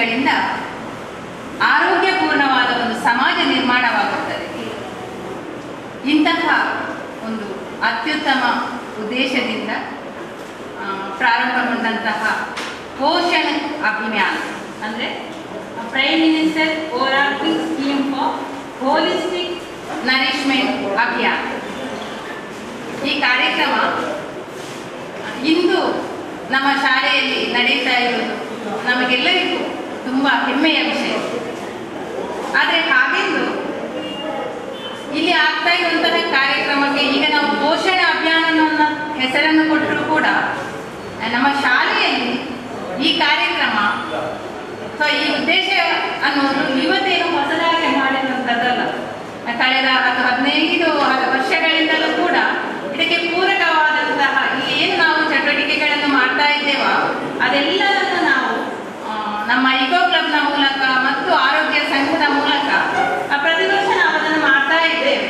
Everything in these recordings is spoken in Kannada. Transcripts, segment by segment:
ವಿದ್ಯಾರ್ಥಿಗಳಿಂದ ಆರೋಗ್ಯಪೂರ್ಣವಾದ ಒಂದು ಸಮಾಜ ನಿರ್ಮಾಣವಾಗುತ್ತದೆ ಇಂತಹ ಒಂದು ಅತ್ಯುತ್ತಮ ಉದ್ದೇಶದಿಂದ ಆ, ಪ್ರಾರಂಭಗೊಂಡಂತಹ ಪೋಷಣ ಅಭಿಯಾನ ಅಂದರೆ prime minister overall scheme for holistic nourishment ಅಭಿಯಾನ ಈ ಕಾರ್ಯಕ್ರಮ ಇಂದು ನಮ್ಮ ಶಾಲೆಯಲ್ಲಿ ನಡೀತಾ ಇರುವುದು ನಮಗೆಲ್ಲರಿಗೂ ತುಂಬ ಹೆಮ್ಮೆಯ ವಿಷಯ ಆದರೆ ಹಾಗೆಂದು ಇಲ್ಲಿ ಆಗ್ತಾ ಇರುವಂತಹ ಕಾರ್ಯಕ್ರಮಕ್ಕೆ ಈಗ ನಾವು ಪೋಷಣ ಅಭಿಯಾನ ಅನ್ನೋ ಹೆಸರನ್ನು ಕೊಟ್ಟರೂ ಕೂಡ ನಮ್ಮ ಶಾಲೆಯಲ್ಲಿ ಈ ಕಾರ್ಯಕ್ರಮ ಸೊ ಈ ಉದ್ದೇಶ ಅನ್ನೋದು ಇವತ್ತೇನು ಹೊಸದಾಗಿ ಮಾಡಿರುವಂಥದ್ದಲ್ಲ ಕಳೆದ ಹತ್ತು ಹದಿನೈದು ವರ್ಷಗಳಿಂದಲೂ ಕೂಡ ಇದಕ್ಕೆ ಪೂರಕವಾದಂತಹ ಇಲ್ಲಿ ಏನು ನಾವು ಚಟುವಟಿಕೆಗಳನ್ನು ಮಾಡ್ತಾ ಇದ್ದೇವೋ ಅದೆಲ್ಲವನ್ನು ನಾವು ಆ, ನಮ್ಮ ಇಕೋ ಕ್ಲಬ್ನ ಮೂಲಕ ಮತ್ತು ಆರೋಗ್ಯ ಸಂಘದ ಮೂಲಕ ಆ, ಪ್ರತಿ ವರ್ಷ ನಾವು ಅದನ್ನು ಮಾಡ್ತಾ ಇದ್ದೇವೆ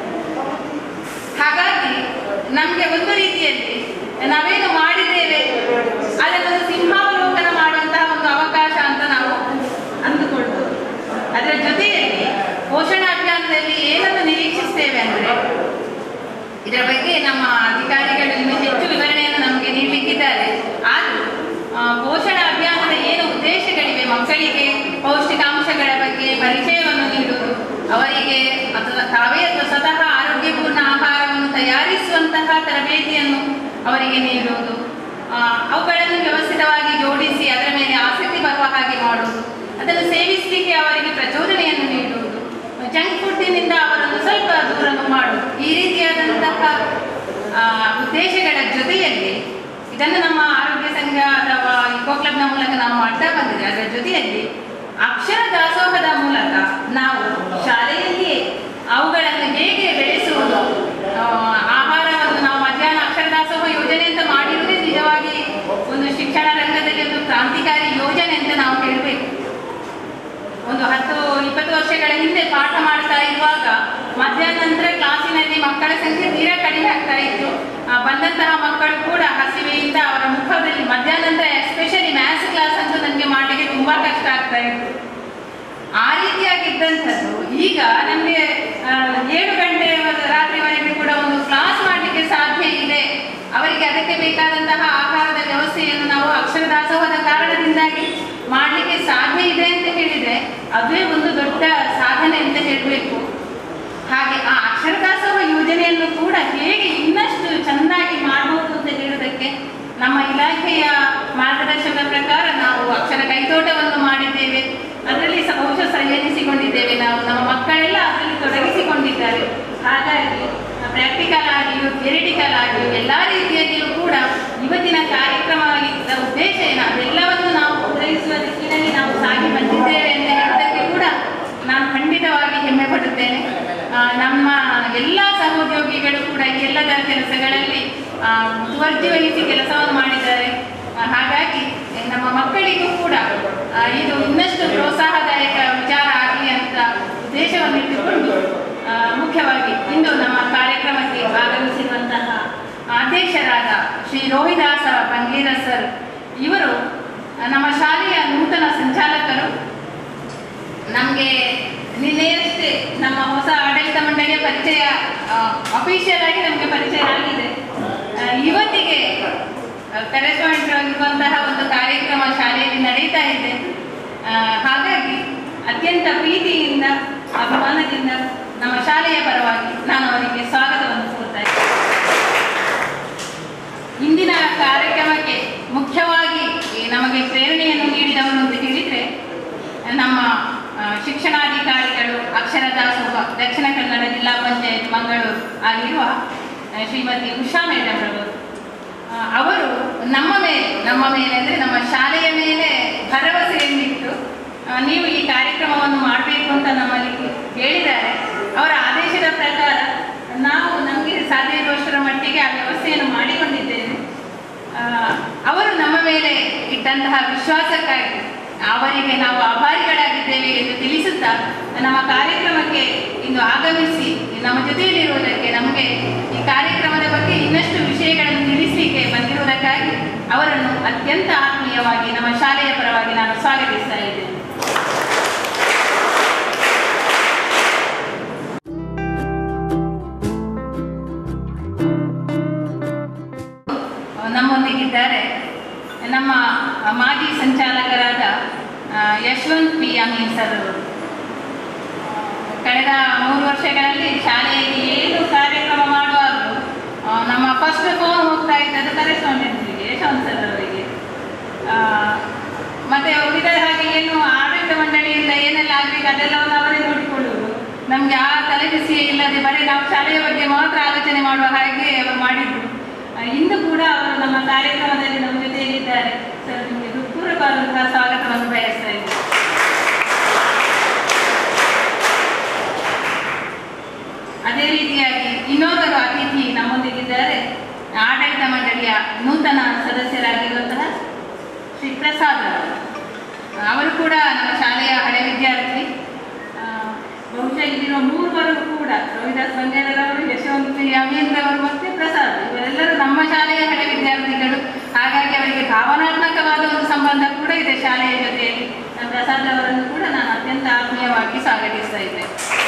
ಹಾಗಾಗಿ ನಮಗೆ ಒಂದು ರೀತಿಯಲ್ಲಿ ನಾವೇನು ಮಾಡಿದ್ದೇವೆ ಅದನ್ನು ಸಿಂಹಾವಲೋಕನ ಮಾಡುವಂತಹ ಒಂದು ಅವಕಾಶ ಅಂತ ನಾವು ಅಂದುಕೊಳ್ಬೋದು ಅದರ ಜೊತೆಯಲ್ಲಿ ಪೋಷಣ ಅಭಿಯಾನದಲ್ಲಿ ಏನನ್ನು ನಿರೀಕ್ಷಿಸ್ತೇವೆ ಅಂದರೆ ಇದರ ಬಗ್ಗೆ ನಮ್ಮ ಅಧಿಕಾರಿಗಳು ಇನ್ನೂ ಹೆಚ್ಚು ವಿವರಣೆಯನ್ನು ನಮಗೆ ನೀಡಲಿಕ್ಕಿದ್ದಾರೆ ಆದರೂ ಆ, ಪೋಷಣ ಅಭಿಯಾನದ ಏನು ಉದ್ದೇಶಗಳಿವೆ ಮಕ್ಕಳಿಗೆ ಪೌಷ್ಟಿಕಾಂಶಗಳ ಬಗ್ಗೆ ಪರಿಚಯವನ್ನು ನೀಡುವುದು ಅವರಿಗೆ ಅಥವಾ ತಾವೇ ಅಥವಾ ಸ್ವತಃ ಆರೋಗ್ಯಪೂರ್ಣ ಆಹಾರವನ್ನು ತಯಾರಿಸುವಂತಹ ತರಬೇತಿಯನ್ನು ಅವರಿಗೆ ನೀಡುವುದು ಆ, ಅವುಗಳನ್ನು ವ್ಯವಸ್ಥಿತವಾಗಿ ಜೋಡಿಸಿ ಅದರ ಮೇಲೆ ಆಸಕ್ತಿ ಬರುವ ಹಾಗೆ ಮಾಡುವುದು ಅದನ್ನು ಸೇವಿಸಲಿಕ್ಕೆ ಅವರಿಗೆ ಪ್ರಚೋದನೆಯನ್ನು ನೀಡುವುದು ಜಂಕ್ ಫುಡ್ಡಿನಿಂದ ಅವರನ್ನು ಸ್ವಲ್ಪ ದೂರ ಮಾಡುವುದು ಈ ರೀತಿಯಾದಂತಹ ಆ, ಉದ್ದೇಶಗಳ ಜೊತೆಯಲ್ಲಿ ಇದನ್ನು ನಮ್ಮ ಆರೋಗ್ಯ ಸಂಘ ಅಥವಾ ಇಕೋ ಕ್ಲಬ್ನ ಮೂಲಕ ನಾವು ಮಾಡ್ತಾ ಬಂದಿದೆ ಅದರ ಜೊತೆಯಲ್ಲಿ ಅಕ್ಷರ ದಾಸೋಹದ ಮೂಲಕ ನಾವು ಶಾಲೆಯಲ್ಲಿಯೇ ಅವುಗಳನ್ನು ಹೇಗೆ ಬೆಳೆಸುವುದು ಆ, ಆಹಾರವನ್ನು ನಾವು ಮಧ್ಯಾಹ್ನ ಅಕ್ಷರ ದಾಸೋಹ ಯೋಜನೆ ಅಂತ ಮಾಡಿರುವುದೇ ನಿಜವಾಗಿ ಒಂದು ಶಿಕ್ಷಣ ರಂಗದಲ್ಲಿ ಒಂದು ಕ್ರಾಂತಿಕಾರಿ ಯೋಜನೆ ಅಂತ ನಾವು ಹೇಳಬೇಕು ಒಂದು ಹತ್ತು ಇಪ್ಪತ್ತು ವರ್ಷಗಳ ಹಿಂದೆ ಪಾಠ ಮಾಡ್ತಾ ಇರುವಾಗ ಮಧ್ಯಾಹ್ನ ನಂತರ ಕ್ಲಾಸಿನಲ್ಲಿ ಮಕ್ಕಳ ಸಂಖ್ಯೆ ತೀರಾ ಕಡಿಮೆ ಆಗ್ತಾ ಇತ್ತು ಆ, ಬಂದಂತಹ ಮಕ್ಕಳು ಕೂಡ ಹಸಿವೆಯಿಂದ ಅವರ ಮುಖದಲ್ಲಿ ಮಧ್ಯಾಹ್ನ ನಂತರ ಎಸ್ಪೆಷಲಿ ಮ್ಯಾಥ್ಸ್ ಕ್ಲಾಸ್ ಅಂತೂ ನನಗೆ ಮಾಡಲಿಕ್ಕೆ ತುಂಬಾ ಕಷ್ಟ ಆಗ್ತಾ ಇತ್ತು ಆ ರೀತಿಯಾಗಿದ್ದಂಥದ್ದು ಈಗ ನಮಗೆ ಏಳು ಗಂಟೆ ರಾತ್ರಿವರೆಗೆ ಕೂಡ ಒಂದು ಕ್ಲಾಸ್ ಮಾಡಲಿಕ್ಕೆ ಸಾಧ್ಯ ಇದೆ ಅವರಿಗೆ ಅದಕ್ಕೆ ಬೇಕಾದಂತಹ ಆಹಾರದ ವ್ಯವಸ್ಥೆಯನ್ನು ನಾವು ಅಕ್ಷರ ದಾಸೋಹದ ಕಾರಣದಿಂದಾಗಿ ಮಾಡಲಿಕ್ಕೆ ಸಾಧ್ಯ ಇದೆ ಅಂತ ಹೇಳಿದ್ರೆ ಅದೇ ಒಂದು ದೊಡ್ಡ ಸಾಧನೆ ಅಂತ ಹೇಳಬೇಕು ಹಾಗೆ ಆ ಅಕ್ಷರ ದಾಸೋಹ ಯೋಜನೆಯನ್ನು ಕೂಡ ಹೇಗೆ ಇನ್ನಷ್ಟು ಚೆನ್ನಾಗಿ ಮಾಡಬಹುದು ಅಂತ ಹೇಳುವುದಕ್ಕೆ ನಮ್ಮ ಇಲಾಖೆಯ ಮಾರ್ಗದರ್ಶನದ ಪ್ರಕಾರ ನಾವು ಅಕ್ಷರ ಕೈತೋಟವನ್ನು ಮಾಡಿದ್ದೇವೆ ಅದರಲ್ಲಿ ಸ- ಬಹುಶಃ ಸಂಯೋಜಿಸಿಕೊಂಡಿದ್ದೇವೆ ನಾವು ನಮ್ಮ ಮಕ್ಕಳೆಲ್ಲ ಅದರಲ್ಲಿ ತೊಡಗಿಸಿಕೊಂಡಿದ್ದಾರೆ ಹಾಗಾಗಿ ಪ್ರಾಕ್ಟಿಕಲ್ ಆಗಿಯೂ ಥಿಯರಿಟಿಕಲ್ ಆಗಿಯೂ ಎಲ್ಲ ರೀತಿಯಲ್ಲಿಯೂ ಕೂಡ ಇವತ್ತಿನ ಕಾರ್ಯಕ್ರಮದ ಉದ್ದೇಶ ಏನು ಅದೆಲ್ಲವನ್ನು ನಾವು ಪೂರೈಸುವ ದಿಕ್ಕಿನಲ್ಲಿ ನಾವು ಸಾಗಿ ಬಂದಿದ್ದೇವೆ ಅಂತ ಹೇಳೋದಕ್ಕೆ ಕೂಡ ನಾನು ಖಂಡಿತವಾಗಿ ಹೆಮ್ಮೆ ಪಡುತ್ತೇನೆ ಆ, ನಮ್ಮ ಎಲ್ಲ ಸಹೋದ್ಯೋಗಿಗಳು ಕೂಡ ಈ ಎಲ್ಲದ ಕೆಲಸಗಳಲ್ಲಿ ಆ, ಮುತುವರ್ಜಿ ವಹಿಸಿ ಕೆಲಸವನ್ನು ಮಾಡಿದ್ದಾರೆ ಆ, ಹಾಗಾಗಿ ನಮ್ಮ ಮಕ್ಕಳಿಗೂ ಕೂಡ ಆ, ಇದು ಇನ್ನಷ್ಟು ಪ್ರೋತ್ಸಾಹದಾಯಕ ವಿಚಾರ ಆಗಲಿ ಅಂತ ಉದ್ದೇಶವನ್ನು ಇಟ್ಟುಕೊಂಡು ಆ, ಮುಖ್ಯವಾಗಿ ಇಂದು ನಮ್ಮ ಕಾರ್ಯಕ್ರಮಕ್ಕೆ ಭಾಗವಹಿಸಿರುವಂತಹ ಅಧ್ಯಕ್ಷರಾದ ಶ್ರೀ ರೋಹಿದಾಸ ಬಂಗೀರ ಸರ್ ಇವರು ಆ, ನಮ್ಮ ಶಾಲೆಯ ನೂತನ ಸಂಚಾಲಕರು ನಮಗೆ ನಿನ್ನೆಯಷ್ಟೇ ನಮ್ಮ ಹೊಸ ಆಡಳಿತ ಮಂಡಳಿಯ ಪರಿಚಯ ಅಫಿಷಿಯಲ್ ಆಗಿ ನಮಗೆ ಪರಿಚಯ ಆಗಿದೆ ಆ, ಇವತ್ತಿಗೆ ಕರೆಸ್ಪಾಂಡೆಂಟ್ ಆಗಿರುವಂತಹ ಒಂದು ಕಾರ್ಯಕ್ರಮ ಶಾಲೆಯಲ್ಲಿ ನಡೀತಾ ಇದೆ ಆ, ಹಾಗಾಗಿ ಅತ್ಯಂತ ಪ್ರೀತಿಯಿಂದ ಅಭಿಮಾನದಿಂದ ನಮ್ಮ ಶಾಲೆಯ ಪರವಾಗಿ ನಾನು ಅವರಿಗೆ ಸ್ವಾಗತವನ್ನು ಕೋರ್ತಾ ಇದ್ದೇನೆ ಇಂದಿನ ಕಾರ್ಯಕ್ರಮಕ್ಕೆ ಮುಖ್ಯವಾಗಿ ಈ ನಮಗೆ ಪ್ರೇರಣೆಯನ್ನು ನೀಡಿದವರು ಅಂತ ಹೇಳಿದರೆ ನಮ್ಮ ಆ, ಶಿಕ್ಷಣಾಧಿಕಾರಿಗಳು ಅಕ್ಷರ ದಾಸೋಹ ದಕ್ಷಿಣ ಕನ್ನಡ ಜಿಲ್ಲಾ ಪಂಚಾಯತ್ ಮಂಗಳೂರು ಆಗಿರುವ ಆ, ಶ್ರೀಮತಿ ಉಷಾ ಮೇಡಮ್ ರವರು ಆ, ಅವರು ನಮ್ಮ ಮೇಲೆ ನಮ್ಮ ಮೇಲೆ ಅಂದರೆ ನಮ್ಮ ಶಾಲೆಯ ಮೇಲೆ ಭರವಸೆಯನ್ನಿಟ್ಟು ಆ, ನೀವು ಈ ಕಾರ್ಯಕ್ರಮವನ್ನು ಮಾಡಬೇಕು ಅಂತ ನಮ್ಮಲ್ಲಿ ಹೇಳಿದ್ದಾರೆ ಅವರ ಆದೇಶದ ಪ್ರಕಾರ ನಾವು ನಮಗೆ ಸಾಧ್ಯ ಇರುವಷ್ಟರ ಮಟ್ಟಿಗೆ ಆ ವ್ಯವಸ್ಥೆಯನ್ನು ಮಾಡಿಕೊಂಡಿದ್ದೇವೆ ಆ, ಅವರು ನಮ್ಮ ಮೇಲೆ ಇಟ್ಟಂತಹ ವಿಶ್ವಾಸಕ್ಕಾಗಿ ಅವರಿಗೆ ನಾವು ಆಭಾರಿಗಳಾಗಿದ್ದೇವೆ ಎಂದು ತಿಳಿಸುತ್ತಾ ನಮ್ಮ ಕಾರ್ಯಕ್ರಮಕ್ಕೆ ಇಂದು ಆಗಮಿಸಿ ನಮ್ಮ ಜೊತೆಯಲ್ಲಿರುವುದಕ್ಕೆ ನಮಗೆ ಈ ಕಾರ್ಯಕ್ರಮದ ಬಗ್ಗೆ ಇನ್ನಷ್ಟು ವಿಷಯಗಳನ್ನು ತಿಳಿಸಲಿಕ್ಕೆ ಬಂದಿರುವುದಕ್ಕಾಗಿ ಅವರನ್ನು ಅತ್ಯಂತ ಆತ್ಮೀಯವಾಗಿ ನಮ್ಮ ಶಾಲೆಯ ಪರವಾಗಿ ನಾನು ಸ್ವಾಗತಿಸ್ತಾ ಇದ್ದೇನೆ ನಮ್ಮೊಂದಿಗಿದ್ದಾರೆ ನಮ್ಮ ಮಾಜಿ ಸಂಚಾಲಕರಾದ ಆ, ಯಶವಂತ್ ಪಿ ಅಮೀನ್ ಸರ್ ಅವರು ಕಳೆದ ಮೂರು ವರ್ಷಗಳಲ್ಲಿ ಶಾಲೆಯಲ್ಲಿ ಏನು ಕಾರ್ಯಕ್ರಮ ಮಾಡುವಾಗಲೂ ಆ, ನಮ್ಮ ಫಸ್ಟ್ ಫೋನ್ ಹೋಗ್ತಾ ಇದ್ದದ್ದು ಕರೆಸ್ಪಾಂಡೆನ್ಸ್ಗೆ ಯಶವಂತ್ ಸರ್ ಅವರಿಗೆ ಆ, ಮತ್ತೆ ಉಳಿದ ಹಾಗೆ ಏನು ಆಡಳಿತ ಮಂಡಳಿಯಿಂದ ಏನೆಲ್ಲ ಆಗಬೇಕು ಅದೆಲ್ಲವನ್ನು ಅವರೇ ನೋಡಿಕೊಳ್ಳುವುದು ನಮಗೆ ಆ ತಲೆಬಿಸಿಯೇ ಇಲ್ಲದೆ ಬರೀ ನಾವು ಶಾಲೆಯ ಬಗ್ಗೆ ಮಾತ್ರ ಆಲೋಚನೆ ಮಾಡುವ ಹಾಗೆ ಅವರು ಮಾಡಿದ್ರು ಆ, ಇಂದು ಕೂಡ ಅವರು ನಮ್ಮ ಕಾರ್ಯಕ್ರಮದಲ್ಲಿ ನಮ್ಮ ಜೊತೆಯಲ್ಲಿದ್ದಾರೆ ಸರ್ ನಿಮಗೆ ಹೃತ್ಪೂರ್ವಕವಾದಂತಹ ಸ್ವಾಗತವನ್ನು ಬಯಸ್ತಾ ಇದ್ದೇನೆ ಅದೇ ರೀತಿಯಾಗಿ ಇನ್ನೋರ್ವರು ಅತಿಥಿ ನಮ್ಮೊಂದಿಗಿದ್ದಾರೆ ಆಡಳಿತ ಮಂಡಳಿಯ ನೂತನ ಸದಸ್ಯರಾಗಿರುವಂತಹ ಶ್ರೀ ಪ್ರಸಾದ್ ಅವರು ಅವರು ಕೂಡ ನಮ್ಮ ಶಾಲೆಯ ಹಳೆ ವಿದ್ಯಾರ್ಥಿ ಆ, ಬಹುಶಃ ಇಲ್ಲಿರುವ ಮೂರುವರು ಕೂಡ ರವಿದಾಸ್ ಬಂಗೇರರವರು ಯಶವಂತ್ ಅಮೀಂದ್ರ ಅವರು ಮತ್ತೆ ಪ್ರಸಾದ್ ಇವರೆಲ್ಲರೂ ನಮ್ಮ ಶಾಲೆಯ ಹಳೆ ವಿದ್ಯಾರ್ಥಿಗಳು ಹಾಗಾಗಿ ಅವರಿಗೆ ಭಾವನಾತ್ಮಕವಾದ ಒಂದು ಸಂಬಂಧ ಕೂಡ ಇದೆ ಶಾಲೆಯ ಜೊತೆಯಲ್ಲಿ ಆ, ಪ್ರಸಾದ್ ಅವರನ್ನು ಕೂಡ ನಾನು ಅತ್ಯಂತ ಆತ್ಮೀಯವಾಗಿ ಸ್ವಾಗತಿಸ್ತಾ ಇದ್ದೇನೆ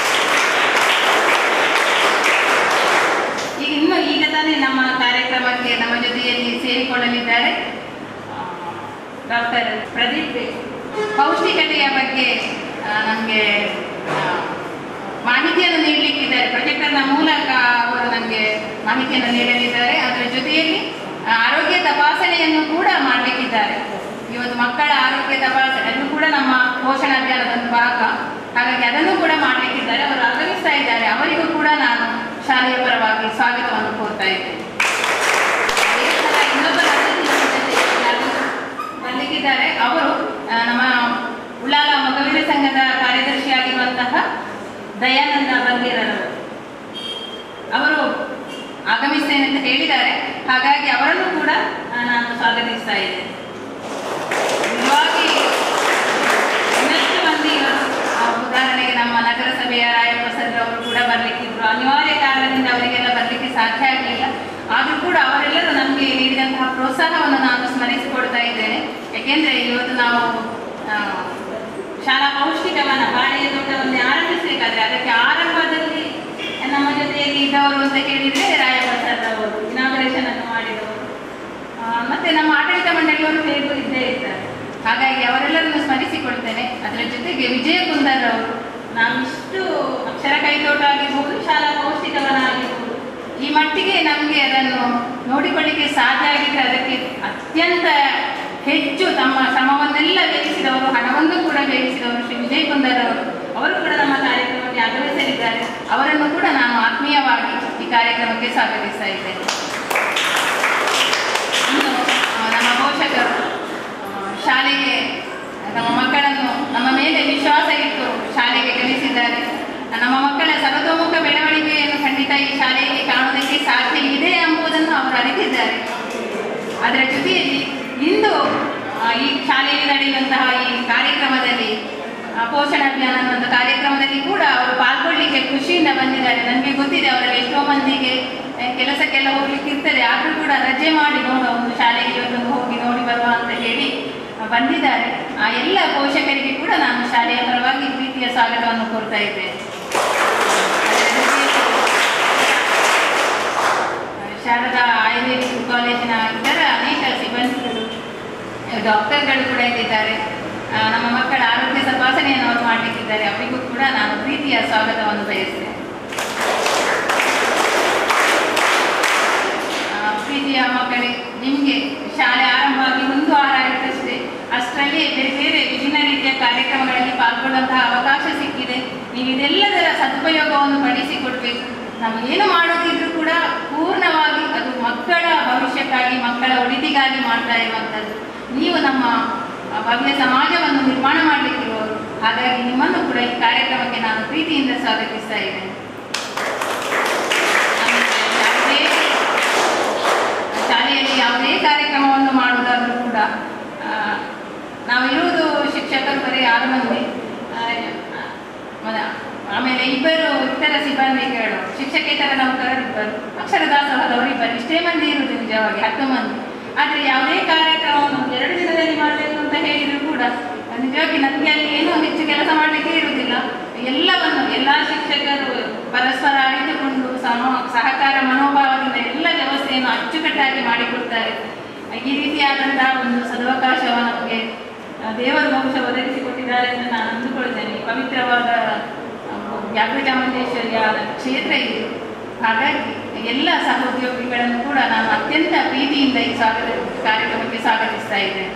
ಈಗ ಇನ್ನು ಈಗ ತಾನೇ ನಮ್ಮ ಕಾರ್ಯಕ್ರಮಕ್ಕೆ ನಮ್ಮ ಜೊತೆಯಲ್ಲಿ ಸೇರಿಕೊಳ್ಳಲಿದ್ದಾರೆ ಡಾಕ್ಟರ್ ಪ್ರದೀಪ್ ಪೌಷ್ಟಿಕತೆಯ ಬಗ್ಗೆ ನಮಗೆ ಮಾಹಿತಿಯನ್ನು ನೀಡಲಿಕ್ಕಿದ್ದಾರೆ ಪ್ರೊಜೆಕ್ಟರ್ನ ಮೂಲಕ ಅವರು ನನಗೆ ಮಾಹಿತಿಯನ್ನು ನೀಡಲಿದ್ದಾರೆ ಅದರ ಜೊತೆಯಲ್ಲಿ ಆ, ಆರೋಗ್ಯ ತಪಾಸಣೆಯನ್ನು ಕೂಡ ಮಾಡಲಿಕ್ಕಿದ್ದಾರೆ ಇವತ್ತು ಮಕ್ಕಳ ಆರೋಗ್ಯ ತಪಾಸಣೆ ಅದು ಕೂಡ ನಮ್ಮ ಪೋಷಣ ಅಭಿಯಾನದ ಒಂದು ಭಾಗ ಹಾಗಾಗಿ ಅದನ್ನು ಕೂಡ ಮಾಡಲಿಕ್ಕಿದ್ದಾರೆ ಅವರು ಆಗಮಿಸ್ತಾ ಇದ್ದಾರೆ ಅವರಿಗೂ ಕೂಡ ನಾನು ಶಾಲೆಯ ಪರವಾಗಿ ಸ್ವಾಗತವನ್ನು ಕೋರ್ತಾ ಇದ್ದೇನೆ ಅದೇ ಥರ ಇನ್ನೊಬ್ಬ ಅತಿಥಿ ನಮ್ಮ ಜೊತೆ ಯಾರು ಬರ್ಲಿಕ್ಕಿದ್ದಾರೆ ಅವರು ಆ, ನಮ್ಮ ಉಳ್ಳಾಲ ಮಗವೀರ ಸಂಘದ ಕಾರ್ಯದರ್ಶಿಯಾಗಿರುವಂತಹ ದಯಾನಂದ ಬಂಗೇರರವರು ಅವರು ಆಗಮಿಸ್ತೇನೆ ಅಂತ ಹೇಳಿದ್ದಾರೆ ಹಾಗಾಗಿ ಅವರನ್ನು ಕೂಡ ಆ, ನಾನು ಸ್ವಾಗತಿಸ್ತಾ ಇದ್ದೇನೆ ನಿಜವಾಗಿ ಇನ್ನಷ್ಟು ಮಂದಿ ಇವರು ಆ, ಉದಾಹರಣೆಗೆ ನಮ್ಮ ನಗರಸಭೆಯ ರಾಯಪ್ಪ ಸರ್ ಅವರು ಕೂಡ ಬರ್ಲಿಕ್ಕಿದ್ರು ಅನಿವಾರ್ಯ ಕಾರಣದಿಂದ ಅವರಿಗೆಲ್ಲ ಬರ್ಲಿಕ್ಕೆ ಸಾಧ್ಯ ಆಗಲಿಲ್ಲ ಆದರೂ ಕೂಡ ಅವರೆಲ್ಲರೂ ನಮಗೆ ನೀಡಿದಂತಹ ಪ್ರೋತ್ಸಾಹವನ್ನು ನಾನು ಸ್ಮರಿಸಿಕೊಳ್ತಾ ಇದ್ದೇನೆ ಯಾಕೆಂದ್ರೆ ಇವತ್ತು ನಾವು ಆ, ಶಾಲಾ ಪೌಷ್ಟಿಕವನ್ನ ಬಾಳೆಯ ತೋಟವನ್ನೇ ಆರಂಭಿಸಬೇಕಾದ್ರೆ ಅದಕ್ಕೆ ಆರಂಭದಲ್ಲಿ ನಮ್ಮ ಜೊತೆಯಲ್ಲಿ ಇದ್ದವರು ಅಂತ ಕೇಳಿದ್ರೆ ರಾಯಪ್ಪ ಸರ್ ಅವರು ಇನಾಗ್ರೇಷನ್ ಅನ್ನು ಮಾಡಿದವರು ಆ, ಮತ್ತೆ ನಮ್ಮ ಆಡಳಿತ ಮಂಡಳಿಯವರು ಹೇಗೂ ಇದ್ದೇ ಇರ್ತಾರೆ ಹಾಗಾಗಿ ಅವರೆಲ್ಲರನ್ನು ಸ್ಮರಿಸಿಕೊಳ್ತೇನೆ ಅದರ ಜೊತೆಗೆ ವಿಜಯ ಕುಂದರ್ ಅವರು ನಾವಿಷ್ಟು ಅಕ್ಷರ ಕೈತೋಟ ಆಗಿರ್ಬೋದು ಶಾಲಾ ಪೌಷ್ಟಿಕವನ ಆಗಿರ್ಬೋದು ಈ ಮಟ್ಟಿಗೆ ನಮಗೆ ಅದನ್ನು ನೋಡಿಕೊಳ್ಳಿಕ್ಕೆ ಸಾಧ್ಯ ಆಗಿದ್ರೆ ಅದಕ್ಕೆ ಅತ್ಯಂತ ಹೆಚ್ಚು ತಮ್ಮ ಶ್ರಮವನ್ನೆಲ್ಲ ಬೇಯಿಸಿದವರು ಹಣವನ್ನು ಕೂಡ ಬೇಯಿಸಿದವರು ಶ್ರೀ ವಿಜಯ್ ಕುಂದರ್ ಅವರು ಅವರು ಕೂಡ ನಮ್ಮ ಕಾರ್ಯಕ್ರಮಕ್ಕೆ ಆಗಮಿಸಲಿದ್ದಾರೆ ಅವರನ್ನು ಕೂಡ ನಾನು ಆತ್ಮೀಯವಾಗಿ ಈ ಕಾರ್ಯಕ್ರಮಕ್ಕೆ ಸ್ವಾಗತಿಸ್ತಾ ಇದ್ದೇನೆ ಇನ್ನು ಆ, ನಮ್ಮ ಪೋಷಕರು ಆ, ಶಾಲೆಗೆ ನಮ್ಮ ಮಕ್ಕಳನ್ನು ನಮ್ಮ ಮೇಲೆ ವಿಶ್ವಾಸ ಇಟ್ಟು ಶಾಲೆಗೆ ಕಳಿಸಿದ್ದಾರೆ ನಮ್ಮ ಮಕ್ಕಳ ಸರ್ವತೋಮುಖ ಬೆಳವಣಿಗೆಯನ್ನು ಖಂಡಿತ ಈ ಶಾಲೆಯಲ್ಲಿ ಕಾಣುವುದಕ್ಕೆ ಸಾಧ್ಯ ಇದೆ ಎಂಬುದನ್ನು ಅವರು ಅರಿತಿದ್ದಾರೆ ಅದರ ಜೊತೆಯಲ್ಲಿ ಇಂದು ಆ, ಈ ಶಾಲೆಯಲ್ಲಿ ನಡೆಯುವಂತಹ ಈ ಕಾರ್ಯಕ್ರಮದಲ್ಲಿ ಆ, ಪೋಷಣ ಅಭಿಯಾನ ಅನ್ನೋ ಒಂದು ಕಾರ್ಯಕ್ರಮದಲ್ಲಿ ಕೂಡ ಅವರು ಪಾಲ್ಗೊಳ್ಳಿಕ್ಕೆ ಖುಷಿಯಿಂದ ಬಂದಿದ್ದಾರೆ ನನಗೆ ಗೊತ್ತಿದೆ ಅವರಲ್ಲಿ ಎಷ್ಟೋ ಮಂದಿಗೆ ಆ, ಕೆಲಸಕ್ಕೆಲ್ಲ ಹೋಗ್ಲಿಕ್ಕೆ ಇರ್ತದೆ ಆದರೂ ಕೂಡ ರಜೆ ಮಾಡಿ ನೋಡುವ ಒಂದು ಶಾಲೆಗೆ ಇವತ್ತೊಂದು ಹೋಗಿ ನೋಡಿ ಬರುವ ಅಂತ ಹೇಳಿ ಆ, ಬಂದಿದ್ದಾರೆ ಆ ಎಲ್ಲ ಪೋಷಕರಿಗೆ ಕೂಡ ನಾನು ಶಾಲೆಯ ಪರವಾಗಿ ಪ್ರೀತಿಯ ಸ್ವಾಗತವನ್ನು ಕೋರ್ತಾ ಇದ್ದೇನೆ ಅದರ ಜೊತೆಯಲ್ಲಿ ಶಾರದಾ ಆಯುರ್ವೇದಿಕ್ ಕಾಲೇಜಿನ ಇತರ ಅನೇಕ ಸಿಬ್ಬಂದಿಗಳು ಡಾಕ್ಟರ್ಗಳು ಕೂಡ ಇಲ್ಲಿದ್ದಾರೆ ಆ, ನಮ್ಮ ಮಕ್ಕಳ ಆರೋಗ್ಯ ತಪಾಸಣೆಯನ್ನು ಅವರು ಮಾಡಲಿಕ್ಕಿದ್ದಾರೆ ಅವರಿಗೂ ಕೂಡ ನಾನು ಪ್ರೀತಿಯ ಸ್ವಾಗತವನ್ನು ಬಯಸ್ತೇನೆ ಆ, ಪ್ರೀತಿಯ ಮಕ್ಕಳೇ ನಿಮಗೆ ಶಾಲೆ ಆರಂಭವಾಗಿ ಒಂದು ವಾರ ಆಯಿತಷ್ಟೇ ಅಷ್ಟರಲ್ಲಿ ಬೇರೆ ಬೇರೆ ವಿಭಿನ್ನ ರೀತಿಯ ಕಾರ್ಯಕ್ರಮಗಳಲ್ಲಿ ಪಾಲ್ಗೊಳ್ಳುವಂತಹ ಅವಕಾಶ ಸಿಕ್ಕಿದೆ ನೀವು ಇದೆಲ್ಲದರ ಸದುಪಯೋಗವನ್ನು ಪಡಿಸಿಕೊಡ್ಬೇಕು ನಾವು ಏನು ಮಾಡೋದಿದ್ರು ಕೂಡ ಪೂರ್ಣವಾಗಿ ಅದು ಮಕ್ಕಳ ಭವಿಷ್ಯಕ್ಕಾಗಿ ಮಕ್ಕಳ ಒಳಿತಿಗಾಗಿ ಮಾಡ್ತಾ ಇರುವಂಥದ್ದು ನೀವು ನಮ್ಮ ಆ, ಭವ್ಯ ಸಮಾಜವನ್ನು ನಿರ್ಮಾಣ ಮಾಡಲಿಕ್ಕಿರುವವರು ಹಾಗಾಗಿ ನಿಮ್ಮನ್ನು ಕೂಡ ಈ ಕಾರ್ಯಕ್ರಮಕ್ಕೆ ನಾನು ಪ್ರೀತಿಯಿಂದ ಸ್ವಾಗತಿಸ್ತಾ ಇದ್ದೇನೆ ಆಮೇಲೆ ಯಾವುದೇ ಶಾಲೆಯಲ್ಲಿ ಯಾವುದೇ ಕಾರ್ಯಕ್ರಮವನ್ನು ಮಾಡುವುದಾದರೂ ಕೂಡ ಆ, ನಾವು ಇರುವುದು ಶಿಕ್ಷಕರು ಬರೀ ಆರು ಮಂದಿ ಆ, ಮ- ಆಮೇಲೆ ಇಬ್ಬರು ಇತರ ಸಿಬ್ಬಂದಿಗಳು ಶಿಕ್ಷಕೇತರ ನೌಕರರು ಇಬ್ಬರು ಅಕ್ಷರ ದಾಸೋಹದವರು ಇಬ್ಬರು ಇಷ್ಟೇ ಮಂದಿ ಇರುವುದು ನಿಜವಾಗಿ ಹತ್ತು ಮಂದಿ ಆದರೆ ಯಾವುದೇ ಕಾರ್ಯಕ್ರಮವನ್ನು ಕೂಡ ನಿಜವಾಗಿ ನನಗೆ ಅಲ್ಲಿ ಏನು ಹೆಚ್ಚು ಕೆಲಸ ಮಾಡಲಿಕ್ಕೆ ಇರುವುದಿಲ್ಲ ಎಲ್ಲವನ್ನು ಎಲ್ಲ ಶಿಕ್ಷಕರು ಪರಸ್ಪರ ಅರಿತುಕೊಂಡು ಸಮ ಸಹಕಾರ ಮನೋಭಾವದಿಂದ ಎಲ್ಲ ವ್ಯವಸ್ಥೆಯನ್ನು ಅಚ್ಚುಕಟ್ಟಾಗಿ ಮಾಡಿಕೊಡ್ತಾರೆ ಈ ರೀತಿಯಾದಂತಹ ಒಂದು ಸದವಕಾಶವನ್ನು ನಮಗೆ ಆ, ದೇವರು ಬಹುಶಃ ಒದಗಿಸಿಕೊಟ್ಟಿದ್ದಾರೆ ಎಂದು ನಾನು ಅಂದುಕೊಳ್ತೇನೆ ಈ ಪವಿತ್ರವಾದ ವ್ಯಾಘ್ರಚಾಮುಂಡೇಶ್ವರಿಯ ಕ್ಷೇತ್ರ ಇದು ಹಾಗಾಗಿ ಎಲ್ಲ ಸಹೋದ್ಯೋಗಿಗಳನ್ನು ಕೂಡ ನಾನು ಅತ್ಯಂತ ಪ್ರೀತಿಯಿಂದ ಈ ಸ್ವಾಗತ ಕಾರ್ಯಕ್ರಮಕ್ಕೆ ಸ್ವಾಗತಿಸ್ತಾ ಇದ್ದೇನೆ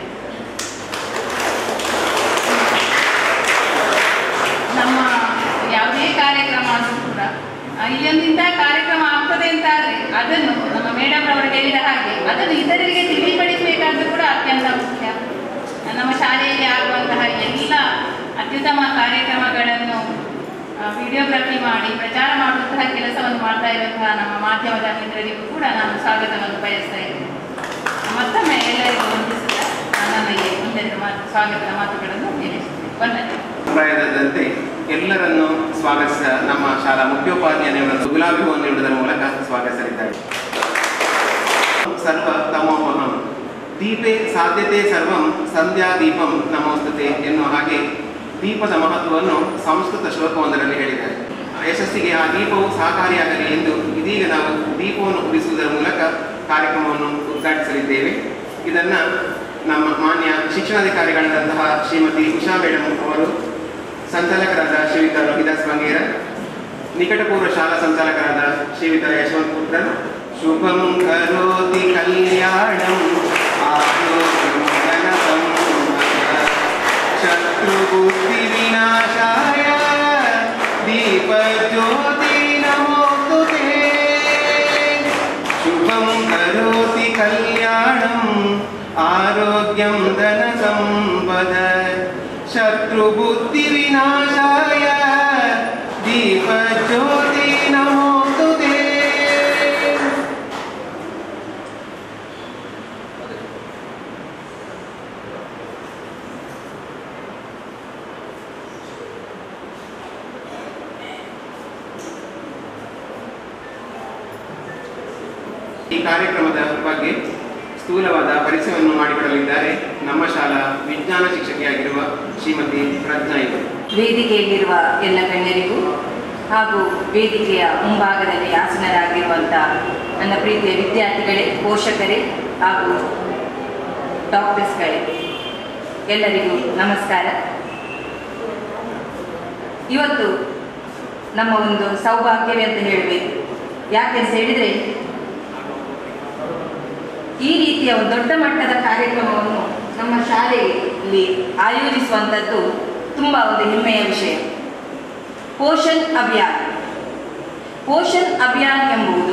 ನಮ್ಮ ಯಾವುದೇ ಕಾರ್ಯಕ್ರಮ ಆದರೂ ಕೂಡ ಆ, ಇಲ್ಲೊಂದು ಇಂತಹ ಕಾರ್ಯಕ್ರಮ ಆಗ್ತದೆ ಅಂತ ಆದರೆ ಅದನ್ನು ನಮ್ಮ ಮೇಡಮ್ ಅವರು ಹೇಳಿದ ಹಾಗೆ ಅದನ್ನು ಇತರರಿಗೆ ತಿಳಿಪಡಿಸಬೇಕಾದ್ದು ಕೂಡ ಅತ್ಯಂತ ಮುಖ್ಯ ನಮ್ಮ ಶಾಲೆಯಲ್ಲಿ ಆಗುವಂತಹ ಎಲ್ಲ ಅತ್ಯುತ್ತಮ ಕಾರ್ಯಕ್ರಮಗಳನ್ನು ವಿಡಿಯೋಗ್ರಫಿ ಮಾಡಿ ಪ್ರಚಾರ ಮಾಡುವಂತಹ ಕೆಲಸವನ್ನು ಮಾಡ್ತಾ ಇರುವಂತಹ ನಮ್ಮ ಮಾಧ್ಯಮದ ಮಿತ್ರರಿಗೂ ಕೂಡ ನಾನು ಸ್ವಾಗತವನ್ನು ಬಯಸ್ತಾ ಇದ್ದೇನೆ ಮತ್ತೊಮ್ಮೆ ಎಲ್ಲರಿಗೂ ವಂದಿಸುತ್ತಾ ನನ್ನ ಈ ಒಂದೆರಡು ಮಾತು ಸ್ವಾಗತದ ಮಾತುಗಳನ್ನು ನಿಲ್ಲಿಸುತ್ತೇನೆ ವಂದನೆ ಸಂಪ್ರದಾಯದಂತೆ ಎಲ್ಲರನ್ನು ಸ್ವಾಗತಿಸಿದ ನಮ್ಮ ಶಾಲಾ ಮುಖ್ಯೋಪಾಧ್ಯಾಯರನ್ನು ಗುಲಾಬಿ ಹೂವನ್ನು ನೀಡುವುದರ ಮೂಲಕ ಸ್ವಾಗತಿಸಲಿದ್ದಾರೆ ಸರ್ವ ತಮೋಪಹಂ ದೀಪೆ ಸಾಧ್ಯತೆ ಸರ್ವಂ ಸಂಧ್ಯಾ ದೀಪಂ ನಮೋಸ್ತುತೆ ಎನ್ನುವ ಹಾಗೆ ದೀಪದ ಮಹತ್ವವನ್ನು ಸಂಸ್ಕೃತ ಶ್ಲೋಕವೊಂದರಲ್ಲಿ ಹೇಳಿದ್ದಾರೆ ಯಶಸ್ಸಿಗೆ ಆ ದೀಪವು ಸಹಕಾರಿಯಾಗಲಿ ಎಂದು ಇದೀಗ ನಾವು ದೀಪವನ್ನು ಉಳಿಸುವುದರ ಮೂಲಕ ಕಾರ್ಯಕ್ರಮವನ್ನು ಉದ್ಘಾಟಿಸಲಿದ್ದೇವೆ ಇದನ್ನ ನಮ್ಮ ಮಾನ್ಯ ಶಿಕ್ಷಣಾಧಿಕಾರಿಗಳಾದಂತಹ ಶ್ರೀಮತಿ ಉಷಾ ಮೇಡಮ್ ಅವರು ಸಂಚಾಲಕರಾದ ಶ್ರೀಯುತ ರೋಹಿದಾಸ್ ಬಂಗೇರ ನಿಕಟಪೂರ್ವ ಶಾಲಾ ಸಂಚಾಲಕರಾದ ಶ್ರೀಯುತ ಯಶವಂತ್ ಪುತ್ರನ್ ಶುಭಂ ಕರೋತಿ ಕಲ್ಯಾಣಂ ಆರೋಗ್ಯಂ ಧನಸಂಪದ, ಶತ್ರುಬುದ್ಧಿ ವಿನಾಶಾಯ ದೀಪ ಜ್ಯೋತಿ ನಮೋಸ್ತುತೆ ಶುಭಂ ಕರೋತಿ ಕಲ್ಯಾಣಂ ಆರೋಗ್ಯಂ ಧನ ಸಂಪದ ಶತ್ರುಬುದ್ಧಿ ವಿನಾಶಾಯ ದೀಪ ಜ್ಯೋತಿ ನಮೋಸ್ತುತೆ ಈ ಕಾರ್ಯಕ್ರಮದ ಬಗ್ಗೆ ಸ್ಥೂಲವಾದ ಪರಿಚಯವನ್ನು ಮಾಡಿಕೊಡಲಿದ್ದಾರೆ ನಮ್ಮ ಶಾಲಾ ವಿಜ್ಞಾನ ಶಿಕ್ಷಕಿಯಾಗಿರುವ ಶ್ರೀಮತಿ ಪ್ರಜ್ಞಾ ಇವರು ವೇದಿಕೆಯಲ್ಲಿರುವ ಎಲ್ಲ ಗಣ್ಯರಿಗೂ ಹಾಗೂ ವೇದಿಕೆಯ ಮುಂಭಾಗದಲ್ಲಿ ಆಸನರಾಗಿರುವಂಥ ನನ್ನ ಪ್ರೀತಿಯ ವಿದ್ಯಾರ್ಥಿಗಳೇ ಪೋಷಕರೇ ಹಾಗೂ ಡಾಕ್ಟರ್ಸ್ಗಳೇ ಎಲ್ಲರಿಗೂ ನಮಸ್ಕಾರ ಇವತ್ತು ನಮ್ಮ ಒಂದು ಸೌಭಾಗ್ಯವೇ ಅಂತ ಹೇಳಬೇಕು ಯಾಕೆಂತ ಹೇಳಿದರೆ ಈ ರೀತಿಯ ಒಂದು ದೊಡ್ಡ ಮಟ್ಟದ ಕಾರ್ಯಕ್ರಮವನ್ನು ನಮ್ಮ ಶಾಲೆಯಲ್ಲಿ ಆಯೋಜಿಸುವಂಥದ್ದು ತುಂಬ ಒಂದು ಹೆಮ್ಮೆಯ ವಿಷಯ ಪೋಷಣ್ ಅಭಿಯಾನ್ ಪೋಷಣ್ ಅಭಿಯಾನ್ ಎಂಬುದು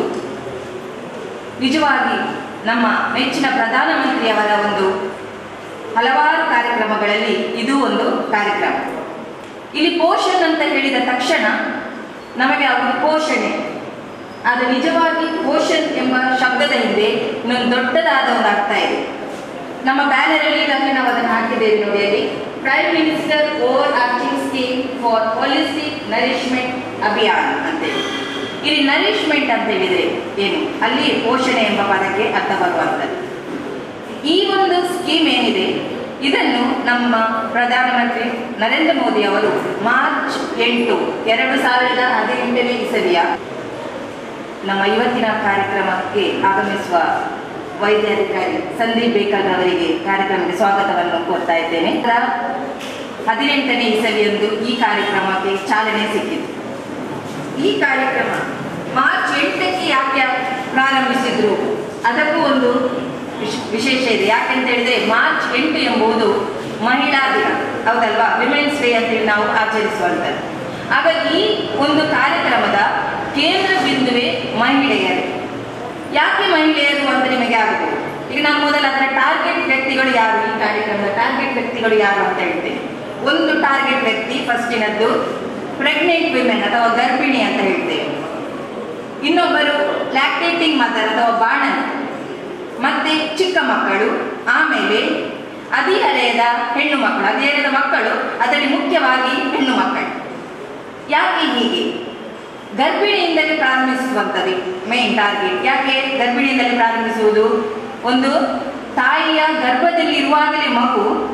ನಿಜವಾಗಿ ನಮ್ಮ ಮೆಚ್ಚಿನ ಪ್ರಧಾನಮಂತ್ರಿಯವರ ಒಂದು ಹಲವಾರು ಕಾರ್ಯಕ್ರಮಗಳಲ್ಲಿ ಇದು ಒಂದು ಕಾರ್ಯಕ್ರಮ ಇಲ್ಲಿ ಪೋಷಣ್ ಅಂತ ಹೇಳಿದ ತಕ್ಷಣ ನಮಗೆ ಆ ಒಂದು ಪೋಷಣೆ ಅದು ನಿಜವಾಗಿ ಪೋಷಣ್ ಎಂಬ ಶಬ್ದದ ಹಿಂದೆ ಇನ್ನೊಂದು ದೊಡ್ಡದಾದ ಒಂದು ಅರ್ಥ ಇದೆ ನಮ್ಮ ಬ್ಯಾನರಲ್ಲಿ ಈಗಾಗಲೇ ನಾವು ಅದನ್ನು ಹಾಕಿದ್ದೇವೆ ನೋಡಿ ಅಲ್ಲಿ prime minister over arching scheme for holistic nourishment ಅಭಿಯಾನ್ ಅಂತೇಳಿ ಇಲ್ಲಿ ನರಿಶ್ಮೆಂಟ್ ಅಂತ ಹೇಳಿದರೆ ಏನು ಅಲ್ಲಿ ಪೋಷಣೆ ಎಂಬ ಪದಕ್ಕೆ ಅರ್ಥ ಬರುವಂಥದ್ದು ಈ ಒಂದು ಸ್ಕೀಮ್ ಏನಿದೆ ಇದನ್ನು ನಮ್ಮ ಪ್ರಧಾನಮಂತ್ರಿ ನರೇಂದ್ರ ಮೋದಿ ಅವರು ಮಾರ್ಚ್ ಎಂಟು ಎರಡು ಸಾವಿರದ ಹದಿನೆಂಟನೇ ಇಸವಿಯ ನಮ್ಮ ಇವತ್ತಿನ ಕಾರ್ಯಕ್ರಮಕ್ಕೆ ಆಗಮಿಸುವ ವೈದ್ಯಾಧಿಕಾರಿ ಸಂದೀಪ್ ಬೇಕಲ್ ಅವರಿಗೆ ಕಾರ್ಯಕ್ರಮಕ್ಕೆ ಸ್ವಾಗತವನ್ನು ಕೋರ್ತಾ ಇದ್ದೇನೆ ಹದಿನೆಂಟನೇ ಇಸವಿಯಂದು ಈ ಕಾರ್ಯಕ್ರಮಕ್ಕೆ ಚಾಲನೆ ಸಿಕ್ಕಿತು ಈ ಕಾರ್ಯಕ್ರಮ ಮಾರ್ಚ್ ಎಂಟಕ್ಕೆ ಯಾಕೆ ಪ್ರಾರಂಭಿಸಿದ್ರು ಅದಕ್ಕೂ ಒಂದು ವಿಶ್- ವಿಶೇಷ ಇದೆ ಯಾಕೆಂತ ಹೇಳಿದ್ರೆ ಮಾರ್ಚ್ ಎಂಟು ಎಂಬುದು ಮಹಿಳಾ ದಿನ ಹೌದಲ್ವಾ ವಿಮೆನ್ಸ್ ಡೇ ಅಂತೇಳಿ ನಾವು ಆಚರಿಸುವಂಥದ್ದು ಆಗ ಈ ಒಂದು ಕಾರ್ಯಕ್ರಮದ ಕೇಂದ್ರ ಬಿಂದುವೆ ಮಹಿಳೆಯರು ಯಾಕೆ ಮಹಿಳೆಯರು ಅಂತ ನಿಮಗೆ ಆಗಬಹುದು ಈಗ ನಾನು ಮೊದಲ ಅದರ ಟಾರ್ಗೆಟ್ ವ್ಯಕ್ತಿಗಳು ಯಾರು ಈ ಕಾರ್ಯಕ್ರಮದ ಟಾರ್ಗೆಟ್ ವ್ಯಕ್ತಿಗಳು ಯಾರು ಅಂತ ಹೇಳ್ತೇನೆ ಒಂದು ಟಾರ್ಗೆಟ್ ವ್ಯಕ್ತಿ ಫಸ್ಟಿನದ್ದು ಪ್ರೆಗ್ನೆಂಟ್ ವಿಮೆನ್ ಅಥವಾ ಗರ್ಭಿಣಿ ಅಂತ ಹೇಳ್ತೇವೆ ಇನ್ನೊಬ್ಬರು ಲ್ಯಾಕ್ಟೇಟಿಂಗ್ ಮದರ್ ಅಥವಾ ಬಾಣನ್ ಮತ್ತೆ ಚಿಕ್ಕ ಮಕ್ಕಳು ಆಮೇಲೆ ಹದಿಹರೆಯದ ಹೆಣ್ಣು ಮಕ್ಕಳು ಹದಿಹರೆಯದ ಮಕ್ಕಳು ಅದರಲ್ಲಿ ಮುಖ್ಯವಾಗಿ ಹೆಣ್ಣು ಮಕ್ಕಳು ಯಾಕೆ ಹೀಗೆ ಗರ್ಭಿಣಿಯಿಂದಲೇ ಪ್ರಾರಂಭಿಸುವಂಥದ್ದು ಮೇನ್ ಟಾರ್ಗೆಟ್ ಯಾಕೆ ಗರ್ಭಿಣಿಯಿಂದಲೇ ಪ್ರಾರಂಭಿಸುವುದು ಒಂದು ತಾಯಿಯ ಗರ್ಭದಲ್ಲಿ ಇರುವಾಗಲೇ ಮಗು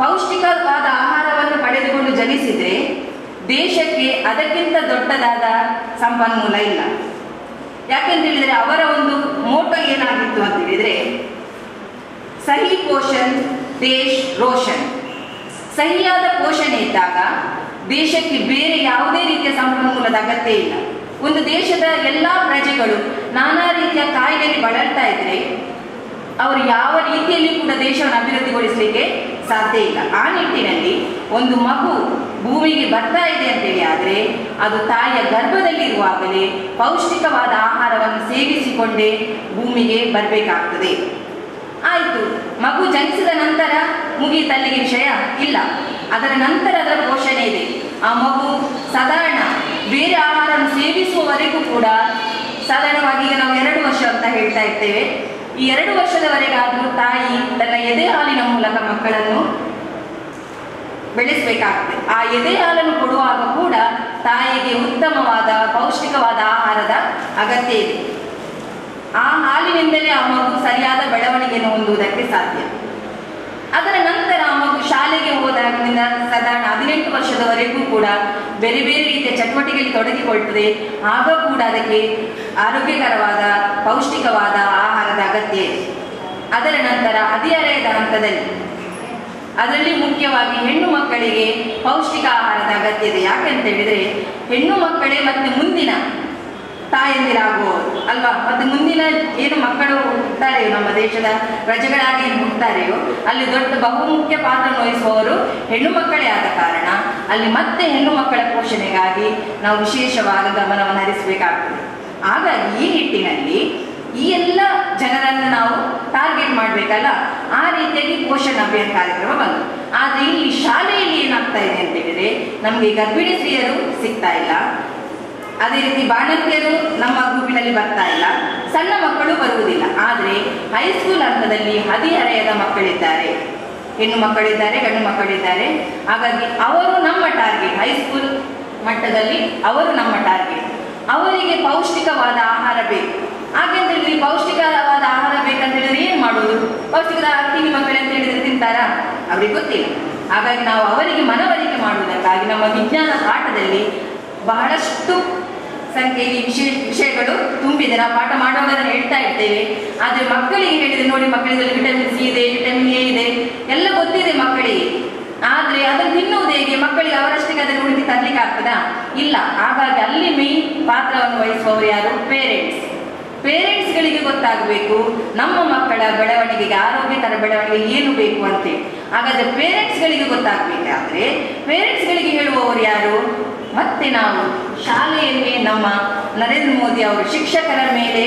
ಪೌಷ್ಟಿಕವಾದ ಆಹಾರವನ್ನು ಪಡೆದುಕೊಂಡು ಜನಿಸಿದ್ರೆ ದೇಶಕ್ಕೆ ಅದಕ್ಕಿಂತ ದೊಡ್ಡದಾದ ಸಂಪನ್ಮೂಲ ಇಲ್ಲ ಯಾಕೆಂತ ಹೇಳಿದ್ರೆ ಅವರ ಒಂದು ಮೋಟೋ ಏನಾಗಿತ್ತು ಅಂತ ಹೇಳಿದ್ರೆ ಸಹಿ ಪೋಷಣ್ ದೇಶ್ ರೋಷನ್ ಸಹಿಯಾದ ಪೋಷಣೆ ಇದ್ದಾಗ ದೇಶಕ್ಕೆ ಬೇರೆ ಯಾವುದೇ ರೀತಿಯ ಸಂಪನ್ಮೂಲದ ಅಗತ್ಯ ಇಲ್ಲ ಒಂದು ದೇಶದ ಎಲ್ಲ ಪ್ರಜೆಗಳು ನಾನಾ ರೀತಿಯ ಕಾಯಿಲೆಗೆ ಬಳಲ್ತಾ ಇದ್ರೆ ಅವರು ಯಾವ ರೀತಿಯಲ್ಲಿ ಕೂಡ ದೇಶವನ್ನು ಅಭಿವೃದ್ಧಿಗೊಳಿಸಲಿಕ್ಕೆ ಸಾಧ್ಯ ಇಲ್ಲ ಆ ನಿಟ್ಟಿನಲ್ಲಿ ಒಂದು ಮಗು ಭೂಮಿಗೆ ಬರ್ತಾ ಇದೆ ಅಂತೇಳಿ ಆದರೆ ಅದು ತಾಯಿಯ ಗರ್ಭದಲ್ಲಿರುವಾಗಲೇ ಪೌಷ್ಟಿಕವಾದ ಆಹಾರವನ್ನು ಸೇವಿಸಿಕೊಂಡೇ ಭೂಮಿಗೆ ಬರಬೇಕಾಗ್ತದೆ ಆಯಿತು ಮಗು ಜನಿಸಿದ ನಂತರ ಮುಗಿಯಿತಲ್ಲಿಗೆ ವಿಷಯ ಇಲ್ಲ ಅದರ ನಂತರ ಅದರ ಪೋಷಣೆ ಇದೆ ಆ ಮಗು ಸಾಧಾರಣ ಬೇರೆ ಆಹಾರವನ್ನು ಸೇವಿಸುವವರೆಗೂ ಕೂಡ ಸಾಧಾರಣವಾಗಿ ಈಗ ನಾವು ಎರಡು ವರ್ಷ ಅಂತ ಹೇಳ್ತಾ ಇರ್ತೇವೆ ಈ ಎರಡು ವರ್ಷದವರೆಗಾದರೂ ತಾಯಿ ತನ್ನ ಎದೆ ಹಾಲಿನ ಮೂಲಕ ಮಕ್ಕಳನ್ನು ಬೆಳೆಸಬೇಕಾಗ್ತದೆ ಆ ಎದೆ ಹಾಲನ್ನು ಕೊಡುವಾಗ ಕೂಡ ತಾಯಿಗೆ ಉತ್ತಮವಾದ ಪೌಷ್ಟಿಕವಾದ ಆಹಾರದ ಅಗತ್ಯ ಇದೆ ಆ ಹಾಲಿನಿಂದಲೇ ಆ ಮಗು ಸರಿಯಾದ ಬೆಳವಣಿಗೆಯನ್ನು ಹೊಂದುವುದಕ್ಕೆ ಸಾಧ್ಯ ಅದರ ನಂತರ ಆ ಮಗು ಶಾಲೆಗೆ ಹೋದಾಗಿನಿಂದ ಸಾಧಾರಣ ಹದಿನೆಂಟು ವರ್ಷದವರೆಗೂ ಕೂಡ ಬೇರೆ ಬೇರೆ ರೀತಿಯ ಚಟುವಟಿಕೆಯಲ್ಲಿ ತೊಡಗಿಕೊಳ್ತದೆ ಆಗ ಕೂಡ ಅದಕ್ಕೆ ಆರೋಗ್ಯಕರವಾದ ಪೌಷ್ಟಿಕವಾದ ಆಹಾರದ ಅಗತ್ಯ ಇದೆ ಅದರ ನಂತರ ಹದಿಹರೆಯದ ಹಂತದಲ್ಲಿ ಅದರಲ್ಲಿ ಮುಖ್ಯವಾಗಿ ಹೆಣ್ಣು ಮಕ್ಕಳಿಗೆ ಪೌಷ್ಟಿಕ ಆಹಾರದ ಅಗತ್ಯ ಇದೆ ಯಾಕೆಂತ ಹೇಳಿದ್ರೆ ಹೆಣ್ಣು ಮಕ್ಕಳೇ ಮತ್ತೆ ಮುಂದಿನ ತಾಯಂದಿರಾಗುವವರು ಅಲ್ವಾ ಮತ್ತೆ ಮುಂದಿನ ಏನು ಮಕ್ಕಳು ಹುಟ್ಟುತ್ತಾರೆಯೋ ನಮ್ಮ ದೇಶದ ಪ್ರಜೆಗಳಾಗಿ ಏನು ಹುಟ್ಟುತ್ತಾರೆಯೋ ಅಲ್ಲಿ ದೊಡ್ಡ ಬಹುಮುಖ್ಯ ಪಾತ್ರ ವಹಿಸುವವರು ಹೆಣ್ಣು ಮಕ್ಕಳೇ ಆದ ಕಾರಣ ಅಲ್ಲಿ ಮತ್ತೆ ಹೆಣ್ಣು ಮಕ್ಕಳ ಪೋಷಣೆಗಾಗಿ ನಾವು ವಿಶೇಷವಾದ ಗಮನವನ್ನು ಹರಿಸಬೇಕಾಗ್ತದೆ ಹಾಗಾಗಿ ಈ ನಿಟ್ಟಿನಲ್ಲಿ ಈ ಎಲ್ಲ ಜನರನ್ನು ನಾವು ಟಾರ್ಗೆಟ್ ಮಾಡಬೇಕಲ್ಲ ಆ ರೀತಿಯಾಗಿ ಪೋಷಣ ಅಭಿಯಾನ ಕಾರ್ಯಕ್ರಮ ಬಂತು ಆದರೆ ಇಲ್ಲಿ ಶಾಲೆಯಲ್ಲಿ ಏನಾಗ್ತಾ ಇದೆ ಅಂತ ಹೇಳಿದ್ರೆ ನಮಗೆ ಗರ್ಭಿಣಿ ಸ್ತ್ರೀಯರು ಸಿಗ್ತಾ ಇಲ್ಲ ಅದೇ ರೀತಿ ಬಾಣಂತಿಯರು ನಮ್ಮ ಗ್ರೂಪಿನಲ್ಲಿ ಬರ್ತಾ ಇಲ್ಲ ಸಣ್ಣ ಮಕ್ಕಳು ಬರುವುದಿಲ್ಲ ಆದರೆ ಹೈಸ್ಕೂಲ್ ಹಂತದಲ್ಲಿ ಹದಿಹರೆಯದ ಮಕ್ಕಳಿದ್ದಾರೆ ಹೆಣ್ಣು ಮಕ್ಕಳಿದ್ದಾರೆ ಗಂಡು ಮಕ್ಕಳಿದ್ದಾರೆ ಹಾಗಾಗಿ ಅವರು ನಮ್ಮ ಟಾರ್ಗೆಟ್ ಹೈಸ್ಕೂಲ್ ಮಟ್ಟದಲ್ಲಿ ಅವರು ನಮ್ಮ ಟಾರ್ಗೆಟ್ ಅವರಿಗೆ ಪೌಷ್ಟಿಕವಾದ ಆಹಾರ ಬೇಕು ಹಾಗೆಂತ ಹೇಳಿದ್ರೆ ಪೌಷ್ಟಿಕವಾದ ಆಹಾರ ಬೇಕಂತ ಹೇಳಿದ್ರೆ ಏನು ಮಾಡೋದು ಪೌಷ್ಟಿಕದ ತಿಂಡಿ ಮಕ್ಕಳು ಅಂತ ಹೇಳಿದ್ರೆ ತಿಂತಾರಾ ಅವ್ರಿಗೆ ಗೊತ್ತಿಲ್ಲ ಹಾಗಾಗಿ ನಾವು ಅವರಿಗೆ ಮನವರಿಕೆ ಮಾಡುವುದಕ್ಕಾಗಿ ನಮ್ಮ ವಿಜ್ಞಾನ ಪಾಠದಲ್ಲಿ ಬಹಳಷ್ಟು ಸಂಖ್ಯೆಯಲ್ಲಿ ವಿಷಯ ವಿಷಯಗಳು ತುಂಬಿದೆ ನಾವು ಪಾಠ ಮಾಡುವಾಗ ಅದನ್ನು ಹೇಳ್ತಾ ಇರ್ತೇವೆ ಆದರೆ ಮಕ್ಕಳಿಗೆ ಹೇಳಿದ್ರೆ ನೋಡಿ ಮಕ್ಕಳಿಗೆ ವಿಟಮಿನ್ ಸಿ ಇದೆ ವಿಟಮಿನ್ ಎ ಇದೆ ಎಲ್ಲ ಗೊತ್ತಿದೆ ಮಕ್ಕಳಿಗೆ ಆದರೆ ಅದನ್ನು ತಿನ್ನುವುದು ಹೇಗೆ ಮಕ್ಕಳಿಗೆ ಅವರಷ್ಟಕ್ಕೆ ಅದನ್ನು ಹುಡುಕಿ ತರಲಿಕ್ಕೆ ಆಗ್ತದಾ ಇಲ್ಲ ಹಾಗಾಗಿ ಅಲ್ಲಿ ಮೇನ್ ಪಾತ್ರವನ್ನು ವಹಿಸುವವರು ಯಾರು ಪೇರೆಂಟ್ಸ್ ಪೇರೆಂಟ್ಸ್ಗಳಿಗೆ ಗೊತ್ತಾಗಬೇಕು ನಮ್ಮ ಮಕ್ಕಳ ಬೆಳವಣಿಗೆಗೆ ಆರೋಗ್ಯಕರ ಬೆಳವಣಿಗೆ ಏನು ಬೇಕು ಅಂತೇಳಿ ಹಾಗಾದ್ರೆ ಪೇರೆಂಟ್ಸ್ಗಳಿಗೆ ಗೊತ್ತಾಗಬೇಕಾದ್ರೆ ಪೇರೆಂಟ್ಸ್ಗಳಿಗೆ ಹೇಳುವವರು ಯಾರು ಮತ್ತೆ ನಾವು ಶಾಲೆಯಲ್ಲಿ ನಮ್ಮ ನರೇಂದ್ರ ಮೋದಿ ಅವರು ಶಿಕ್ಷಕರ ಮೇಲೆ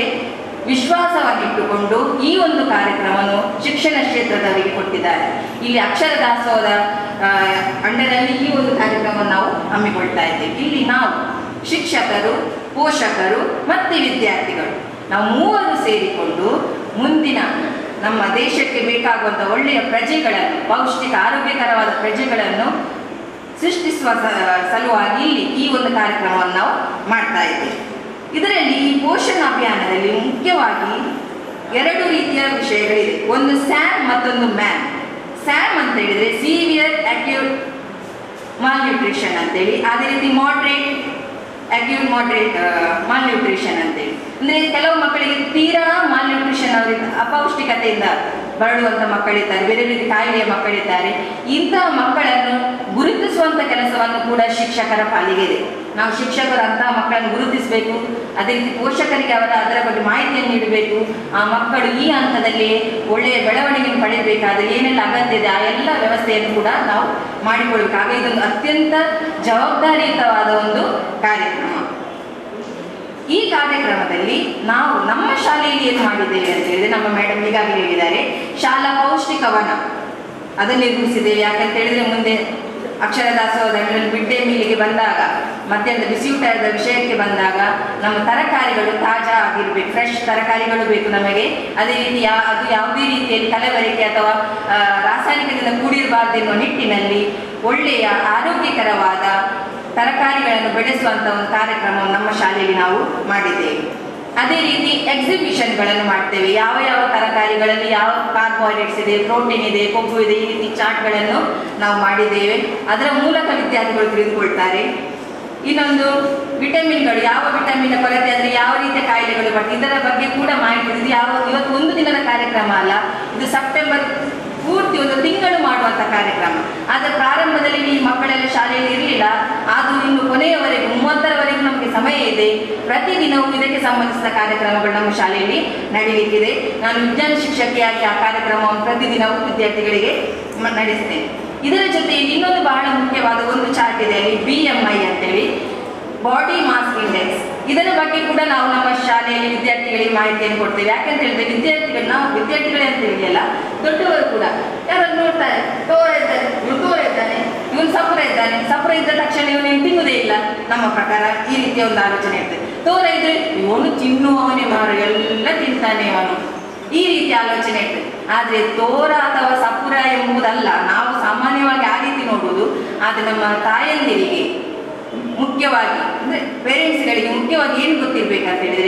ವಿಶ್ವಾಸವನ್ನಿಟ್ಟುಕೊಂಡು ಈ ಒಂದು ಕಾರ್ಯಕ್ರಮವನ್ನು ಶಿಕ್ಷಣ ಕ್ಷೇತ್ರದವರಿಗೆ ಕೊಟ್ಟಿದ್ದಾರೆ ಇಲ್ಲಿ ಅಕ್ಷರ ದಾಸೋಹದ ಆ, ಅಂಡರಲ್ಲಿ ಈ ಒಂದು ಕಾರ್ಯಕ್ರಮವನ್ನು ನಾವು ಹಮ್ಮಿಕೊಳ್ತಾ ಇದ್ದೇವೆ ಇಲ್ಲಿ ನಾವು ಶಿಕ್ಷಕರು ಪೋಷಕರು ಮತ್ತು ವಿದ್ಯಾರ್ಥಿಗಳು ನಾವು ಮೂವರು ಸೇರಿಕೊಂಡು ಮುಂದಿನ ನಮ್ಮ ದೇಶಕ್ಕೆ ಬೇಕಾಗುವಂಥ ಒಳ್ಳೆಯ ಪ್ರಜೆಗಳನ್ನು ಪೌಷ್ಟಿಕ ಆರೋಗ್ಯಕರವಾದ ಪ್ರಜೆಗಳನ್ನು ಸೃಷ್ಟಿಸುವ ಸ- ಸಲುವಾಗಿ ಇಲ್ಲಿ ಈ ಒಂದು ಕಾರ್ಯಕ್ರಮವನ್ನು ನಾವು ಮಾಡ್ತಾ ಇದ್ದೇವೆ ಇದರಲ್ಲಿ ಈ ಪೋಷಣ ಅಭಿಯಾನದಲ್ಲಿ ಮುಖ್ಯವಾಗಿ ಎರಡು ರೀತಿಯ ವಿಷಯಗಳಿದೆ ಒಂದು ಸ್ಯಾಮ್ ಮತ್ತೊಂದು ಮ್ಯಾಮ್ ಸ್ಯಾಮ್ ಅಂತ ಹೇಳಿದ್ರೆ ಸೀವಿಯರ್ ಅಕ್ಯೂಟ್ ಮಾಲ್ನ್ಯೂಟ್ರಿಷನ್ ಅಂತೇಳಿ ಅದೇ ರೀತಿ ಮಾಡ್ರೇಟ್ ಅಕ್ಯೂಟ್ ಮಾಡ್ರೇಟ್ ಮಾಲ್ನ್ಯೂಟ್ರಿಷನ್ ಅಂತೇಳಿ ಅಂದ್ರೆ ಕೆಲವು ಮಕ್ಕಳಿಗೆ ತೀರಾ ಮಾಲ್ನ್ಯೂಟ್ರಿಷನ್ ಅವರಿಂದ ಅಪೌಷ್ಟಿಕತೆಯಿಂದ ಬರಳುವಂತ ಮಕ್ಕಳಿದ್ದಾರೆ ಬೇರೆ ಬೇರೆ ಕಾಯಿಲೆಯ ಮಕ್ಕಳಿದ್ದಾರೆ ಇಂತಹ ಮಕ್ಕಳನ್ನು ಗುರುತಿಸುವಂತ ಕೆಲಸವನ್ನು ಕೂಡ ಶಿಕ್ಷಕರ ಪಾಲಿಗೆ ಇದೆ ನಾವು ಶಿಕ್ಷಕರು ಅಂತಹ ಮಕ್ಕಳನ್ನು ಗುರುತಿಸಬೇಕು ಅದೇ ರೀತಿ ಪೋಷಕರಿಗೆ ಅವರ ಅದರ ಬಗ್ಗೆ ಮಾಹಿತಿಯನ್ನು ನೀಡಬೇಕು ಆ ಮಕ್ಕಳು ಈ ಹಂತದಲ್ಲಿ ಒಳ್ಳೆಯ ಬೆಳವಣಿಗೆಯನ್ನು ಪಡೆಯಬೇಕಾದ್ರೆ ಏನೆಲ್ಲ ಅಗತ್ಯ ಇದೆ ಆ ಎಲ್ಲ ವ್ಯವಸ್ಥೆಯನ್ನು ಕೂಡ ನಾವು ಮಾಡಿಕೊಳ್ಬೇಕು ಹಾಗೆ ಇದೊಂದು ಅತ್ಯಂತ ಜವಾಬ್ದಾರಿಯುತವಾದ ಒಂದು ಕಾರ್ಯಕ್ರಮ ಈ ಕಾರ್ಯಕ್ರಮದಲ್ಲಿ ನಾವು ನಮ್ಮ ಶಾಲೆಯಲ್ಲಿ ಏನು ಮಾಡಿದ್ದೇವೆ ಅಂತ ಹೇಳಿದ್ರೆ ನಮ್ಮ ಮೇಡಮ್ ಈಗಾಗಲೇ ಹೇಳಿದ್ದಾರೆ ಶಾಲಾ ಪೌಷ್ಟಿಕವನ ಅದನ್ನು ನಿರ್ಮಿಸಿದ್ದೇವೆ ಯಾಕಂತ ಹೇಳಿದ್ರೆ ಮುಂದೆ ಅಕ್ಷರ ದಾಸೋಹದಲ್ಲಿ ಮಿಡ್ ಡೇ ಮೀಲಿಗೆ ಬಂದಾಗ ಮಧ್ಯಾಹ್ನದ ಬಿಸಿಯೂಟದ ವಿಷಯಕ್ಕೆ ಬಂದಾಗ ನಮ್ಮ ತರಕಾರಿಗಳು ತಾಜಾ ಆಗಿರ್ಬೇಕು ಫ್ರೆಶ್ ತರಕಾರಿಗಳು ಬೇಕು ನಮಗೆ ಅದೇ ರೀತಿ ಯಾ ಅದು ಯಾವುದೇ ರೀತಿಯಲ್ಲಿ ಕಲಬೆರಕೆ ಅಥವಾ ಆ, ರಾಸಾಯನಿಕದಿಂದ ಕೂಡಿರಬಾರ್ದು ಎನ್ನುವ ನಿಟ್ಟಿನಲ್ಲಿ ಒಳ್ಳೆಯ ಆರೋಗ್ಯಕರವಾದ ತರಕಾರಿಗಳನ್ನು ಬೆಳೆಸುವಂಥ ಒಂದು ಕಾರ್ಯಕ್ರಮವನ್ನು ನಮ್ಮ ಶಾಲೆಯಲ್ಲಿ ನಾವು ಮಾಡಿದ್ದೇವೆ ಅದೇ ರೀತಿ ಎಕ್ಸಿಬಿಷನ್ಗಳನ್ನು ಮಾಡ್ತೇವೆ ಯಾವ ಯಾವ ತರಕಾರಿಗಳಲ್ಲಿ ಯಾವ ಕಾರ್ಬೋಹೈಡ್ರೇಟ್ಸ್ ಇದೆ ಪ್ರೋಟೀನ್ ಇದೆ ಕೊಬ್ಬು ಇದೆ ಈ ರೀತಿ ಚಾರ್ಟ್ಗಳನ್ನು ನಾವು ಮಾಡಿದ್ದೇವೆ ಅದರ ಮೂಲಕ ವಿದ್ಯಾರ್ಥಿಗಳು ತಿಳಿದುಕೊಳ್ತಾರೆ ಇನ್ನೊಂದು ವಿಟಮಿನ್ಗಳು ಯಾವ ವಿಟಮಿನ್ ಕೊರತೆ ಅಂದರೆ ಯಾವ ರೀತಿಯ ಕಾಯಿಲೆಗಳು ಬರ್ತದೆ ಇದರ ಬಗ್ಗೆ ಕೂಡ ಮಾಹಿತಿ ಇದೆ. ಇದು ಯಾವ ಇವತ್ತು ಒಂದು ದಿನದ ಕಾರ್ಯಕ್ರಮ ಅಲ್ಲ ಇದು ಸೆಪ್ಟೆಂಬರ್ ಪೂರ್ತಿ ಒಂದು ತಿಂಗಳು ಮಾಡುವಂಥ ಕಾರ್ಯಕ್ರಮ ಆದರೆ ಪ್ರಾರಂಭದಲ್ಲಿ ಈ ಮಕ್ಕಳೆಲ್ಲ ಶಾಲೆಯಲ್ಲಿ ಇರಲಿಲ್ಲ ಆದರೂ ಇನ್ನು ಕೊನೆಯವರೆಗೂ ಮೂವತ್ತರವರೆಗೂ ನಮಗೆ ಸಮಯ ಇದೆ ಪ್ರತಿದಿನವೂ ಇದಕ್ಕೆ ಸಂಬಂಧಿಸಿದ ಕಾರ್ಯಕ್ರಮಗಳು ನಮ್ಮ ಶಾಲೆಯಲ್ಲಿ ನಡೆಯಲಿಕ್ಕಿದೆ ನಾನು ವಿಜ್ಞಾನ ಶಿಕ್ಷಕಿಯಾಗಿ ಆ ಕಾರ್ಯಕ್ರಮವನ್ನು ಪ್ರತಿದಿನವೂ ವಿದ್ಯಾರ್ಥಿಗಳಿಗೆ ಮ- ನಡೆಸ್ತೇನೆ ಇದರ ಜೊತೆಯಲ್ಲಿ ಇನ್ನೊಂದು ಬಹಳ ಮುಖ್ಯವಾದ ಒಂದು ಚಾರ್ಟ್ ಇದೆ ಅಲ್ಲಿ ಬಿ ಎಂ ಐ ಅಂತೇಳಿ ಬಾಡಿ ಮಾಸ್ ಇಂಡೆಕ್ಸ್ ಇದರ ಬಗ್ಗೆ ಕೂಡ ನಾವು ನಮ್ಮ ಶಾಲೆಯಲ್ಲಿ ವಿದ್ಯಾರ್ಥಿಗಳಿಗೆ ಮಾಹಿತಿಯನ್ನು ಕೊಡ್ತೇವೆ ಯಾಕಂತ ಹೇಳಿದ್ರೆ ವಿದ್ಯಾರ್ಥಿಗಳು ನಾವು ವಿದ್ಯಾರ್ಥಿಗಳೇ ಅಂತ ಹೇಳಿಯಲ್ಲ ದೊಡ್ಡವರು ಕೂಡ ಯಾರು ನೋಡ್ತಾರೆ ತೋರ ಇದ್ದಾನೆ ಇವನು ತೋರ ಇದ್ದಾನೆ ಇವನು ಸಪುರ ಇದ್ದಾನೆ ಸಪುರ ಇದ್ದ ತಕ್ಷಣ ಇವನೇನು ತಿನ್ನುವುದೇ ಇಲ್ಲ ನಮ್ಮ ಪ್ರಕಾರ ಈ ರೀತಿಯ ಒಂದು ಆಲೋಚನೆ ಇರ್ತದೆ ತೋರ ಇದ್ರೆ ಇವನು ತಿನ್ನುವವನೇ ಮಾರು ಎಲ್ಲ ತಿಂತಾನೆ ಅವನು ಈ ರೀತಿ ಆಲೋಚನೆ ಇರ್ತದೆ ಆದ್ರೆ ತೋರ ಅಥವಾ ಸಪುರ ಎಂಬುದಲ್ಲ ನಾವು ಸಾಮಾನ್ಯವಾಗಿ ಆ ರೀತಿ ನೋಡುವುದು ಆದ್ರೆ ನಮ್ಮ ತಾಯಂದಿರಿಗೆ ಮುಖ್ಯವಾಗಿ ಅಂದ್ರೆ ಪೇರೆಂಟ್ಸ್ಗಳಿಗೆ ಮುಖ್ಯವಾಗಿ ಏನು ಗೊತ್ತಿರ್ಬೇಕಂತ ಹೇಳಿದ್ರೆ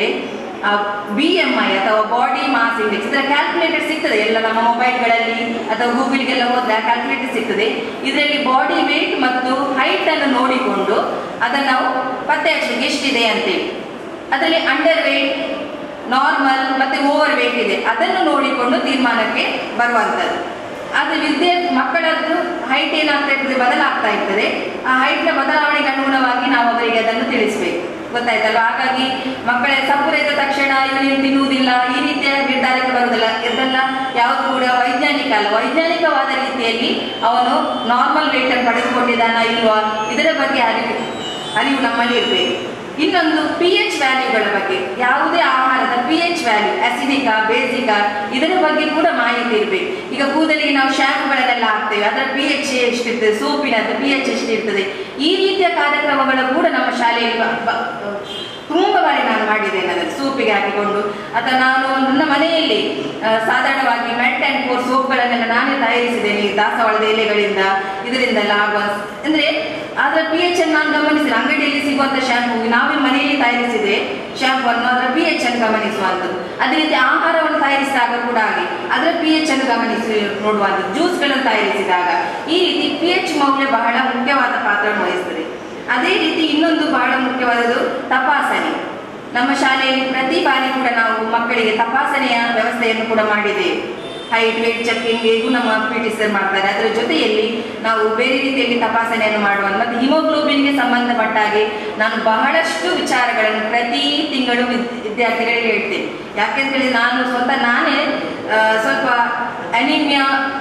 ಬಿ ಎಂ ಐ ಅಥವಾ ಬಾಡಿ ಮಾಸ್ ಇಂಡೆಕ್ಸ್ ಇದರ ಕ್ಯಾಲ್ಕುಲೇಟರ್ ಸಿಗ್ತದೆ ಎಲ್ಲ ನಮ್ಮ ಮೊಬೈಲ್ಗಳಲ್ಲಿ ಅಥವಾ ಗೂಗಲ್ಗೆಲ್ಲ ಹೋದ್ರೆ ಆ ಕ್ಯಾಲ್ಕುಲೇಟರ್ ಸಿಗ್ತದೆ ಇದರಲ್ಲಿ ಬಾಡಿ ವೇಟ್ ಮತ್ತು ಹೈಟ್ ಅನ್ನು ನೋಡಿಕೊಂಡು ಅದನ್ನು ನಾವು ಪತ್ತೆ ಹಚ್ಚಲಿಕ್ಕೆ ಎಷ್ಟಿದೆ ಅಂತೇಳಿ ಅದರಲ್ಲಿ ಅಂಡರ್ ವೇಟ್ ನಾರ್ಮಲ್ ಮತ್ತೆ ಓವರ್ ವೇಟ್ ಇದೆ ಅದನ್ನು ನೋಡಿಕೊಂಡು ತೀರ್ಮಾನಕ್ಕೆ ಬರುವಂಥದ್ದು ಆದರೆ ವಿದ್ಯಾರ್ಥಿ ಮಕ್ಕಳದ್ದು ಹೈಟ್ ಏನಾಗ್ತಾ ಇರ್ತದೆ ಬದಲಾಗ್ತಾ ಇರ್ತದೆ ಆ ಹೈಟ್ನ ಬದಲಾವಣೆಗೆ ಅನುಗುಣವಾಗಿ ನಾವು ಅವರಿಗೆ ಅದನ್ನು ತಿಳಿಸ್ಬೇಕು ಗೊತ್ತಾಯ್ತಲ್ಲ ಹಾಗಾಗಿ ಮಕ್ಕಳ ಸಪುರ ಇದ್ದ ತಕ್ಷಣ ಇವನೇನು ತಿನ್ನುವುದಿಲ್ಲ ಈ ರೀತಿಯ ನಿರ್ಧಾರಕ್ಕೆ ಬರುವುದಿಲ್ಲ ಇದೆಲ್ಲ ಯಾವುದು ಕೂಡ ವೈಜ್ಞಾನಿಕ ಅಲ್ಲ ವೈಜ್ಞಾನಿಕವಾದ ರೀತಿಯಲ್ಲಿ ಅವನು ನಾರ್ಮಲ್ ವೇಟ್ ಅನ್ನು ಪಡೆದುಕೊಂಡಿದ್ದಾನ ಇಲ್ವಾ ಇದರ ಬಗ್ಗೆ ಅರಿವು ಅರಿವು ನಮ್ಮಲ್ಲಿ ಇರಬೇಕು ಇನ್ನೊಂದು ಪಿ ಎಚ್ ವ್ಯಾಲ್ಯೂಗಳ ಬಗ್ಗೆ ಯಾವುದೇ ಆಹಾರದ ಪಿ ಎಚ್ ವ್ಯಾಲ್ಯೂ ಅಸಿಡಿಕಾ ಬೇಸಿಕಾ ಇದರ ಬಗ್ಗೆ ಕೂಡ ಮಾಹಿತಿ ಇರಬೇಕು ಈಗ ಕೂದಲಿಗೆ ನಾವು ಶಾಂಪುಗಳನ್ನೆಲ್ಲ ಹಾಕ್ತೇವೆ ಅದರ ಪಿ ಎಚ್ ಎಷ್ಟಿರ್ತದೆ ಸೋಪಿನದ್ದು ಪಿ ಎಚ್ ಎಷ್ಟಿರ್ತದೆ ಈ ರೀತಿಯ ಕಾರ್ಯಕ್ರಮಗಳು ಕೂಡ ನಮ್ಮ ಶಾಲೆಯಲ್ಲಿ ಬ- ಬ- ತುಂಬ ಬಾರಿ ನಾನು ಮಾಡಿದ್ದೇನೆ ಅದನ್ನು ಸೋಪಿಗೆ ಹಾಕಿಕೊಂಡು ಅಥವಾ ನಾನು ನನ್ನ ಮನೆಯಲ್ಲಿ ಆ, ಸಾಧಾರಣವಾಗಿ ಮೆಟ್ ಆ್ಯಂಡ್ ಕೋರ್ ಸೋಪ್ಗಳನ್ನೆಲ್ಲ ನಾನೇ ತಯಾರಿಸಿದ್ದೇನೆ ಈ ದಾಸವಾಳದ ಎಲೆಗಳಿಂದ ಇದರಿಂದೆಲ್ಲ ಆಗುವ ಅಂದರೆ ಅದರ ಪಿ ಎಚ್ ಅನ್ನು ನಾನು ಗಮನಿಸಿದೆ ಅಂಗಡಿಯಲ್ಲಿ ಸಿಗುವಂಥ ಶಾಂಪೂ ನಾವೇ ಮನೆಯಲ್ಲಿ ತಯಾರಿಸಿದೆ ಶಾಂಪೂ ಅನ್ನು ಅದರ ಪಿ ಎಚ್ ಅನ್ನು ಗಮನಿಸುವಂಥದ್ದು ಅದೇ ರೀತಿ ಆಹಾರವನ್ನು ತಯಾರಿಸಿದಾಗ ಕೂಡ ಹಾಗೆ ಅದರ ಪಿ ಎಚ್ ಅನ್ನು ಗಮನಿಸಿ ನೋಡುವಂಥದ್ದು ಜ್ಯೂಸ್ಗಳನ್ನು ತಯಾರಿಸಿದಾಗ ಈ ರೀತಿ ಪಿ ಎಚ್ ಮೌಲ್ಯ ಬಹಳ ಮುಖ್ಯವಾದ ಪಾತ್ರವನ್ನು ವಹಿಸ್ತದೆ ಅದೇ ರೀತಿ ಇನ್ನೊಂದು ಬಹಳ ಮುಖ್ಯವಾದದ್ದು ತಪಾಸಣೆ ನಮ್ಮ ಶಾಲೆಯಲ್ಲಿ ಪ್ರತಿ ಬಾರಿ ಕೂಡ ನಾವು ಮಕ್ಕಳಿಗೆ ತಪಾಸಣೆಯ ವ್ಯವಸ್ಥೆಯನ್ನು ಕೂಡ ಮಾಡಿದ್ದೇವೆ ಹೈಟ್ ವೇಟ್ ಚೆಕಿಂಗ್ ಹೇಗೂ ನಮ್ಮ ಪಿ ಟಿ ಸರ್ ಮಾಡ್ತಾರೆ ಅದರ ಜೊತೆಯಲ್ಲಿ ನಾವು ಬೇರೆ ರೀತಿಯಲ್ಲಿ ತಪಾಸಣೆಯನ್ನು ಮಾಡುವ ಮತ್ತು ಹಿಮೋಗ್ಲೋಬಿನ್ಗೆ ಸಂಬಂಧಪಟ್ಟ ಹಾಗೆ ನಾನು ಬಹಳಷ್ಟು ವಿಚಾರಗಳನ್ನು ಪ್ರತಿ ತಿಂಗಳು ವಿದ್- ವಿದ್ಯಾರ್ಥಿಗಳಿಗೆ ಹೇಳ್ತೇನೆ ಯಾಕೆಂತೇಳಿ ನಾನು ಸ್ವತಃ ನಾನೇ ಆ, ಸ್ವಲ್ಪ ಅನಿಮಿಯಾ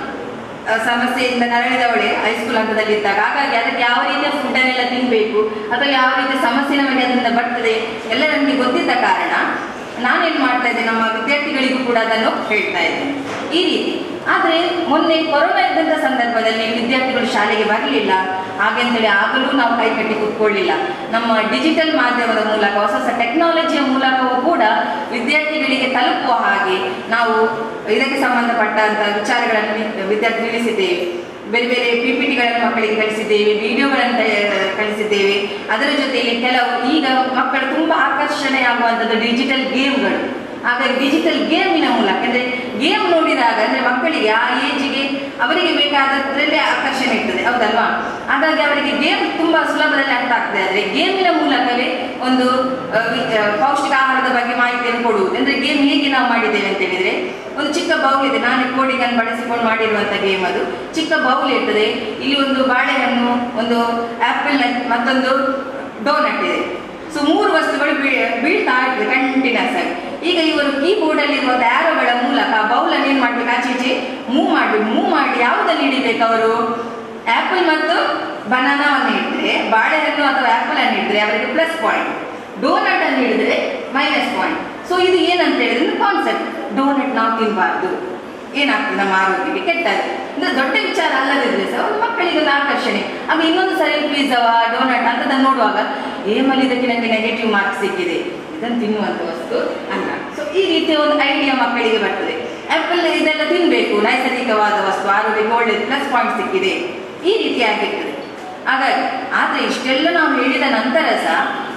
ಆ, ಸಮಸ್ಯೆಯಿಂದ ನರಳಿದವಳೆ ಹೈಸ್ಕೂಲ್ ಹಂತದಲ್ಲಿ ಇದ್ದಾಗ ಹಾಗಾಗಿ ಅದಕ್ಕೆ ಯಾವ ರೀತಿಯ ಫುಡ್ ಅನ್ನೆಲ್ಲ ತಿನ್ನಬೇಕು ಅಥವಾ ಯಾವ ರೀತಿಯ ಸಮಸ್ಯೆ ನಮಗೆ ಅದರಿಂದ ಬರ್ತದೆ ಎಲ್ಲ ನನಗೆ ಗೊತ್ತಿದ್ದ ಕಾರಣ ನಾನೇನು ಮಾಡ್ತಾ ಇದ್ದೆ ನಮ್ಮ ವಿದ್ಯಾರ್ಥಿಗಳಿಗೂ ಕೂಡ ಅದನ್ನು ಹೇಳ್ತಾ ಇದ್ದೇನೆ ಈ ರೀತಿ ಆದರೆ ಮೊನ್ನೆ ಕೊರೋನಾ ಇದ್ದಂಥ ಸಂದರ್ಭದಲ್ಲಿ ವಿದ್ಯಾರ್ಥಿಗಳು ಶಾಲೆಗೆ ಬರಲಿಲ್ಲ ಹಾಗೆಂತೇಳಿ ಆಗಲೂ ನಾವು ಕೈ ಕಟ್ಟಿ ಕೂತ್ಕೊಳ್ಳಿಲ್ಲ ನಮ್ಮ ಡಿಜಿಟಲ್ ಮಾಧ್ಯಮದ ಮೂಲಕ ಹೊಸ ಹೊಸ ಟೆಕ್ನಾಲಜಿಯ ಮೂಲಕವೂ ಕೂಡ ವಿದ್ಯಾರ್ಥಿಗಳಿಗೆ ತಲುಪುವ ಹಾಗೆ ನಾವು ಇದಕ್ಕೆ ಸಂಬಂಧಪಟ್ಟಂತ ವಿಚಾರಗಳನ್ನು ವಿ- ವಿದ್ಯಾರ್ಥಿ ತಿಳಿಸಿದ್ದೇವೆ ಬೇರೆ ಬೇರೆ ಪಿ ಪಿ ಟಿಗಳನ್ನು ಮಕ್ಕಳಿಗೆ ಕಳಿಸಿದ್ದೇವೆ ವಿಡಿಯೋಗಳನ್ನು ತಯ- ಕಳಿಸಿದ್ದೇವೆ ಅದರ ಜೊತೆಯಲ್ಲಿ ಕೆಲವು ಈಗ ಮಕ್ಕಳು ತುಂಬ ಆಕರ್ಷಣೆ ಆಗುವಂಥದ್ದು ಡಿಜಿಟಲ್ ಗೇಮ್ಗಳು ಹಾಗಾಗಿ ಡಿಜಿಟಲ್ ಗೇಮಿನ ಮೂಲಕ ಅಂದರೆ ಗೇಮ್ ನೋಡಿದಾಗ ಅಂದರೆ ಮಕ್ಕಳಿಗೆ ಆ ಏಜಿಗೆ ಅವರಿಗೆ ಬೇಕಾದದ್ರಲ್ಲೇ ಆಕರ್ಷಣೆ ಇರ್ತದೆ ಹೌದಲ್ವಾ ಹಾಗಾಗಿ ಅವರಿಗೆ ಗೇಮ್ ತುಂಬ ಸುಲಭದಲ್ಲಿ ಅರ್ಥ ಆಗ್ತದೆ ಆದರೆ ಗೇಮಿನ ಮೂಲಕವೇ ಒಂದು ಆ, ವಿ- ಆ, ಪೌಷ್ಟಿಕ ಆಹಾರದ ಬಗ್ಗೆ ಮಾಹಿತಿಯನ್ನು ಕೊಡುವುದು ಅಂದರೆ ಗೇಮ್ ಹೇಗೆ ನಾವು ಮಾಡಿದ್ದೇವೆ ಅಂತ ಹೇಳಿದರೆ ಒಂದು ಚಿಕ್ಕ ಬೌಲ್ ಇದೆ ನಾನು ಕೋಡಿಂಗ್ ಅನ್ನು ಬಳಸಿಕೊಂಡು ಮಾಡಿರುವಂಥ ಗೇಮ್ ಅದು ಚಿಕ್ಕ ಬೌಲ್ ಇರ್ತದೆ ಇಲ್ಲಿ ಒಂದು ಬಾಳೆಹಣ್ಣು ಒಂದು ಆ್ಯಪಲ್ ಮತ್ತೊಂದು ಡೋನಟ್ ಇದೆ ಸೊ ಮೂರು ವಸ್ತುಗಳು ಬೀ- ಬೀಳ್ತಾ ಇರ್ತದೆ ಕಂಟಿನ್ಯೂಸ್ ಆಗಿ ಈಗ ಇವರು ಕೀಬೋರ್ಡ್ ಅಲ್ಲಿ ಇರುವ ಆರೋಗಳ ಮೂಲಕ ಬೌಲ್ ಅನ್ನು ಏನ್ ಮಾಡ್ಬೇಕು ಆಚೆ ಈಚೆ ಮೂವ್ ಮಾಡ್ಬೇಕು ಮೂವ್ ಮಾಡಿ ಯಾವುದನ್ನು ಹಿಡಿಬೇಕು ಅವರು ಆಪಲ್ ಮತ್ತು ಬನಾನಾವನ್ನು ಹಿಡಿದ್ರೆ ಬಾಳೆಹಣ್ಣು ಅಥವಾ ಆಪಲ್ ಅನ್ನು ಹಿಡಿದ್ರೆ ಅವರಿಗೆ ಪ್ಲಸ್ ಪಾಯಿಂಟ್ ಡೋನಟ್ ಅನ್ನು ಹಿಡಿದ್ರೆ ಮೈನಸ್ ಪಾಯಿಂಟ್ ಸೊ ಇದು ಏನಂತ ಹೇಳಿದ್ರೆ ಕಾನ್ಸೆಪ್ಟ್ ಡೋನಟ್ ನಾವು ತಿನ್ನಬಾರ್ದು ಏನಾಗ್ತದೆ ನಮ್ಮ ಆರೋಗ್ಯಕ್ಕೆ ಕೆಟ್ಟದ್ದು ಅಂದ್ರೆ ದೊಡ್ಡ ವಿಚಾರ ಅಲ್ಲದಿದ್ರೆ ಸಹ ಒಂದು ಮಕ್ಕಳಿಗೆ ಒಂದು ಆಕರ್ಷಣೆ ಆಗ ಇನ್ನೊಂದು ಸರಿ ಪಿಜ್ಜಾವ ಡೋನಟ್ ಅಂತದನ್ನು ನೋಡುವಾಗ ಏಮಲ್ಲಿ ಇದಕ್ಕೆ ನನಗೆ ನೆಗೆಟಿವ್ ಮಾರ್ಕ್ಸ್ ಸಿಕ್ಕಿದೆ ಇದನ್ನು ತಿನ್ನುವಂಥ ವಸ್ತು ಅಲ್ಲ ಸೊ ಈ ರೀತಿಯ ಒಂದು ಐಡಿಯಾ ಮಕ್ಕಳಿಗೆ ಬರ್ತದೆ ಆ್ಯಪಲ್ ಇದೆಲ್ಲ ತಿನ್ನಬೇಕು ನೈಸರ್ಗಿಕವಾದ ವಸ್ತು ಆರೋಗ್ಯಕ್ಕೆ ಒಳ್ಳೆಯದು ಪ್ಲಸ್ ಪಾಯಿಂಟ್ ಸಿಕ್ಕಿದೆ ಈ ರೀತಿಯಾಗಿರ್ತದೆ ಹಾಗಾಗಿ ಆದರೆ ಇಷ್ಟೆಲ್ಲ ನಾವು ಹೇಳಿದ ನಂತರ ಸಹ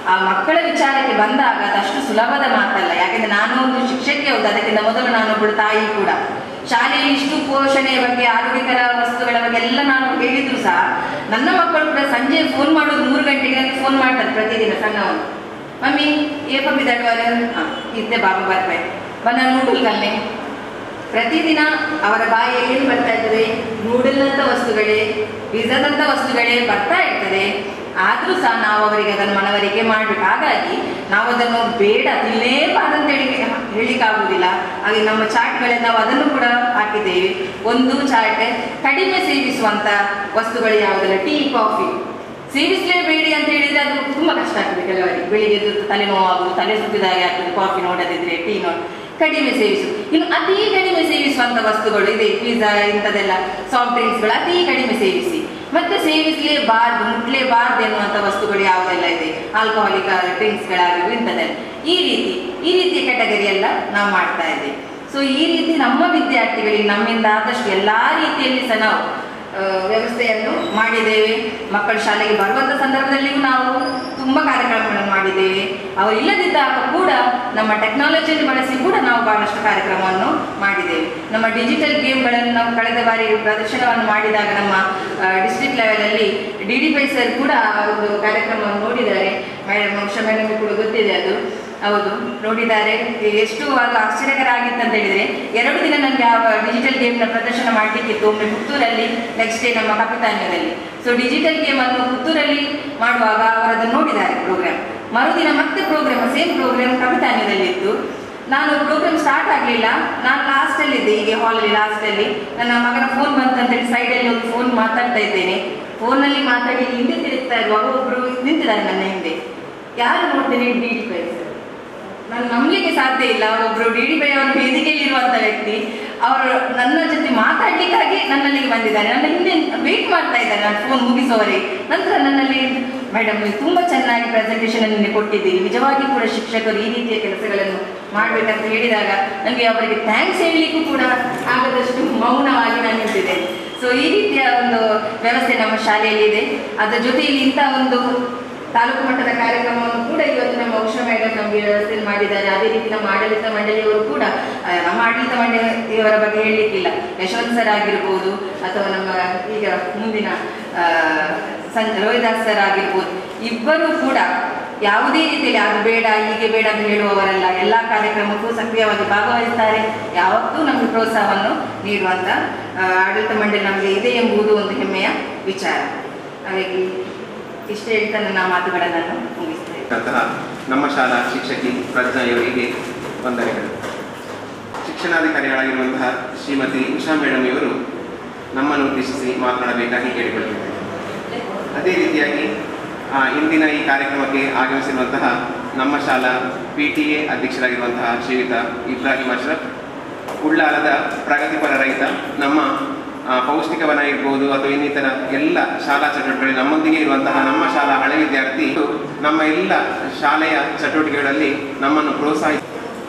ಆ ಮಕ್ಕಳ ವಿಚಾರಕ್ಕೆ ಬಂದಾಗ ಅದಷ್ಟು ಸುಲಭದ ಮಾತಲ್ಲ ಯಾಕಂದ್ರೆ ನಾನು ಒಂದು ಶಿಕ್ಷಕಿ ಹೌದು ಅದಕ್ಕಿಂತ ಮೊದಲು ನಾನು ಒಬ್ಬಳು ತಾಯಿ ಕೂಡ ಶಾಲೆಯಲ್ಲಿ ಇಷ್ಟು ಪೋಷಣೆಯ ಬಗ್ಗೆ ಆರೋಗ್ಯಕರ ವಸ್ತುಗಳ ಬಗ್ಗೆ ಎಲ್ಲ ನಾನು ಹೇಳಿದ್ರು ಸಹ ನನ್ನ ಮಕ್ಕಳು ಕೂಡ ಸಂಜೆ ಫೋನ್ ಮಾಡೋದು ಮೂರು ಗಂಟೆಗೆ ಫೋನ್ ಮಾಡ್ತಾರೆ ಪ್ರತಿದಿನ ಸಣ್ಣವನು ಮಮ್ಮಿ ಏ ಪಪ್ಪಿ ದಡ್ವಾರ ಹಾಂ ಇದ್ದೆ ಬಾಬಾ ಬರ್ಬಾಯ್ ಬನ್ನ ನೂಡಲ್ ಕಲ್ಲೆ ಪ್ರತಿದಿನ ಅವರ ಬಾಯಿಯಲ್ಲಿ ಏನು ಬರ್ತಾ ಇರ್ತದೆ ನೂಡಲ್ನಂಥ ವಸ್ತುಗಳೇ ಪಿಜ್ಜಾದಂಥ ವಸ್ತುಗಳೇ ಬರ್ತಾ ಇರ್ತದೆ ಆದರೂ ಸಹ ನಾವು ಅವರಿಗೆ ಅದನ್ನು ಮನವರಿಕೆ ಮಾಡಬೇಕು ಹಾಗಾಗಿ ನಾವು ಅದನ್ನು ಬೇಡ ತಿನ್ಲೇಬಾರ್ದು ಅಂತ ಹೇಳಿ ಹೇಳಿಕ್ಕಾಗುವುದಿಲ್ಲ ಹಾಗೆ ನಮ್ಮ ಚಾಟ್ಗಳಲ್ಲಿ ನಾವು ಅದನ್ನು ಕೂಡ ಹಾಕಿದ್ದೇವೆ ಒಂದು ಚಾಟ್ ಕಡಿಮೆ ಸೇವಿಸುವಂಥ ವಸ್ತುಗಳು ಯಾವುದಲ್ಲ ಟೀ ಕಾಫಿ ಸೇವಿಸಲೇಬೇಡಿ ಅಂತ ಹೇಳಿದ್ರೆ ಅದು ತುಂಬಾ ಕಷ್ಟ ಆಗ್ತದೆ ಕೆಲವರಿಗೆ ಬೆಳಿಗ್ಗೆ ಎದ್ದು ತಲೆನೋವಾಗುವುದು ತಲೆ ಸುತ್ತಿದ ಹಾಗೆ ಆಗ್ತದೆ ಕಾಫಿ ನೋಡದಿದ್ರೆ ಟೀ ನೋಡಿ ಕಡಿಮೆ ಸೇವಿಸು ಇನ್ನು ಅತಿ ಕಡಿಮೆ ಸೇವಿಸುವಂತ ವಸ್ತುಗಳು ಇದೆ ಪಿಜ್ಜಾ ಇಂಥದೆಲ್ಲ ಸಾಫ್ಟ್ ಡ್ರಿಂಕ್ಸ್ಗಳು ಅತಿ ಕಡಿಮೆ ಸೇವಿಸಿ ಮತ್ತೆ ಸೇವಿಸಲೇಬಾರ್ದು ಮುಟ್ಲೇಬಾರ್ದು ಎನ್ನುವಂಥ ವಸ್ತುಗಳು ಯಾವುದೆಲ್ಲ ಇದೆ ಆಲ್ಕೋಹಾಲಿಕ್ ಡ್ರಿಂಕ್ಸ್ಗಳಾಗಿರ್ಬೋದು ಇಂಥದ್ದೆಲ್ಲ ಈ ರೀತಿ ಈ ರೀತಿಯ ಕ್ಯಾಟಗರಿ ಎಲ್ಲ ನಾವು ಮಾಡ್ತಾ ಇದ್ದೇವೆ ಸೊ ಈ ರೀತಿ ನಮ್ಮ ವಿದ್ಯಾರ್ಥಿಗಳಿಗೆ ನಮ್ಮಿಂದ ಆದಷ್ಟು ಎಲ್ಲಾ ರೀತಿಯಲ್ಲಿ ಸಹ ನಾವು ಆ, ವ್ಯವಸ್ಥೆಯನ್ನು ಮಾಡಿದ್ದೇವೆ ಮಕ್ಕಳು ಶಾಲೆಗೆ ಬರುವಂಥ ಸಂದರ್ಭದಲ್ಲಿಯೂ ನಾವು ತುಂಬ ಕಾರ್ಯಕ್ರಮಗಳನ್ನು ಮಾಡಿದ್ದೇವೆ ಅವರು ಇಲ್ಲದಿದ್ದಾಗ ಕೂಡ ನಮ್ಮ ಟೆಕ್ನಾಲಜಿಯನ್ನು ಬಳಸಿ ಕೂಡ ನಾವು ಬಹಳಷ್ಟು ಕಾರ್ಯಕ್ರಮವನ್ನು ಮಾಡಿದ್ದೇವೆ ನಮ್ಮ ಡಿಜಿಟಲ್ ಗೇಮ್ಗಳನ್ನು ನಾವು ಕಳೆದ ಬಾರಿ ಪ್ರದರ್ಶನವನ್ನು ಮಾಡಿದಾಗ ನಮ್ಮ ಡಿಸ್ಟ್ರಿಕ್ಟ್ ಲೆವೆಲಲ್ಲಿ ಡಿ ಡಿ ಪೈ ಸರ್ ಕೂಡ ಆ ಒಂದು ಕಾರ್ಯಕ್ರಮವನ್ನು ನೋಡಿದ್ದಾರೆ ಮೇಡಮ್ ಬಹುಶಃ ಮೇಡಮ್ಗೆ ಕೂಡ ಗೊತ್ತಿದೆ ಅದು ಹೌದು ನೋಡಿದ್ದಾರೆ ಎಷ್ಟು ಅದು ಆಶ್ಚರ್ಯಕರ ಆಗಿತ್ತು ಅಂತ ಹೇಳಿದ್ರೆ ಎರಡು ದಿನ ನನಗೆ ಆ ಡಿಜಿಟಲ್ ಗೇಮ್ನ ಪ್ರದರ್ಶನ ಮಾಡಲಿಕ್ಕಿತ್ತು ಒಮ್ಮೆ ಪುತ್ತೂರಲ್ಲಿ ನೆಕ್ಸ್ಟ್ ಡೇ ನಮ್ಮ ಕಪಿತಾನ್ಯದಲ್ಲಿ ಸೊ ಡಿಜಿಟಲ್ ಗೇಮ್ ಅನ್ನು ಪುತ್ತೂರಲ್ಲಿ ಮಾಡುವಾಗ ಅವರು ಅದನ್ನು ನೋಡಿದ್ದಾರೆ ಪ್ರೋಗ್ರಾಮ್ ಮರುದಿನ ಮತ್ತೆ ಪ್ರೋಗ್ರಾಮ್ ಸೇಮ್ ಪ್ರೋಗ್ರಾಮ್ ಕಪಿತಾನ್ಯದಲ್ಲಿ ಇತ್ತು ನಾನು ಪ್ರೋಗ್ರಾಮ್ ಸ್ಟಾರ್ಟ್ ಆಗಲಿಲ್ಲ ನಾನು ಲಾಸ್ಟಲ್ಲಿ ಇದ್ದೆ ಹೀಗೆ ಹಾಲಲ್ಲಿ ಲಾಸ್ಟಲ್ಲಿ ನನ್ನ ಮಗನ ಫೋನ್ ಬಂತಂತೇಳಿ ಸೈಡಲ್ಲಿ ಒಂದು ಫೋನ್ ಮಾತಾಡ್ತಾ ಇದ್ದೇನೆ ಫೋನಲ್ಲಿ ಮಾತಾಡಿ ಹಿಂದೆ ತಿರುಗ್ತಾ ಇರುವಾಗ ಒಬ್ರು ನಿಂತಿದ್ದಾರೆ ನನ್ನ ಹಿಂದೆ ಯಾರು ನೋಡ್ತೇನೆ ಡಿ ಡಿ ಪೈ ಸರ್ ನಾನು ನಂಬಲಿಕ್ಕೆ ಸಾಧ್ಯ ಇಲ್ಲ ಒಬ್ರು ಡಿ ಡಿ ಪೈ ಅವರ ವೇದಿಕೆಯಲ್ಲಿ ಇರುವಂತ ವ್ಯಕ್ತಿ ಅವರು ನನ್ನ ಜೊತೆ ಮಾತಾಡ್ಲಿಕ್ಕಾಗಿ ನನ್ನಲ್ಲಿಗೆ ಬಂದಿದ್ದಾರೆ ನನ್ನ ಹಿಂದೆ ವೇಟ್ ಮಾಡ್ತಾ ಇದ್ದಾರೆ ನಾನು ಫೋನ್ ಮುಗಿಸೋವರೆಗೆ ನಂತರ ನನ್ನಲ್ಲಿ ಮೇಡಮ್ ನೀವು ತುಂಬಾ ಚೆನ್ನಾಗಿ ಪ್ರೆಸೆಂಟೇಷನ್ ನಿನ್ನೆ ಕೊಟ್ಟಿದ್ದೀರಿ ನಿಜವಾಗಿ ಕೂಡ ಶಿಕ್ಷಕರು ಈ ರೀತಿಯ ಕೆಲಸಗಳನ್ನು ಮಾಡ್ಬೇಕಂತ ಹೇಳಿದಾಗ ನನಗೆ ಅವರಿಗೆ ಥ್ಯಾಂಕ್ಸ್ ಹೇಳಲಿಕ್ಕೂ ಕೂಡ ಆಗದಷ್ಟು ಮೌನವಾಗಿ ನಾನು ನಿಂತಿದ್ದೆ ಸೊ ಈ ರೀತಿಯ ಒಂದು ವ್ಯವಸ್ಥೆ ನಮ್ಮ ಶಾಲೆಯಲ್ಲಿ ಇದೆ ಅದರ ಜೊತೆಯಲ್ಲಿ ಇಂಥ ಒಂದು ತಾಲೂಕು ಮಟ್ಟದ ಕಾರ್ಯಕ್ರಮವನ್ನು ಕೂಡ ಇವತ್ತು ನಮ್ಮ ಉಷಾ ಮೇಡಮ್ ನಮಗೆ ವ್ಯವಸ್ಥೆ ಮಾಡಿದ್ದಾರೆ ಅದೇ ರೀತಿ ನಮ್ಮ ಆಡಳಿತ ಮಂಡಳಿಯವರು ಕೂಡ ಆ, ನಮ್ಮ ಆಡಳಿತ ಮಂಡಳಿಯವರ ಬಗ್ಗೆ ಹೇಳಲಿಕ್ಕಿಲ್ಲ ಯಶವಂತ್ ಸರ್ ಆಗಿರ್ಬೋದು ಅಥವಾ ನಮ್ಮ ಈಗ ಮುಂದಿನ ಆ, ಸಂ ರೋಹಿದಾಸ್ ಸರ್ ಆಗಿರ್ಬೋದು ಇಬ್ಬರು ಕೂಡ ಯಾವುದೇ ರೀತಿಯಲ್ಲಿ ಅದು ಬೇಡ ಹೀಗೆ ಬೇಡ ಅಂತ ಹೇಳುವವರಲ್ಲ ಎಲ್ಲ ಕಾರ್ಯಕ್ರಮಕ್ಕೂ ಸಕ್ರಿಯವಾಗಿ ಭಾಗವಹಿಸ್ತಾರೆ ಯಾವತ್ತೂ ನಮಗೆ ಪ್ರೋತ್ಸಾಹವನ್ನು ನೀಡುವಂತ ಆ, ಆಡಳಿತ ಮಂಡಳಿ ನಮಗೆ ಇದೆ ಎಂಬುದು ಒಂದು ಹೆಮ್ಮೆಯ ವಿಚಾರ ಹಾಗಾಗಿ ಇಷ್ಟು ಹೇಳ್ತಾ ನನ್ನ ಮಾತುಗಳನ್ನು ಮುಗಿಸ್ತೇನೆ ಅಂತಹ ನಮ್ಮ ಶಾಲಾ ಶಿಕ್ಷಕಿ ಪ್ರಜ್ಞಾ ಇವರಿಗೆ ವಂದನೆಗಳು ಶಿಕ್ಷಣಾಧಿಕಾರಿಗಳಾಗಿರುವಂತಹ ಶ್ರೀಮತಿ ಉಷಾ ಮೇಡಮ್ ಇವರು ನಮ್ಮನ್ನು ಉದ್ದೇಶಿಸಿ ಮಾತನಾಡಬೇಕಾಗಿ ಕೇಳಿಕೊಳ್ಳುತ್ತೇವೆ ಅದೇ ರೀತಿಯಾಗಿ ಆ, ಇಂದಿನ ಈ ಕಾರ್ಯಕ್ರಮಕ್ಕೆ ಆಗಮಿಸಿರುವಂತಹ ನಮ್ಮ ಶಾಲಾ ಪಿ ಟಿ ಎ ಅಧ್ಯಕ್ಷರಾಗಿರುವಂತಹ ಶ್ರೀಯುತ ಇಬ್ರಾಹಿಂ ಅಶ್ರಫ್ ಉಳ್ಳಾಲದ ಪ್ರಗತಿಪರ ರೈತ ನಮ್ಮ ಆ, ಪೌಷ್ಟಿಕವನ ಇರ್ಬೋದು ಅಥವಾ ಇನ್ನಿತರ ಎಲ್ಲ ಶಾಲಾ ಚಟುವಟಿಕೆಗಳು ನಮ್ಮೊಂದಿಗೆ ಇರುವಂತಹ ನಮ್ಮ ಶಾಲಾ ಹಳೆ ವಿದ್ಯಾರ್ಥಿ ಇದು ನಮ್ಮ ಎಲ್ಲ ಶಾಲೆಯ ಚಟುವಟಿಕೆಗಳಲ್ಲಿ ನಮ್ಮನ್ನು ಪ್ರೋತ್ಸಾಹಿಸಿ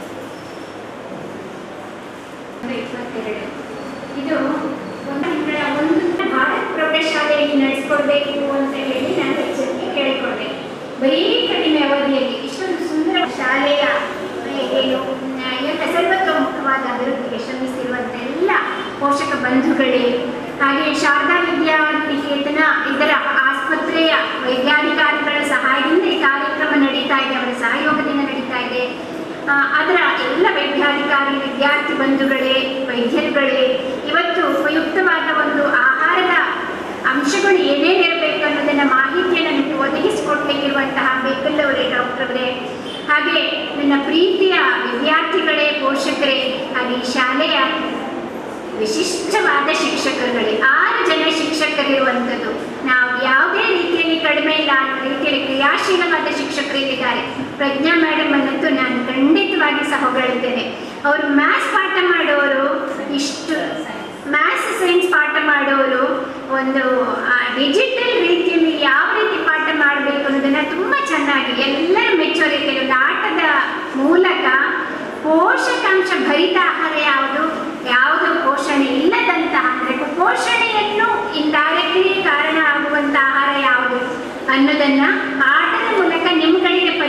ಒಂದು ಇಪ್ಪತ್ತೆರಡು. ಇದು ಒಂದು ತಿಂಗಳ ಒಂದು ಭಾರತ್ ಪ್ರೌಢಶಾಲೆಯಲ್ಲಿ ನಡೆಸ್ಕೊಡ್ಬೇಕು ಅಂತ ಹೇಳಿ ನಾನು ಎಚ್ಚರಿಕೆ ಕೇಳಿಕೊಂಡೆ ಬರೀ ಕಡಿಮೆ ಅವಧಿಯಲ್ಲಿ ಇಷ್ಟೊಂದು ಸುಂದರ ಶಾಲೆಯ ಏನು ಆ, ಎಲ್ಲ ಸರ್ವತೋಮುಖವಾದ ಅಭಿವೃದ್ಧಿಗೆ ಶ್ರಮಿಸಿರುವಂಥ ಎಲ್ಲ ಪೋಷಕ ಬಂಧುಗಳೇ ಹಾಗೆ ಶಾರದಾ ವಿದ್ಯಾನಿಕೇತನ ಇದರ ಆಸ್ಪತ್ರೆಯ ವೈಜ್ಞಾನಿಕಾರಿಗಳ ಸಹಾಯದಿಂದ ಈ ಕಾರ್ಯಕ್ರಮ ನಡೀತಾ ಇದೆ ಅವರ ಸಹಯೋಗದಿಂದ ನಡೀತಾ ಇದೆ ಆ, ಅದರ ಎಲ್ಲ ವೈದ್ಯಾಧಿಕಾರಿ ವಿದ್ಯಾರ್ಥಿ ಬಂಧುಗಳೇ ವೈದ್ಯರುಗಳೇ ಇವತ್ತು ಉಪಯುಕ್ತವಾದ ಒಂದು ಆಹಾರದ ಅಂಶಗಳು ಏನೇನಿರಬೇಕು ಅನ್ನೋದನ್ನ ಮಾಹಿತಿಯನ್ನು ನಿಮಗೆ ಒದಗಿಸಿಕೊಡ್ಲಿಕ್ಕಿರುವಂತಹ ಬೇಕಲ್ಲವರೇ ಡಾಕ್ಟರ್ಗಳೇ ಹಾಗೆ ನನ್ನ ಪ್ರೀತಿಯ ವಿದ್ಯಾರ್ಥಿಗಳೇ ಪೋಷಕರೇ ಹಾಗೆ ಈ ಶಾಲೆಯ ವಿಶಿಷ್ಟವಾದ ಶಿಕ್ಷಕರುಗಳೇ ಆರು ಜನ ಶಿಕ್ಷಕರಿರುವಂಥದ್ದು ನಾವು ಯಾವುದೇ ರೀತಿಯಲ್ಲಿ ಕಡಿಮೆ ಇಲ್ಲ ಅನ್ನೋ ರೀತಿಯಲ್ಲಿ ಕ್ರಿಯಾಶೀಲವಾದ ಶಿಕ್ಷಕರು ಇಲ್ಲಿದ್ದಾರೆ ಪ್ರಜ್ಞಾ ಮೇಡಮ್ ಅನ್ನಂತೂ ನಾನು ಖಂಡಿತವಾಗಿ ಸಹ ಹೊಗಳುತ್ತೇನೆ ಅವರು ಮ್ಯಾಥ್ಸ್ ಪಾಠ ಮಾಡೋರು ಇಷ್ಟು ಮ್ಯಾಥ್ಸ್ ಸೈನ್ಸ್ ಪಾಠ ಮಾಡೋರು ಒಂದು ಡಿಜಿಟಲ್ ರೀತಿಯಲ್ಲಿ ಯಾವ ರೀತಿ ಪಾಠ ಮಾಡಬೇಕು ಅನ್ನೋದನ್ನ ತುಂಬ ಚೆನ್ನಾಗಿ ಎಲ್ಲರ ಮೆಚ್ಚೋ ರೀತಿಯಲ್ಲಿ ಒಂದು ಆಟದ ಮೂಲಕ ಪೋಷಕಾಂಶ ಭರಿತ ಆಹಾರ ಯಾವುದು ಯಾವುದು ಪೋಷಣೆ ಇಲ್ಲದಂತಹ ಅಂದರೆ ಪೋಷಣೆಯನ್ನು ಇಂಡೈರೆಕ್ಟ್ಲಿ ಕಾರಣ ಆಗುವಂತ ಆಹಾರ ಯಾವುದು ಅನ್ನೋದನ್ನ ಆಟದ ಮೂಲಕ ನಿಮ್ಗಳಿಗೆ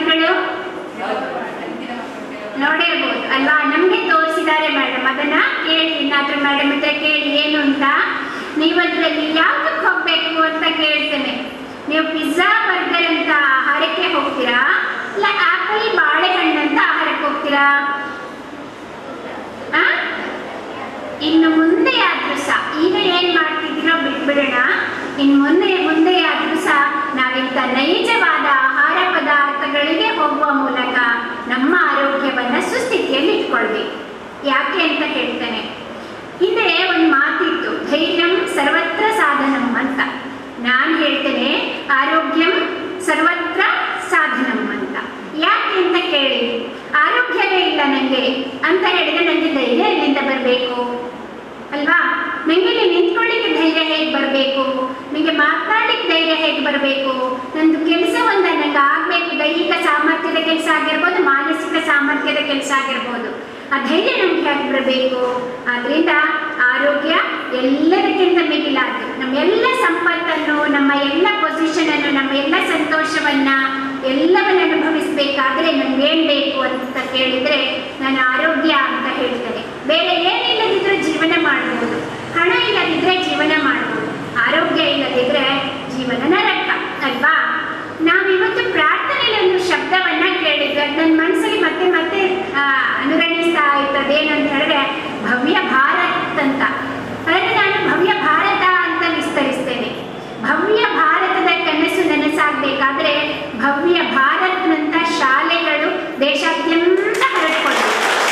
ಸಾಮರ್ಥ್ಯಗಳು ನೋಡಿರ್ಬೋದು ಅಲ್ವಾ ನಮ್ಗೆ ತೋರಿಸಿದ್ದಾರೆ ಮೇಡಮ್ ಅದನ್ನ ಕೇಳಿ ಇನ್ನಾದ್ರೂ ಮೇಡಮ್ ಹತ್ರ ಕೇಳಿ ಏನು ಅಂತ ನೀವು ಅದ್ರಲ್ಲಿ ಯಾವ್ದಕ್ಕೆ ಹೋಗ್ಬೇಕು ಅಂತ ಕೇಳ್ತೇನೆ ನೀವು ಪಿಜ್ಜಾ ಬರ್ಗರ್ ಅಂತ ಆಹಾರಕ್ಕೆ ಹೋಗ್ತೀರಾ ಇಲ್ಲ ಆಪಲ್ ಬಾಳೆಹಣ್ಣು ಅಂತ ಆಹಾರಕ್ಕೆ ಹೋಗ್ತೀರಾ ಆ? ಇನ್ನು ಮುಂದೆ ಆದ್ರೂ ಸಹ ಈಗ ಏನ್ ಮಾಡ್ತಿದ್ದೀರೋ ಬಿಟ್ಬಿಡೋಣ ಇನ್ನು ಮುಂದೆ ಮುಂದೆ ಆದ್ರೂ ಸಹ ನಾವಿಂತ ನೈಜವಾದ ಆಹಾರ ಪದಾರ್ಥಗಳಿಗೆ ಹೋಗುವ ಮೂಲಕ ನಮ್ಮ ಆರೋಗ್ಯವನ್ನ ಸುಸ್ಥಿತಿಯಲ್ಲಿ ಇಟ್ಕೊಳ್ಬೇಕು ಯಾಕೆ ಅಂತ ಹೇಳ್ತೇನೆ ಹಿಂದೆ ಒಂದು ಮಾತಿತ್ತು ಧೈರ್ಯಂ ಸರ್ವತ್ರ ಸಾಧನಂ ಅಂತ ನಾನು ಹೇಳ್ತೇನೆ ಆರೋಗ್ಯಂ ಸರ್ವತ್ರ ಸಾಧನಂ ಅಂತ ಯಾಕೆ ಅಂತ ಕೇಳಿ ಆರೋಗ್ಯವೇ ಇಲ್ಲ ನನಗೆ ಅಂತ ಹೇಳಿದ್ರೆ ನನಗೆ ಧೈರ್ಯ ಎಲ್ಲಿಂದ ಬರಬೇಕು ಅಲ್ವಾ ನನಗೆ ಇಲ್ಲಿ ನಿಂತ್ಕೊಳ್ಳಿಕ್ಕೆ ಧೈರ್ಯ ಹೇಗೆ ಬರಬೇಕು ನನಗೆ ಮಾತನಾಡ್ಲಿಕ್ಕೆ ಧೈರ್ಯ ಹೇಗೆ ಬರಬೇಕು ನಂದು ಕೆಲಸವನ್ನ ನನಗೆ ಆಗಬೇಕು ದೈಹಿಕ ಸಾಮರ್ಥ್ಯದ ಕೆಲಸ ಆಗಿರ್ಬೋದು ಮಾನಸಿಕ ಸಾಮರ್ಥ್ಯದ ಕೆಲಸ ಆಗಿರ್ಬೋದು ಆ ಧೈರ್ಯ ನಮ್ಗೆ ಹೇಗೆ ಬರಬೇಕು ಆದ್ರಿಂದ ಆರೋಗ್ಯ ಎಲ್ಲದಕ್ಕಿಂತ ಮಿಗಿಲಾದ್ದು ನಮ್ಮ ಎಲ್ಲ ಸಂಪತ್ತನ್ನು ನಮ್ಮ ಎಲ್ಲ ಪೊಸಿಷನ್ ಅನ್ನು ನಮ್ಮ ಎಲ್ಲ ಸಂತೋಷವನ್ನ ಎಲ್ಲವನ್ನ ಅನುಭವಿಸ್ಬೇಕಾದ್ರೆ ನಮ್ಗೆ ಏನ್ ಬೇಕು ಅಂತ ಕೇಳಿದ್ರೆ ನಾನು ಆರೋಗ್ಯ ಅಂತ ಹೇಳ್ತೇನೆ ಬೇರೆ ಏನಿಲ್ಲದಿದ್ರೂ ಜೀವನ ಮಾಡಬಹುದು ಹಣ ಇಲ್ಲದಿದ್ರೆ ಜೀವನ ಮಾಡಬಹುದು ಆರೋಗ್ಯ ಇಲ್ಲದಿದ್ರೆ ಜೀವನ ನರಕ ಅಲ್ವಾ ನಾವಿವತ್ತು ಪ್ರಾರ್ಥನೆಯಲ್ಲಿ ಒಂದು ಶಬ್ದವನ್ನ ಕೇಳಿದ್ವಿ ಅದು ನನ್ನ ಮನಸ್ಸಲ್ಲಿ ಮತ್ತೆ ಮತ್ತೆ ಆ, ಅನುರಣಿಸ್ತಾ ಇರ್ತದೆ ಏನಂತ ಹೇಳಿದ್ರೆ ಭವ್ಯ ಭಾರತ್ ಅಂತ ಅದಕ್ಕೆ ನಾನು ಭವ್ಯ ಭಾರತ ಅಂತ ವಿಸ್ತರಿಸ್ತೇನೆ ಭವ್ಯ ಭಾರತದ ಕನಸು ನನಸಾಗಬೇಕಾದ್ರೆ ಭವ್ಯ ಭಾರತ್ನಂತ ಶಾಲೆಗಳು ದೇಶಾದ್ಯಂತ ಹರಡಿಕೊಳ್ಳಬೇಕು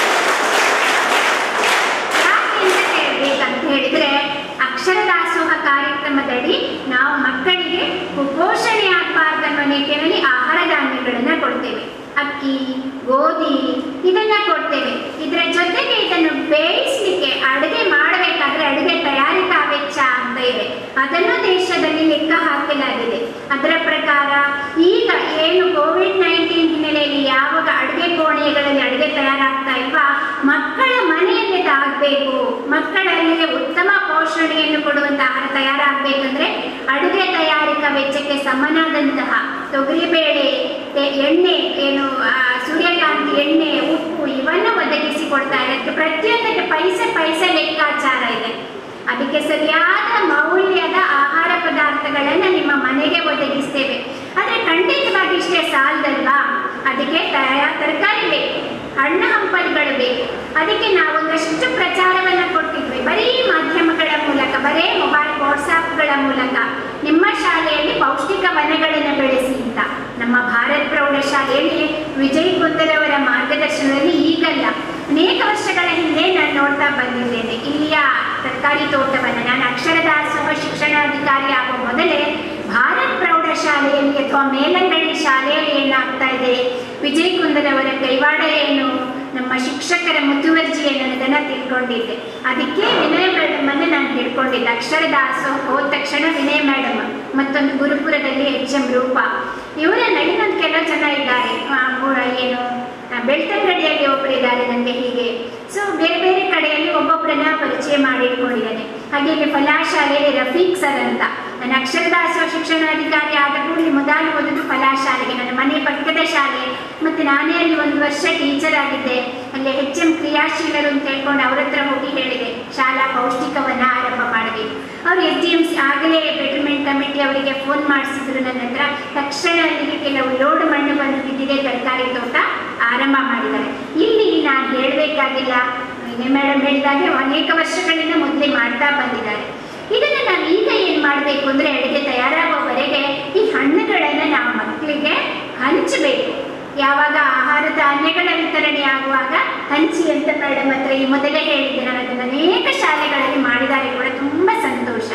ಯಾಕೆ ಅಂತ ಕೇಳ್ಬೇಕಂತ ಹೇಳಿದ್ರೆ ಅಕ್ಷರ ದಾಸೋಹ ಕಾರ್ಯಕ್ರಮದಡಿ ನಾವು ಮಕ್ಕಳಿಗೆ ಕುಪೋಷಣೆ ಆಗಬಾರ್ದು ಅನ್ನೋ ನಿಟ್ಟಿನಲ್ಲಿ ಆಹಾರ ಧಾನ್ಯಗಳನ್ನ ಕೊಡ್ತೇವೆ ಅಕ್ಕಿ ಗೋಧಿ ಇದನ್ನ ಕೊಡ್ತೇವೆ ಇದರ ಜೊತೆಗೆ ಇದನ್ನು ಬೇಯಿಸ್ಲಿಕ್ಕೆ ಅಡುಗೆ ಮಾಡಬೇಕಾದ್ರೆ ಅಡುಗೆ ತಯಾರಿಕಾ ವೆಚ್ಚ ಅಂತ ಇದೆ ಅದನ್ನು ದೇಶದಲ್ಲಿ ಲೆಕ್ಕ ಹಾಕಲಾಗಿದೆ ಅದರ ಪ್ರಕಾರ ಈಗ ಏನು ಕೋವಿಡ್ ನೈನ್ಟೀನ್ ಹಿನ್ನೆಲೆಯಲ್ಲಿ ಯಾವಾಗ ಅಡುಗೆ ಕೋಣೆಗಳಲ್ಲಿ ಅಡುಗೆ ತಯಾರಾಗ್ತಾ ಇಲ್ವಾ ಮಕ್ಕಳ ಮನೆಯಲ್ಲಿ ಆಗಬೇಕು ಮಕ್ಕಳಲ್ಲಿ ಉತ್ತಮ ಪೋಷಣೆಯನ್ನು ಕೊಡುವಂತ ಆಹಾರ ತಯಾರಾಗಬೇಕಂದ್ರೆ ಅಡುಗೆ ತಯಾರಿಕಾ ವೆಚ್ಚಕ್ಕೆ ಸಮನಾದಂತಹ ತೊಗರಿಬೇಳೆ ಎ- ಎಣ್ಣೆ ಏನು ಆ, ಸೂರ್ಯಕಾಂತಿ ಎಣ್ಣೆ ಉಪ್ಪು ಇವನ್ನು ಒದಗಿಸಿ ಕೊಡ್ತಾರೆ ಅದಕ್ಕೆ ಪ್ರತಿಯೊಂದಕ್ಕೆ ಪೈಸೆ ಪೈಸೆ ಲೆಕ್ಕಾಚಾರ ಇದೆ ಅದಕ್ಕೆ ಸರಿಯಾದ ಮೌಲ್ಯದ ಆಹಾರ ಪದಾರ್ಥಗಳನ್ನು ನಿಮ್ಮ ಮನೆಗೆ ಒದಗಿಸ್ತೇವೆ ಆದರೆ ಖಂಡಿತವಾಗಿ ಇಷ್ಟೇ ಸಾಲದಲ್ವಾ ಅದಕ್ಕೆ ತಯ- ತರಕಾರಿ ಬೇಕು ಹಣ್ಣು ಹಂಪಲುಗಳು ಬೇಕು ಅದಕ್ಕೆ ನಾವೊಂದಷ್ಟು ಪ್ರಚಾರವನ್ನು ಕೊಟ್ಟಿದ್ವಿ ಬರೀ ಮಾಧ್ಯಮಗಳ ಮೂಲಕ ಬರೀ ಮೊಬೈಲ್ ವಾಟ್ಸಾಪ್ಗಳ ಮೂಲಕ ನಿಮ್ಮ ಶಾಲೆಯಲ್ಲಿ ಪೌಷ್ಟಿಕ ವನಗಳನ್ನು ಬೆಳೆಸಿ ಅಂತ ನಮ್ಮ ಭಾರತ್ ಪ್ರೌಢಶಾಲೆಯಲ್ಲಿ ವಿಜಯ್ ಕುಂದರವರ ಮಾರ್ಗದರ್ಶನದಲ್ಲಿ ಈಗಲ್ಲ ಅನೇಕ ವರ್ಷಗಳ ಹಿಂದೆ ನಾನು ನೋಡ್ತಾ ಬಂದಿದ್ದೇನೆ ಇಲ್ಲಿಯ ತರಕಾರಿ ತೋಟವನ್ನು ನಾನು ಅಕ್ಷರ ದಾಸೋಹ ಶಿಕ್ಷಣಾಧಿಕಾರಿ ಆಗುವ ಮೊದಲೇ ಭಾರತ್ ಪ್ರೌಢಶಾಲೆಯಲ್ಲಿ ಅಥವಾ ಮೇಲಂಗಡಿ ಶಾಲೆಯಲ್ಲಿ ಏನಾಗ್ತಾ ಇದೆ ವಿಜಯ್ ಕುಂದರವರ ಕೈವಾಡ ಏನು ನಮ್ಮ ಶಿಕ್ಷಕರ ಮುತುವರ್ಜಿ ಏನು ಅನ್ನೋದನ್ನ ತಿಳ್ಕೊಂಡಿದ್ದೆ ಅದಕ್ಕೆ ವಿನಯ ಮೇಡಮ್ ಅನ್ನು ನಾನು ಹಿಡ್ಕೊಂಡಿದ್ದೆ ಅಕ್ಷರ ದಾಸೋಹ ಹೋದ ತಕ್ಷಣ ವಿನಯ ಮೇಡಮ್ ಮತ್ತೊಂದು ಗುರುಪುರದಲ್ಲಿ ಎಚ್ ಎಂ ರೂಪ ಇವರನ್ನ ಇನ್ನೊಂದು ಕೆಲವು ಜನ ಇದ್ದಾರೆ ಆ, ಮೂ- ಏನು ಆ, ಬೆಳ್ತಂಗಡಿಯಲ್ಲಿ ಒಬ್ಬರು ಇದ್ದಾರೆ ನನಗೆ ಹೀಗೆ ಸೊ ಬೇರೆ ಬೇರೆ ಕಡೆಯಲ್ಲಿ ಒಬ್ಬೊಬ್ಬರನ್ನ ಪರಿಚಯ ಮಾಡಿಟ್ಕೊಂಡಿದ್ದೇನೆ ಹಾಗೆ ಇಲ್ಲಿ ಫಲಾಶಾಲೆಯಲ್ಲಿ ರಫೀಕ್ ಸರ್ ಅಂತ ನಾನು ಅಕ್ಷರದಾಸೋಹ ಶಿಕ್ಷಣಾಧಿಕಾರಿ ಆದ ಕೂಡಲೇ ಮೊದಲು ಓದಿದ್ದು ಫಲಾಶಾಲೆಗೆ ನನ್ನ ಮನೆ ಪಕ್ಕದ ಶಾಲೆ ಮತ್ತು ನಾನೇ ಅಲ್ಲಿ ಒಂದು ವರ್ಷ ಟೀಚರ್ ಆಗಿದ್ದೆ ಅಲ್ಲಿ ಎಚ್ ಎಂ ಕ್ರಿಯಾಶೀಲರು ಅಂತ ಹೇಳ್ಕೊಂಡು ಅವ್ರ ಹತ್ರ ಹೋಗಿ ಹೇಳಿದೆ ಶಾಲಾ ಪೌಷ್ಟಿಕವನ್ನ ಆರಂಭ ಮಾಡಬೇಕು ಅವ್ರು ಎಸ್ ಡಿ ಎಂ ಸಿ ಆಗಲೇ ಬೆಟರ್ಮೆಂಟ್ ಕಮಿಟಿ ಅವರಿಗೆ ಫೋನ್ ಮಾಡಿಸಿದ್ರು ನನ್ನ ಹತ್ರ ತಕ್ಷಣ ಅಲ್ಲಿಗೆ ಕೆಲವು ಲೋಡ್ ಮಣ್ಣು ಬಂದು ಬಿದ್ದಿದೆ ತರಕಾರಿ ತೋಟ ಆರಂಭ ಮಾಡಿದ್ದಾರೆ ಇಲ್ಲಿ ನಾನು ಹೇಳಬೇಕಾಗಿಲ್ಲ ಮೇಡಮ್ ಹೇಳಿದಾಗೆ ಅನೇಕ ವರ್ಷಗಳಿಂದ ಮೊದಲೇ ಮಾಡ್ತಾ ಬಂದಿದ್ದಾರೆ ಇದನ್ನು ನಾವು ಈಗ ಏನು ಮಾಡಬೇಕು ಅಂದರೆ ಅಡುಗೆ ತಯಾರಾಗುವವರೆಗೆ ಈ ಹಣ್ಣುಗಳನ್ನು ನಾವು ಮಕ್ಕಳಿಗೆ ಹಂಚಬೇಕು ಯಾವಾಗ ಆಹಾರ ಧಾನ್ಯಗಳ ವಿತರಣೆ ಆಗುವಾಗ ಹಂಚಿ ಅಂತ ಮೇಡಮ್ ಹತ್ರ ಈ ಮೊದಲೇ ಹೇಳಿದ್ದೆ ನಾನು ಅದನ್ನು ಅನೇಕ ಶಾಲೆಗಳಲ್ಲಿ ಮಾಡಿದ್ದಾರೆ ಕೂಡ ತುಂಬ ಸಂತೋಷ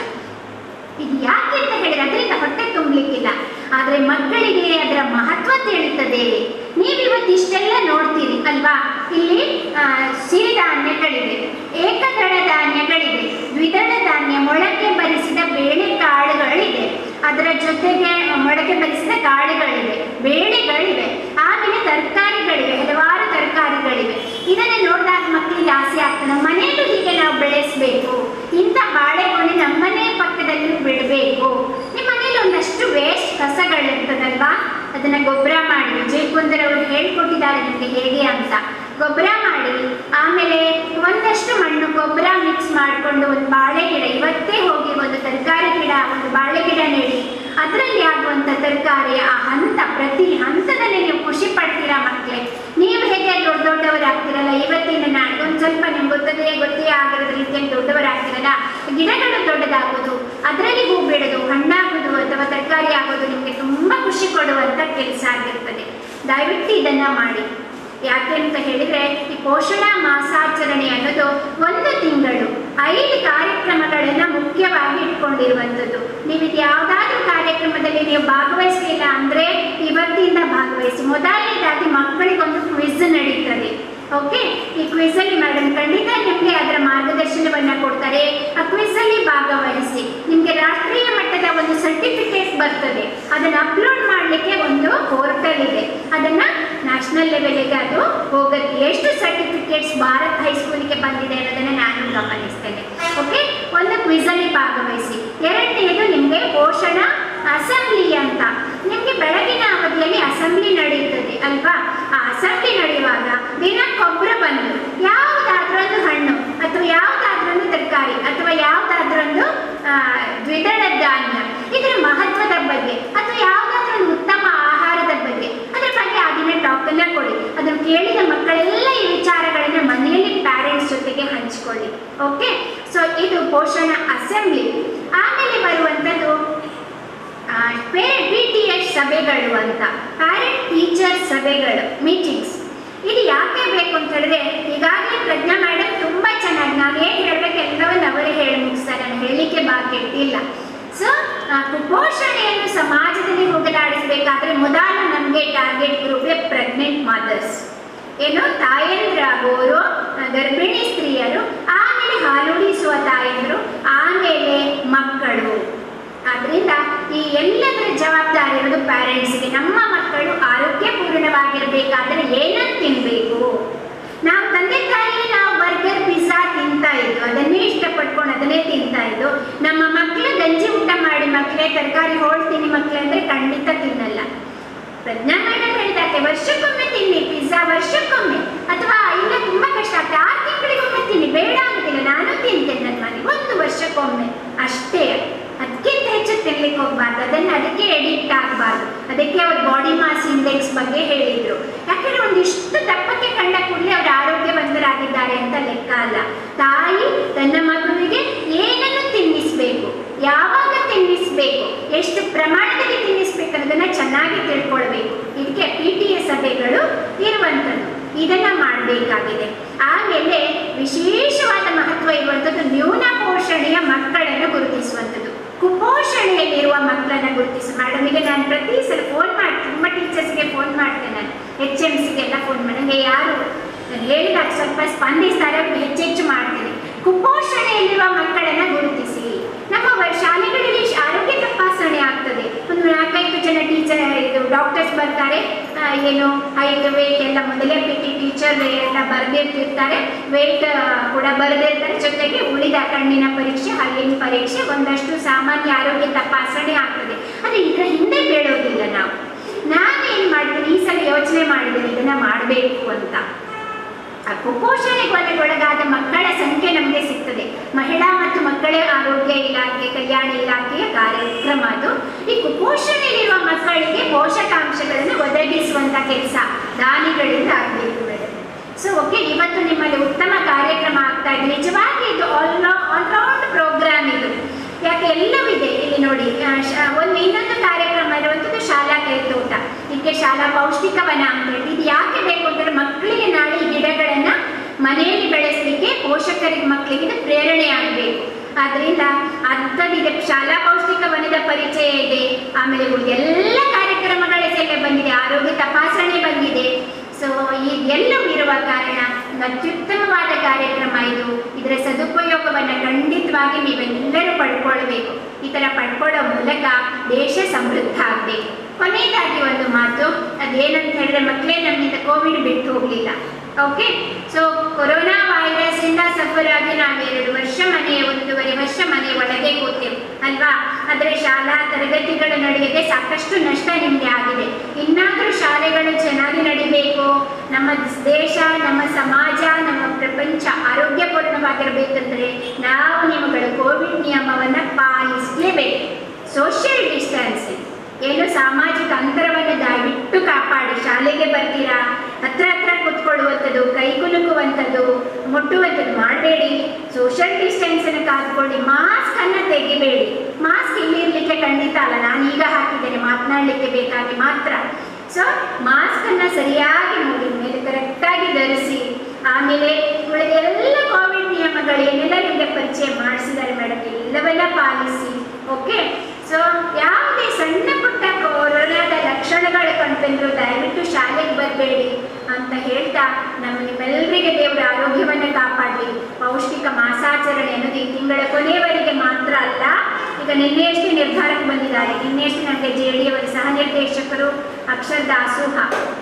ಇದು ಯಾಕೆ ಅಂತ ಹೇಳಿದ್ರೆ ಅದರಿಂದ ಹೊಟ್ಟೆ ತುಂಬಲಿಕ್ಕಿಲ್ಲ ಆದರೆ ಮಕ್ಕಳಿಗೆ ಅದರ ಮಹತ್ವ ತಿಳಿಯುತ್ತದೆ ನೀವು ಇವತ್ತು ಇಷ್ಟೆಲ್ಲ ನೋಡ್ತೀರಿ ಅಲ್ವಾ ಇಲ್ಲಿ ಆ, ಸಿರಿಧಾನ್ಯಗಳಿವೆ ಏಕದಳ ಧಾನ್ಯಗಳಿವೆ ದ್ವಿದಳ ಧಾನ್ಯ ಮೊಳಕೆ ಬರಿಸಿದ ಬೇಳೆ ಕಾಳುಗಳಿದೆ ಅದರ ಜೊತೆಗೆ ಮೊಳಕೆ ಬರಿಸಿದ ಕಾಳುಗಳಿವೆ ಬೇಳೆಗಳಿವೆ ಆಮೇಲೆ ತರಕಾರಿಗಳಿವೆ ಹಲವಾರು ತರಕಾರಿಗಳಿವೆ ಇದನ್ನು ನೋಡಿದಾಗ ಮಕ್ಕಳಿಗೆ ಆಸೆ ಆಗ್ತದೆ ನಮ್ಮ ಮನೆಯಲ್ಲೂ ಹೀಗೆ ನಾವು ಬೆಳೆಸಬೇಕು ಇಂಥ ಬಾಳೆಗೊನೆ ನಮ್ಮನೆ ಪಕ್ಕದಲ್ಲೂ ಬಿಡಬೇಕು ನಿಮ್ಮ ಮನೇಲಿ ಒಂದಷ್ಟು ವೇಸ್ಟ್ ಕಸಗಳಿರ್ತದಲ್ವಾ ಅದನ್ನ ಗೊಬ್ಬರ ಮಾಡಿ ವಿಜಯ್ ಕುಂದರ್ ಅವರು ಹೇಳ್ಕೊಟ್ಟಿದ್ದಾರೆ ನಿಮಗೆ ಹೇಗೆ ಅಂತ ಗೊಬ್ಬರ ಮಾಡಿ ಆಮೇಲೆ ಒಂದಷ್ಟು ಮಣ್ಣು ಗೊಬ್ಬರ ಮಿಕ್ಸ್ ಮಾಡಿಕೊಂಡು ಒಂದು ಬಾಳೆ ಗಿಡ ಇವತ್ತೇ ಹೋಗಿ ಒಂದು ತರಕಾರಿ ಗಿಡ ಒಂದು ಬಾಳೆ ಗಿಡ ನೆಡಿ ಅದರಲ್ಲಿ ಆಗುವಂಥ ತರಕಾರಿ ಆ ಹಂತ ಪ್ರತಿ ಹಂತದಲ್ಲಿ ನೀವು ಖುಷಿ ಪಡ್ತೀರಾ ಮಕ್ಕಳೇ ನೀವು ಹೇಗೆ ದೊಡ್ಡ ದೊಡ್ಡವರಾಗ್ತಿರಲ್ಲ ಇವತ್ತಿನ ನಾಳೆ ಒಂದು ಸ್ವಲ್ಪ ನಿಮ್ಗೆ ಗೊತ್ತದೆ ಗೊತ್ತೇ ಆಗಿರೋದ್ರ ರೀತಿಯಲ್ಲಿ ದೊಡ್ಡವರಾಗ್ತಿರಲ್ಲ ಗಿಡಗಳು ದೊಡ್ಡದಾಗೋದು ಅದರಲ್ಲಿ ಹೂ ಬಿಡೋದು ಹಣ್ಣಾಗೋದು ಅಥವಾ ತರಕಾರಿ ಆಗೋದು ನಿಮಗೆ ತುಂಬ ಖುಷಿ ಕೊಡುವಂಥ ಕೆಲಸ ಆಗಿರ್ತದೆ ದಯವಿಟ್ಟು ಇದನ್ನ ಮಾಡಿ ಯಾಕೆ ಅಂತ ಹೇಳಿದ್ರೆ ಈ ಪೋಷಣಾ ಮಾಸಾಚರಣೆ ಅನ್ನೋದು ಒಂದು ತಿಂಗಳು ಐದು ಕಾರ್ಯಕ್ರಮಗಳನ್ನ ಮುಖ್ಯವಾಗಿ ಇಟ್ಕೊಂಡಿರುವಂಥದ್ದು ನೀವು ಇದು ಯಾವುದಾದ್ರೂ ಕಾರ್ಯಕ್ರಮದಲ್ಲಿ ನೀವು ಭಾಗವಹಿಸಲಿಲ್ಲ ಅಂದ್ರೆ ಇವತ್ತಿಂದ ಭಾಗವಹಿಸಿ ಮೊದಲನೇದಾಗಿ ಮಕ್ಕಳಿಗೊಂದು ಕ್ವಿಜ್ ನಡೀತದೆ ಓಕೆ ಈ ಕ್ವಿಜ್ ಅಲ್ಲಿ ಮೇಡಮ್ ಖಂಡಿತ ನಿಮಗೆ ಅದರ ಮಾರ್ಗದರ್ಶನವನ್ನ ಕೊಡ್ತಾರೆ ಆ ಕ್ವಿಜ್ ಅಲ್ಲಿ ಭಾಗವಹಿಸಿ ನಿಮಗೆ ರಾಷ್ಟ್ರೀಯ ಮಟ್ಟದ ಒಂದು ಸರ್ಟಿಫಿಕೇಟ್ ಬರ್ತದೆ ಅದನ್ನ ಅಪ್ಲೋಡ್ ಮಾಡಲಿಕ್ಕೆ ಒಂದು ಪೋರ್ಟಲ್ ಇದೆ ಅದನ್ನ ನ್ಯಾಷನಲ್ ಲೆವೆಲ್ಗೆ ಅದು ಹೋಗುತ್ತೆ ಎಷ್ಟು ಸರ್ಟಿಫಿಕೇಟ್ಸ್ ಭಾರತ್ ಹೈಸ್ಕೂಲಿಗೆ ಬಂದಿದೆ ಅನ್ನೋದನ್ನ ನಾನು ಗಮನಿಸ್ತೇನೆ ಓಕೆ ಒಂದು ಕ್ವಿಜ್ ಅಲ್ಲಿ ಭಾಗವಹಿಸಿ ಎರಡನೇದು ನಿಮಗೆ ಪೋಷಣ ಅಸೆಂಬ್ಲಿ ಅಂತ ನಿಮಗೆ ಬೆಳಗಿನ ಅವಧಿಯಲ್ಲಿ ಅಸೆಂಬ್ಲಿ ನಡೆಯುತ್ತದೆ ಅಲ್ವಾ ಆ ಅಸೆಂಬ್ಲಿ ನಡೆಯುವಾಗ ದಿನಕ್ಕೊಬ್ಬರು ಬಂದು ಯಾವುದಾದ್ರೊಂದು ಹಣ್ಣು ಅಥವಾ ಯಾವುದಾದ್ರೊಂದು ತರಕಾರಿ ಅಥವಾ ಯಾವುದಾದ್ರೊಂದು ಆ, ದ್ವಿದಳ ಧಾನ್ಯ ಇದರ ಮಹತ್ವದ ಬಗ್ಗೆ ಅಥವಾ ಯಾವುದಾದ್ರೊಂದು ಉತ್ತಮ ಆಹಾರದ ಬಗ್ಗೆ ಅದ್ರ ಬಗ್ಗೆ ಆ ದಿನ ಟಾಕ್ ಅನ್ನ ಕೊಡಿ ಅದನ್ನು ಕೇಳಿದ ಮಕ್ಕಳೆಲ್ಲ ಈ ವಿಚಾರಗಳನ್ನ ಮನೆಯಲ್ಲಿ ಪ್ಯಾರೆಂಟ್ಸ್ ಜೊತೆಗೆ ಹಂಚಿಕೊಳ್ಳಿ ಓಕೆ ಸೊ ಇದು ಪೋಷಣ ಅಸೆಂಬ್ಲಿ ಆಮೇಲೆ ಬರುವಂಥದ್ದು ಪಿ ಟಿ ಎಚ್ ಸಭೆಗಳು ಅಂತ ಪ್ಯಾರೆಂಟ್ ಟೀಚರ್ ಸಭೆಗಳು ಮೀಟಿಂಗ್ಸ್ ಇದು ಯಾಕೆ ಬೇಕು ಅಂತ ಹೇಳಿದ್ರೆ ಈಗಾಗಲೇ ಪ್ರಜ್ಞಾ ಮೇಡಮ್ ತುಂಬಾ ಚೆನ್ನಾಗಿ ನಾನು ಏನು ಹೇಳ್ಬೇಕು ಎಲ್ಲವನ್ನ ಅವರೇ ಹೇಳಿ ಮುಗಿಸ್ತಾರೆ ನಾನು ಹೇಳಲಿಕ್ಕೆ ಬಾಕಿ ಇಟ್ಟಿಲ್ಲ ಸೊ ಕುಪೋಷಣೆಯನ್ನು ಸಮಾಜದಲ್ಲಿ ಹೋಗಲಾಡಿಸಬೇಕಾದ್ರೆ ಮೊದಲು ನಮಗೆ ಟಾರ್ಗೆಟ್ ಗ್ರೂಪ್ ಪ್ರೆಗ್ನೆಂಟ್ ಮದರ್ಸ್ ಏನು ತಾಯಂದ್ರಾಗೋರು ಆ, ಗರ್ಭಿಣಿ ಸ್ತ್ರೀಯರು ಆಮೇಲೆ ಹಾಲುಡಿಸುವ ತಾಯಂದ್ರು ಆಮೇಲೆ ಮಕ್ಕಳು ಆದ್ರಿಂದ ಈ ಎಲ್ಲದರ ಜವಾಬ್ದಾರಿ ಇರೋದು ಪ್ಯಾರೆಂಟ್ಸ್ಗೆ ನಮ್ಮ ಮಕ್ಕಳು ಆರೋಗ್ಯಪೂರ್ಣವಾಗಿರ್ಬೇಕಾದ್ರೆ ಏನನ್ನು ತಿನ್ಬೇಕು ನಾವು ತಂದೆ ತಾಯಿ ನಾವು ಬರ್ಗರ್ ಪಿಜ್ಜಾ ತಿಂತಾ ಇದ್ದು ಅದನ್ನೇ ಇಷ್ಟಪಟ್ಕೊಂಡು ಅದನ್ನೇ ತಿಂತಾ ಇದ್ದು ನಮ್ಮ ಮಕ್ಕಳು ಗಂಜಿ ಊಟ ಮಾಡಿ ಮಕ್ಕಳೇ ತರಕಾರಿ ಹೋಳ್ತೀನಿ ಮಕ್ಕಳೇ ಅಂದ್ರೆ ಖಂಡಿತ ತಿನ್ನಲ್ಲ ಪ್ರಜ್ಞಾ ಮೇಡಮ್ ಹೇಳಿದಾಕೆ ವರ್ಷಕ್ಕೊಮ್ಮೆ ತಿನ್ನಿ ಪಿಜ್ಜಾ ವರ್ಷಕ್ಕೊಮ್ಮೆ ಅಥವಾ ಇಲ್ಲ ತುಂಬಾ ಕಷ್ಟ ಆಗ್ತದೆ ಆರು ತಿಂಗಳಿಗೊಮ್ಮೆ ತಿನ್ನಿ ಬೇಡ ಅಂತಿಲ್ಲ ನಾನು ತಿಂತೇನೆ ನನ್ನ ಮನೆ ಒಂದು ವರ್ಷಕ್ಕೊಮ್ಮೆ ಅಷ್ಟೇ ಅದಕ್ಕಿಂತ ಹೆಚ್ಚು ತಿನ್ಲಿಕ್ಕೆ ಹೋಗ್ಬಾರ್ದು ಅದನ್ನ ಅದಕ್ಕೆ ಎಡಿಕ್ಟ್ ಆಗಬಾರ್ದು ಅದಕ್ಕೆ ಅವ್ರ ಬಾಡಿ ಮಾಸ್ ಇಂಡೆಕ್ಸ್ ಬಗ್ಗೆ ಹೇಳಿದ್ರು ಯಾಕಂದ್ರೆ ಒಂದಿಷ್ಟು ದಪ್ಪಕ್ಕೆ ಕಂಡ ಕೂಡಲೇ ಅವ್ರ ಆರೋಗ್ಯವಂತರಾಗಿದ್ದಾರೆ ಅಂತ ಲೆಕ್ಕ ಅಲ್ಲ ತಾಯಿ ತನ್ನ ಮಗುವಿಗೆ ಏನನ್ನು ತಿನ್ನಿಸ್ಬೇಕು ಯಾವಾಗ ತಿನ್ನಿಸ್ಬೇಕು ಎಷ್ಟು ಪ್ರಮಾಣದಲ್ಲಿ ತಿನ್ನಿಸ್ಬೇಕು ಅನ್ನೋದನ್ನ ಚೆನ್ನಾಗಿ ತಿಳ್ಕೊಳ್ಬೇಕು ಇದಕ್ಕೆ ಪಿ ಟಿ ಎ ಸಭೆಗಳು ಇರುವಂಥದ್ದು ಇದನ್ನ ಮಾಡಬೇಕಾಗಿದೆ ಆಮೇಲೆ ವಿಶೇಷವಾದ ಮಹತ್ವ ಇರುವಂಥದ್ದು ನ್ಯೂನ ಪೋಷಣೆಯ ಮಕ್ಕಳನ್ನು ಗುರುತಿಸುವಂಥದ್ದು ಕುಪೋಷಣೆಯಲ್ಲಿರುವ ಮಕ್ಕಳನ್ನ ಗುರುತಿಸಿ ಮೇಡಮ್ ಈಗ ನಾನು ಪ್ರತಿ ಸಲ ಫೋನ್ ಮಾಡಿ ತುಂಬ ಟೀಚರ್ಸ್ಗೆ ಫೋನ್ ಮಾಡ್ತೇನೆ ನಾನು ಎಚ್ ಎಮ್ ಸಿಗೆಲ್ಲ ಫೋನ್ ಮಾಡಿ ನನಗೆ ಯಾರು ನಾನು ಹೇಳಿದಾಗ ಸ್ವಲ್ಪ ಸ್ಪಂದಿಸ್ತಾರೆ ಅವ್ರಿಗೆ ಹೆಚ್ಚೆಚ್ಚು ಮಾಡ್ತೀನಿ ಕುಪೋಷಣೆಯಲ್ಲಿರುವ ಮಕ್ಕಳನ್ನ ಗುರುತಿಸಿ ನಮ್ಮ ವ- ಶಾಲೆಗಳಲ್ಲಿ ಶ್- ಆರೋಗ್ಯ ತಪಾಸಣೆ ಆಗ್ತದೆ ಒಂದು ನಾಲ್ಕೈದು ಜನ ಟೀಚರ್ ಇದು ಡಾಕ್ಟರ್ಸ್ ಬರ್ತಾರೆ ಆ, ಏನು ಹೈಟ್ ವೇಟ್ ಎಲ್ಲ ಮೊದಲೇ ಪಿ ಟಿ ಟೀಚರ್ ಎಲ್ಲ ಬರೆದಿರ್ತಿರ್ತಾರೆ ವೇಟ್ ಕೂಡ ಬರೆದಿರ್ತಾರೆ ಜೊತೆಗೆ ಉಳಿದ ಕಣ್ಣಿನ ಪರೀಕ್ಷೆ ಹಲ್ಲಿನ ಪರೀಕ್ಷೆ ಒಂದಷ್ಟು ಸಾಮಾನ್ಯ ಆರೋಗ್ಯ ತಪಾಸಣೆ ಆಗ್ತದೆ ಆದರೆ ಇದರ ಹಿಂದೆ ಬೀಳೋದಿಲ್ಲ ನಾವು ನಾನೇನು ಮಾಡ್ತೀನಿ ಈ ಸಲ ಯೋಚನೆ ಮಾಡಿದ್ದೀನಿ ಇದನ್ನ ಮಾಡಬೇಕು ಅಂತ ಆ ಕುಪೋಷಣೆಗೊಳಗಾದ ಮಕ್ಕಳ ಸಂಖ್ಯೆ ನಮಗೆ ಸಿಗ್ತದೆ ಮಹಿಳಾ ಮತ್ತು ಮಕ್ಕಳ ಆರೋಗ್ಯ ಇಲಾಖೆ ಕಲ್ಯಾಣ ಇಲಾಖೆಯ ಕಾರ್ಯಕ್ರಮ ಅದು ಈ ಕುಪೋಷಣೆಯಲ್ಲಿರುವ ಮಕ್ಕಳಿಗೆ ಪೋಷಕಾಂಶಗಳನ್ನು ಒದಗಿಸುವಂತ ಕೆಲಸ ದಾನಿಗಳಿಂದ ಆಗಬೇಕು ಮೇಡಮ್ ಸೊ ಓಕೆ ಇವತ್ತು ನಿಮ್ಮಲ್ಲಿ ಉತ್ತಮ ಕಾರ್ಯಕ್ರಮ ಆಗ್ತಾ ಇದೆ ನಿಜವಾಗಿ ಇದು ಆಲ್ ಆಲ್ರೌಂಡ್ ಪ್ರೋಗ್ರಾಮ್ ಇದು ಯಾಕೆ ಎಲ್ಲವೂ ಇದೆ ಇಲ್ಲಿ ನೋಡಿ ಆ, ಶ- ಒಂದು ಇನ್ನೊಂದು ಕಾರ್ಯಕ್ರಮ ಇರುವಂಥದ್ದು ಶಾಲಾ ಕೈತೋಟ ಇದಕ್ಕೆ ಶಾಲಾ ಪೌಷ್ಟಿಕವನ ಅಂತ ಹೇಳಿ ಇದು ಯಾಕೆ ಬೇಕು ಅಂತಂದ್ರೆ ಮಕ್ಕಳಿಗೆ ನಾಳೆ ಈ ಗಿಡಗಳನ್ನ ಮನೆಯಲ್ಲಿ ಬೆಳೆಸಲಿಕ್ಕೆ ಪೋಷಕರಿಗೆ ಮಕ್ಕಳಿಗೆ ಇದು ಪ್ರೇರಣೆ ಆಗಬೇಕು ಆದ್ರಿಂದ ಅಂಥದ್ದಿದೆ ಶಾಲಾ ಪೌಷ್ಟಿಕ ವನದ ಪರಿಚಯ ಇದೆ ಆಮೇಲೆ ಉಳಿದ ಎಲ್ಲ ಕಾರ್ಯಕ್ರಮಗಳ ಸೇವೆ ಬಂದಿದೆ ಆರೋಗ್ಯ ತಪಾಸಣೆ ಬಂದಿದೆ ಸೊ ಈ ಎಲ್ಲವೂ ಇರುವ ಕಾರಣ ಒಂದು ಅತ್ಯುತ್ತಮವಾದ ಕಾರ್ಯಕ್ರಮ ಇದು ಇದರ ಸದುಪಯೋಗವನ್ನು ಖಂಡಿತವಾಗಿ ನೀವೆಲ್ಲರೂ ಪಡ್ಕೊಳ್ಬೇಕು ಈ ಥರ ಪಡ್ಕೊಳ್ಳೋ ಮೂಲಕ ದೇಶ ಸಮೃದ್ಧ ಆಗಬೇಕು ಕೊನೆಯದಾಗಿ ಒಂದು ಮಾತು ಅದೇನಂತ ಹೇಳಿದ್ರೆ ಮಕ್ಕಳೇ ನಮ್ಮಿಂದ ಕೋವಿಡ್ ಬಿಟ್ಟು ಹೋಗಲಿಲ್ಲ ಓಕೆ ಸೊ ಕೊರೋನಾ ವೈರಸ್ ಇಂದ ಸಫರ್ ಆಗಿ ನಾವು ಎರಡು ವರ್ಷ ಮನೆ ಒಂದೂವರೆ ವರ್ಷ ಮನೆ ಒಳಗೆ ಕೂತೇವೆ ಅಲ್ವಾ ಆದರೆ ಶಾಲಾ ತರಗತಿಗಳು ನಡೆಯದೆ ಸಾಕಷ್ಟು ನಷ್ಟ ನಿಮಗೆ ಆಗಿದೆ ಇನ್ನಾದರೂ ಶಾಲೆಗಳು ಚೆನ್ನಾಗಿ ನಡಿಬೇಕು ನಮ್ಮ ದೇಶ ನಮ್ಮ ಸಮಾಜ ನಮ್ಮ ಪ್ರಪಂಚ ಆರೋಗ್ಯಪೂರ್ಣವಾಗಿರಬೇಕಂದ್ರೆ ನಾವು ನಿಮ್ಮಗಳು ಕೋವಿಡ್ ನಿಯಮವನ್ನು ಪಾಲಿಸಲೇಬೇಕು ಸೋಷಿಯಲ್ ಡಿಸ್ಟೆನ್ಸಿಂಗ್ ಏನು ಸಾಮಾಜಿಕ ಅಂತರವನ್ನು ದಯವಿಟ್ಟು ಕಾಪಾಡಿ ಶಾಲೆಗೆ ಬರ್ತೀರಾ ಹತ್ರ ಹತ್ರ ಕುತ್ಕೊಳ್ಳುವಂಥದ್ದು ಕೈ ಕುಲುಕುವಂಥದ್ದು ಮುಟ್ಟುವಂಥದ್ದು ಮಾಡಬೇಡಿ ಸೋಷಿಯಲ್ ಡಿಸ್ಟೆನ್ಸ್ ಅನ್ನು ಕಾದ್ಕೊಳ್ಳಿ ಮಾಸ್ಕ್ ಅನ್ನ ತೆಗಿಬೇಡಿ ಮಾಸ್ಕ್ ಇಲ್ಲಿರ್ಲಿಕ್ಕೆ ಖಂಡಿತ ಅಲ್ಲ ನಾನು ಈಗ ಹಾಕಿದ್ದೇನೆ ಮಾತನಾಡಲಿಕ್ಕೆ ಬೇಕಾಗಿ ಮಾತ್ರ ಸೊ ಮಾಸ್ಕ್ ಅನ್ನ ಸರಿಯಾಗಿ ನೋಡಿ ಮೇಲೆ ಕರೆಕ್ಟಾಗಿ ಧರಿಸಿ ಆಮೇಲೆ ಉಳಿದ ಎಲ್ಲ ಕೋವಿಡ್ ನಿಯಮಗಳು ಏನೆಲ್ಲ ನಿಮಗೆ ಪರಿಚಯ ಮಾಡಿಸಿದ್ದಾರೆ ಮೇಡಮ್ ಎಲ್ಲವೆಲ್ಲ ಪಾಲಿಸಿ ಓಕೆ ಸೊ ಯಾವುದೇ ಸಣ್ಣ ಪುಟ್ಟ ಕೊರೋನಾದ ಲಕ್ಷಣಗಳು ಕಂಡುಬಂದ್ರು ದಯವಿಟ್ಟು ಶಾಲೆಗೆ ಬರಬೇಡಿ ಅಂತ ಹೇಳ್ತಾ ನಮ್ಮ ನಿಮ್ಮೆಲ್ಲರಿಗೆ ದೇವರ ಆರೋಗ್ಯವನ್ನು ಕಾಪಾಡಲಿ ಪೌಷ್ಟಿಕ ಮಾಸಾಚರಣೆ ಅನ್ನೋದು ಈ ತಿಂಗಳ ಕೊನೆಯವರೆಗೆ ಮಾತ್ರ ಅಲ್ಲ ಈಗ ನಿನ್ನೆಯಷ್ಟೇ ನಿರ್ಧಾರಕ್ಕೆ ಬಂದಿದ್ದಾರೆ ನಿನ್ನೆಯಷ್ಟೇ ನನಗೆ ಜೆ ಡಿ ಅವರ ಸಹ ನಿರ್ದೇಶಕರು ಅಕ್ಷರ ದಾಸೋಹ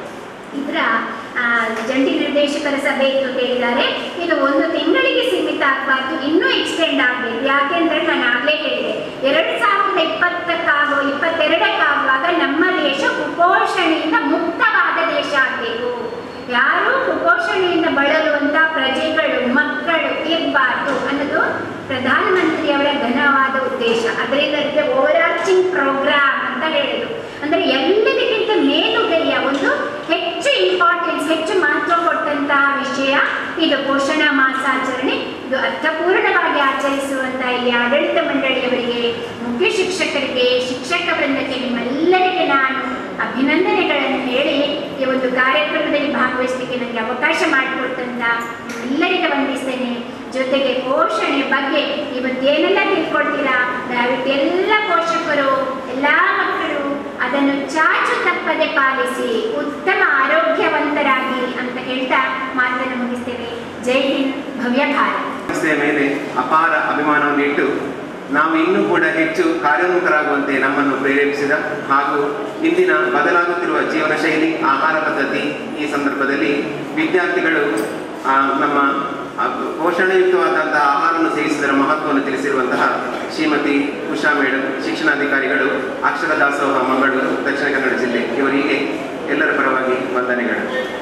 ಇದರ ಆ, ಜಂಟಿ ನಿರ್ದೇಶಕರ ಸಭೆ ಇತ್ತು ಹೇಳಿದ್ದಾರೆ ಇದು ಒಂದು ತಿಂಗಳಿಗೆ ಸೀಮಿತ ಆಗಬಾರ್ದು ಇನ್ನೂ ಎಕ್ಸ್ಟೆಂಡ್ ಆಗಬೇಕು ಯಾಕೆಂದ್ರೆ ನಾನು ಆಗಲೇ ಹೇಳಿದೆ ಎರಡು ಸಾವಿರದ ಇಪ್ಪತ್ತಕ್ಕಾಗೋ ಇಪ್ಪತ್ತೆರಡಕ್ಕಾಗುವಾಗ ನಮ್ಮ ದೇಶ ಕುಪೋಷಣೆಯಿಂದ ಮುಕ್ತವಾದ ದೇಶ ಆಗಬೇಕು ಯಾರು ಕುಪೋಷಣೆಯಿಂದ ಬಳಲುವಂತ ಪ್ರಜೆಗಳು ಮಕ್ಕಳು ಇರಬಾರ್ದು ಅನ್ನೋದು ಪ್ರಧಾನಮಂತ್ರಿಯವರ ಘನವಾದ ಉದ್ದೇಶ ಅದರಿಂದ ಓವರ್ ಆರ್ಚಿಂಗ್ ಪ್ರೋಗ್ರಾಮ್ ಅಂತ ಹೇಳಿದ್ರು ಅಂದ್ರೆ ಎಲ್ಲದಕ್ಕಿಂತ ಮೇಲುಗೈಯ ಒಂದು ಹೆಚ್ಚು ಇಂಪಾರ್ಟೆನ್ಸ್ ಹೆಚ್ಚು ಮಹತ್ವ ಕೊಟ್ಟಂತಹ ವಿಷಯ ಇದು ಪೋಷಣಾ ಮಾಸಾಚರಣೆ ಇದು ಅರ್ಥಪೂರ್ಣವಾಗಿ ಆಚರಿಸುವಂತ ಇಲ್ಲಿ ಆಡಳಿತ ಮಂಡಳಿಯವರಿಗೆ ಮುಖ್ಯ ಶಿಕ್ಷಕರಿಗೆ ಶಿಕ್ಷಕ ವೃಂದಕ್ಕೆ ನಿಮ್ಮೆಲ್ಲರಿಗೆ ನಾನು ಅಭಿನಂದನೆಗಳನ್ನು ಹೇಳಿ ಈ ಒಂದು ಕಾರ್ಯಕ್ರಮದಲ್ಲಿ ಭಾಗವಹಿಸಲಿಕ್ಕೆ ನನಗೆ ಅವಕಾಶ ಮಾಡಿಕೊಟ್ಟಂತ ಎಲ್ಲರಿಗೆ ವಂದಿಸ್ತೇನೆ ಜೊತೆಗೆ ಪೋಷಣೆ ಬಗ್ಗೆ ಇವತ್ತೇನೆಲ್ಲ ತಿಳ್ಕೊಳ್ತೀರಾ ದಯವಿಟ್ಟು ಎಲ್ಲ ಪೋಷಕರು ಎಲ್ಲ ಮಕ್ಕಳು ಅದನ್ನು ಚಾಚು ತಪ್ಪದೆ ಪಾಲಿಸಿ ಉತ್ತಮ ಆರೋಗ್ಯವಂತರಾಗಿ ಅಂತ ಹೇಳ್ತಾ ಮಾತನ್ನು ಮುಗಿಸ್ತೇವೆ ಜೈ ಹಿಂದ್ ಭವ್ಯ ಭಾರತ್ ಸಂಸ್ಥೆಯ ಮೇಲೆ ಅಪಾರ ಅಭಿಮಾನವನ್ನು ಇಟ್ಟು ನಾವು ಇನ್ನೂ ಕೂಡ ಹೆಚ್ಚು ಕಾರ್ಯೋನ್ಮುಖರಾಗುವಂತೆ ನಮ್ಮನ್ನು ಪ್ರೇರೇಪಿಸಿದ ಹಾಗೂ ಇಂದಿನ ಬದಲಾಗುತ್ತಿರುವ ಜೀವನ ಶೈಲಿ ಆಹಾರ ಪದ್ಧತಿ ಈ ಸಂದರ್ಭದಲ್ಲಿ ವಿದ್ಯಾರ್ಥಿಗಳು ಆ, ನಮ್ಮ ಆ, ಪೋಷಣೆಯುಕ್ತವಾದಂತಹ ಆಹಾರವನ್ನು ಸೇವಿಸುವುದರ ಮಹತ್ವವನ್ನು ತಿಳಿಸಿರುವಂತಹ ಶ್ರೀಮತಿ ಉಷಾ ಮೇಡಮ್ ಶಿಕ್ಷಣಾಧಿಕಾರಿಗಳು ಅಕ್ಷರ ದಾಸೋಹ ಮಂಗಳೂರು ದಕ್ಷಿಣ ಕನ್ನಡ ಜಿಲ್ಲೆ ಇವರಿಗೆ ಎಲ್ಲರ ಪರವಾಗಿ ವಂದನೆಗಳು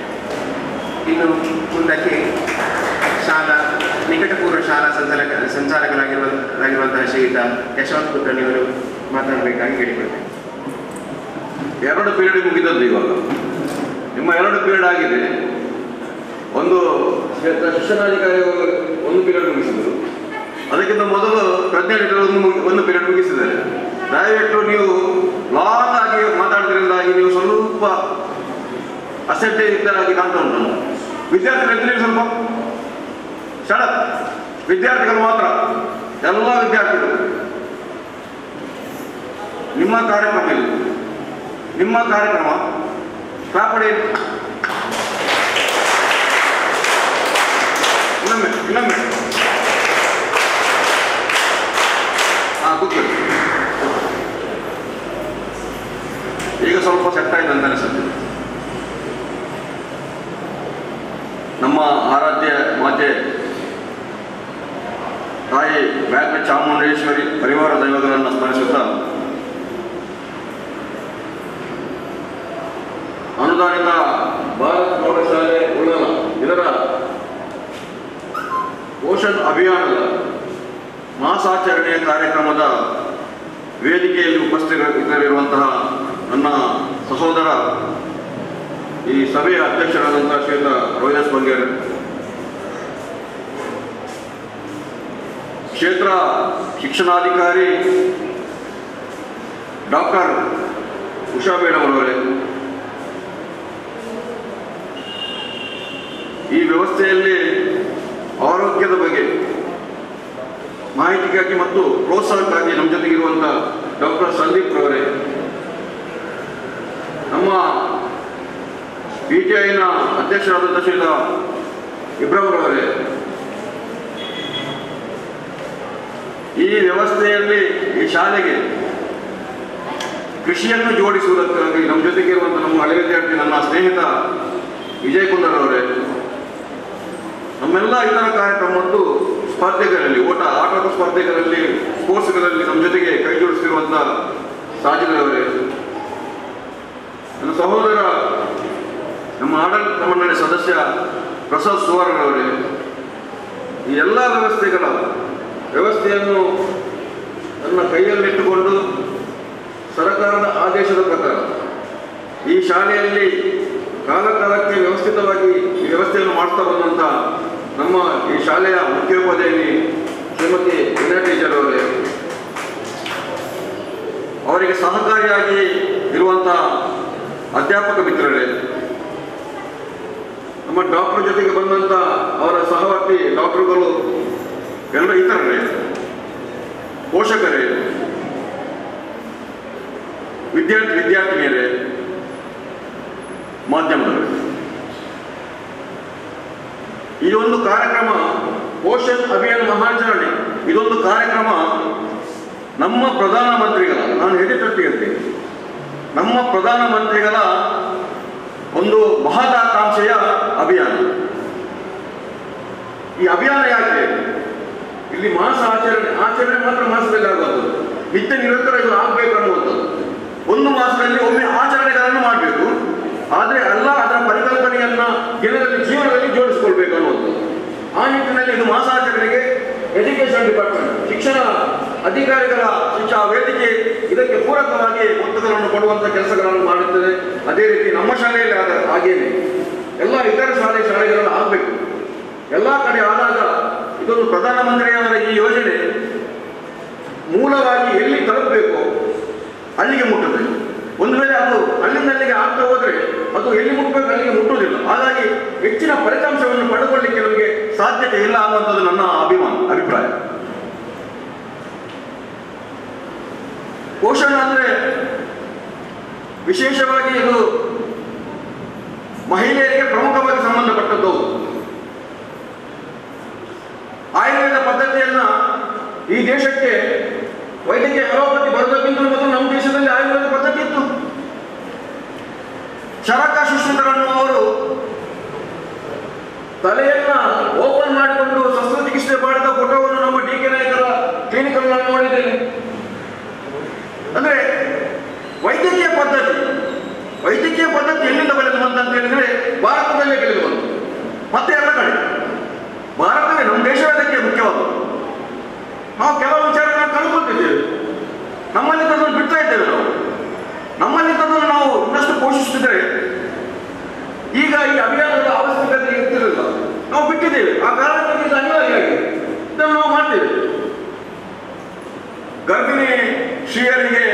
ಇನ್ನು ಮುಂದಕ್ಕೆ ಶಾಲಾ ನಿಕಟಪೂರ್ವ ಶಾಲಾ ಸಂಚಾಲಕ ಸಂಚಾಲಕರಾಗಿರುವಂತಹ ಶ್ರೀಯುತ ಯಶವಂತ್ ಪುತ್ರನಿವರು ಮಾತನಾಡಬೇಕಾಗಿ ಕೇಳಿಕೊಳ್ತೇನೆ ಎರಡು ಪೀರಿಯಡ್ ಮುಗಿದದ್ದು ಇವಾಗ ನಿಮ್ಮ ಎರಡು ಪೀರಿಯಡ್ ಆಗಿದೆ ಒಂದು ಕ್ಷೇತ್ರ ಶಿಕ್ಷಣಾಧಿಕಾರಿ ಒಂದು ಪೀರಿಯಡ್ ಮುಗಿಸಿದರು ಅದಕ್ಕಿಂತ ಮೊದಲು ಪ್ರಜ್ಞಾಡಿಟರ್ ಒಂದು ಮುಗಿ- ಒಂದು ಪೀರಿಯಡ್ ಮುಗಿಸಿದ್ದಾರೆ ದಯವಿಟ್ಟು ನೀವು ಲಾಂಗ್ ಆಗಿ ಮಾತಾಡೋದ್ರಿಂದಾಗಿ ನೀವು ಸ್ವಲ್ಪ ಅಸಡ್ಡೆ ಆಗಿ ಕಾಣ್ತಾ ಉಂಟು ನಮ್ಗೆ. ವಿದ್ಯಾರ್ಥಿಗಳು ಎದ್ರಿ ಸ್ವಲ್ಪ ಶರತ್ ವಿದ್ಯಾರ್ಥಿಗಳು ಮಾತ್ರ ಎಲ್ಲ ವಿದ್ಯಾರ್ಥಿಗಳು ನಿಮ್ಮ ಕಾರ್ಯಕ್ರಮ ಇದು ನಿಮ್ಮ ಕಾರ್ಯಕ್ರಮ ಕಾಪಡಿ ಇನ್ನೊಮ್ಮೆ ಇನ್ನೊಮ್ಮೆ ಹಾ ಕೂತ್ಕೊಳ್ಳಿ ಈಗ ಸ್ವಲ್ಪ ಸೆಟ್ ಆಯ್ತು ಅಂತ ಅನಿಸುತ್ತೆ ನಮ್ಮ ಆರಾಧ್ಯ ಮಾತೆ ತಾಯಿ ಬ್ಯಾಗ್ನ ಚಾಮುಂಡೇಶ್ವರಿ ಪರಿವಾರ ದೈವಗಳನ್ನು ಸ್ಮರಿಸುತ್ತಾ ಅನುದಾನಿತ ಭಾರತ್ ಪ್ರೌಢಶಾಲೆ ಉಳ್ಳಲ ಇದರ ಪೋಷಣ್ ಅಭಿಯಾನದ ಮಾಸಾಚರಣೆಯ ಕಾರ್ಯಕ್ರಮದ ವೇದಿಕೆಯಲ್ಲಿ ಉಪಸ್ಥಿತರಿರುವಂತಹ ನನ್ನ ಸಹೋದರ ಈ ಸಭೆಯ ಅಧ್ಯಕ್ಷರಾದಂತಹ ಶ್ರೀಯುತ ರೋಹಿದಾಸ್ ಬಂಗೇರ್ ಕ್ಷೇತ್ರ ಶಿಕ್ಷಣಾಧಿಕಾರಿ ಡಾಕ್ಟರ್ ಉಷಾ ಮೇಡಮ್ ಅವರವರೇ ಈ ವ್ಯವಸ್ಥೆಯಲ್ಲಿ ಆರೋಗ್ಯದ ಬಗ್ಗೆ ಮಾಹಿತಿಗಾಗಿ ಮತ್ತು ಪ್ರೋತ್ಸಾಹಕ್ಕಾಗಿ ನಮ್ಮ ಜೊತೆಗಿರುವಂಥ ಡಾಕ್ಟರ್ ಸಂದೀಪ್ ರವರೇ ನಮ್ಮ ಪಿ ಟಿ ಐನ ಅಧ್ಯಕ್ಷರಾದಂಥ ಶ್ರೀಯುತ ಇಬ್ರಾಹಿಂ ರವರೇ ಈ ವ್ಯವಸ್ಥೆಯಲ್ಲಿ ಈ ಶಾಲೆಗೆ ಕೃಷಿಯನ್ನು ಜೋಡಿಸುವುದಕ್ಕಾಗಿ ನಮ್ಮ ಜೊತೆಗಿರುವಂಥ ನಮ್ಮ ಹಳೆ ವಿದ್ಯಾರ್ಥಿ ನನ್ನ ಸ್ನೇಹಿತ ವಿಜಯ್ ಕುಂದರ್ ಅವರೇ ನಮ್ಮೆಲ್ಲ ಇತರ ಕಾರ್ಯಕ್ರಮ ಮತ್ತು ಸ್ಪರ್ಧೆಗಳಲ್ಲಿ ಓಟ ಆಟೋಟ ಸ್ಪರ್ಧೆಗಳಲ್ಲಿ ಸ್ಪೋರ್ಟ್ಸ್ಗಳಲ್ಲಿ ನಮ್ಮ ಜೊತೆಗೆ ಕೈ ಜೋಡಿಸಿರುವಂಥ ಸಾಜಿದವರೇ ನನ್ನ ಸಹೋದರ ನಮ್ಮ ಆಡಳಿತ ಮಂಡಳಿ ಸದಸ್ಯ ಪ್ರಸಾದ್ ಸುವರ್ಣರವರೇ ಈ ಎಲ್ಲ ವ್ಯವಸ್ಥೆಗಳ ವ್ಯವಸ್ಥೆಯನ್ನು ನನ್ನ ಕೈಯಲ್ಲಿಟ್ಟುಕೊಂಡು ಸರ್ಕಾರದ ಆದೇಶದ ಪ್ರಕಾರ ಈ ಶಾಲೆಯಲ್ಲಿ ಕಾಲಕಾಲಕ್ಕೆ ವ್ಯವಸ್ಥಿತವಾಗಿ ಈ ವ್ಯವಸ್ಥೆಯನ್ನು ಮಾಡ್ತಾ ಬಂದಂಥ ನಮ್ಮ ಈ ಶಾಲೆಯ ಮುಖ್ಯೋಪಾಧ್ಯಾಯಿನಿ ಶ್ರೀಮತಿ ವಿನಯ ಟೀಚರ್ ಅವರೇ ಅವರಿಗೆ ಸಹಕಾರಿಯಾಗಿ ಇರುವಂಥ ಅಧ್ಯಾಪಕ ಮಿತ್ರರೇ ನಮ್ಮ ಡಾಕ್ಟರ್ ಜೊತೆಗೆ ಬಂದಂಥ ಅವರ ಸಹವರ್ತಿ ಡಾಕ್ಟರ್ಗಳು ಎಲ್ಲ ಇತರರೇ ಪೋಷಕರೇ ವಿದ್ಯಾರ್ಥಿ ವಿದ್ಯಾರ್ಥಿನಿಯರೇ ಮಾಧ್ಯಮದವರು ಈ ಒಂದು ಕಾರ್ಯಕ್ರಮ ಪೋಷಣ್ ಅಭಿಯಾನ ಮಹಾಚರಣೆ ಇದೊಂದು ಕಾರ್ಯಕ್ರಮ ನಮ್ಮ ಪ್ರಧಾನಮಂತ್ರಿಗಳ ನಾನು ಹೇಳಿ ತಟ್ಟಿರ್ತೇನೆ ನಮ್ಮ ಪ್ರಧಾನಮಂತ್ರಿಗಳ ಒಂದು ಮಹದಾಕಾಂಕ್ಷೆಯ ಅಭಿಯಾನ ಈ ಅಭಿಯಾನ ಯಾಕೆ ಇಲ್ಲಿ ಮಾಸ ಆಚರಣೆ ಆಚರಣೆ ಮಾತ್ರ ಮಾಸದಲ್ಲಿ ಆಗುವಂಥದ್ದು ನಿತ್ಯ ನಿರಂತರ ಇದು ಆಗಬೇಕು ಅನ್ನುವಂಥದ್ದು ಒಂದು ಮಾಸದಲ್ಲಿ ಒಮ್ಮೆ ಆಚರಣೆಗಳನ್ನು ಮಾಡಬೇಕು ಆದರೆ ಎಲ್ಲ ಅದರ ಪರಿಕಲ್ಪನೆಯನ್ನ ಜನರಲ್ಲಿ ಜೀವನದಲ್ಲಿ ಜೋಡಿಸಿಕೊಳ್ಬೇಕು ಅನ್ನುವಂಥದ್ದು ಆ ನಿಟ್ಟಿನಲ್ಲಿ ಇದು ಮಾಸಾಚರಣೆಗೆ ಎಜುಕೇಶನ್ ಡಿಪಾರ್ಟ್ಮೆಂಟ್ ಶಿಕ್ಷಣ ಅಧಿಕಾರಿಗಳ ಶಿಕ್ಷಾ ವೇದಿಕೆ ಇದಕ್ಕೆ ಪೂರಕವಾಗಿ ಒತ್ತುಗಳನ್ನು ಕೊಡುವಂಥ ಕೆಲಸಗಳನ್ನು ಮಾಡುತ್ತದೆ ಅದೇ ರೀತಿ ನಮ್ಮ ಶಾಲೆಯಲ್ಲಿ ಆದ ಹಾಗೇನೆ ಎಲ್ಲ ಇತರ ಶಾಲೆ ಶಾಲೆಗಳಲ್ಲಿ ಆಗಬೇಕು ಎಲ್ಲ ಕಡೆ ಆದಾಗ ಇದೊಂದು ಪ್ರಧಾನಮಂತ್ರಿಯವರ ಈ ಯೋಜನೆ ಮೂಲವಾಗಿ ಎಲ್ಲಿ ತಲುಪಬೇಕು ಅಲ್ಲಿಗೆ ಮುಟ್ಟುತ್ತದೆ ಒಂದು ವೇಳೆ ಅದು ಅಲ್ಲಿಂದ ಅಲ್ಲಿಗೆ ಆಗ್ತಾ ಹೋದ್ರೆ ಅದು ಎಲ್ಲಿ ಮುಟ್ಟಬೇಕು ಅಲ್ಲಿಗೆ ಮುಟ್ಟುವುದಿಲ್ಲ ಹಾಗಾಗಿ ಹೆಚ್ಚಿನ ಫಲಿತಾಂಶವನ್ನು ಪಡೆದುಕೊಳ್ಳಿಕ್ಕೆ ನಮಗೆ ಸಾಧ್ಯತೆ ಇಲ್ಲ ಅನ್ನುವಂಥದ್ದು ನನ್ನ ಅಭಿಮಾನ ಅಭಿಪ್ರಾಯ ಪೋಷಣ ಅಂದ್ರೆ ವಿಶೇಷವಾಗಿ ಇದು ಮಹಿಳೆಯರಿಗೆ ಪ್ರಮುಖವಾಗಿ ಸಂಬಂಧಪಟ್ಟದ್ದು ಆಯುರ್ವೇದ ಪದ್ಧತಿಯನ್ನ ಈ ದೇಶಕ್ಕೆ ವೈದ್ಯಕೀಯ ಅಲೋಪತಿ ಬರೋದಕ್ಕಿಂತ ಮೊದಲು ನಮ್ಮ ದೇಶದಲ್ಲಿ ಆಯುರ್ವೇದ ಪದ್ಧತಿ ಇತ್ತು ಶರಕ ಸುಶ್ರುತರನ್ನು ಅವರು ತಲೆಯನ್ನ ಓಪನ್ ಮಾಡಿಕೊಂಡು ಶಸ್ತ್ರಚಿಕಿತ್ಸೆ ಮಾಡಿದ ಫೋಟೋವನ್ನು ನಮ್ಮ ಡಿ ಕೆ ನಾಯಕರ ಕ್ಲಿನಿಕಲ್ ನಾನು ನೋಡಿದ್ದೇನೆ ಅಂದ್ರೆ ವೈದ್ಯಕೀಯ ಪದ್ಧತಿ ವೈದ್ಯಕೀಯ ಪದ್ಧತಿ ಎಲ್ಲಿಂದ ಬೆಳೆದು ಬಂತ ಅಂತ ಹೇಳಿದ್ರೆ ಭಾರತದಲ್ಲೇ ಬೆಳೆದು ಬಂತು ಮತ್ತೆ ಎಲ್ಲ ಕಡೆ ಭಾರತವೇ ನಮ್ಮ ದೇಶವೇ ಅದಕ್ಕೆ ಮುಖ್ಯವಾದದ್ದು ನಾವು ಕೆಲವು ವಿಚಾರಗಳನ್ನು ಕಳ್ಕೊಳ್ತಿದ್ದೇವೆ ನಮ್ಮಲ್ಲಿ ತಂದನ್ನು ಬಿಡ್ತಾ ಇದ್ದೇವೆ ನಾವು ನಮ್ಮಲ್ಲಿ ತಂದನ್ನು ನಾವು ಇನ್ನಷ್ಟು ಪೋಷಿಸುತ್ತಿದ್ದರೆ ಈಗ ಈ ಅಭಿಯಾನದ ಅವಶ್ಯಕತೆ ಇರ್ತಿರಲಿಲ್ಲ ನಾವು ಬಿಟ್ಟಿದ್ದೇವೆ ಆ ಕಾರಣಕ್ಕೆ ಇದು ಅನಿವಾರ್ಯ ಆಗಿದೆ ಇದನ್ನು ನಾವು ಮಾಡ್ತೇವೆ ಗರ್ಭಿಣಿ ಸ್ತ್ರೀಯರಿಗೆ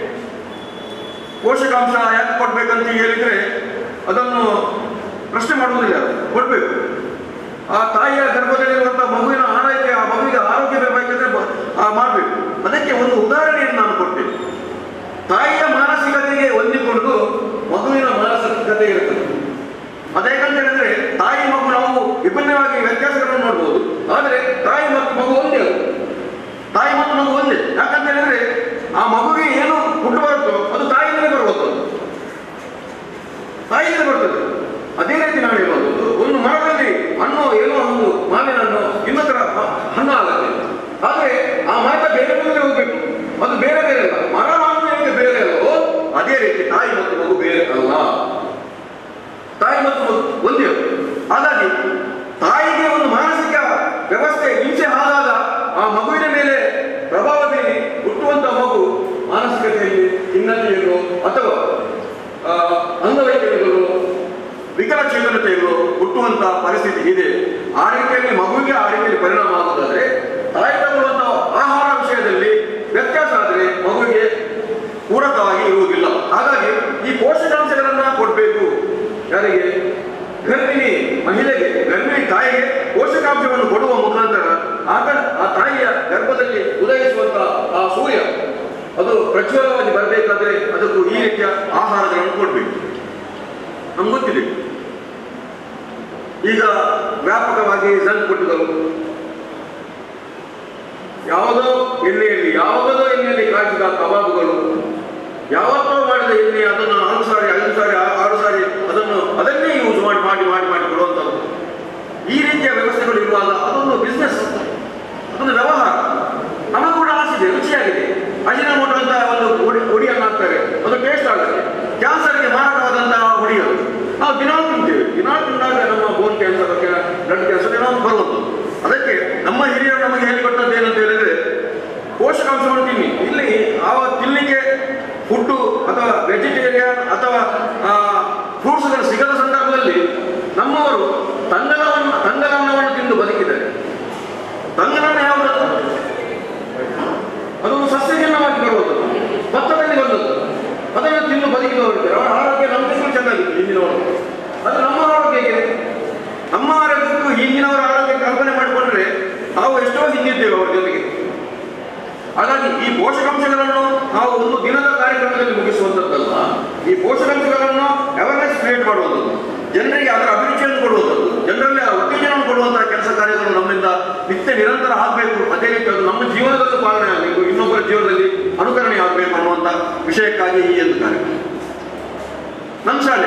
ಪೋಷಕಾಂಶ ಯಾಕೆ ಕೊಡ್ಬೇಕಂತ ಹೇಳಿದ್ರೆ ಅದನ್ನು ಪ್ರಶ್ನೆ ಮಾಡುವುದಿಲ್ಲ ಕೊಡ್ಬೇಕು ಆ ತಾಯಿಯ ಗರ್ಭದಲ್ಲಿರುವಂತಹ ಮಗುವಿನ ಆರೈಕೆ ಆ ಮಗುವಿಗೆ ಆರೋಗ್ಯ ಬೇಕಾದ್ರೆ ಮಾಡಬೇಕು ಅದಕ್ಕೆ ಒಂದು ಉದಾಹರಣೆಯನ್ನು ನಾನು ಕೊಡ್ತೇನೆ ತಾಯಿಯ ಮಾನಸಿಕತೆಗೆ ಹೊಂದಿಕೊಂಡು ಮಗುವಿನ ಮಾನಸಿಕತೆ ಇರುತ್ತದೆ ಅದೇಕಂತ ಹೇಳಿದ್ರೆ ತಾಯಿ ಮಗು ನಾವು ವಿಭಿನ್ನವಾಗಿ ವ್ಯತ್ಯಾಸಗಳನ್ನು ನೋಡ್ಬೋದು ಆದರೆ ತಾಯಿ ಮತ್ತು ಮಗು ಒಂದೇ ಅದು. ತಾಯಿ ಮತ್ತು ಮಗು ಒಂದೇ ಯಾಕಂತ ಹೇಳಿದ್ರೆ ಆ ಮಗುವಿಗೆ ಏನು ಹುಟ್ಟು ಬರುತ್ತೋ ಅದು ತಾಯಿಯಿಂದಲೇ ಬರುವುದು ತಾಯಿಯಿಂದ ಬರ್ತದೆ ಅದೇ ರೀತಿ ನಾವು ಹೇಳುವಂಥದ್ದು ಒಂದು ಮರದಲ್ಲಿ ಹಣ್ಣು ಏನೋ ಒಂದು ಮಾವಿನ ಹಣ್ಣು ಇನ್ನೊಂದರ ಹ- ಹಣ್ಣು ಆಗುತ್ತೆ ಆದರೆ ಆ ಮರದ ಬೇರೆ ಬೇರೆ ಹೋಗ್ಬೇಕು ಅದು ಬೇರೆ ಬೇರೆ ಅಲ್ಲ ಮರ ಹಣ್ಣು ಹೇಗೆ ಬೇರೆ ಅಲ್ಲವೋ ಅದೇ ರೀತಿ ತಾಯಿ ಮತ್ತು ಮಗು ಬೇರೆ ಅಲ್ಲ ತಾಯಿ ಮತ್ತು ಮಗು ಒಂದೇ ಹಾಗಾಗಿ ತಾಯಿಗೆ ಒಂದು ಮಾನಸಿಕ ವ್ಯವಸ್ಥೆ ಹಿಂಸೆ ಆದಾಗ ಆ ಮಗುವಿನ ಮೇಲೆ ಪ್ರಭಾವ ಬೀರಿ ಹುಟ್ಟುವಂತ ಮಗು ಮಾನಸಿಕತೆಯಲ್ಲಿ ಖಿನ್ನತೆಯಲ್ಲೋ ಅಥವಾ ಆ, ಅಂಗವೈಕಲ್ಯಗಳು ವಿಕಲಚೇತನತೆಗಳು ಹುಟ್ಟುವಂತ ಪರಿಸ್ಥಿತಿ ಇದೆ ಆ ರೀತಿಯಲ್ಲಿ ಮಗುವಿಗೆ ಆ ರೀತಿಯಲ್ಲಿ ಪರಿಣಾಮ ಆಗುವುದಾದ್ರೆ ತಾಯಿ ತಗೊಳ್ಳುವಂತ ಆಹಾರ ವಿಷಯದಲ್ಲಿ ವ್ಯತ್ಯಾಸ ಆದರೆ ಮಗುವಿಗೆ ಪೂರಕವಾಗಿ ಇರುವುದಿಲ್ಲ ಹಾಗಾಗಿ ಈ ಪೋಷಕಾಂಶಗಳನ್ನ ಕೊಡಬೇಕು ಯಾರಿಗೆ ಗರ್ಭಿಣಿ ಮಹಿಳೆಗೆ ಗರ್ಭಿಣಿ ತಾಯಿಗೆ ಪೋಷಕಾಂಶವನ್ನು ಕೊಡುವ ಮುಖಾಂತರ ಆತ ಆ ತಾಯಿಯ ಗರ್ಭದಲ್ಲಿ ಉದಯಿಸುವಂತ ಆ ಸೂರ್ಯ ಅದು ಪ್ರಜ್ವಲವಾಗಿ ಬರಬೇಕಾದ್ರೆ ಅದಕ್ಕೂ ಈ ರೀತಿಯ ಆಹಾರಗಳನ್ನು ಕೊಡಬೇಕು ನಮ್ಗೆ ಗೊತ್ತಿದೆ ಈಗ ವ್ಯಾಪಕವಾಗಿ ಜಂಕ್ ಫುಡ್ಗಳು ಯಾವುದೋ ಎಣ್ಣೆಯಲ್ಲಿ ಯಾವುದೋ ಎಣ್ಣೆಯಲ್ಲಿ ಕಾಯಿಸಿದ ಕಬಾಬುಗಳು ಯಾವತ್ತೋ ಮಾಡಿದ ಎಣ್ಣೆ ಅದನ್ನು ನಾಲ್ಕು ಸಾರಿ ಐದು ಸಾರಿ ಆ- ಆರು ಸಾರಿ ಅದನ್ನು ಅದನ್ನೇ ಯೂಸ್ ಮಾಡಿ ಮಾಡಿ ಮಾಡಿ ಮಾಡಿ ಕೊಡುವಂಥದ್ದು ಈ ರೀತಿಯ ವ್ಯವಸ್ಥೆಗಳು ಇರುವಾಗ ಅದೊಂದು ಬಿಸ್ನೆಸ್ ಅದೊಂದು ವ್ಯವಹಾರ ನಮಗೂ ಕೂಡ ಆಸಿದೆ ರುಚಿಯಾಗಿದೆ ಅಜಿನಮೋಟೋ ಅಂತ ಒಂದು ಹುಡಿ ಹುಡಿಯನ್ನು ಹಾಕ್ತಾರೆ ಅದು ಟೇಸ್ಟ್ ಆಗುತ್ತೆ ಕ್ಯಾನ್ಸರ್ಗೆ ಮಾರಕವಾದಂತಹ ಹುಡಿ ಅದು ನಾವು ದಿನಾಲು ತಿಂತೇವೆ ದಿನಾಲು ತಿಂದಾಗ ನಮ್ಮ ಬೋನ್ ಕ್ಯಾನ್ಸರ್ ಬ್ಲಡ್ ಕ್ಯಾನ್ಸರ್ ಏನೋ ಒಂದು ಬರುವುದು ಅದಕ್ಕೆ ನಮ್ಮ ಹಿರಿಯರು ನಮಗೆ ಹೇಳಿಕೊಟ್ಟದ್ದು ಏನಂತ ಹೇಳಿದ್ರೆ ಪೋಷಕಾಂಶವನ್ನು ತಿನ್ನಿ ಇಲ್ಲಿ ಆ ತಿನ್ನಲಿಕ್ಕೆ ಫುಡ್ಡು ಅಥವಾ ವೆಜಿಟೇರಿಯನ್ ಅಥವಾ ಫ್ರೂಟ್ಸ್ಗಳು ಸಿಗದ ಸಂದರ್ಭದಲ್ಲಿ ನಮ್ಮವರು ತಂಗಲವನ್ನು ತಂಗಲನ್ನವನ್ನು ತಿಂದು ಬದುಕಿದ್ದಾರೆ ತಂಗಲನ್ನ ಯಾವುದದು ಅದು ಸಸ್ಯಜನ್ಯವಾಗಿ ಬರುವುದು ಭತ್ತದಲ್ಲಿ ಬಂದದ್ದು ಅದನ್ನು ತಿಂದು ಬದುಕಿದವರಿದ್ದಾರೆ ಅವರ ಆರೋಗ್ಯ ನಮಗಿಂತಲೂ ಚೆನ್ನಾಗಿತ್ತು ಹಿಂದಿನವರು ಅದು ನಮ್ಮ ಆರೋಗ್ಯ ಹೇಗಿದೆ ನಮ್ಮ ಆರೋಗ್ಯಕ್ಕೂ ಹಿಂದಿನವರ ಆರೋಗ್ಯ ಕಲ್ಪನೆ ಮಾಡಿಕೊಂಡ್ರೆ ನಾವು ಎಷ್ಟೋ ಹಿಂದಿದ್ದೇವೆ ಅವರ ಜೊತೆಗೆ ಹಾಗಾಗಿ ಈ ಪೋಷಕಾಂಶಗಳನ್ನು ನಾವು ಒಂದು ದಿನದ ಕಾರ್ಯಕ್ರಮದಲ್ಲಿ ಮುಗಿಸುವಂಥದ್ದಲ್ಲ ಈ ಪೋಷಕಾಂಶಗಳನ್ನು ಅವೇರ್ನೆಸ್ ಕ್ರಿಯೇಟ್ ಮಾಡುವಂಥದ್ದು ಜನರಿಗೆ ಅದರ ಅಭಿರುಚಿಯನ್ನು ಕೊಡುವಂಥದ್ದು ಜನರಲ್ಲಿ ಆ ಉತ್ತೇಜನವನ್ನು ಕೊಡುವಂತಹ ಕೆಲಸ ಕಾರ್ಯಗಳು ನಮ್ಮಿಂದ ನಿತ್ಯ ನಿರಂತರ ಆಗಬೇಕು ಅದೇ ರೀತಿ ಅದು ನಮ್ಮ ಜೀವನದಲ್ಲೂ ಪಾಲನೆ ಆಗಬೇಕು ಇನ್ನೊಬ್ಬರ ಜೀವನದಲ್ಲಿ ಅನುಕರಣೆ ಆಗಬೇಕು ಅನ್ನುವಂಥ ವಿಷಯಕ್ಕಾಗಿ ಈ ಒಂದು ಕಾರ್ಯಕ್ರಮ ನನ್ನ ಶಾಲೆ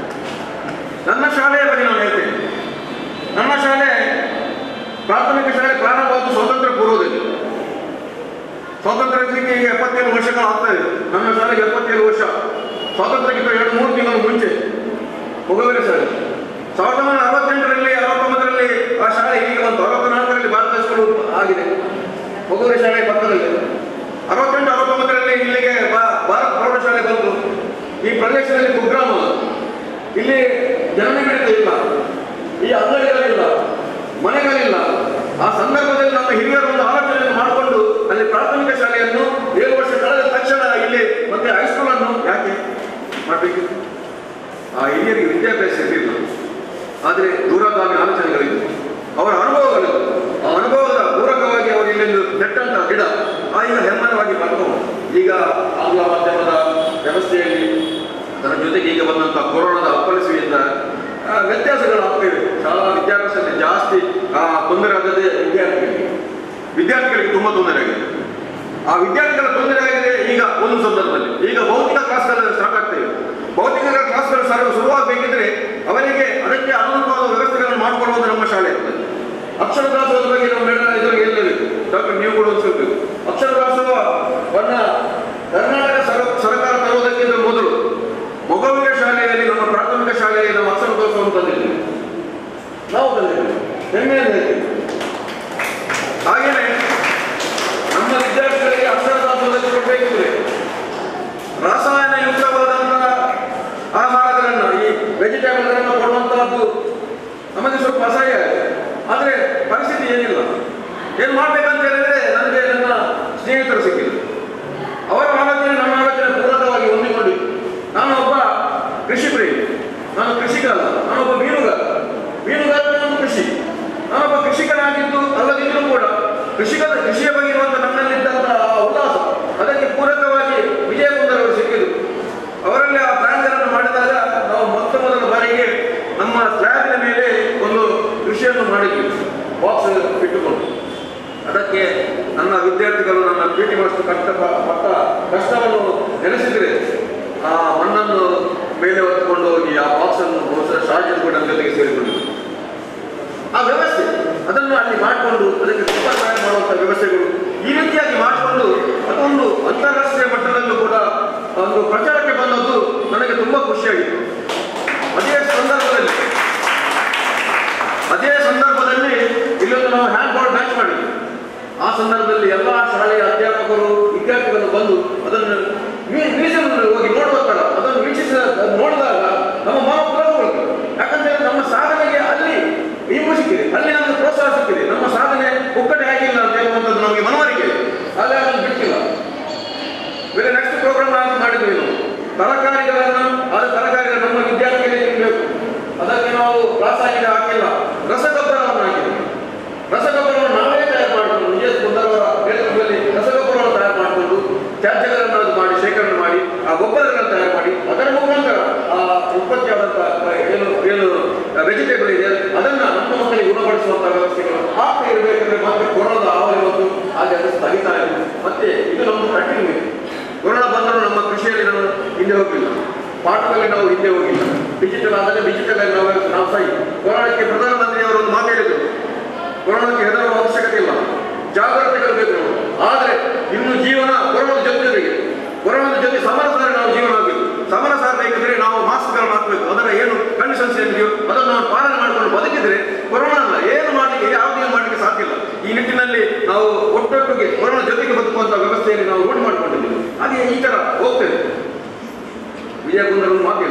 ನನ್ನ ಶಾಲೆಯ ಬಗ್ಗೆ ನಾನು ಹೇಳ್ತೇನೆ ನನ್ನ ಶಾಲೆ ಪ್ರಾಥಮಿಕ ಶಾಲೆ ಪ್ರಾರಂಭವಾದ ಸ್ವಾತಂತ್ರ್ಯ ಪೂರ್ವದಲ್ಲಿ ಸ್ವಾತಂತ್ರ್ಯ ಸಿಕ್ಕಿ ಈಗ ಎಪ್ಪತ್ತೇಳು ವರ್ಷಗಳು ಆಗ್ತಾ ಇದೆ ನನ್ನ ಶಾಲೆಗೆ ಎಪ್ಪತ್ತೇಳು ವರ್ಷ ಸ್ವಾತಂತ್ರ್ಯಕ್ಕಿಂತ ಎರಡು ಮೂರು ತಿಂಗಳು ಮುಂಚೆ ಹೊಗವೇರಿ ಶಾಲೆ ಸಾವಿರದ ಒಂಬೈನೂರ ಅರವತ್ತೆಂಟರಲ್ಲಿ ಅರವತ್ತೊಂಬತ್ತರಲ್ಲಿ ಆ ಶಾಲೆ ಈಗ ಬಂತು ಅರವತ್ನಾಲ್ಕರಲ್ಲಿ ಭಾರತ ಸ್ಕೂಲ್ ಆಗಿದೆ ಹೊಗವೇರಿ ಶಾಲೆ ಪಕ್ಕದಲ್ಲಿ ಅರವತ್ತೆಂಟು ಅರವತ್ತೊಂಬತ್ತರಲ್ಲಿ ಇಲ್ಲಿಗೆ ಬಾ- ಭಾರತ್ ಪ್ರೌಢಶಾಲೆ ಬಂತು ಈ ಪ್ರದೇಶದಲ್ಲಿ ಕುಗ್ರಾಮ ಅದು. ಇಲ್ಲಿ ಜನನಿಬಿಡಿತ ಇಲ್ಲ ಈ ಅಂಗಡಿಗಳಿಲ್ಲ ಮನೆಗಳಿಲ್ಲ ಆ ಸಂದರ್ಭದಲ್ಲಿ ನಮ್ಮ ಹಿರಿಯರು ಒಂದು ಆಲೋಚನೆಯನ್ನು ಮಾಡಿಕೊಂಡು ಅಲ್ಲಿ ಪ್ರಾಥಮಿಕ ಶಾಲೆಯನ್ನು ಏಳು ವರ್ಷ ಕಳೆದ ತಕ್ಷಣ ಇಲ್ಲಿ ಮತ್ತೆ ಹೈಸ್ಕೂಲ್ ಅನ್ನು ಯಾಕೆ ಮಾಡಬೇಕಿತ್ತು ಆ ಹಿರಿಯರಿಗೆ ವಿದ್ಯಾಭ್ಯಾಸ ಇರಲಿಲ್ಲ ಆದರೆ ದೂರಗಾಮಿ ಆಲೋಚನೆಗಳಿದ್ದು ಅವರ ಅನುಭವಗಳಿದ್ದು ಆ ಅನುಭವದ ಪೂರಕವಾಗಿ ಅವರು ಇಲ್ಲಿಂದ ನೆಟ್ಟಂತ ಗಿಡ ಆ ಈಗ ಹೆಮ್ಮರವಾಗಿ ಬರ್ಕೊಂಡು ಈಗ ಆಂಗ್ಲ ಮಾಧ್ಯಮದ ವ್ಯವಸ್ಥೆಯಲ್ಲಿ ಅದರ ಜೊತೆಗೆ ಈಗ ಬಂದಂಥ ಕೊರೋನಾದ ಅಪ್ಪಳಿಸುವಿಯಿಂದ ಆ, ವ್ಯತ್ಯಾಸಗಳು ಆಗ್ತವೆ ಶಾಲಾ ವಿದ್ಯಾಭ್ಯಾಸದಲ್ಲಿ ಜಾಸ್ತಿ ಆ, ತೊಂದರೆ ಆಗದೆ ವಿದ್ಯಾರ್ಥಿಗಳಿಗೆ ವಿದ್ಯಾರ್ಥಿಗಳಿಗೆ ತುಂಬ ತೊಂದರೆ ಆಗಿದೆ ಆ ವಿದ್ಯಾರ್ಥಿಗಳ ತೊಂದರೆ ಆಗಿದೆ ಈಗ ಒಂದು ಸಂದರ್ಭದಲ್ಲಿ ಈಗ ಭೌತಿಕ ಕ್ಲಾಸ್ಗಳು ಸ್ಟಾರ್ಟ್ ಆಗ್ತವೆ ಭೌತಿಕ ಕ್ಲಾಸ್ಗಳು ಸರ್ ಶುರುವಾಗಬೇಕಿದ್ರೆ ಅವರಿಗೆ ಅದಕ್ಕೆ ಅನುರೂಪವಾದ ವ್ಯವಸ್ಥೆಗಳನ್ನು ಮಾಡಿಕೊಳ್ಳುವುದು ನಮ್ಮ ಶಾಲೆ ಇರ್ತದೆ ಅಕ್ಷರ ದಾಸೋಹದ ಬಗ್ಗೆ ನಮ್ಮ ಮೇಡಮ್ ಇದ್ರಿಗೆ ಹೇಳಬೇಕು ಡಾಕ್ಟರ್ ನೀವು ಕೂಡ ಅನ್ಸಿರ್ಬೇಕು ಅಕ್ಷರ ದಾಸೋಹವನ್ನ ಕರ್ನಾಟಕ ಸರ- ಸರ್ಕಾರ ತರುವುದಕ್ಕಿಂತ ಮೊದಲು ಮೊಗವಿಯ ಶಾಲೆಯಲ್ಲಿ ನಮ್ಮ ಪ್ರಾಥಮಿಕ ಶಾಲೆಯಲ್ಲಿ ನಾವು ಅಕ್ಷರ ದಾಸೋಹವನ್ನು ತಂದಿದ್ದೇವೆ ನಾವು ತಂದಿದ್ದೇವೆ ಹೆಮ್ಮೆಯಿಂದ ಹೇಳ್ತೀವಿ ಹಾಗೇನೆ ನಮ್ಮ ವಿದ್ಯಾರ್ಥಿಗಳಿಗೆ ಅಕ್ಷರ ದಾಸೋಹದಲ್ಲಿ ಕೊಡಬೇಕಿದ್ರೆ ರಾಸಾಯನ ಯುಕ್ತವಾದಂತಹ ಆಹಾರಗಳನ್ನು ಈ ವೆಜಿಟೇಬಲ್ಗಳನ್ನು ಕೊಡುವಂತಹದ್ದು ನಮಗೆ ಸ್ವಲ್ಪ ಅಸಹ್ಯ ಆಗಿದೆ. ಆದರೆ ಪರಿಸ್ಥಿತಿ ಏನಿಲ್ಲ ಏನು ಮಾಡ್ಬೇಕಂತ ಹೇಳಿದ್ರೆ ನನಗೆ ನನ್ನ ಸ್ನೇಹಿತರು ಸಿಕ್ಕಿದ್ರು ಅವರ ಆಲೋಚನೆ ನನ್ನ ಆಲೋಚನೆ ಪೂರಕವಾಗಿ ಹೊಂದಿಕೊಂಡಿತ್ತು ನಾನು ಒಬ್ಬ ಕೃಷಿ ಪ್ರೇಮಿ ನಾನು ಕೃಷಿಕ ಅಲ್ಲ ನಾನೊಬ್ಬ ಮೀನುಗಾರ ಮೀನುಗಾರ ಒಂದು ಕೃಷಿ ನಾನೊಬ್ಬ ಕೃಷಿಕನಾಗಿದ್ದು ಅಲ್ಲದಿದ್ದರೂ ಕೂಡ ಕೃಷಿಕದ ಕೃಷಿಯ ಬಗ್ಗೆ ಇರುವಂತಹ ನನ್ನಲ್ಲಿದ್ದಂತಹ ಆ ಉಲ್ಲಾಸ ಅದಕ್ಕೆ ಪೂರಕವಾಗಿ ವಿಜಯ ಕುಂದರ್ ಸಿಕ್ಕಿದ್ರು ಅವರಲ್ಲಿ ಆ ಪ್ಲಾನ್ಗಳನ್ನು ಮಾಡಿದಾಗ ನಾವು ಮೊತ್ತ ಮೊದಲ ಬಾರಿಗೆ ನಮ್ಮ ಸ್ಲ್ಯಾಬಿನ ಮೇಲೆ ಒಂದು ಕೃಷಿಯನ್ನು ಮಾಡಿದ್ವಿ ಬಾಕ್ಸ್ ಇಟ್ಟುಕೊಂಡು ಅದಕ್ಕೆ ನನ್ನ ವಿದ್ಯಾರ್ಥಿಗಳು ನನ್ನ ಪಿ ಟಿ ಮಾಸ್ಟರ್ ಕಷ್ಟ ಪಟ್ಟ ಕಷ್ಟವನ್ನು ನೆನೆಸಿದರೆ ಆ ಮಣ್ಣನ್ನು ಮೇಲೆ ಹೊತ್ತುಕೊಂಡು ಹೋಗಿ ಆ ಬಾಕ್ಸ್ ಅನ್ನು ಬಹುಶಃ ಶಾರ್ಜ್ ಕೂಡ ನನ್ನ ಜೊತೆಗೆ ಸೇರಿಕೊಂಡಿದ್ರು ಆ ವ್ಯವಸ್ಥೆ ಅದನ್ನು ಅಲ್ಲಿ ಮಾಡಿಕೊಂಡು ಅದಕ್ಕೆ ಸೂಪರ್ ಮ್ಯಾನ್ ಮಾಡುವಂಥ ವ್ಯವಸ್ಥೆಗಳು ಈ ರೀತಿಯಾಗಿ ಮಾಡಿಕೊಂಡು ಅದೊಂದು ಅಂತಾರಾಷ್ಟ್ರೀಯ ಮಟ್ಟದಲ್ಲೂ ಕೂಡ ಒಂದು ಪ್ರಚಾರಕ್ಕೆ ಬಂದದ್ದು ನನಗೆ ತುಂಬಾ ಖುಷಿಯಾಗಿತ್ತು ಅದೇ ಸಂದರ್ಭದಲ್ಲಿ ಅದೇ ಸಂದರ್ಭದಲ್ಲಿ ಇಲ್ಲೊಂದು ನಾವು ಹ್ಯಾಂಡ್ ಬಾಲ್ ಮ್ಯಾಚ್ ಮಾಡಿದ್ವಿ ಆ ಸಂದರ್ಭದಲ್ಲಿ ಎಲ್ಲ ಶಾಲೆಯ ಅಧ್ಯಾಪಕರು ವಿದ್ಯಾರ್ಥಿಗಳು ಬಂದು ಅದನ್ನು ಮೀ- ಮ್ಯೂಸಿಯಂನಲ್ಲಿ ಹೋಗಿ ನೋಡುವಂತಲ್ಲ ಅದನ್ನು ವೀಕ್ಷಿಸಿದ ಅದ್ ನೋಡಿದಾಗ ನಮ್ಮ ಮನ ಪುಲಕಗೊಳ್ತದೆ ಯಾಕಂತ ಹೇಳಿದ್ರೆ ನಮ್ಮ ಸಾಧನೆಗೆ ಅಲ್ಲಿ ಇಂಬು ಸಿಕ್ಕಿದೆ ಅಲ್ಲಿ ನಮಗೆ ಪ್ರೋತ್ಸಾಹ ಸಿಕ್ಕಿದೆ ನಮ್ಮ ಸಾಧನೆ ಒಕ್ಕಟ್ಟೆ ಆಗಿಲ್ಲ ಅಂತ ಹೇಳುವಂಥದ್ದು ನಮಗೆ ಮನವರಿಕೆ ಇದೆ. ಹಾಗಾಗಿ ಅದನ್ನು ಬಿಟ್ಟಿಲ್ಲ ಬೇರೆ ನೆಕ್ಸ್ಟ್ ಪ್ರೋಗ್ರಾಮ್ ನಾವು ಮಾಡಿದ್ವಿ ನಾವು ತರಕಾರಿಗಳನ್ನು ಆದ ತರಕಾರಿಗಳು ನಮ್ಮ ವಿದ್ಯಾರ್ಥಿಗಳಿಗೆ ತಿನ್ನಬೇಕು ಅದಕ್ಕೆ ನಾವು ರಾಸಾಯನಿಕ ಹಾಕಿಲ್ಲ ರಸಗೊಬ್ಬರವನ್ನು ಹಾಕಿದ್ವಿ ರಸಗೊಬ್ಬರವನ್ನು ನಾವೇ ತಯಾರು ಮಾಡಿಕೊಂಡು ನಿಜ ಸುಂದರವರ ನೇತೃತ್ವದಲ್ಲಿ ರಸಗೊಬ್ಬರವನ್ನು ತಯಾರು ಮಾಡಿಕೊಂಡು ತ್ಯಾಜ್ಯಗಳನ್ನು ಅದು ಮಾಡಿ ಶೇಖರಣೆ ಮಾಡಿ ಆ ಗೊಬ್ಬರಗಳನ್ನು ತಯಾರು ಮಾಡಿ ಅದರ ಮುಖಾಂತರ ಆ ಉತ್ಪತ್ತಿಯಾದಂತಹ ಏನು ಏನು ವೆಜಿಟೇಬಲ್ ಇದೆ ಅದನ್ನ ನಮ್ಮ ಮಕ್ಕಳಿಗೆ ಗುಣಪಡಿಸುವಂತಹ ವ್ಯವಸ್ಥೆಗಳು ಆಗ್ತಾ ಇರಬೇಕಂದ್ರೆ ಮತ್ತೆ ಕೊರೋನಾದ ಆವಲಿ ಮತ್ತು ಹಾಗೆ ಅದು ಸ್ಥಗಿತ ಆಗಿದೆ ಮತ್ತೆ ಇದು ನಮ್ಮ ಕಂಟಿನ್ಯೂ ಇದೆ ಕೊರೋನಾ ಬಂದರೂ ನಮ್ಮ ಕೃಷಿಯಲ್ಲಿ ನಾವು ಹಿಂದೆ ಹೋಗಿಲ್ಲ ಪಾಠದಲ್ಲಿ ನಾವು ಹಿಂದೆ ಹೋಗಿಲ್ಲ ಡಿಜಿಟಲ್ ಆದರೆ ಡಿಜಿಟಲ್ ಆಗಿ ನಾವು ನಾವು ಸಹಿ ಕೊರೋನಾಕ್ಕೆ ಪ್ರಧಾನಮಂತ್ರಿ ಅವರು ಒಂದು ಮಾತು ಹೇಳಿದ್ರು ಬದಿಯಲ್ಲಿ ನಾವು ರೋಡ್ ಮಾಡ್ಕೊಂಡಿದ್ದೀವಿ ಹಾಗೆ ಈ ತರ ಹೋಗ್ತೇವೆ ವಿಜಯ ಕುಂದರ ಒಂದು ಮಾತಿಲ್ಲ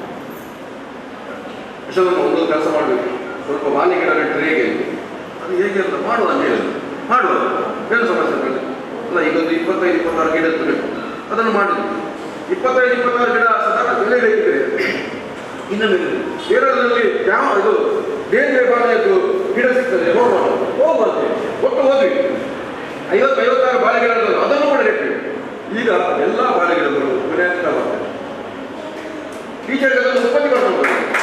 ಯಶೋಧಮ್ಮ ಒಂದು ಕೆಲಸ ಮಾಡಬೇಕು ಸ್ವಲ್ಪ ಬಾಲ್ಯ ಗಿಡ ನೆಟ್ಟರೆ ಹೇಗೆ ಅದು ಹೇಗೆ ಅಂತ ಮಾಡುವ ಅಂತ ಹೇಳಿದ್ರು ಮಾಡುವ ಏನು ಸಮಸ್ಯೆ ಇಲ್ಲ ಅಲ್ಲ ಈಗೊಂದು ಇಪ್ಪತ್ತೈದು ಇಪ್ಪತ್ತಾರು ಗಿಡ ಬೇಕು ಅದನ್ನು ಮಾಡಿದ್ವಿ ಇಪ್ಪತ್ತೈದು ಇಪ್ಪತ್ತಾರು ಗಿಡ ಸಾಧಾರಣ ಬೆಲೆ ಬೇಕಿದ್ರೆ ಇನ್ನೊಂದು ಕೇರಳದಲ್ಲಿ ಯಾವ ಇದು ಬೇರೆ ಬಾಳೆಯದ್ದು ಗಿಡ ಸಿಗ್ತದೆ ಹೋಗೋಣ ಹೋಗುವಂತೆ ಒಟ್ಟು ಹೋದ್ವಿ ಐವತ್ತು ಐವತ್ತಾರು ಬಾಳೆ ಗಿಡ ಇದ್ದದ್ದು, ಅದನ್ನು ಕೂಡ ನೆಟ್ವಿ ಈಗ ಎಲ್ಲ ಬಾಳೆ ಗಿಡಗಳು ಮನೆ ಹತ್ರ ಬರ್ತವೆ ಟೀಚರ್ಗೆ ಅದನ್ನು ಉತ್ಪತ್ತಿ ಮಾಡ್ಕೊಂಡು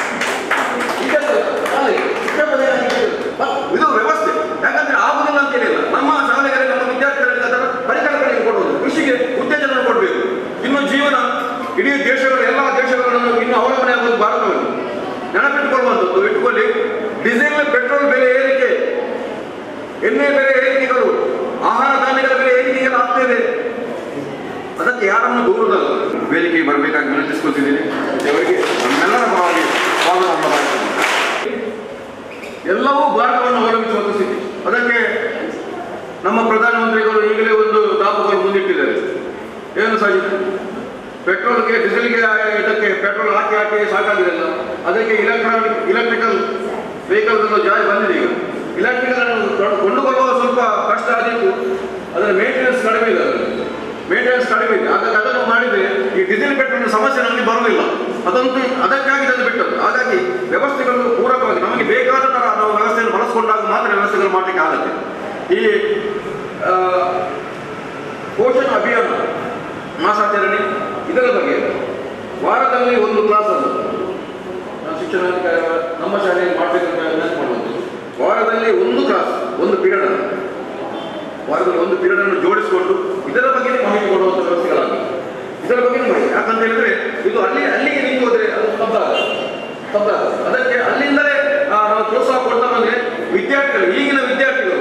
ಇದು ವ್ಯವಸ್ಥೆ ಯಾಕಂದ್ರೆ ಆಗುದಿಲ್ಲ ಅಂತ ಹೇಳಿಲ್ಲ ನಮ್ಮ ಶಾಲೆಗಳಲ್ಲಿ ನಮ್ಮ ವಿದ್ಯಾರ್ಥಿಗಳಿಗೆ ಅದರ ಪರಿಕಲ್ಪನೆಯನ್ನು ಕೊಡುವುದು ಕೃಷಿಗೆ ಉತ್ತೇಜನ ಕೊಡಬೇಕು ಇನ್ನು ಜೀವನ ಇಡೀ ದೇಶಗಳು ಎಲ್ಲ ದೇಶಗಳನ್ನು ಇನ್ನು ಅವಲಂಬನೆ ಆಗುವುದು ಭಾರತವನ್ನು ನೆನಪಿಟ್ಟುಕೊಳ್ಳುವಂಥದ್ದು ಇಟ್ಟುಕೊಳ್ಳಿ ಡೀಸೆಲ್ ಪೆಟ್ರೋಲ್ ಬೆಲೆ ಏರಿಕೆ ಎಣ್ಣೆ ಬೆಲೆ ಏರಿಕೆಗಳು ಆಹಾರ ಧಾನ್ಯಗಳ ಬೆಲೆ ಏರಿಕೆಗಳು ಆಗ್ತಿದೆ ಅದಕ್ಕೆ ಯಾರನ್ನು ದೂರದಲ್ಲ ವೇದಿಕೆಗೆ ಬರಬೇಕಾಗಿ ವಿನಂತಿಸ್ಕೊತಿದ್ದೀನಿ ಅವರಿಗೆ ನಮ್ಮೆಲ್ಲರ ಪರವಾಗಿ ಸ್ವಾಗತವನ್ನು ಮಾಡ್ತೀನಿ ಎಲ್ಲವೂ ಭಾರತವನ್ನು ಅವಲಂಬಿಸುವಂತ ಸ್ಥಿತಿ ಅದಕ್ಕೆ ನಮ್ಮ ಪ್ರಧಾನಮಂತ್ರಿಗಳು ಈಗಲೇ ಒಂದು ದಾಪುಗಳು ಮುಂದಿಟ್ಟಿದ್ದಾರೆ ಏನು ಸಾಧ್ಯ ಪೆಟ್ರೋಲ್ಗೆ ಡೀಸೆಲ್ಗೆ ಇದಕ್ಕೆ ಪೆಟ್ರೋಲ್ ಹಾಕಿ ಹಾಕಿ ಸಾಕಾಗಿದೆಲ್ಲ ಅದಕ್ಕೆ ಇಲೆಕ್ಟ್ರಾನಿಕ್ ಇಲೆಕ್ಟ್ರಿಕಲ್ ವೆಹಿಕಲ್ ಜಾರಿ ಬಂದಿದೆ ಈಗ ಇಲೆಕ್ಟ್ರಿಕಲ್ ಕೊಂಡುಕೊಳ್ಳುವ ಸ್ವಲ್ಪ ಕಷ್ಟ ಆದಿತ್ತು ಅದರ ಮೇಂಟೆನೆನ್ಸ್ ಕಡಿಮೆ ಇದೆ ಮೇಂಟೆನೆನ್ಸ್ ಕಡಿಮೆ ಇದೆ ಹಾಗಾಗಿ ಅದನ್ನು ಮಾಡಿದ್ರೆ ಈ ಡೀಸೆಲ್ ಪೆಟ್ರೋಲ್ ಸಮಸ್ಯೆ ನಮಗೆ ಬರುವುದಿಲ್ಲ ಅದಂತೂ ಅದಕ್ಕಾಗಿ ಇದನ್ನು ಬಿಟ್ಟದ್ದು ಹಾಗಾಗಿ ವ್ಯವಸ್ಥೆಗಳು ಪೂರಕವಾಗಿ ನಮಗೆ ಬೇಕಾದ ತರ ನಾವು ವ್ಯವಸ್ಥೆಯನ್ನು ಬಳಸಿಕೊಂಡಾಗ ಮಾತ್ರ ವ್ಯವಸ್ಥೆಗಳು ಮಾಡಲಿಕ್ಕೆ ಆಗುತ್ತೆ ಈ ಆ, ಪೋಷಣ ಅಭಿಯಾನ ಮಾಸಾಚರಣೆ ಇದರ ಬಗ್ಗೆ ವಾರದಲ್ಲಿ ಒಂದು ಕ್ಲಾಸ್ ಅನ್ನು ನಾವು ಶಿಕ್ಷಣಾಧಿಕಾರಿ ನಮ್ಮ ಶಾಲೆಯಲ್ಲಿ ಮಾಡಬೇಕಂತ ವಿನಂತಿ ಮಾಡುವುದು ವಾರದಲ್ಲಿ ಒಂದು ಕ್ಲಾಸ್ ಒಂದು ಪೀರಿಯಡ್ ಅನ್ನು ವಾರದಲ್ಲಿ ಒಂದು ಪೀರಿಯಡ್ ಅನ್ನು ಜೋಡಿಸಿಕೊಂಡು ಇದರ ಬಗ್ಗೆ ಮಾಹಿತಿ ಕೊಡುವಂತ ವ್ಯವಸ್ಥೆಗಳಾಗಬೇಕು ಇದರ ಬಗ್ಗೆ ಮಾಹಿತಿ ಯಾಕಂತ ಹೇಳಿದ್ರೆ ಇದು ಅಲ್ಲಿ ಅಲ್ಲಿಗೆ ನಿಂತು ಹೋದ್ರೆ ಅದು ಸ್ತಬ್ಧ ಆಗುತ್ತೆ. ಸ್ತಬ್ಧ ಆಗುತ್ತೆ. ಅದಕ್ಕೆ ಅಲ್ಲಿಂದಲೇ ಆ, ನಾವು ಪ್ರೋತ್ಸಾಹ ಕೊಡ್ತಾ ಬಂದ್ರೆ ವಿದ್ಯಾರ್ಥಿಗಳು ಈಗಿನ ವಿದ್ಯಾರ್ಥಿಗಳು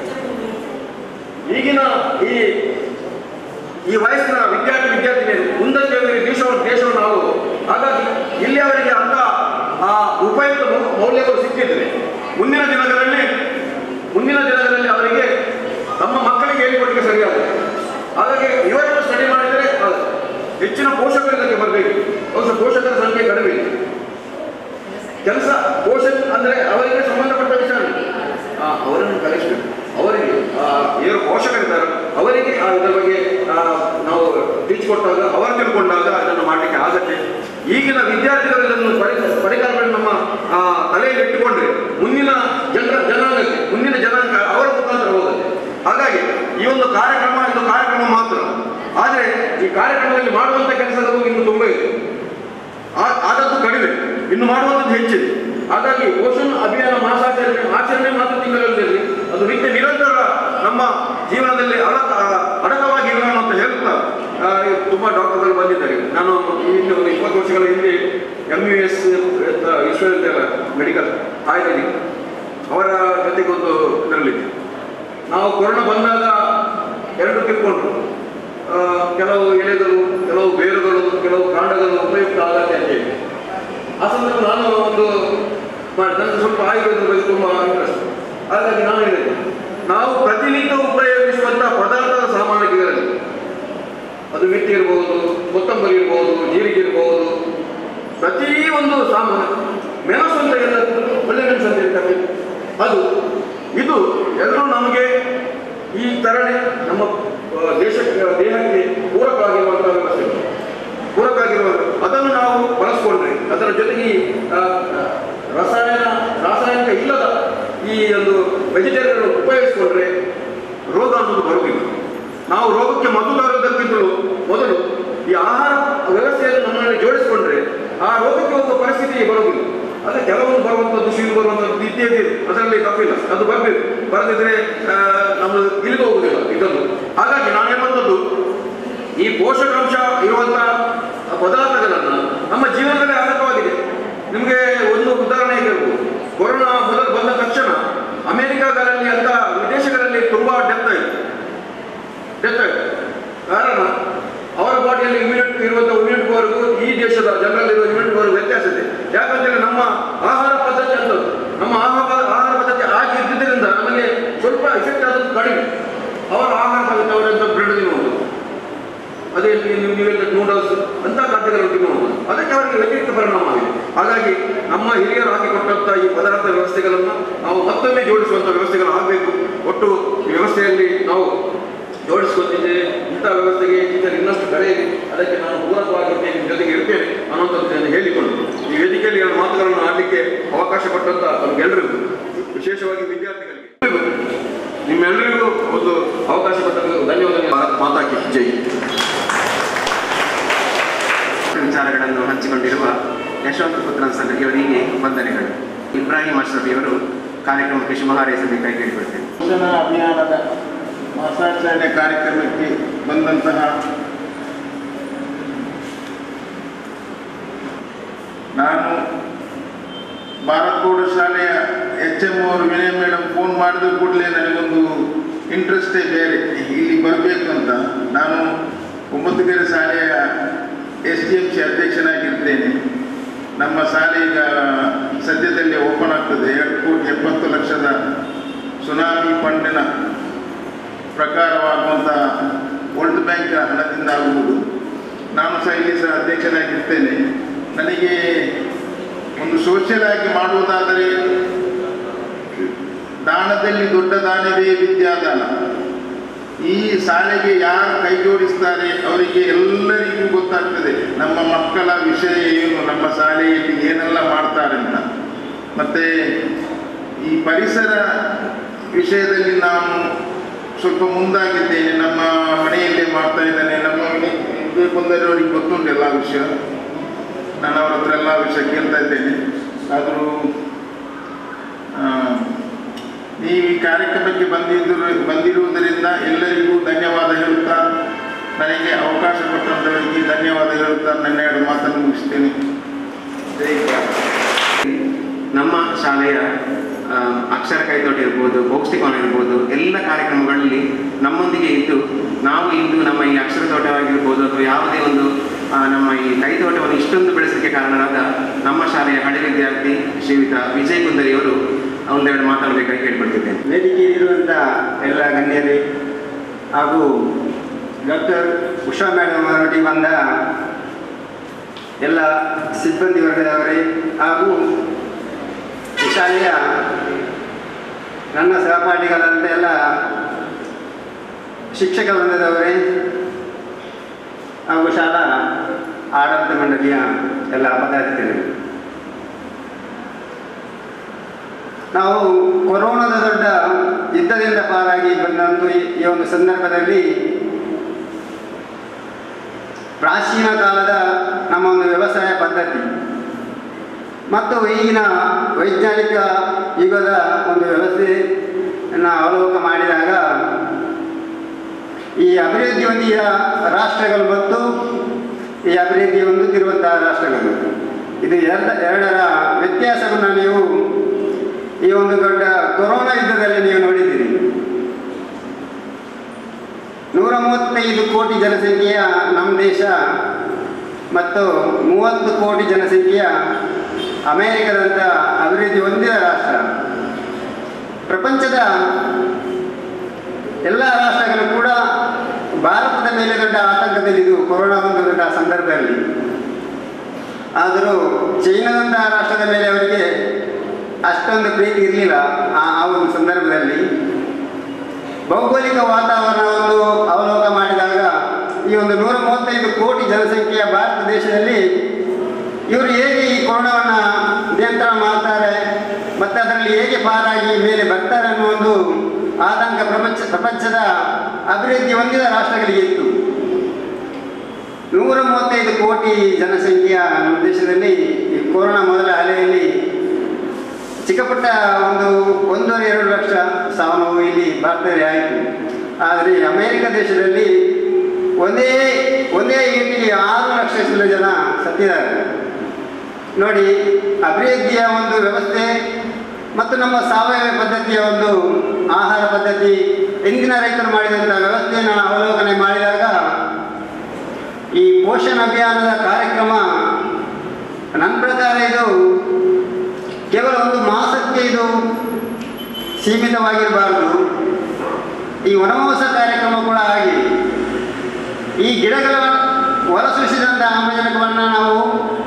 ಈಗಿನ ಈ ಈ ವಯಸ್ಸಿನ ವಿದ್ಯಾರ್ಥಿ ವಿದ್ಯಾರ್ಥಿನಿಯರು ಮುಂದಕ್ಕೆ ಅವರಿಗೆ ದೇಶವನ್ನು ದೇಶವನ್ನು ಆಳುವುದು ಹಾಗಾಗಿ ಇಲ್ಲಿ ಅವರಿಗೆ ಅಂತ ಆ ಉಪಯುಕ್ತ ಮೌ- ಮೌಲ್ಯಗಳು ಸಿಕ್ಕಿದ್ರೆ ಮುಂದಿನ ದಿನಗಳಲ್ಲಿ ಮುಂದಿನ ದಿನಗಳಲ್ಲಿ ಅವರಿಗೆ ತಮ್ಮ ಮಕ್ಕಳಿಗೆ ಹೇಳಿಕೊಟ್ಟಿಗೆ ಸರಿಯಾಗುತ್ತೆ ಹಾಗಾಗಿ ಇವರನ್ನು ಸ್ಟಡಿ ಮಾಡಿದರೆ ಆಗುತ್ತೆ. ಹೆಚ್ಚಿನ ಪೋಷಕರು ಇದಕ್ಕೆ ಬರಬೇಕು ಬಹುಶಃ ಪೋಷಕರ ಸಂಖ್ಯೆ ಕಡಿಮೆ ಇದೆ ಕೆಲಸ ಪೋಷಕ ಅಂದ್ರೆ ಅವರಿಗೆ ಸಂಬಂಧಪಟ್ಟ ವಿಚಾರ ಆ, ಅವರನ್ನು ಕಲಿಸಬೇಕು ಅವರಿಗೆ ಆ, ಏನು ಪೋಷಕರಿದ್ದಾರೆ ಅವರಿಗೆ ಆ ಇದರ ಬಗ್ಗೆ ಆ, ನಾವು ಟೀಚ್ ಕೊಟ್ಟಾಗ ಅವರು ತಿಳ್ಕೊಂಡಾಗ ಅದನ್ನು ಮಾಡಲಿಕ್ಕೆ ಆಗತ್ತೆ ಈಗಿನ ವಿದ್ಯಾರ್ಥಿಗಳು ಇದನ್ನು ಪರಿ ಪರಿಕಲ್ಪನೆ ನಮ್ಮ ಆ, ತಲೆಯಲ್ಲಿ ಇಟ್ಟುಕೊಂಡ್ರೆ ಮುಂದಿನ ಜನರ ಜನಾಂಗಕ್ಕೆ ಮುಂದಿನ ಜನಾಂಗ ಅವರ ಮುಖಾಂತರ ಹೋಗುತ್ತೆ ಹಾಗಾಗಿ ಈ ಒಂದು ಕಾರ್ಯಕ್ರಮ ಇದು ಕಾರ್ಯಕ್ರಮ ಮಾತ್ರ ಆದರೆ ಈ ಕಾರ್ಯಕ್ರಮದಲ್ಲಿ ಮಾಡುವಂಥ ಕೆಲಸಗಳು ಇನ್ನು ತುಂಬ ಇದೆ ಆ- ಆದದ್ದು ಕಡಿಮೆ ಇನ್ನು ಮಾಡುವಂಥದ್ದು ಹೆಚ್ಚಿದೆ ಹಾಗಾಗಿ ಪೋಷಣ್ ಅಭಿಯಾನ ಮಾಸಾಚರಣೆ ಆಚರಣೆ ಮಾತ್ರ ತಿಂಗಳಲ್ಲಿ ಅದು ನಿತ್ಯ ನಿರಂತರ ನಮ್ಮ ಜೀವನದಲ್ಲಿ ಅಡಕ ಅಡಕವಾಗಿ ಇರೋಣ ಅಂತ ಹೇಳ್ತಾ ಆ, ಈ ತುಂಬಾ ಡಾಕ್ಟರ್ಗಳು ಬಂದಿದ್ದಾರೆ ನಾನು ಇನ್ನು ಒಂದು ಇಪ್ಪತ್ತು ವರ್ಷಗಳ ಹಿಂದೆ ಎಂ ಯು ಎಸ್ ವಿಶ್ವವಿದ್ಯಾಲಯ ಮೆಡಿಕಲ್ ಆಯುರ್ವೇದಿಕ್ ಅವರ ಜೊತೆಗೆ ಒಂದು ಇದರಲ್ಲಿದ್ದೆ ನಾವು ಕೊರೋನಾ ಬಂದಾಗ ಎರಡು ತಿಳ್ಕೊಂಡ್ರು ಆ, ಕೆಲವು ಎಲೆಗಳು ಕೆಲವು ಬೇರುಗಳು ಕೆಲವು ಕಾಂಡಗಳು ಉಪಯುಕ್ತ ಆಗತ್ತೆ ಅಂತ ಹೇಳಿ ಆ ಸಂದರ್ಭ ನಾನು ಒಂದು ಮಾಡಿ ನನಗೆ ಸ್ವಲ್ಪ ಆಯುರ್ವೇದದ ಬಗ್ಗೆ ತುಂಬ ಇಂಟ್ರೆಸ್ಟ್ ಹಾಗಾಗಿ ನಾನು ಹೇಳಿದೆ ನಾವು ಪ್ರತಿನಿತ್ಯ ಉಪಯೋಗಿಸುವಂಥ ಪದಾರ್ಥದ ಸಾಮಾನ್ಯಗಳಲ್ಲಿ ಅದು ಮೆಟ್ಟಿ ಇರ್ಬೋದು ಕೊತ್ತಂಬರಿ ಇರ್ಬೋದು ಜೀರಿಗೆ ಇರ್ಬೋದು ಪ್ರತಿ ಒಂದು ಸಾಮಾನು ಮೆಣಸು ಅಂತ ಎಲ್ಲ ಒಳ್ಳೆ ಮೆಣಸು ಅಂತ ಹೇಳ್ತಾರೆ ಅದು ಇದು ಎಲ್ಲರೂ ನಮಗೆ ಈ ತರಣೆ ನಮ್ಮ ಆ, ದೇಶಕ್ಕೆ ದೇಹಕ್ಕೆ ಪೂರಕವಾಗಿರುವಂಥ ವ್ಯವಸ್ಥೆಗಳು ಪೂರಕವಾಗಿರುವ ಅದನ್ನು ನಾವು ಬಳಸ್ಕೊಂಡ್ರೆ ಅದರ ಜೊತೆಗೆ ಈ, ಆ, ರಸಾಯನ ರಾಸಾಯನಿಕ ಇಲ್ಲದ ಈ ಒಂದು ವೆಜಿಟೇರಿಯನ್ ಉಪಯೋಗಿಸ್ಕೊಂಡ್ರೆ ರೋಗ ಅನ್ನೋದು ಬರುವುದಿಲ್ಲ ನಾವು ರೋಗಕ್ಕೆ ಮದ್ದು ತರುವುದಕ್ಕಿಂತಲೂ ಮೊದಲು ಈ ಆಹಾರ ವ್ಯವಸ್ಥೆಯನ್ನು ನಮ್ಮಲ್ಲಿ ಜೋಡಿಸಿಕೊಂಡ್ರೆ ಆ ರೋಗಕ್ಕೆ ಹೋಗುವ ಪರಿಸ್ಥಿತಿ ಬರುವುದಿಲ್ಲ ಅದೇ ಕೆಲವೊಂದು ಬರುವಂಥದ್ದು ಶೀಲು ಬರುವಂಥದ್ದು ಇದ್ದೇ ಇದೆ ಅದರಲ್ಲಿ ತಪ್ಪಿಲ್ಲ ಅದು ಬರಬೇಕು ಬರದಿದ್ರೆ ಆ, ನಮ್ಮದು ಇಲ್ಲಿಗೆ ಹೋಗುದಿಲ್ಲ ಇದನ್ನು ಹಾಗಾಗಿ ನಾನು ಹೇಳುವಂಥದ್ದು ಈ ಪೋಷಕಾಂಶ ಇರುವಂಥ ಪದಾರ್ಥಗಳನ್ನು ನಮ್ಮ ಜೀವನದಲ್ಲಿ ಅಗತ್ಯವಾಗಿದೆ ನಿಮಗೆ ಒಂದು ಉದಾಹರಣೆ ಹೇಳ್ಬೋದು ಕೊರೋನಾ ಮೊದಲು ಬಂದ ತಕ್ಷಣ ಅಮೆರಿಕಾಗಳಲ್ಲಿ ಅಂತ ವಿದೇಶಗಳಲ್ಲಿ ತುಂಬಾ ಡೆತ್ ಆಯಿತು ಡೆತ್ ಆಯಿತು ಕಾರಣ ಅವರ ಬಾಡಿಯಲ್ಲಿ ಇಮ್ಯುನಿಟಿ ಇರುವಂಥ ಇಮ್ಯುನಿಟಿ ಪವರ್ಗೂ ಈ ದೇಶದ ಜನರಲ್ಲಿರುವ ಇಮ್ಯುನಿಟಿ ಪವರ್ ವ್ಯತ್ಯಾಸ ಇದೆ ಯಾಕಂತೇಳಿ ನಮ್ಮ ಆಹಾರ ಪದ್ಧತಿ ಅಂತದ್ದು ನಮ್ಮ ಆಹಾರ ಆಹಾರ ಪದ್ಧತಿ ಆಗಿ ಇದ್ದಿದ್ದರಿಂದ ನಮಗೆ ಸ್ವಲ್ಪ ಎಫೆಕ್ಟ್ ಆದದ್ದು ಕಡಿಮೆ ಅವರ ಆಹಾರ ಪದ್ಧತಿ ಅವರಂತ ಬ್ರೆಡ್ ತಿನ್ನುವುದು ಅದಕ್ಕೆ ಅವರಿಗೆ ವ್ಯತಿರಿಕ್ತ ಪರಿಣಾಮ ಆಗಿದೆ ಹಾಗಾಗಿ ನಮ್ಮ ಹಿರಿಯರು ಹಾಕಿಕೊಟ್ಟಂಥ ಈ ಪದಾರ್ಥ ವ್ಯವಸ್ಥೆಗಳನ್ನು ನಾವು ಮತ್ತೊಮ್ಮೆ ಜೋಡಿಸುವಂಥ ವ್ಯವಸ್ಥೆಗಳು ಆಗಬೇಕು ಒಟ್ಟು ಈ ವ್ಯವಸ್ಥೆಯಲ್ಲಿ ನಾವು ಜೋಡಿಸಿಕೊಂಡಿದ್ದೇವೆ ಇಂಥ ವ್ಯವಸ್ಥೆಗೆ ಟೀಚರ್ ಇನ್ನಷ್ಟು ಕರೆಯಿರಿ ಅದಕ್ಕೆ ನಾನು ಪೂರಕವಾಗಿರ್ತೇನೆ ನಿಮ್ಮ ಜೊತೆಗೆ ಇರ್ತೇನೆ ಅನ್ನುವಂಥದ್ದನ್ನು ಹೇಳಿಕೊಂಡು ಈ ವೇದಿಕೆಯಲ್ಲಿ ಎರಡು ಮಾತುಗಳನ್ನು ಆಡಲಿಕ್ಕೆ ಅವಕಾಶ ಕೊಟ್ಟಂತ ನಮಗೆಲ್ಲರಿಗೂ ವಿಶೇಷವಾಗಿ ವಿದ್ಯಾರ್ಥಿಗಳಿಗೆ ನಿಮ್ಮೆಲ್ಲರಿಗೂ ಒಂದು ಅವಕಾಶ ಕೊಟ್ಟಂತ ಧನ್ಯವಾದ ಭಾರತ್ ಮಾತಾ ಕಿ ಜೈ ವಿಚಾರಗಳನ್ನು ಹಂಚಿಕೊಂಡಿರುವ ಯಶವಂತ ಪುತ್ರನ್ ಸಂಘ ಇವರಿಗೆ ವಂದನೆಗಳು ಇಬ್ರಾಹಿಂ ಅಶ್ರಫಿಯವರು ಕಾರ್ಯಕ್ರಮಕ್ಕೆ ಶುಭ ಹಾರೈಸಬೇಕಾಗಿ ಕೇಳಿಕೊಳ್ತೇನೆ ಪೋಷಣ ಅಭಿಯಾನದ ಮಾಸಾಚರಣೆ ಕಾರ್ಯಕ್ರಮಕ್ಕೆ ಬಂದಂತಹ ನಾನು ಭಾರತ್ ಬೋರ್ಡ್ ಶಾಲೆಯ ಎಚ್ ಎಂ ಅವರು ವಿನಯ್ ಮೇಡಮ್ ಫೋನ್ ಮಾಡಿದ ಕೂಡಲೇ ನನಗೊಂದು ಇಂಟ್ರೆಸ್ಟೇ ಬೇರೆ ಇಲ್ಲಿ ಬರಬೇಕು ಅಂತ ನಾನು ಒಂಬತ್ತುಗೆರೆ ಶಾಲೆಯ ಎಸ್ ಡಿ ಎಂ ಸಿ ಅಧ್ಯಕ್ಷನಾಗಿರ್ತೇನೆ ನಮ್ಮ ಶಾಲೆ ಈಗ ಸದ್ಯದಲ್ಲೇ ಓಪನ್ ಆಗ್ತದೆ ಎರಡು ಕೋಟಿ ಎಪ್ಪತ್ತು ಲಕ್ಷದ ಸುನಾಮಿ ಫಂಡಿನ ಪ್ರಕಾರವಾಗುವಂಥ ವರ್ಲ್ಡ್ ಬ್ಯಾಂಕ್ ಹಣದಿಂದ ಆಗುವುದು ನಾನು ಸಹ ಇಲ್ಲಿ ಸಹ ಅಧ್ಯಕ್ಷನಾಗಿರ್ತೇನೆ ನನಗೆ ಒಂದು ಸೋಷಿಯಲ್ ಆಗಿ ಮಾಡುವುದಾದರೆ ದಾನದಲ್ಲಿ ದೊಡ್ಡ ದಾನವೇ ವಿದ್ಯಾದಾನ ಈ ಶಾಲೆಗೆ ಯಾರು ಕೈ ಜೋಡಿಸ್ತಾರೆ ಅವರಿಗೆ ಎಲ್ಲರಿಗೂ ಗೊತ್ತಾಗ್ತದೆ ನಮ್ಮ ಮಕ್ಕಳ ವಿಷಯ ಏನು ನಮ್ಮ ಶಾಲೆಯಲ್ಲಿ ಏನೆಲ್ಲ ಮಾಡ್ತಾರೆ ಅಂತ ಮತ್ತೆ ಈ ಪರಿಸರ ವಿಷಯದಲ್ಲಿ ನಾನು ಸ್ವಲ್ಪ ಮುಂದಾಗಿದ್ದೇನೆ ನಮ್ಮ ಮನೆಯಲ್ಲೇ ಮಾಡ್ತಾ ಇದ್ದೇನೆ ನಮ್ಮ ಮನೆ ಬಂದವರಿಗೆ ಗೊತ್ತುಂಟು ಎಲ್ಲ ವಿಷಯ ನಾನು ಅವ್ರ ಹತ್ರ ಎಲ್ಲ ವಿಷಯ ಕೇಳ್ತಾ ಇದ್ದೇನೆ ಆದರೂ ನೀವು ಈ ಕಾರ್ಯಕ್ರಮಕ್ಕೆ ಬಂದಿದ್ದರು ಬಂದಿರುವುದರಿಂದ ಎಲ್ಲರಿಗೂ ಧನ್ಯವಾದ ಹೇಳುತ್ತಾ ನನಗೆ ಅವಕಾಶ ಕೊಟ್ಟಂಥವರಿಗೆ ಧನ್ಯವಾದ ಹೇಳುತ್ತಾ ನನ್ನ ಎರಡು ಮಾತನ್ನು ಮುಗಿಸ್ತೇನೆ ಜೈ ಭಾರತ್. ನಮ್ಮ ಶಾಲೆಯ ಆ, ಅಕ್ಷರ ಕೈತೋಟ ಇರ್ಬೋದು ಪೌಷ್ಟಿಕವನ ಇರ್ಬೋದು ಎಲ್ಲ ಕಾರ್ಯಕ್ರಮಗಳಲ್ಲಿ ನಮ್ಮೊಂದಿಗೆ ಇದ್ದು ನಾವು ಇಂದು ನಮ್ಮ ಈ ಅಕ್ಷರ ತೋಟವಾಗಿರ್ಬೋದು ಅಥವಾ ಯಾವುದೇ ಒಂದು ಆ, ನಮ್ಮ ಈ ಕೈತೋಟವನ್ನು ಇಷ್ಟೊಂದು ಬೆಳೆಸಲಿಕ್ಕೆ ಕಾರಣರಾದ ನಮ್ಮ ಶಾಲೆಯ ಹಳೆ ವಿದ್ಯಾರ್ಥಿ ಶ್ರೀಯುತ ವಿಜಯ್ ಕುಂದರಿಯವರು ಒಂದೆರಡು ಮಾತಾಡಬೇಕಾಗಿ ಕೇಳ್ಕೊಳ್ತಿದ್ದೇನೆ ವೇದಿಕೆಯಲ್ಲಿರುವಂಥ ಎಲ್ಲ ಗಣ್ಯರೇ ಹಾಗೂ ಡಾಕ್ಟರ್ ಉಷಾ ಮೇಡಮ್ ಅವರೊಟ್ಟಿಗೆ ಬಂದ ಎಲ್ಲ ಸಿಬ್ಬಂದಿ ವರ್ಗದವರೇ ಹಾಗೂ ಈ ಶಾಲೆಯ ನನ್ನ ಸಹಪಾಠಿಗಳಂತ ಎಲ್ಲ ಶಿಕ್ಷಕ ವೃಂದದವರೇ ಹಾಗೂ ಶಾಲಾ ಆಡಳಿತ ಮಂಡಳಿಯ ಎಲ್ಲ ಪದಾಧಿಕಾರಿಗಳು ನಾವು ಕೊರೋನಾದ ದೊಡ್ಡ ಯುದ್ಧದಿಂದ ಪಾರಾಗಿ ಬಂದಂತೂ ಈ ಈ ಒಂದು ಸಂದರ್ಭದಲ್ಲಿ ಪ್ರಾಚೀನ ಕಾಲದ ನಮ್ಮ ಒಂದು ವ್ಯವಸಾಯ ಪದ್ಧತಿ ಮತ್ತು ಈಗಿನ ವೈಜ್ಞಾನಿಕ ಯುಗದ ಒಂದು ವ್ಯವಸ್ಥೆಯನ್ನು ಅವಲೋಕ ಮಾಡಿದಾಗ ಈ ಅಭಿವೃದ್ಧಿ ಹೊಂದಿದ ರಾಷ್ಟ್ರಗಳು ಮತ್ತು ಈ ಅಭಿವೃದ್ಧಿ ಹೊಂದುತ್ತಿರುವಂತಹ ರಾಷ್ಟ್ರಗಳು ಇದು ಎರಡ ಎರಡರ ವ್ಯತ್ಯಾಸವನ್ನು ನೀವು ಈ ಒಂದು ದೊಡ್ಡ ಕೊರೋನಾ ಯುದ್ಧದಲ್ಲಿ ನೀವು ನೋಡಿದ್ದೀರಿ ನೂರ ಮೂವತ್ತೈದು ಕೋಟಿ ಜನಸಂಖ್ಯೆಯ ನಮ್ಮ ದೇಶ ಮತ್ತು ಮೂವತ್ತು ಕೋಟಿ ಜನಸಂಖ್ಯೆಯ ಅಮೇರಿಕದಂಥ ಅಭಿವೃದ್ಧಿ ಹೊಂದಿದ ರಾಷ್ಟ್ರ ಪ್ರಪಂಚದ ಎಲ್ಲ ರಾಷ್ಟ್ರಗಳು ಕೂಡ ಭಾರತದ ಮೇಲೆ ದೊಡ್ಡ ಆತಂಕದಲ್ಲಿದ್ದು ಕೊರೋನಾ ಒಂದು ದೊಡ್ಡ ಸಂದರ್ಭದಲ್ಲಿ ಆದರೂ ಚೈನಾದಂತಹ ರಾಷ್ಟ್ರದ ಮೇಲೆ ಅವರಿಗೆ ಅಷ್ಟೊಂದು ಪ್ರೀತಿ ಇರಲಿಲ್ಲ ಆ ಆ ಒಂದು ಸಂದರ್ಭದಲ್ಲಿ ಭೌಗೋಳಿಕ ವಾತಾವರಣವನ್ನು ಅವಲೋಕ ಮಾಡಿದಾಗ ಈ ಒಂದು ನೂರ ಮೂವತ್ತೈದು ಕೋಟಿ ಜನಸಂಖ್ಯೆಯ ಭಾರತ ದೇಶದಲ್ಲಿ ಇವರು ಹೇಗೆ ಈ ಕೊರೋನಾವನ್ನು ನಿಯಂತ್ರಣ ಮಾಡ್ತಾರೆ ಮತ್ತು ಅದರಲ್ಲಿ ಹೇಗೆ ಪಾರಾಗಿ ಮೇಲೆ ಬರ್ತಾರೆ ಅನ್ನೋ ಒಂದು ಆತಂಕ ಪ್ರಪಂಚ ಪ್ರಪಂಚದ ಅಭಿವೃದ್ಧಿ ಹೊಂದಿದ ರಾಷ್ಟ್ರಗಳಿಗೆ ಇತ್ತು ನೂರ ಮೂವತ್ತೈದು ಕೋಟಿ ಜನಸಂಖ್ಯೆಯ ನಮ್ಮ ದೇಶದಲ್ಲಿ ಈ ಕೊರೋನಾ ಮೊದಲ ಅಲೆಯಲ್ಲಿ ಚಿಕ್ಕಪುಟ್ಟ ಒಂದು ಒಂದೂವರೆ ಎರಡು ಲಕ್ಷ ಸಾವು ನೋವು ಇಲ್ಲಿ ಭಾರತದಲ್ಲಿ ಆಯಿತು ಆದರೆ ಅಮೇರಿಕ ದೇಶದಲ್ಲಿ ಒಂದೇ ಒಂದೇ ಏಟಿಗೆ ಆರು ಲಕ್ಷ ಚಿಲ್ಲ ಜನ ಸತ್ತಿದ್ದಾರೆ ನೋಡಿ ಅಭಿವೃದ್ಧಿಯ ಒಂದು ವ್ಯವಸ್ಥೆ ಮತ್ತು ನಮ್ಮ ಸಾವಯವ ಪದ್ಧತಿಯ ಒಂದು ಆಹಾರ ಪದ್ಧತಿ ಇಂದಿನ ರೈತರು ಮಾಡಿದಂಥ ವ್ಯವಸ್ಥೆಯನ್ನು ಅವಲೋಕನೆ ಮಾಡಿದಾಗ ಈ ಪೋಷಣ ಅಭಿಯಾನದ ಕಾರ್ಯಕ್ರಮ ನನ್ನ ಪ್ರಕಾರ ಇದು ಕೇವಲ ಒಂದು ಮಾಸಕ್ಕೆ ಇದು ಸೀಮಿತವಾಗಿರಬಾರದು ಈ ವನಮೋಸ ಕಾರ್ಯಕ್ರಮ ಕೂಡ ಆಗಿ ಈ ಗಿಡಗಳ ಹೊರಸೂಸಿದಂಥ ಆಮ್ಲಜನಕವನ್ನು ನಾವು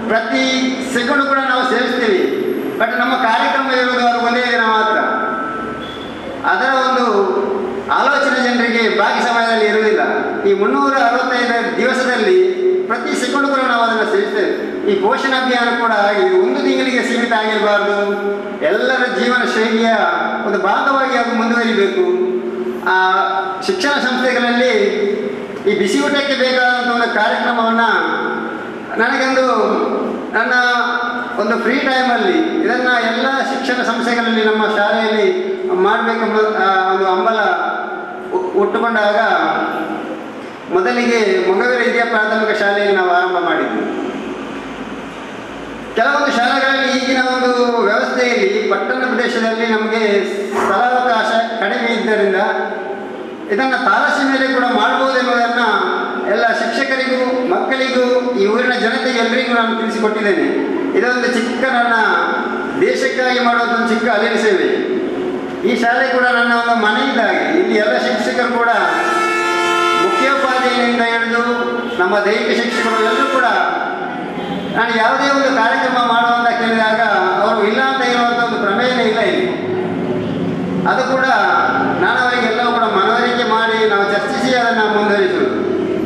ಪ್ರತಿ ಸೆಕೆಂಡ್ ಕೂಡ ನಾವು ಸೇವಿಸ್ತೀವಿ ಬಟ್ ನಮ್ಮ ಕಾರ್ಯಕ್ರಮ ಇರುವುದು ಅದು ಒಂದೇ ದಿನ ಮಾತ್ರ ಅದರ ಒಂದು ಆಲೋಚನೆ ಜನರಿಗೆ ಬಾಕಿ ಸಮಯದಲ್ಲಿ ಇರುವುದಿಲ್ಲ ಈ ಮುನ್ನೂರ ಅರವತ್ತೈದು ದಿವಸದಲ್ಲಿ ಪ್ರತಿ ಸೆಕೆಂಡ್ ಕೂಡ ನಾವು ಅದನ್ನು ಸೇವಿಸ್ತೇವೆ ಈ ಪೋಷಣ ಅಭಿಯಾನ ಕೂಡ ಹಾಗೆ ಇದು ಒಂದು ತಿಂಗಳಿಗೆ ಸೀಮಿತ ಆಗಿರಬಾರ್ದು ಎಲ್ಲರ ಜೀವನ ಶೈಲಿಯ ಒಂದು ಭಾಗವಾಗಿ ಅದು ಮುಂದುವರಿಬೇಕು ಆ ಶಿಕ್ಷಣ ಸಂಸ್ಥೆಗಳಲ್ಲಿ ಈ ಬಿಸಿ ಊಟಕ್ಕೆ ಬೇಕಾದಂಥ ಒಂದು ಕಾರ್ಯಕ್ರಮವನ್ನು ನನಗೊಂದು ನನ್ನ ಒಂದು ಫ್ರೀ ಟೈಮಲ್ಲಿ ಇದನ್ನು ಎಲ್ಲ ಶಿಕ್ಷಣ ಸಂಸ್ಥೆಗಳಲ್ಲಿ ನಮ್ಮ ಶಾಲೆಯಲ್ಲಿ ಮಾಡಬೇಕೆಂಬ ಆ, ಒಂದು ಹಂಬಲ ಹು- ಹುಟ್ಟುಕೊಂಡಾಗ ಮೊದಲಿಗೆ ಮೊಗವೀರ ಹಿರಿಯ ಪ್ರಾಥಮಿಕ ಶಾಲೆಯಲ್ಲಿ ನಾವು ಆರಂಭ ಮಾಡಿದ್ವಿ ಕೆಲವೊಂದು ಶಾಲೆಗಳಲ್ಲಿ ಈಗಿನ ಒಂದು ವ್ಯವಸ್ಥೆಯಲ್ಲಿ ಪಟ್ಟಣ ಪ್ರದೇಶದಲ್ಲಿ ನಮಗೆ ಸ್ಥಳಾವಕಾಶ ಕಡಿಮೆ ಇದ್ದರಿಂದ ಇದನ್ನು ತಾರಸಿ ಮೇಲೆ ಕೂಡ ಮಾಡ್ಬೋದು ಎನ್ನುವುದನ್ನು ಎಲ್ಲ ಶಿಕ್ಷಕರಿಗೂ ಮಕ್ಕಳಿಗೂ ಈ ಊರಿನ ಜನತೆಗೆ ಎಲ್ಲರಿಗೂ ನಾನು ತಿಳಿಸಿಕೊಟ್ಟಿದ್ದೇನೆ ಇದೊಂದು ಚಿಕ್ಕ ನನ್ನ ದೇಶಕ್ಕಾಗಿ ಮಾಡುವಂಥ ಒಂದು ಚಿಕ್ಕ ಅಲಿನ ಸೇವೆ ಈ ಶಾಲೆ ಕೂಡ ನನ್ನ ಒಂದು ಮನೆ ಇದ್ದಾಗೆ ಇಲ್ಲಿ ಎಲ್ಲ ಶಿಕ್ಷಕರು ಕೂಡ ಮುಖ್ಯೋಪಾಧ್ಯಾಯನಿಂದ ಹಿಡಿದು ನಮ್ಮ ದೈಹಿಕ ಶಿಕ್ಷಕರು ಎಲ್ಲರೂ ಕೂಡ ನಾನು ಯಾವುದೇ ಒಂದು ಕಾರ್ಯಕ್ರಮ ಮಾಡುವಂತ ಕೇಳಿದಾಗ ಅವರು ಇಲ್ಲ ಅಂತ ಹೇಳುವಂಥ ಒಂದು ಪ್ರಮೇಯನೇ ಇಲ್ಲ ಇಲ್ಲಿ ಅದು ಕೂಡ ನಾನು ಅವರಿಗೆಲ್ಲವೂ ಕೂಡ ಮನವರಿಕೆ ಮಾಡಿ ನಾವು ಚರ್ಚಿಸಿ ಅದನ್ನು ಮುಂದುವರಿಸುವುದು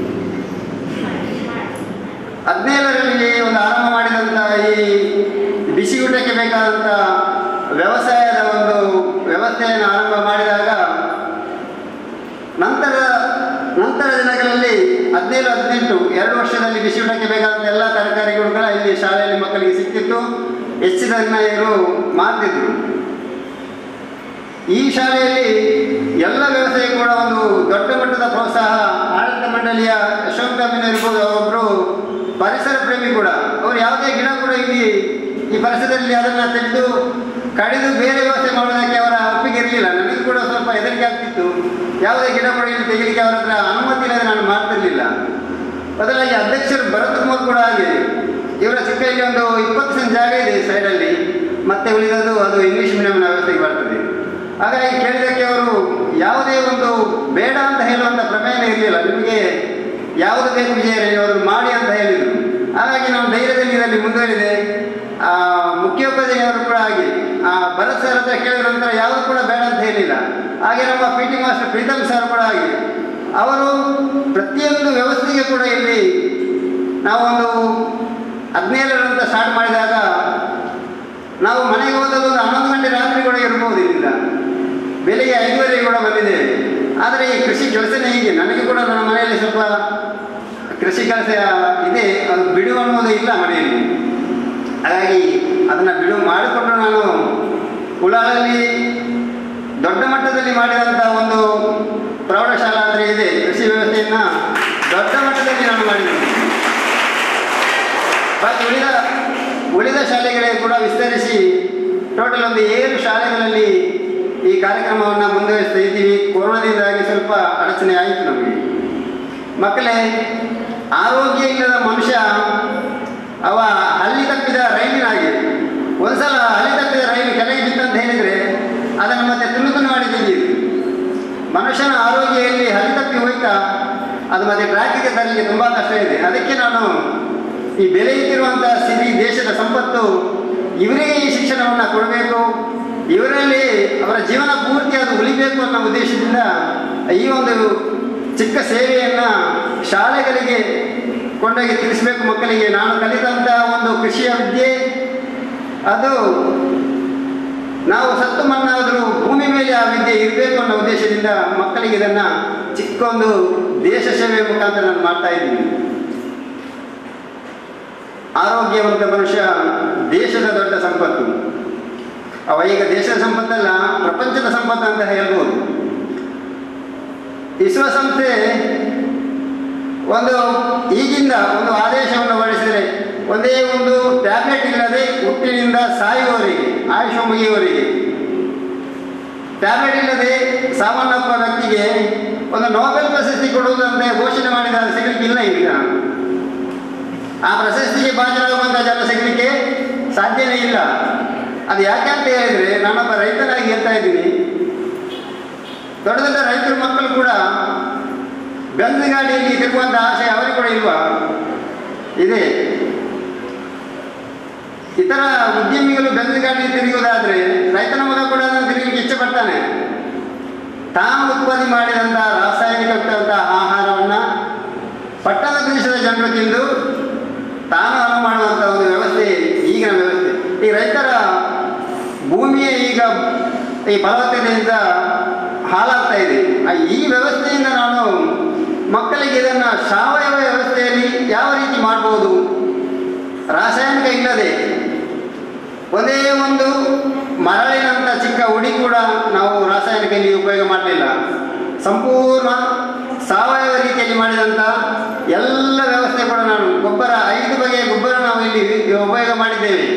ಹದಿನೇಳರಲ್ಲಿ ಒಂದು ಆರಂಭ ಮಾಡಿದಂಥ ಈ ಬಿಸಿ ಊಟಕ್ಕೆ ಬೇಕಾದಂಥ ವ್ಯವಸಾಯದ ಒಂದು ವ್ಯವಸ್ಥೆಯನ್ನು ಆರಂಭ ಮಾಡಿದಾಗ ನಂತರ ನಂತರ ದಿನಗಳಲ್ಲಿ ಹದಿನೇಳು ಹದಿನೆಂಟು ಎರಡು ವರ್ಷದಲ್ಲಿ ಬಿಸಿ ಊಟಕ್ಕೆ ಬೇಕಾದಂಥ ಎಲ್ಲ ತರಕಾರಿಗಳು ಕೂಡ ಇಲ್ಲಿ ಶಾಲೆಯಲ್ಲಿ ಮಕ್ಕಳಿಗೆ ಸಿಕ್ತಿತ್ತು ಹೆಚ್ಚಿನ ಇವರು ಮಾರ್ತಿದ್ರು ಈ ಶಾಲೆಯಲ್ಲಿ ಎಲ್ಲ ವ್ಯವಸ್ಥೆಯು ಕೂಡ ಒಂದು ದೊಡ್ಡ ಮಟ್ಟದ ಪ್ರೋತ್ಸಾಹ ಆಡಳಿತ ಮಂಡಳಿಯ ಅಶೋಕ್ ಇರ್ಬೋದು ಅವರೊಬ್ಬರು ಪರಿಸರ ಪ್ರೇಮಿ ಕೂಡ ಅವರು ಯಾವುದೇ ಗಿಡ ಕೂಡ ಇಲ್ಲಿ ಈ ಪರಿಸರದಲ್ಲಿ ಅದನ್ನು ತೆಗೆದು ಕಡಿದು ಬೇರೆ ವ್ಯವಸ್ಥೆ ಮಾಡೋದಕ್ಕೆ ಅವರ ಒಪ್ಪಿಗೆ ಇರಲಿಲ್ಲ ನನಗೂ ಕೂಡ ಸ್ವಲ್ಪ ಹೆದರಿಕೆ ಆಗ್ತಿತ್ತು ಯಾವುದೇ ಗಿಡ ಕೂಡ ಇಲ್ಲಿ ತೆಗಿಲಿಕ್ಕೆ ಅವರ ಹತ್ರ ಅನುಮತಿ ಇಲ್ಲದೆ ನಾನು ಮಾಡ್ತಿರ್ಲಿಲ್ಲ ಬದಲಾಗಿ ಅಧ್ಯಕ್ಷರು ಭರತ್ ಕುಮಾರ್ ಕೂಡ ಹಾಗೆ ಇವರ ಚಿಕ್ಕಲ್ಲಿ ಒಂದು ಇಪ್ಪತ್ತು ಸೆಂಟ್ ಜಾಗ ಇದೆ ಸೈಡಲ್ಲಿ ಮತ್ತೆ ಉಳಿದದ್ದು ಅದು ಇಂಗ್ಲಿಷ್ ಮೀಡಿಯಂನ ವ್ಯವಸ್ಥೆಗೆ ಬರ್ತದೆ ಹಾಗಾಗಿ ಕೇಳಿದಕ್ಕೆ ಅವರು ಯಾವುದೇ ಒಂದು ಬೇಡ ಅಂತ ಹೇಳುವಂಥ ಪ್ರಮೇಯನೇ ಇರಲಿಲ್ಲ ನಿಮಗೆ ಯಾವುದು ಬೇಕು ವಿಜಯರೇ ಅವರು ಮಾಡಿ ಅಂತ ಹೇಳಿದರು ಹಾಗಾಗಿ ನಾವು ಧೈರ್ಯದಲ್ಲಿ ಇದರಲ್ಲಿ ಮುಂದುವರಿದೆ ಆ, ಮುಖ್ಯೋಪಾಧ್ಯಾಯರು ಕೂಡ ಹಾಗೆ ಆ, ಭರತ್ ಸರ್ ಹತ್ರ ಕೇಳಿದ ನಂತರ ಯಾವುದು ಕೂಡ ಬೇಡ ಅಂತ ಹೇಳಿಲ್ಲ ಹಾಗೆ ನಮ್ಮ P T master Preetam sir ಕೂಡ ಹಾಗೆ ಅವರು ಪ್ರತಿಯೊಂದು ವ್ಯವಸ್ಥೆಗೆ ಕೂಡ ಇಲ್ಲಿ ನಾವೊಂದು ಹದಿನೇಳರಂತ ಸ್ಟಾರ್ಟ್ ಮಾಡಿದಾಗ ನಾವು ಮನೆಗೆ ಹೋದದ್ದು ಒಂದು ಹನ್ನೊಂದು ಗಂಟೆ ರಾತ್ರಿ ಕೂಡ ಇರ್ಬೋದು ಇಲ್ಲಿಂದ ಬೆಳಿಗ್ಗೆ ಐದುವರೆಗೆ ಕೂಡ ಬಂದಿದ್ದೇವೆ ಆದರೆ ಈ ಕೃಷಿ ಕೆಲಸನೇ ಹೀಗೆ ನನಗೆ ಕೂಡ ನನ್ನ ಮನೆಯಲ್ಲಿ ಸ್ವಲ್ಪ ಕೃಷಿ ಕೆಲಸ ಇದೆ ಅದು ಬಿಡು ಅನ್ನೋದು ಇಲ್ಲ ಮನೆಯಲ್ಲಿ ಹಾಗಾಗಿ ಅದನ್ನು ಬಿಡು ಮಾಡಿಕೊಂಡು ನಾನು ಉಳಾಳಲ್ಲಿ ದೊಡ್ಡ ಮಟ್ಟದಲ್ಲಿ ಮಾಡಿದಂಥ ಒಂದು ಪ್ರೌಢಶಾಲಾ ಅಂದರೆ ಇದೆ ಕೃಷಿ ವ್ಯವಸ್ಥೆಯನ್ನು ದೊಡ್ಡ ಮಟ್ಟದಲ್ಲಿ ನಾನು ಮಾಡಿದ್ದೇನೆ ಮತ್ತು ಉಳಿದ ಉಳಿದ ಶಾಲೆಗಳಿಗೆ ಕೂಡ ವಿಸ್ತರಿಸಿ ಟೋಟಲ್ ಒಂದು ಏಳು ಶಾಲೆಗಳಲ್ಲಿ ಈ ಕಾರ್ಯಕ್ರಮವನ್ನು ಮುಂದುವರಿಸ್ತಾ ಇದ್ದೀವಿ ಕೊರೋನಾದಿಂದಾಗಿ ಸ್ವಲ್ಪ ಅಡಚಣೆ ಆಯಿತು ನಮಗೆ ಮಕ್ಕಳೇ ಆರೋಗ್ಯ ಇಲ್ಲದ ಮನುಷ್ಯ ಅವ ಹಲ್ಲಿ ತಪ್ಪಿದ ರೈಲಿನ ಹಾಗೆ ಒಂದ್ಸಲ ಹಲ್ಲಿ ತಪ್ಪಿದ ರೈಲು ಕೆಳಗೆ ಬಿತ್ತಂತ ಹೇಳಿದರೆ ಅದನ್ನು ಮತ್ತೆ ತುಂಡು ತುಂಡು ಮಾಡಿ ತೆಗೆಯುದು ಮನುಷ್ಯನ ಆರೋಗ್ಯ ಎಲ್ಲಿ ಹಲ್ಲಿ ತಪ್ಪಿ ಹೋಯ್ತಾ ಅದು ಮತ್ತೆ ಟ್ರ್ಯಾಕಿಗೆ ತರಲಿಕ್ಕೆ ತುಂಬ ಕಷ್ಟ ಇದೆ ಅದಕ್ಕೆ ನಾನು ಈ ಬೆಳೆಯುತ್ತಿರುವಂಥ ಸ್ಥಿತಿ ದೇಶದ ಸಂಪತ್ತು ಇವರಿಗೆ ಈ ಶಿಕ್ಷಣವನ್ನು ಕೊಡಬೇಕು ಇವರಲ್ಲಿ ಅವರ ಜೀವನ ಪೂರ್ತಿ ಅದು ಉಳಿಬೇಕು ಅನ್ನೋ ಉದ್ದೇಶದಿಂದ ಈ ಒಂದು ಚಿಕ್ಕ ಸೇವೆಯನ್ನು ಶಾಲೆಗಳಿಗೆ ಕೊಂಡೋಗಿ ತಿಳಿಸಬೇಕು ಮಕ್ಕಳಿಗೆ ನಾನು ಕಲಿತಂಥ ಒಂದು ಕೃಷಿಯ ವಿದ್ಯೆ ಅದು ನಾವು ಸತ್ತು ಮಣ್ಣಾದರೂ ಭೂಮಿ ಮೇಲೆ ಆ ವಿದ್ಯೆ ಇರಬೇಕು ಅನ್ನೋ ಉದ್ದೇಶದಿಂದ ಮಕ್ಕಳಿಗೆ ಇದನ್ನು ಚಿಕ್ಕ ಒಂದು ದೇಶ ಸೇವೆ ಮುಖಾಂತರ ನಾನು ಮಾಡ್ತಾ ಇದ್ದೀನಿ ಆರೋಗ್ಯವಂತ ಮನುಷ್ಯ ದೇಶದ ದೊಡ್ಡ ಸಂಪತ್ತು ಅವ ಈಗ ದೇಶದ ಸಂಪತ್ತಲ್ಲ ಪ್ರಪಂಚದ ಸಂಪತ್ತು ಅಂತ ಹೇಳ್ಬೋದು ಇಸ್ರೋ ಸಂಸ್ಥೆ ಒಂದು ಈಗಿಂದ ಒಂದು ಆದೇಶವನ್ನು ಹೊರಡಿಸಿದರೆ ಒಂದೇ ಒಂದು ಟ್ಯಾಬ್ಲೆಟ್ ಇಲ್ಲದೆ ಹುಟ್ಟಿನಿಂದ ಸಾಯುವವರಿಗೆ ಆಯುಷ ಮುಗಿಯುವವರಿಗೆ ಟ್ಯಾಬ್ಲೆಟ್ ಇಲ್ಲದೆ ಸಾಮಾನ್ಯಪ್ಪ ವ್ಯಕ್ತಿಗೆ ಒಂದು ನೋಬೆಲ್ ಪ್ರಶಸ್ತಿ ಕೊಡುವುದಂತೆ ಘೋಷಣೆ ಮಾಡಿದ ಸಿಗಲಿಕ್ಕೆ ಇಲ್ಲ ಈಗ ಆ ಪ್ರಶಸ್ತಿಗೆ ಭಾಜನವಾಗುವಂಥ ಜನ ಸಿಗಲಿಕ್ಕೆ ಸಾಧ್ಯನೇ ಇಲ್ಲ ಅದು ಯಾಕೆ ಅಂತ ಹೇಳಿದರೆ ನಾನೊಬ್ಬ ರೈತನಾಗಿ ಹೇಳ್ತಾ ಇದ್ದೀನಿ ದೊಡ್ಡ ದೊಡ್ಡ ರೈತರ ಮಕ್ಕಳು ಕೂಡ ಗಂಜು ಗಾಡಿಯಲ್ಲಿ ತಿರುಗುವಂಥ ಆಸೆ ಅವರಿಗೆ ಕೂಡ ಇಲ್ವಾ ಇದೆ ಇತರ ಉದ್ಯಮಿಗಳು ಬೆಂಗಳೂರಿನಲ್ಲಿ ತಿರುಗುವುದಾದ್ರೆ ರೈತನ ಮಗ ಕೂಡ ಅದನ್ನು ತಿರುಗಲಿಕ್ಕೆ ಇಚ್ಛೆ ಪಡ್ತಾನೆ ತಾನು ಉತ್ಪತ್ತಿ ಮಾಡಿದಂತಹ ರಾಸಾಯನಿಕಯುಕ್ತಂತಹ ಆಹಾರವನ್ನು ಪಟ್ಟಣ ಪ್ರದೇಶದ ಜನರು ತಿಂದು ತಾನು ಹಣ ಮಾಡುವಂಥ ಒಂದು ವ್ಯವಸ್ಥೆ ಈಗಿನ ವ್ಯವಸ್ಥೆ ಈ ರೈತರ ಭೂಮಿಯೇ ಈಗ ಈ ಫಲವತ್ತತೆಯಿಂದ ಹಾಳಾಗ್ತಾ ಇದೆ ಆ ಈ ವ್ಯವಸ್ಥೆಯಿಂದ ನಾನು ಮಕ್ಕಳಿಗೆ ಇದನ್ನು ಸಾವಯವ ವ್ಯವಸ್ಥೆಯಲ್ಲಿ ಯಾವ ರೀತಿ ಮಾಡ್ಬೋದು ರಾಸಾಯನಿಕ ಇಲ್ಲದೆ ಒಂದೇ ಒಂದು ಮರಳಿನಂಥ ಚಿಕ್ಕ ಉಡಿ ಕೂಡ ನಾವು ರಾಸಾಯನಿಕ ಇಲ್ಲಿ ಉಪಯೋಗ ಮಾಡಲಿಲ್ಲ ಸಂಪೂರ್ಣ ಸಾವಯವ ರೀತಿಯಲ್ಲಿ ಮಾಡಿದಂಥ ಎಲ್ಲ ವ್ಯವಸ್ಥೆ ಕೂಡ ನಾನು ಗೊಬ್ಬರ ಐದು ಬಗೆಯ ಗೊಬ್ಬರ ನಾವು ಇಲ್ಲಿ ಉಪಯೋಗ ಮಾಡಿದ್ದೇವೆ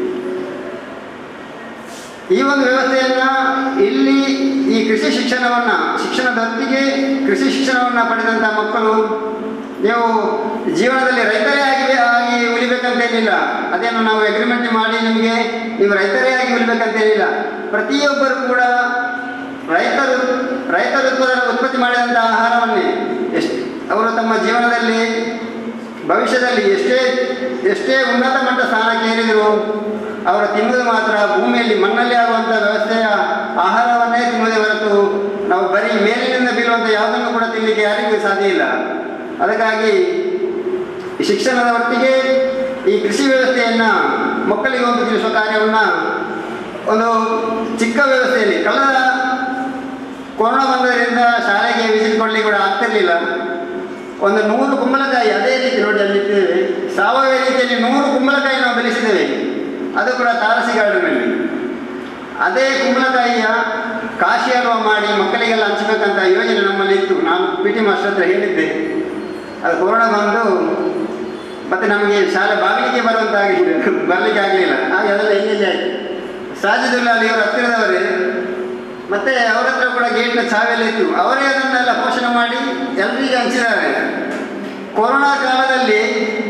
ಈ ಒಂದು ವ್ಯವಸ್ಥೆಯನ್ನ ಇಲ್ಲಿ ಈ ಕೃಷಿ ಶಿಕ್ಷಣವನ್ನ ಶಿಕ್ಷಣದೊತ್ತಿಗೆ ಕೃಷಿ ಶಿಕ್ಷಣವನ್ನ ಪಡೆದಂತ ಮಕ್ಕಳು ನೀವು ಜೀವನದಲ್ಲಿ ರೈತರೇ ಆಗಿ ಆಗಿ ಉಳಿಬೇಕಂತೇನಿಲ್ಲ ಅದೇನು ನಾವು ಅಗ್ರಿಮೆಂಟ್ ಮಾಡಿ ನಿಮಗೆ ನೀವು ರೈತರೇ ಆಗಿ ಉಳಿಬೇಕಂತೇನಿಲ್ಲ ಪ್ರತಿಯೊಬ್ಬರು ಕೂಡ ರೈತರು ರೈತರು ಉತ್ಪಾದನೆ ಉತ್ಪತ್ತಿ ಮಾಡಿದಂಥ ಆಹಾರವನ್ನೇ ಎಷ್ಟು ಅವರು ತಮ್ಮ ಜೀವನದಲ್ಲಿ ಭವಿಷ್ಯದಲ್ಲಿ ಎಷ್ಟೇ ಎಷ್ಟೇ ಉನ್ನತ ಮಟ್ಟ ಸ್ಥಾನಕ್ಕೆ ಏರಿದರೂ ಅವರು ತಿನ್ನುವುದು ಮಾತ್ರ ಭೂಮಿಯಲ್ಲಿ ಮಣ್ಣಲ್ಲಿ ಆಗುವಂಥ ವ್ಯವಸ್ಥೆಯ ಆಹಾರವನ್ನೇ ತಿನ್ನುವುದೇ ಹೊರತು ನಾವು ಬರೀ ಮೇಲಿನಿಂದ ಬೀಳುವಂಥ ಯಾವುದನ್ನು ಕೂಡ ತಿನ್ನಲಿಕ್ಕೆ ಯಾರಿಗೂ ಸಾಧ್ಯ ಇಲ್ಲ ಅದಕ್ಕಾಗಿ ಈ ಶಿಕ್ಷಣದ ಒಟ್ಟಿಗೆ ಈ ಕೃಷಿ ವ್ಯವಸ್ಥೆಯನ್ನು ಮಕ್ಕಳಿಗೆ ಒಂದು ತಿಳಿಸುವ ಕಾರ್ಯವನ್ನು ಒಂದು ಚಿಕ್ಕ ವ್ಯವಸ್ಥೆಯಲ್ಲಿ ಕಳೆದ ಕೊರೋನಾ ಬಂದರಿಂದ ಶಾಲೆಗೆ ವಿಸಿಟ್ ಕೊಡಲಿಕ್ಕೆ ಕೂಡ ಆಗ್ತಿರ್ಲಿಲ್ಲ ಒಂದು ನೂರು ಕುಂಬಳಕಾಯಿ ಅದೇ ರೀತಿ ನೋಡಿ ಅಲ್ಲಿದ್ದೇವೆ ಸಾವಯವ ರೀತಿಯಲ್ಲಿ ನೂರು ಕುಂಬಳಕಾಯಿ ನಾವು ಬೆಳೆಸಿದ್ದೇವೆ ಅದು ಕೂಡ ತಾರಸಿ ಗಾರ್ಡನಲ್ಲಿ ಅದೇ ಕುಂಬಳಕಾಯಿಯ ಕಾಶಿ ಹಲ್ವ ಮಾಡಿ ಮಕ್ಕಳಿಗೆಲ್ಲ ಹಂಚಬೇಕಂತ ಯೋಜನೆ ನಮ್ಮಲ್ಲಿ ಇತ್ತು ನಾನು ಪಿ ಟಿ ಮಾಸ್ಟರ್ ಹತ್ರ ಹೇಳಿದ್ದೆ ಅದು ಕೊರೋನಾ ಬಂದು ಮತ್ತೆ ನಮಗೆ ಶಾಲೆ ಬಾಗಿಲಿಗೆ ಬರುವಂತಾಗಿತ್ತು ಬರಲಿಕ್ಕೆ ಆಗಲಿಲ್ಲ ಆಗ ಅದೆಲ್ಲ ಎಲ್ಲೆಲ್ಲಿ ಆಯಿತು ಸಾಜಿದುಲ್ಲಾ ಅಲ್ಲಿ ಇವರು ಹತ್ತಿರದವರೇ ಮತ್ತೆ ಅವರ ಹತ್ರ ಕೂಡ ಗೇಟ್ನ ಚಾವೆಲ್ಲ ಇತ್ತು ಅವರೇ ಅದನ್ನೆಲ್ಲ ಪೋಷಣೆ ಮಾಡಿ ಎಲ್ರಿಗೂ ಹಂಚಿದ್ದಾರೆ ಕೊರೋನಾ ಕಾಲದಲ್ಲಿ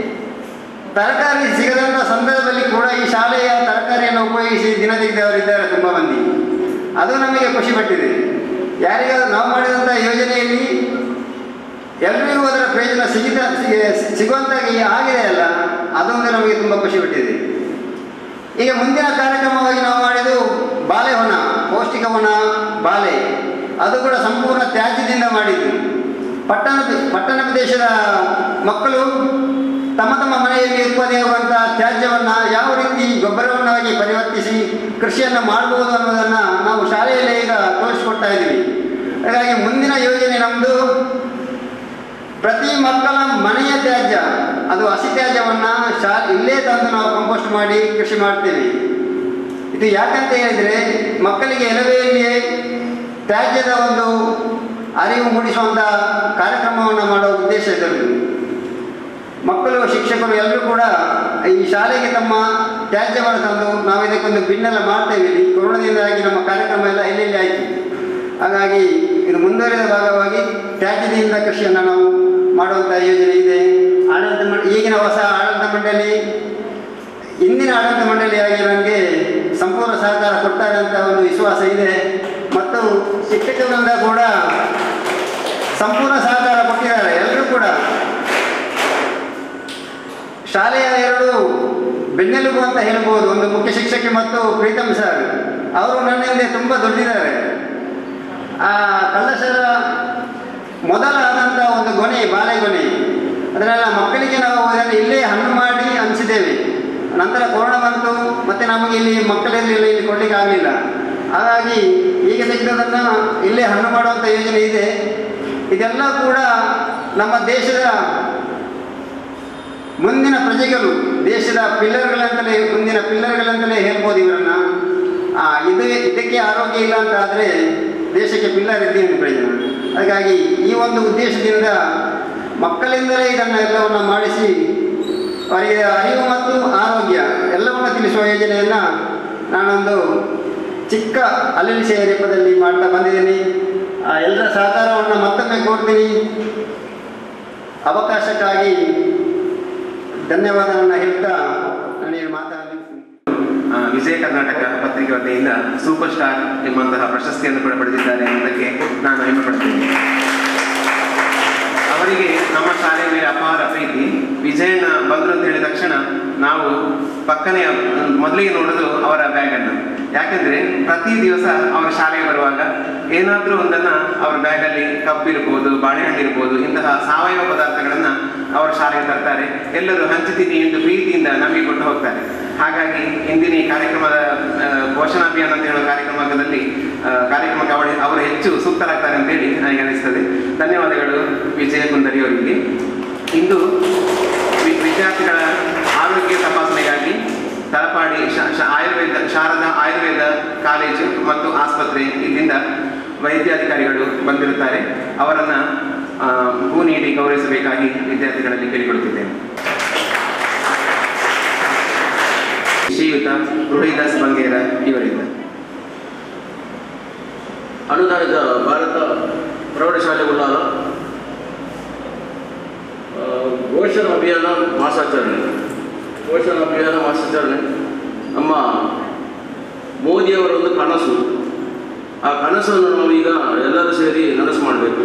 ತರಕಾರಿ ಸಿಗದಂಥ ಸಂದರ್ಭದಲ್ಲಿ ಕೂಡ ಈ ಶಾಲೆಯ ತರಕಾರಿಯನ್ನು ಉಪಯೋಗಿಸಿ ದಿನ ತೆಗೆದವರಿದ್ದಾರೆ ತುಂಬ ಮಂದಿ ಅದು ನಮಗೆ ಖುಷಿ ಪಟ್ಟಿದೆ ಯಾರಿಗಾದ್ರೂ ನಾವು ಮಾಡಿದಂಥ ಯೋಜನೆಯಲ್ಲಿ ಎಲ್ರಿಗೂ ಅದರ ಪ್ರಯೋಜನ ಸಿಗಿದ ಸಿಗ- ಸಿಗುವಂತಾಗಿ ಆಗಿದೆ ಅಲ್ಲ ಅದೊಂದು ನಮಗೆ ತುಂಬ ಖುಷಿ ಪಟ್ಟಿದೆ ಈಗ ಮುಂದಿನ ಕಾರ್ಯಕ್ರಮವಾಗಿ ನಾವು ಮಾಡಿದ್ದು ಬಾಳೆಹೊಣ ಪೌಷ್ಟಿಕ ಹೊಣ ಬಾಳೆ ಅದು ಕೂಡ ಸಂಪೂರ್ಣ ತ್ಯಾಜ್ಯದಿಂದ ಮಾಡಿದ್ದು ಪಟ್ಟಣ ಪಟ್ಟಣ ಪ್ರದೇಶದ ಮಕ್ಕಳು ತಮ್ಮ ತಮ್ಮ ಮನೆಯಲ್ಲಿ ಉತ್ಪತ್ತಿಯಾಗುವಂಥ ತ್ಯಾಜ್ಯವನ್ನು ಯಾವ ರೀತಿ ಗೊಬ್ಬರವನ್ನಾಗಿ ಪರಿವರ್ತಿಸಿ ಕೃಷಿಯನ್ನು ಮಾಡಬಹುದು ಅನ್ನೋದನ್ನು ನಾವು ಶಾಲೆಯಲ್ಲೇ ಈಗ ತೋರಿಸಿಕೊಡ್ತಾ ಇದ್ದೀವಿ ಹಾಗಾಗಿ ಮುಂದಿನ ಯೋಜನೆ ನಮ್ಮದು ಪ್ರತಿ ಮಕ್ಕಳ ಮನೆಯ ತ್ಯಾಜ್ಯ ಅದು ಹಸಿ ತ್ಯಾಜ್ಯವನ್ನು ಶಾ ಇಲ್ಲೇ ತಂದು ನಾವು ಕಂಪೋಸ್ಟ್ ಮಾಡಿ ಕೃಷಿ ಮಾಡ್ತೇವೆ ಇದು ಯಾಕಂತ ಹೇಳಿದರೆ ಮಕ್ಕಳಿಗೆ ಎಲವೆಯಲ್ಲಿಯೇ ತ್ಯಾಜ್ಯದ ಒಂದು ಅರಿವು ಮೂಡಿಸುವಂಥ ಕಾರ್ಯಕ್ರಮವನ್ನು ಮಾಡುವ ಉದ್ದೇಶ ಇದರದ್ದು ಮಕ್ಕಳು ಶಿಕ್ಷಕರು ಎಲ್ಲರೂ ಕೂಡ ಈ ಶಾಲೆಗೆ ತಮ್ಮ ತ್ಯಾಜ್ಯವನ್ನು ತಂದು ನಾವು ಇದಕ್ಕೊಂದು ಬಿನ್ನೆಲ್ಲ ಮಾಡ್ತೇವೆ ಇಲ್ಲಿ ಕೊರೋನಾದಿಂದಾಗಿ ನಮ್ಮ ಕಾರ್ಯಕ್ರಮ ಎಲ್ಲ ಎಲ್ಲೆಲ್ಲಿ ಆಯಿತು ಹಾಗಾಗಿ ಇದು ಮುಂದುವರಿದ ಭಾಗವಾಗಿ ತ್ಯಾಜ್ಯದಿಂದ ಕೃಷಿಯನ್ನು ನಾವು ಮಾಡುವಂಥ ಯೋಜನೆ ಇದೆ ಆಡಳಿತ ಮಂಡ ಈಗಿನ ಹೊಸ ಆಡಳಿತ ಮಂಡಳಿ ಇಂದಿನ ಆಡಳಿತ ಮಂಡಳಿಯಾಗಿ ನನಗೆ ಸಂಪೂರ್ಣ ಸಹಕಾರ ಕೊಡ್ತಾರೆ ಅಂತ ಒಂದು ವಿಶ್ವಾಸ ಇದೆ ಮತ್ತು ಶಿಕ್ಷಕರಿಂದ ಕೂಡ ಸಂಪೂರ್ಣ ಸಹಕಾರ ಕೊಟ್ಟಿದ್ದಾರೆ ಎಲ್ಲರೂ ಕೂಡ ಶಾಲೆಯ ಎರಡು ಬೆನ್ನೆಲುಬು ಅಂತ ಹೇಳ್ಬೋದು ಒಂದು ಮುಖ್ಯ ಶಿಕ್ಷಕಿ ಮತ್ತು ಪ್ರೀತಮ್ ಸರ್ ಅವರು ನನ್ನ ಹಿಂದೆ ತುಂಬ ದುಡ್ಡಿದ್ದಾರೆ ಆ ಕಳ್ಳಸರ ಮೊದಲ ಆದಂಥ ಒಂದು ಗೊನೆ ಬಾಳೆಗೊನೆ ಅದನ್ನೆಲ್ಲ ಮಕ್ಕಳಿಗೆ ನಾವು ಅದನ್ನು ಇಲ್ಲೇ ಹಣ್ಣು ಮಾಡಿ ಹಂಚಿದ್ದೇವೆ ನಂತರ ಕೊರೋನಾ ಬಂತು ಮತ್ತೆ ನಮಗೆ ಇಲ್ಲಿ ಮಕ್ಕಳಿರಲಿಲ್ಲ ಇಲ್ಲಿ ಕೊಡ್ಲಿಕ್ಕೆ ಆಗಲಿಲ್ಲ ಹಾಗಾಗಿ ಈಗ ತೆಗೆದದನ್ನು ಇಲ್ಲೇ ಹಣ್ಣು ಮಾಡುವಂಥ ಯೋಜನೆ ಇದೆ ಇದೆಲ್ಲ ಕೂಡ ನಮ್ಮ ದೇಶದ ಮುಂದಿನ ಪ್ರಜೆಗಳು ದೇಶದ ಪಿಲ್ಲರ್ಗಳಂತಲೇ ಮುಂದಿನ ಪಿಲ್ಲರ್ಗಳಂತಲೇ ಹೇಳ್ಬೋದು ಇವರನ್ನ ಆ, ಇದು ಇದಕ್ಕೆ ಆರೋಗ್ಯ ಇಲ್ಲ ಅಂತ ಆದರೆ ದೇಶಕ್ಕೆ ಪಿಲ್ಲರ್ ಇದ್ದೇನೆ ಪ್ರಯೋಜನ ಹಾಗಾಗಿ ಈ ಒಂದು ಉದ್ದೇಶದಿಂದ ಮಕ್ಕಳಿಂದಲೇ ಇದನ್ನು ಎಲ್ಲವನ್ನು ಮಾಡಿಸಿ ಅವರಿಗೆ ಅರಿವು ಮತ್ತು ಆರೋಗ್ಯ ಎಲ್ಲವನ್ನು ತಿಳಿಸುವ ಯೋಜನೆಯನ್ನು ನಾನೊಂದು ಚಿಕ್ಕ ಅಲ್ಲಿಸೆಯ ರೂಪದಲ್ಲಿ ಮಾಡ್ತಾ ಬಂದಿದ್ದೀನಿ ಆ ಎಲ್ಲರ ಸಹಕಾರವನ್ನು ಮತ್ತೊಮ್ಮೆ ಕೋರ್ತೀನಿ ಅವಕಾಶಕ್ಕಾಗಿ ಧನ್ಯವಾದವನ್ನು ಹೇಳ್ತಾ ನಾನು ಮಾತಾಡಲಿಕ್ಕೆ ಆ, ವಿಜಯ ಕರ್ನಾಟಕ ಪತ್ರಿಕೆ ವತಿಯಿಂದ ಸೂಪರ್ ಸ್ಟಾರ್ ಎಂಬಂತಹ ಪ್ರಶಸ್ತಿಯನ್ನು ಕೂಡ ಪಡೆದಿದ್ದಾರೆ ಅನ್ನೋದಕ್ಕೆ ನಾನು ಹೆಮ್ಮೆ ಪಡ್ತೇನೆ ಅವರ ಅವರಿಗೆ ನಮ್ಮ ಶಾಲೆಯ ಮೇಲೆ ಅಪಾರ ಪ್ರೀತಿ ವಿಜಯಣ್ಣ ಬಂದ್ರು ಅಂತ ಹೇಳಿದ ತಕ್ಷಣ ನಾವು ಪಕ್ಕನೆ ಮೊದಲಿಗೆ ನೋಡೋದು ಅವರ ಬ್ಯಾಗನ್ನು ಯಾಕಂದ್ರೆ ಪ್ರತಿ ದಿವಸ ಅವರ ಶಾಲೆಗೆ ಬರುವಾಗ ಏನಾದರೂ ಒಂದನ್ನ ಅವರ ಬ್ಯಾಗಲ್ಲಿ ಕಬ್ಬು ಇರ್ಬೋದು ಬಾಳೆಹಣ್ಣು ಇರ್ಬೋದು ಇಂತಹ ಸಾವಯವ ಪದಾರ್ಥಗಳನ್ನ ಅವರ ಶಾಲೆಗೆ ತರ್ತಾರೆ ಎಲ್ಲರೂ ಹಂಚುತ್ತೀನಿ ಎಂದು ಪ್ರೀತಿಯಿಂದ ನಮಗೆ ಕೊಟ್ಟು ಹೋಗ್ತಾರೆ ಹಾಗಾಗಿ ಇಂದಿನ ಈ ಕಾರ್ಯಕ್ರಮದ ಆ, ಪೋಷಣ ಅಭಿಯಾನ ಅಂತ ಹೇಳೋ ಕಾರ್ಯಕ್ರಮದಲ್ಲಿ ಆ, ಕಾರ್ಯಕ್ರಮಕ್ಕೆ ಅವರ ಅವರು ಹೆಚ್ಚು ಸೂಕ್ತರಾಗ್ತಾರೆ ಅಂತೇಳಿ ನನಗೆ ಅನಿಸ್ತದೆ ಧನ್ಯವಾದಗಳು ವಿಜಯ ಕುಂದರಿ ಅವರಿಗೆ ಇಂದು ವಿ- ವಿದ್ಯಾರ್ಥಿಗಳ ಆರೋಗ್ಯ ತಪಾಸಣೆಗಾಗಿ ತಲಪಾಡಿ ಶ- ಶ- ಆಯುರ್ವೇದ ಶಾರದಾ ಆಯುರ್ವೇದ ಕಾಲೇಜು ಮತ್ತು ಆಸ್ಪತ್ರೆ ಇಲ್ಲಿಂದ ವೈದ್ಯಾಧಿಕಾರಿಗಳು ಬಂದಿರುತ್ತಾರೆ ಅವರನ್ನ ಆ, ಹೂ ನೀಡಿ ಗೌರವಿಸಬೇಕಾಗಿ ವಿದ್ಯಾರ್ಥಿಗಳಲ್ಲಿ ಕೇಳಿಕೊಳ್ಳುತ್ತಿದ್ದೇನೆ ಶ್ರೀಯುತ ರೋಹಿದಾಸ್ ಬಂಗೇರ ಇವರಿಂದ ಅನುದಾನಿತ ಭಾರತ ಪ್ರೌಢಶಾಲೆ ಉಳ್ಳಾಲ ಆ, ಘೋಷಣ ಅಭಿಯಾನ ಮಾಸಾಚರಣೆ ಘೋಷಣ ಅಭಿಯಾನ ಮಾಸಾಚರಣೆ ನಮ್ಮ ಮೋದಿಯವರ ಒಂದು ಕನಸು ಆ ಕನಸನ್ನು ನಾವು ಈಗ ಎಲ್ಲರೂ ಸೇರಿ ನನಸು ಮಾಡಬೇಕು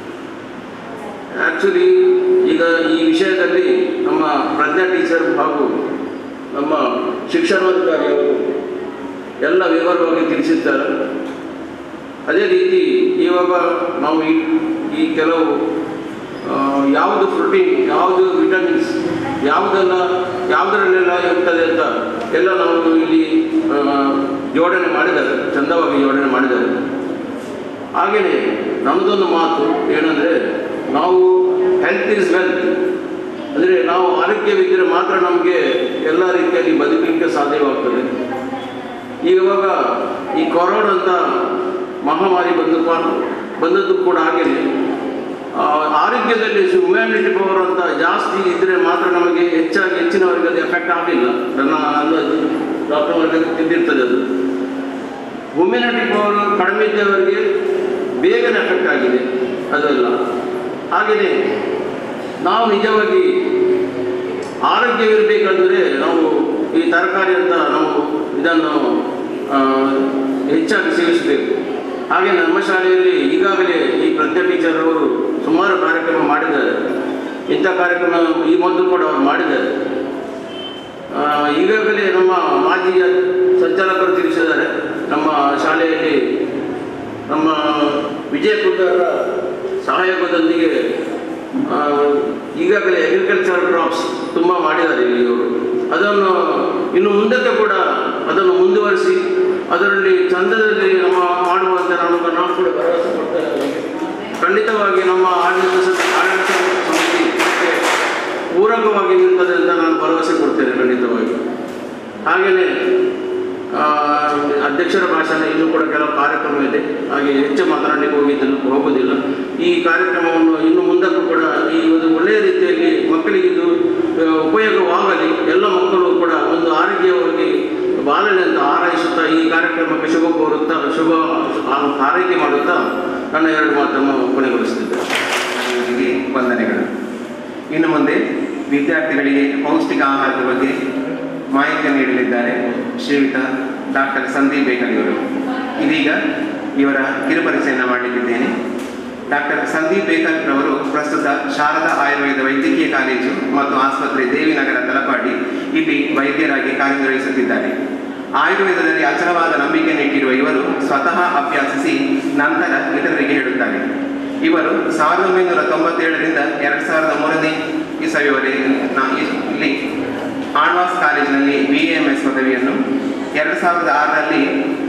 ಆ್ಯಕ್ಚುಲಿ ಈಗ ಈ ವಿಷಯದಲ್ಲಿ ನಮ್ಮ ಪ್ರಜ್ಞಾ ಟೀಚರ್ ಹಾಗೂ ನಮ್ಮ ಶಿಕ್ಷಣಾಧಿಕಾರಿ ಅವರು ಎಲ್ಲ ವಿವರವಾಗಿ ತಿಳಿಸಿದ್ದಾರೆ ಅದೇ ರೀತಿ ಇವಾಗ ನಾವು ಈ ಈ ಕೆಲವು ಆ, ಯಾವುದು ಪ್ರೋಟೀನ್ ಯಾವುದು ವಿಟಮಿನ್ಸ್ ಯಾವುದೆಲ್ಲ ಯಾವುದರಲ್ಲೆಲ್ಲ ಇರ್ತದೆ ಅಂತ ಎಲ್ಲ ನಾವು ಇಲ್ಲಿ ಆ, ಜೋಡಣೆ ಮಾಡಿದ್ದಾರೆ ಚಂದವಾಗಿ ಜೋಡಣೆ ಮಾಡಿದ್ದಾರೆ ಹಾಗೆಯೇ ನಮ್ಮದೊಂದು ಮಾತು ಏನಂದರೆ ನಾವು ಹೆಲ್ತ್ ಇಸ್ ವೆಲ್ತ್ ಅಂದರೆ ನಾವು ಆರೋಗ್ಯವಿದ್ದರೆ ಮಾತ್ರ ನಮಗೆ ಎಲ್ಲ ರೀತಿಯಲ್ಲಿ ಬದುಕಲಿಕ್ಕೆ ಸಾಧ್ಯವಾಗ್ತದೆ ಇವಾಗ ಈ ಕೊರೋನಾ ಅಂತ ಮಹಾಮಾರಿ ಬಂದು ಬಂದದ್ದು ಕೂಡ ಹಾಗೇನೆ ಆ, ಆರೋಗ್ಯದಲ್ಲಿ ಹ್ಯುಮ್ಯಾನಿಟಿ ಪವರ್ ಅಂತ ಜಾಸ್ತಿ ಇದ್ದರೆ ಮಾತ್ರ ನಮಗೆ ಹೆಚ್ಚಾಗಿ ಹೆಚ್ಚಿನವರಿಗೆ ಅದು ಎಫೆಕ್ಟ್ ಆಗಲಿಲ್ಲ ನನ್ನ ಅಂದಾಜು ಡಾಕ್ಟರ್ ಅವರಿಗೆ ತಿದ್ದಿರ್ತದೆ ಅದು ಹ್ಯುಮ್ಯಾನಿಟಿ ಪವರ್ ಕಡಿಮೆ ಇದ್ದವರಿಗೆ ಬೇಗನೆ ಎಫೆಕ್ಟ್ ಆಗಿದೆ ಅದೆಲ್ಲ ಹಾಗೆಯೇ ನಾವು ನಿಜವಾಗಿ ಆರೋಗ್ಯವಿರಬೇಕಂದ್ರೆ ನಾವು ಈ ತರಕಾರಿ ಅಂತ ನಾವು ಇದನ್ನು ಆ, ಹೆಚ್ಚಾಗಿ ಸೇವಿಸಬೇಕು ಹಾಗೆ ನಮ್ಮ ಶಾಲೆಯಲ್ಲಿ ಈಗಾಗಲೇ ಈ ಪ್ರಜ್ಞಾ ಟೀಚರ್ ಅವರು ಸುಮಾರು ಕಾರ್ಯಕ್ರಮ ಮಾಡಿದ್ದಾರೆ ಇಂಥ ಕಾರ್ಯಕ್ರಮ ಈ ಮೊದಲು ಕೂಡ ಅವರು ಮಾಡಿದ್ದಾರೆ ಆ, ಈಗಾಗಲೇ ನಮ್ಮ ಮಾಜಿ ಸಂಚಾಲಕರು ತಿಳಿಸಿದ್ದಾರೆ ನಮ್ಮ ಶಾಲೆಯಲ್ಲಿ ನಮ್ಮ ವಿಜಯ ಕುಂದರ ಸಹಾಯಕದೊಂದಿಗೆ ಆ, ಈಗಾಗಲೇ ಅಗ್ರಿಕಲ್ಚರ್ ಕ್ರಾಪ್ಸ್ ತುಂಬ ಮಾಡಿದ್ದಾರೆ ಇಲ್ಲಿ ಇವರು ಅದನ್ನು ಇನ್ನು ಮುಂದಕ್ಕೆ ಕೂಡ ಅದನ್ನು ಮುಂದುವರಿಸಿ ಅದರಲ್ಲಿ ಚಂದದಲ್ಲಿ ನಮ್ಮ ಮಾಡುವಂತೆ ನಾನು ನಾವು ಕೂಡ ಭರವಸೆ ಕೊಡ್ತೇನೆ ಅವರಿಗೆ. ಖಂಡಿತವಾಗಿ ನಮ್ಮ ಆಡಳಿತ ಸ- ಆಡಳಿತ ಸಮಿತಿ ಇದಕ್ಕೆ ಪೂರಕವಾಗಿ ನಿಲ್ತದೆ ಅಂತ ನಾನು ಭರವಸೆ ಕೊಡ್ತೇನೆ ಖಂಡಿತವಾಗಿ ಹಾಗೆಯೇ ಆ, ಅಧ್ಯಕ್ಷರ ಭಾಷಣ ಇನ್ನೂ ಕೂಡ ಕೆಲವು ಕಾರ್ಯಕ್ರಮ ಇದೆ ಹಾಗೆ ಹೆಚ್ಚು ಮಾತನಾಡಲಿಕ್ಕೆ ಹೋಗಿದ್ದಿಲ್ಲ ಹೋಗೋದಿಲ್ಲ ಈ ಕಾರ್ಯಕ್ರಮವನ್ನು ಇನ್ನು ಮುಂದಕ್ಕೂ ಕೂಡ ಈ ಒಂದು ಒಳ್ಳೆಯ ರೀತಿಯಲ್ಲಿ ಮಕ್ಕಳಿಗೆ ಇದು ಆ, ಉಪಯೋಗವಾಗಲಿ ಎಲ್ಲ ಮಕ್ಕಳು ಕೂಡ ಒಂದು ಆರೋಗ್ಯವಾಗಿ ಬಾಳಲಿ ಅಂತ ಹಾರೈಸುತ್ತಾ ಈ ಕಾರ್ಯಕ್ರಮಕ್ಕೆ ಶುಭ ಕೋರುತ್ತಾ ಶುಭ ಆ- ಹಾರೈಕೆ ಮಾಡುತ್ತಾ ನನ್ನ ಎರಡು ಮಾತನ್ನು ಕೊನೆಗೊಳಿಸುತ್ತಿದ್ದೆ ಅವರಿಗೆ ವಂದನೆಗಳು ಇನ್ನು ಮುಂದೆ ವಿದ್ಯಾರ್ಥಿಗಳಿಗೆ ಪೌಷ್ಟಿಕ ಆಹಾರದ ಬಗ್ಗೆ ಮಾಹಿತಿ ನೀಡಲಿದ್ದಾರೆ ಶ್ರೀಯುತ ಡಾಕ್ಟರ್ ಸಂದೀಪ್ ಬೇಕಲಿಯವರು ಇದೀಗ ಇವರ ಕಿರುಪರಿಚಯನ ಮಾಡಲಿದ್ದೇನೆ ಡಾಕ್ಟರ್ ಸಂದೀಪ್ ಬೇಕಲ್ ರವರು ಪ್ರಸ್ತುತ ಶಾರದಾ ಆಯುರ್ವೇದ ವೈದ್ಯಕೀಯ ಕಾಲೇಜು ಮತ್ತು ಆಸ್ಪತ್ರೆ ದೇವಿನಗರ ತಲಪಾಡಿ ಇಲ್ಲಿ ವೈದ್ಯರಾಗಿ ಕಾರ್ಯನಿರ್ವಹಿಸುತ್ತಿದ್ದಾರೆ ಆಯುರ್ವೇದದಲ್ಲಿ ಅಚಲವಾದ ನಂಬಿಕೆಯನ್ನು ಇಟ್ಟಿರುವ ಇವರು ಸ್ವತಃ ಅಭ್ಯಾಸಿಸಿ ನಂತರ ಇತರರಿಗೆ ಹೇಳುತ್ತಾರೆ ಇವರು ಸಾವಿರದ ಒಂಬೈನೂರ ತೊಂಬತ್ತೇಳರಿಂದ ಎರಡು ಸಾವಿರದ ಮೂರನೇ ಇಸವಿಯವರೆಗೆ ನಾ- ಇ- ಇಲ್ಲಿ ಆಳ್ವಾಸ್ ಕಾಲೇಜಿನಲ್ಲಿ ಬಿ ಎಮ್ ಎಸ್ ಪದವಿಯನ್ನು ಎರಡು ಸಾವಿರದ ಆರರಲ್ಲಿ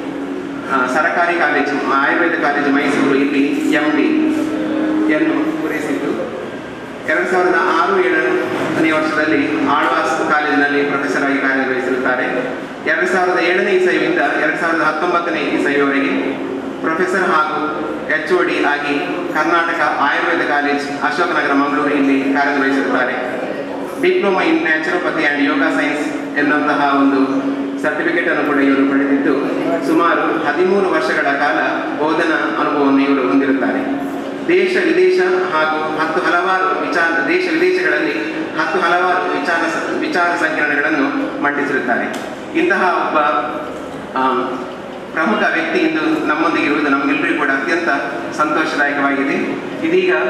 ಆ, ಸರಕಾರಿ ಕಾಲೇಜು ಆಯುರ್ವೇದ ಕಾಲೇಜು ಮೈಸೂರು ಇಲ್ಲಿ ಎಂ ಡಿ ಯನ್ನು ಪೂರೈಸಿದ್ದು ಎರಡು ಸಾವಿರದ ಆರು ಏಳನೇ ವರ್ಷದಲ್ಲಿ ಆಳ್ವಾಸ್ ಕಾಲೇಜಿನಲ್ಲಿ ಪ್ರೊಫೆಸರ್ ಆಗಿ ಕಾರ್ಯನಿರ್ವಹಿಸಿರುತ್ತಾರೆ ಎರಡು ಸಾವಿರದ ಏಳನೇ ಇಸವಿಯಿಂದ ಎರಡು ಸಾವಿರದ ಹತ್ತೊಂಬತ್ತನೇ ಇಸವಿಯವರೆಗೆ ಪ್ರೊಫೆಸರ್ ಹಾಗೂ ಎಚ್ ಒ ಡಿ ಆಗಿ ಕರ್ನಾಟಕ ಆಯುರ್ವೇದ ಕಾಲೇಜ್ ಅಶೋಕನಗರ ಮಂಗಳೂರು ಇಲ್ಲಿ ಕಾರ್ಯನಿರ್ವಹಿಸಿರುತ್ತಾರೆ diploma in naturopathy and yoga science ಎನ್ನುವಂತಹ ಒಂದು ಸರ್ಟಿಫಿಕೇಟ್ ಅನ್ನು ಕೂಡ ಇವರು ಪಡೆದಿದ್ದು ಸುಮಾರು ಹದಿಮೂರು ವರ್ಷಗಳ ಕಾಲ ಬೋಧನಾ ಅನುಭವವನ್ನು ಇವರು ಹೊಂದಿರುತ್ತಾರೆ ದೇಶ ವಿದೇಶ ಹಾಗೂ ಹತ್ತು ಹಲವಾರು ವಿಚಾರ ದೇಶ ವಿದೇಶಗಳಲ್ಲಿ ಹತ್ತು ಹಲವಾರು ವಿಚಾರ ವಿಚಾರ ಸಂಕಿರಣಗಳನ್ನು ಮಂಡಿಸಿರುತ್ತಾರೆ ಇಂತಹ ಒಬ್ಬ ಆ, ಪ್ರಮುಖ ವ್ಯಕ್ತಿ ಇಂದು ನಮ್ಮೊಂದಿಗೆ ಇರುವುದು ನಮಗೆಲ್ಲರಿಗೂ ಕೂಡ ಅತ್ಯಂತ ಸಂತೋಷದಾಯಕವಾಗಿದೆ ಇದೀಗ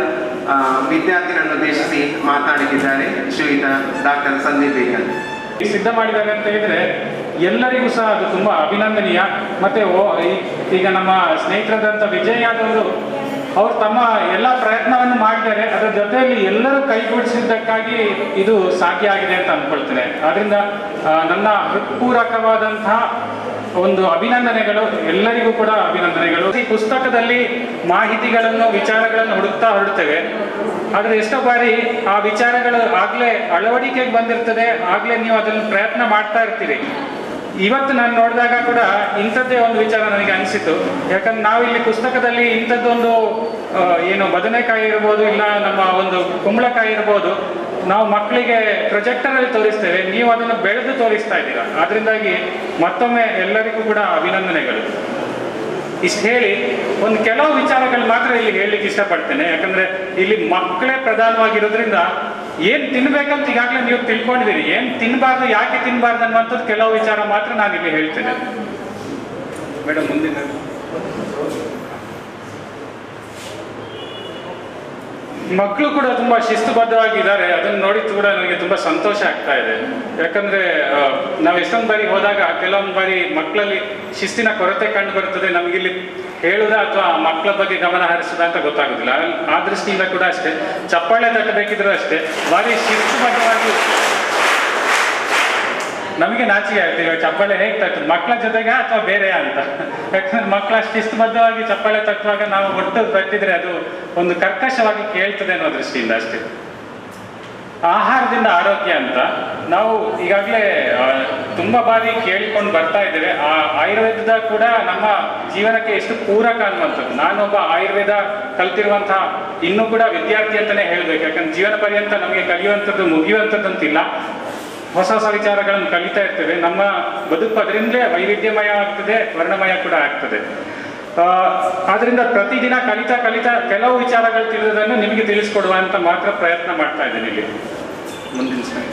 ಆ, ವಿದ್ಯಾರ್ಥಿಗಳನ್ನು ಉದ್ದೇಶಿಸಿ ಮಾತನಾಡುತ್ತಿದ್ದಾರೆ ಶ್ರೀಯುತ ಡಾಕ್ಟರ್ ಸಂದೀಪ್ ಬೇಕನ್ ಸಿದ್ಧ ಮಾಡಿದ್ದಾರೆ ಅಂತ ಹೇಳಿದ್ರೆ ಎಲ್ಲರಿಗೂ ಸಹ ಅದು ತುಂಬಾ ಅಭಿನಂದನೀಯ ಮತ್ತೆ ಓ- ಈ- ಈಗ ನಮ್ಮ ಸ್ನೇಹಿತರಾದಂಥ ವಿಜಯ್ ಯಾದವ್ ಅವರು ಅವ್ರು ತಮ್ಮ ಎಲ್ಲ ಪ್ರಯತ್ನವನ್ನು ಮಾಡಿದ್ದಾರೆ ಅದರ ಜೊತೆಯಲ್ಲಿ ಎಲ್ಲರೂ ಕೈಗೂಡಿಸಿದ್ದಕ್ಕಾಗಿ ಇದು ಸಾಧ್ಯ ಆಗಿದೆ ಅಂತ ಅನ್ಕೊಳ್ತೇನೆ ಆದ್ರಿಂದ ಆ, ನನ್ನ ಹೃತ್ಪೂರ್ವಕವಾದಂತಹ ಒಂದು ಅಭಿನಂದನೆಗಳು ಎಲ್ಲರಿಗೂ ಕೂಡ ಅಭಿನಂದನೆಗಳು ಈ ಪುಸ್ತಕದಲ್ಲಿ ಮಾಹಿತಿಗಳನ್ನು ವಿಚಾರಗಳನ್ನು ಹುಡುಕ್ತಾ ಹೊರಡ್ತೇವೆ ಆದರೆ ಎಷ್ಟೋ ಬಾರಿ ಆ ವಿಚಾರಗಳು ಆಗ್ಲೇ ಅಳವಡಿಕೆಗೆ ಬಂದಿರ್ತದೆ ಆಗ್ಲೇ ನೀವು ಅದನ್ನು ಪ್ರಯತ್ನ ಮಾಡ್ತಾ ಇರ್ತೀರಿ ಇವತ್ತು ನಾನು ನೋಡಿದಾಗ ಕೂಡ ಇಂಥದ್ದೇ ಒಂದು ವಿಚಾರ ನನಗೆ ಅನಿಸಿತು ಯಾಕಂದ್ರೆ ನಾವಿಲ್ಲಿ ಪುಸ್ತಕದಲ್ಲಿ ಇಂಥದ್ದೊಂದು ಆ, ಏನು ಬದನೆಕಾಯಿ ಇರ್ಬೋದು ಇಲ್ಲ ನಮ್ಮ ಒಂದು ಕುಂಬಳಕಾಯಿ ಇರ್ಬೋದು ನಾವು ಮಕ್ಕಳಿಗೆ ಪ್ರೊಜೆಕ್ಟರಲ್ಲಿ ತೋರಿಸ್ತೇವೆ ನೀವು ಅದನ್ನು ಬೆಳೆದು ತೋರಿಸ್ತಾ ಇದ್ದೀರಾ ಆದ್ರಿಂದಾಗಿ ಮತ್ತೊಮ್ಮೆ ಎಲ್ಲರಿಗೂ ಕೂಡ ಅಭಿನಂದನೆಗಳು ಇಷ್ಟು ಹೇಳಿ ಒಂದು ಕೆಲವು ವಿಚಾರಗಳು ಮಾತ್ರ ಇಲ್ಲಿ ಹೇಳಲಿಕ್ಕೆ ಇಷ್ಟಪಡ್ತೇನೆ ಯಾಕಂದ್ರೆ ಇಲ್ಲಿ ಮಕ್ಕಳೇ ಪ್ರಧಾನವಾಗಿರೋದ್ರಿಂದ ಏನ್ ತಿನ್ಬೇಕಂತ ಈಗಾಗಲೇ ನೀವು ತಿಳ್ಕೊಂಡಿದ್ದೀರಿ ಏನ್ ತಿನ್ನಬಾರ್ದು ಯಾಕೆ ತಿನ್ನಬಾರ್ದು ಅನ್ನುವಂಥದ್ದು ಕೆಲವು ವಿಚಾರ ಮಾತ್ರ ನಾನು ಇಲ್ಲಿ ಹೇಳ್ತೇನೆ ಮೇಡಮ್ ಮುಂದಿನ ಮಕ್ಕಳು ಕೂಡ ತುಂಬಾ ಶಿಸ್ತುಬದ್ಧವಾಗಿದ್ದಾರೆ ಅದನ್ನು ನೋಡಿ ಕೂಡ ನನಗೆ ತುಂಬಾ ಸಂತೋಷ ಆಗ್ತಾ ಇದೆ ಯಾಕಂದ್ರೆ ಆ, ನಾವು ಎಷ್ಟೊಂದು ಬಾರಿ ಹೋದಾಗ ಕೆಲವೊಂದು ಬಾರಿ ಮಕ್ಕಳಲ್ಲಿ ಶಿಸ್ತಿನ ಕೊರತೆ ಕಂಡು ಬರುತ್ತದೆ ನಮಗಿಲ್ಲಿ ಹೇಳುದ ಅಥವಾ ಮಕ್ಕಳ ಬಗ್ಗೆ ಗಮನ ಹರಿಸುದ ಅಂತ ಗೊತ್ತಾಗುದಿಲ್ಲ ಆ- ಆ ದೃಷ್ಟಿಯಿಂದ ಕೂಡ ಅಷ್ಟೇ ಚಪ್ಪಾಳೆ ತಟ್ಟಬೇಕಿದ್ರು ಅಷ್ಟೇ ಭಾರಿ ಶಿಸ್ತುಬದ್ಧವಾಗಿ ನಮಗೆ ನಾಚಿಕೆ ಆಗ್ತದೆ ಇವಾಗ ಚಪ್ಪಾಳೆ ಹೇಗೆ ತಟ್ಟುದು ಮಕ್ಕಳ ಜೊತೆಗ ಅಥವಾ ಬೇರೆ ಅಂತ ಯಾಕಂದ್ರೆ ಮಕ್ಕಳ ಶಿಸ್ತುಬದ್ಧವಾಗಿ ಚಪ್ಪಾಳೆ ತಟ್ಟುವಾಗ ನಾವು ಒಟ್ಟು ತಟ್ಟಿದ್ರೆ ಅದು ಒಂದು ಕರ್ಕಶವಾಗಿ ಕೇಳ್ತದೆ ಅನ್ನೋ ದೃಷ್ಟಿಯಿಂದ ಅಷ್ಟೇ ಆಹಾರದಿಂದ ಆರೋಗ್ಯ ಅಂತ ನಾವು ಈಗಾಗಲೇ ಆ, ತುಂಬಾ ಬಾರಿ ಕೇಳಿಕೊಂಡು ಬರ್ತಾ ಇದ್ದೇವೆ ಆ ಆಯುರ್ವೇದದ ಕೂಡ ನಮ್ಮ ಜೀವನಕ್ಕೆ ಎಷ್ಟು ಪೂರಕ ಅನ್ನುವಂಥದ್ದು ನಾನೊಬ್ಬ ಆಯುರ್ವೇದ ಕಲ್ತಿರುವಂತಹ ಇನ್ನೂ ಕೂಡ ವಿದ್ಯಾರ್ಥಿ ಅಂತಾನೆ ಹೇಳ್ಬೇಕು ಯಾಕಂದ್ರೆ ಜೀವನ ಪರ್ಯಂತ ನಮಗೆ ಕಲಿಯುವಂಥದ್ದು ಮುಗಿಯುವಂಥದ್ದಂತಿಲ್ಲ ಹೊಸ ಹೊಸ ವಿಚಾರಗಳನ್ನು ಕಲಿತಾ ಇರ್ತೇವೆ ನಮ್ಮ ಬದುಕು ಅದರಿಂದಲೇ ವೈವಿಧ್ಯಮಯ ಆಗ್ತದೆ ವರ್ಣಮಯ ಕೂಡ ಆಗ್ತದೆ ಆ, ಆದ್ರಿಂದ ಪ್ರತಿದಿನ ಕಲಿತಾ ಕಲಿತಾ ಕೆಲವು ವಿಚಾರಗಳು ತಿಳಿದದನ್ನು ನಿಮಗೆ ತಿಳಿಸ್ಕೊಡುವ ಅಂತ ಮಾತ್ರ ಪ್ರಯತ್ನ ಮಾಡ್ತಾ ಇದ್ದೀನಿ ಇಲ್ಲಿ ಮುಂದಿನ slide.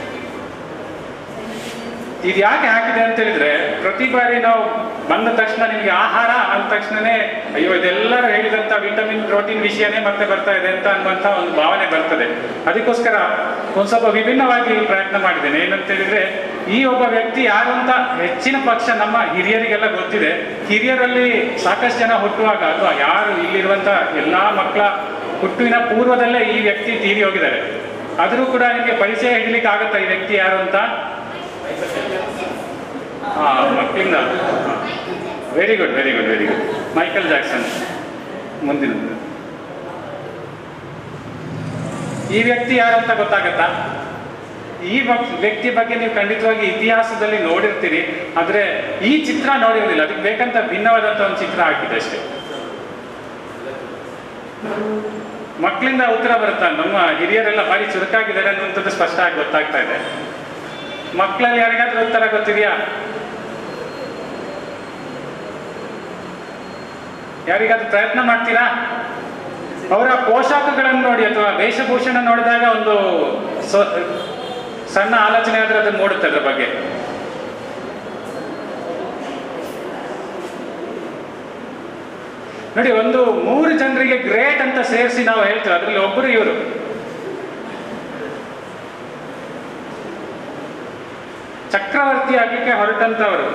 ಇದು ಯಾಕೆ ಹಾಕಿದೆ ಅಂತ ಹೇಳಿದ್ರೆ ಪ್ರತಿ ಬಾರಿ ನಾವು ಬಂದ ತಕ್ಷಣ ನಿಮಗೆ ಆಹಾರ ಅಂದ ತಕ್ಷಣನೇ ಅಯ್ಯೋ ಇದೆಲ್ಲರೂ ಹೇಳಿದಂತ ವಿಟಮಿನ್ ಪ್ರೋಟೀನ್ ವಿಷಯನೇ ಮತ್ತೆ ಬರ್ತಾ ಇದೆ ಅಂತ ಅನ್ನುವಂತ ಒಂದು ಭಾವನೆ ಬರ್ತದೆ ಅದಕ್ಕೋಸ್ಕರ ಒಂದ್ ಸ್ವಲ್ಪ ವಿಭಿನ್ನವಾಗಿ ಪ್ರಯತ್ನ ಮಾಡಿದ್ದೇನೆ ಏನಂತ ಹೇಳಿದ್ರೆ ಈ ಒಬ್ಬ ವ್ಯಕ್ತಿ ಯಾರು ಅಂತ ಹೆಚ್ಚಿನ ಪಕ್ಷ ನಮ್ಮ ಹಿರಿಯರಿಗೆಲ್ಲ ಗೊತ್ತಿದೆ ಹಿರಿಯರಲ್ಲಿ ಸಾಕಷ್ಟು ಜನ ಹುಟ್ಟುವಾಗ ಅಥವಾ ಯಾರು ಇಲ್ಲಿರುವಂತ ಎಲ್ಲಾ ಮಕ್ಕಳ ಹುಟ್ಟುವಿನ ಪೂರ್ವದಲ್ಲೇ ಈ ವ್ಯಕ್ತಿ ತೀರಿ ಹೋಗಿದ್ದಾರೆ ಆದರೂ ಕೂಡ ನಿಮಗೆ ಪರಿಚಯ ಹಿಡಿಲಿಕ್ಕೆ ಆಗುತ್ತಾ ಈ ವ್ಯಕ್ತಿ ಯಾರು ಅಂತ ಹಾ ಮಕ್ಕಳಿಂದ very good very good very good Michael Jackson ಮುಂದಿನದು ಈ ವ್ಯಕ್ತಿ ಯಾರು ಅಂತ ಗೊತ್ತಾಗತ್ತಾ ಈ ವಕ್- ವ್ಯಕ್ತಿ ಬಗ್ಗೆ ನೀವು ಖಂಡಿತವಾಗಿ ಇತಿಹಾಸದಲ್ಲಿ ನೋಡಿರ್ತೀರಿ ಆದ್ರೆ ಈ ಚಿತ್ರ ನೋಡಿರೋದಿಲ್ಲ ಅದಕ್ಕೆ ಬೇಕಂತ ಭಿನ್ನವಾದಂತ ಒಂದು ಚಿತ್ರ ಹಾಕಿದೆ ಅಷ್ಟೇ ಮಕ್ಕಳಿಂದ ಉತ್ತರ ಬರುತ್ತಾ ನಮ್ಮ ಹಿರಿಯರೆಲ್ಲ ಭಾರಿ ಚುರುಕಾಗಿದ್ದಾರೆ ಅನ್ನುವಂಥದ್ದು ಸ್ಪಷ್ಟ ಆಗಿ ಗೊತ್ತಾಗ್ತಾ ಇದೆ ಮಕ್ಕಳಲ್ಲಿ ಯಾರಿಗಾದ್ರೂ ಉತ್ತರ ಗೊತ್ತಿದೆಯಾ ಯಾರಿಗಾದ್ರೂ ಪ್ರಯತ್ನ ಮಾಡ್ತೀರಾ ಅವರ ಪೋಷಾಕಗಳನ್ನು ನೋಡಿ ಅಥವಾ ವೇಷಭೂಷಣ ನೋಡಿದಾಗ ಒಂದು ಸ್ವ- ಸಣ್ಣ ಆಲೋಚನೆ ಆದ್ರೆ ಅದನ್ನು ಮೂಡುತ್ತೆ ಅದ್ರ ಬಗ್ಗೆ ನೋಡಿ ಒಂದು ಮೂರು ಜನರಿಗೆ ಗ್ರೇಟ್ ಅಂತ ಸೇರಿಸಿ ನಾವು ಹೇಳ್ತೇವೆ ಅದರಲ್ಲಿ ಒಬ್ಬರು ಇವರು ಚಕ್ರವರ್ತಿ ಆಗ್ಲಿಕ್ಕೆ ಹೊರಟಂತವರು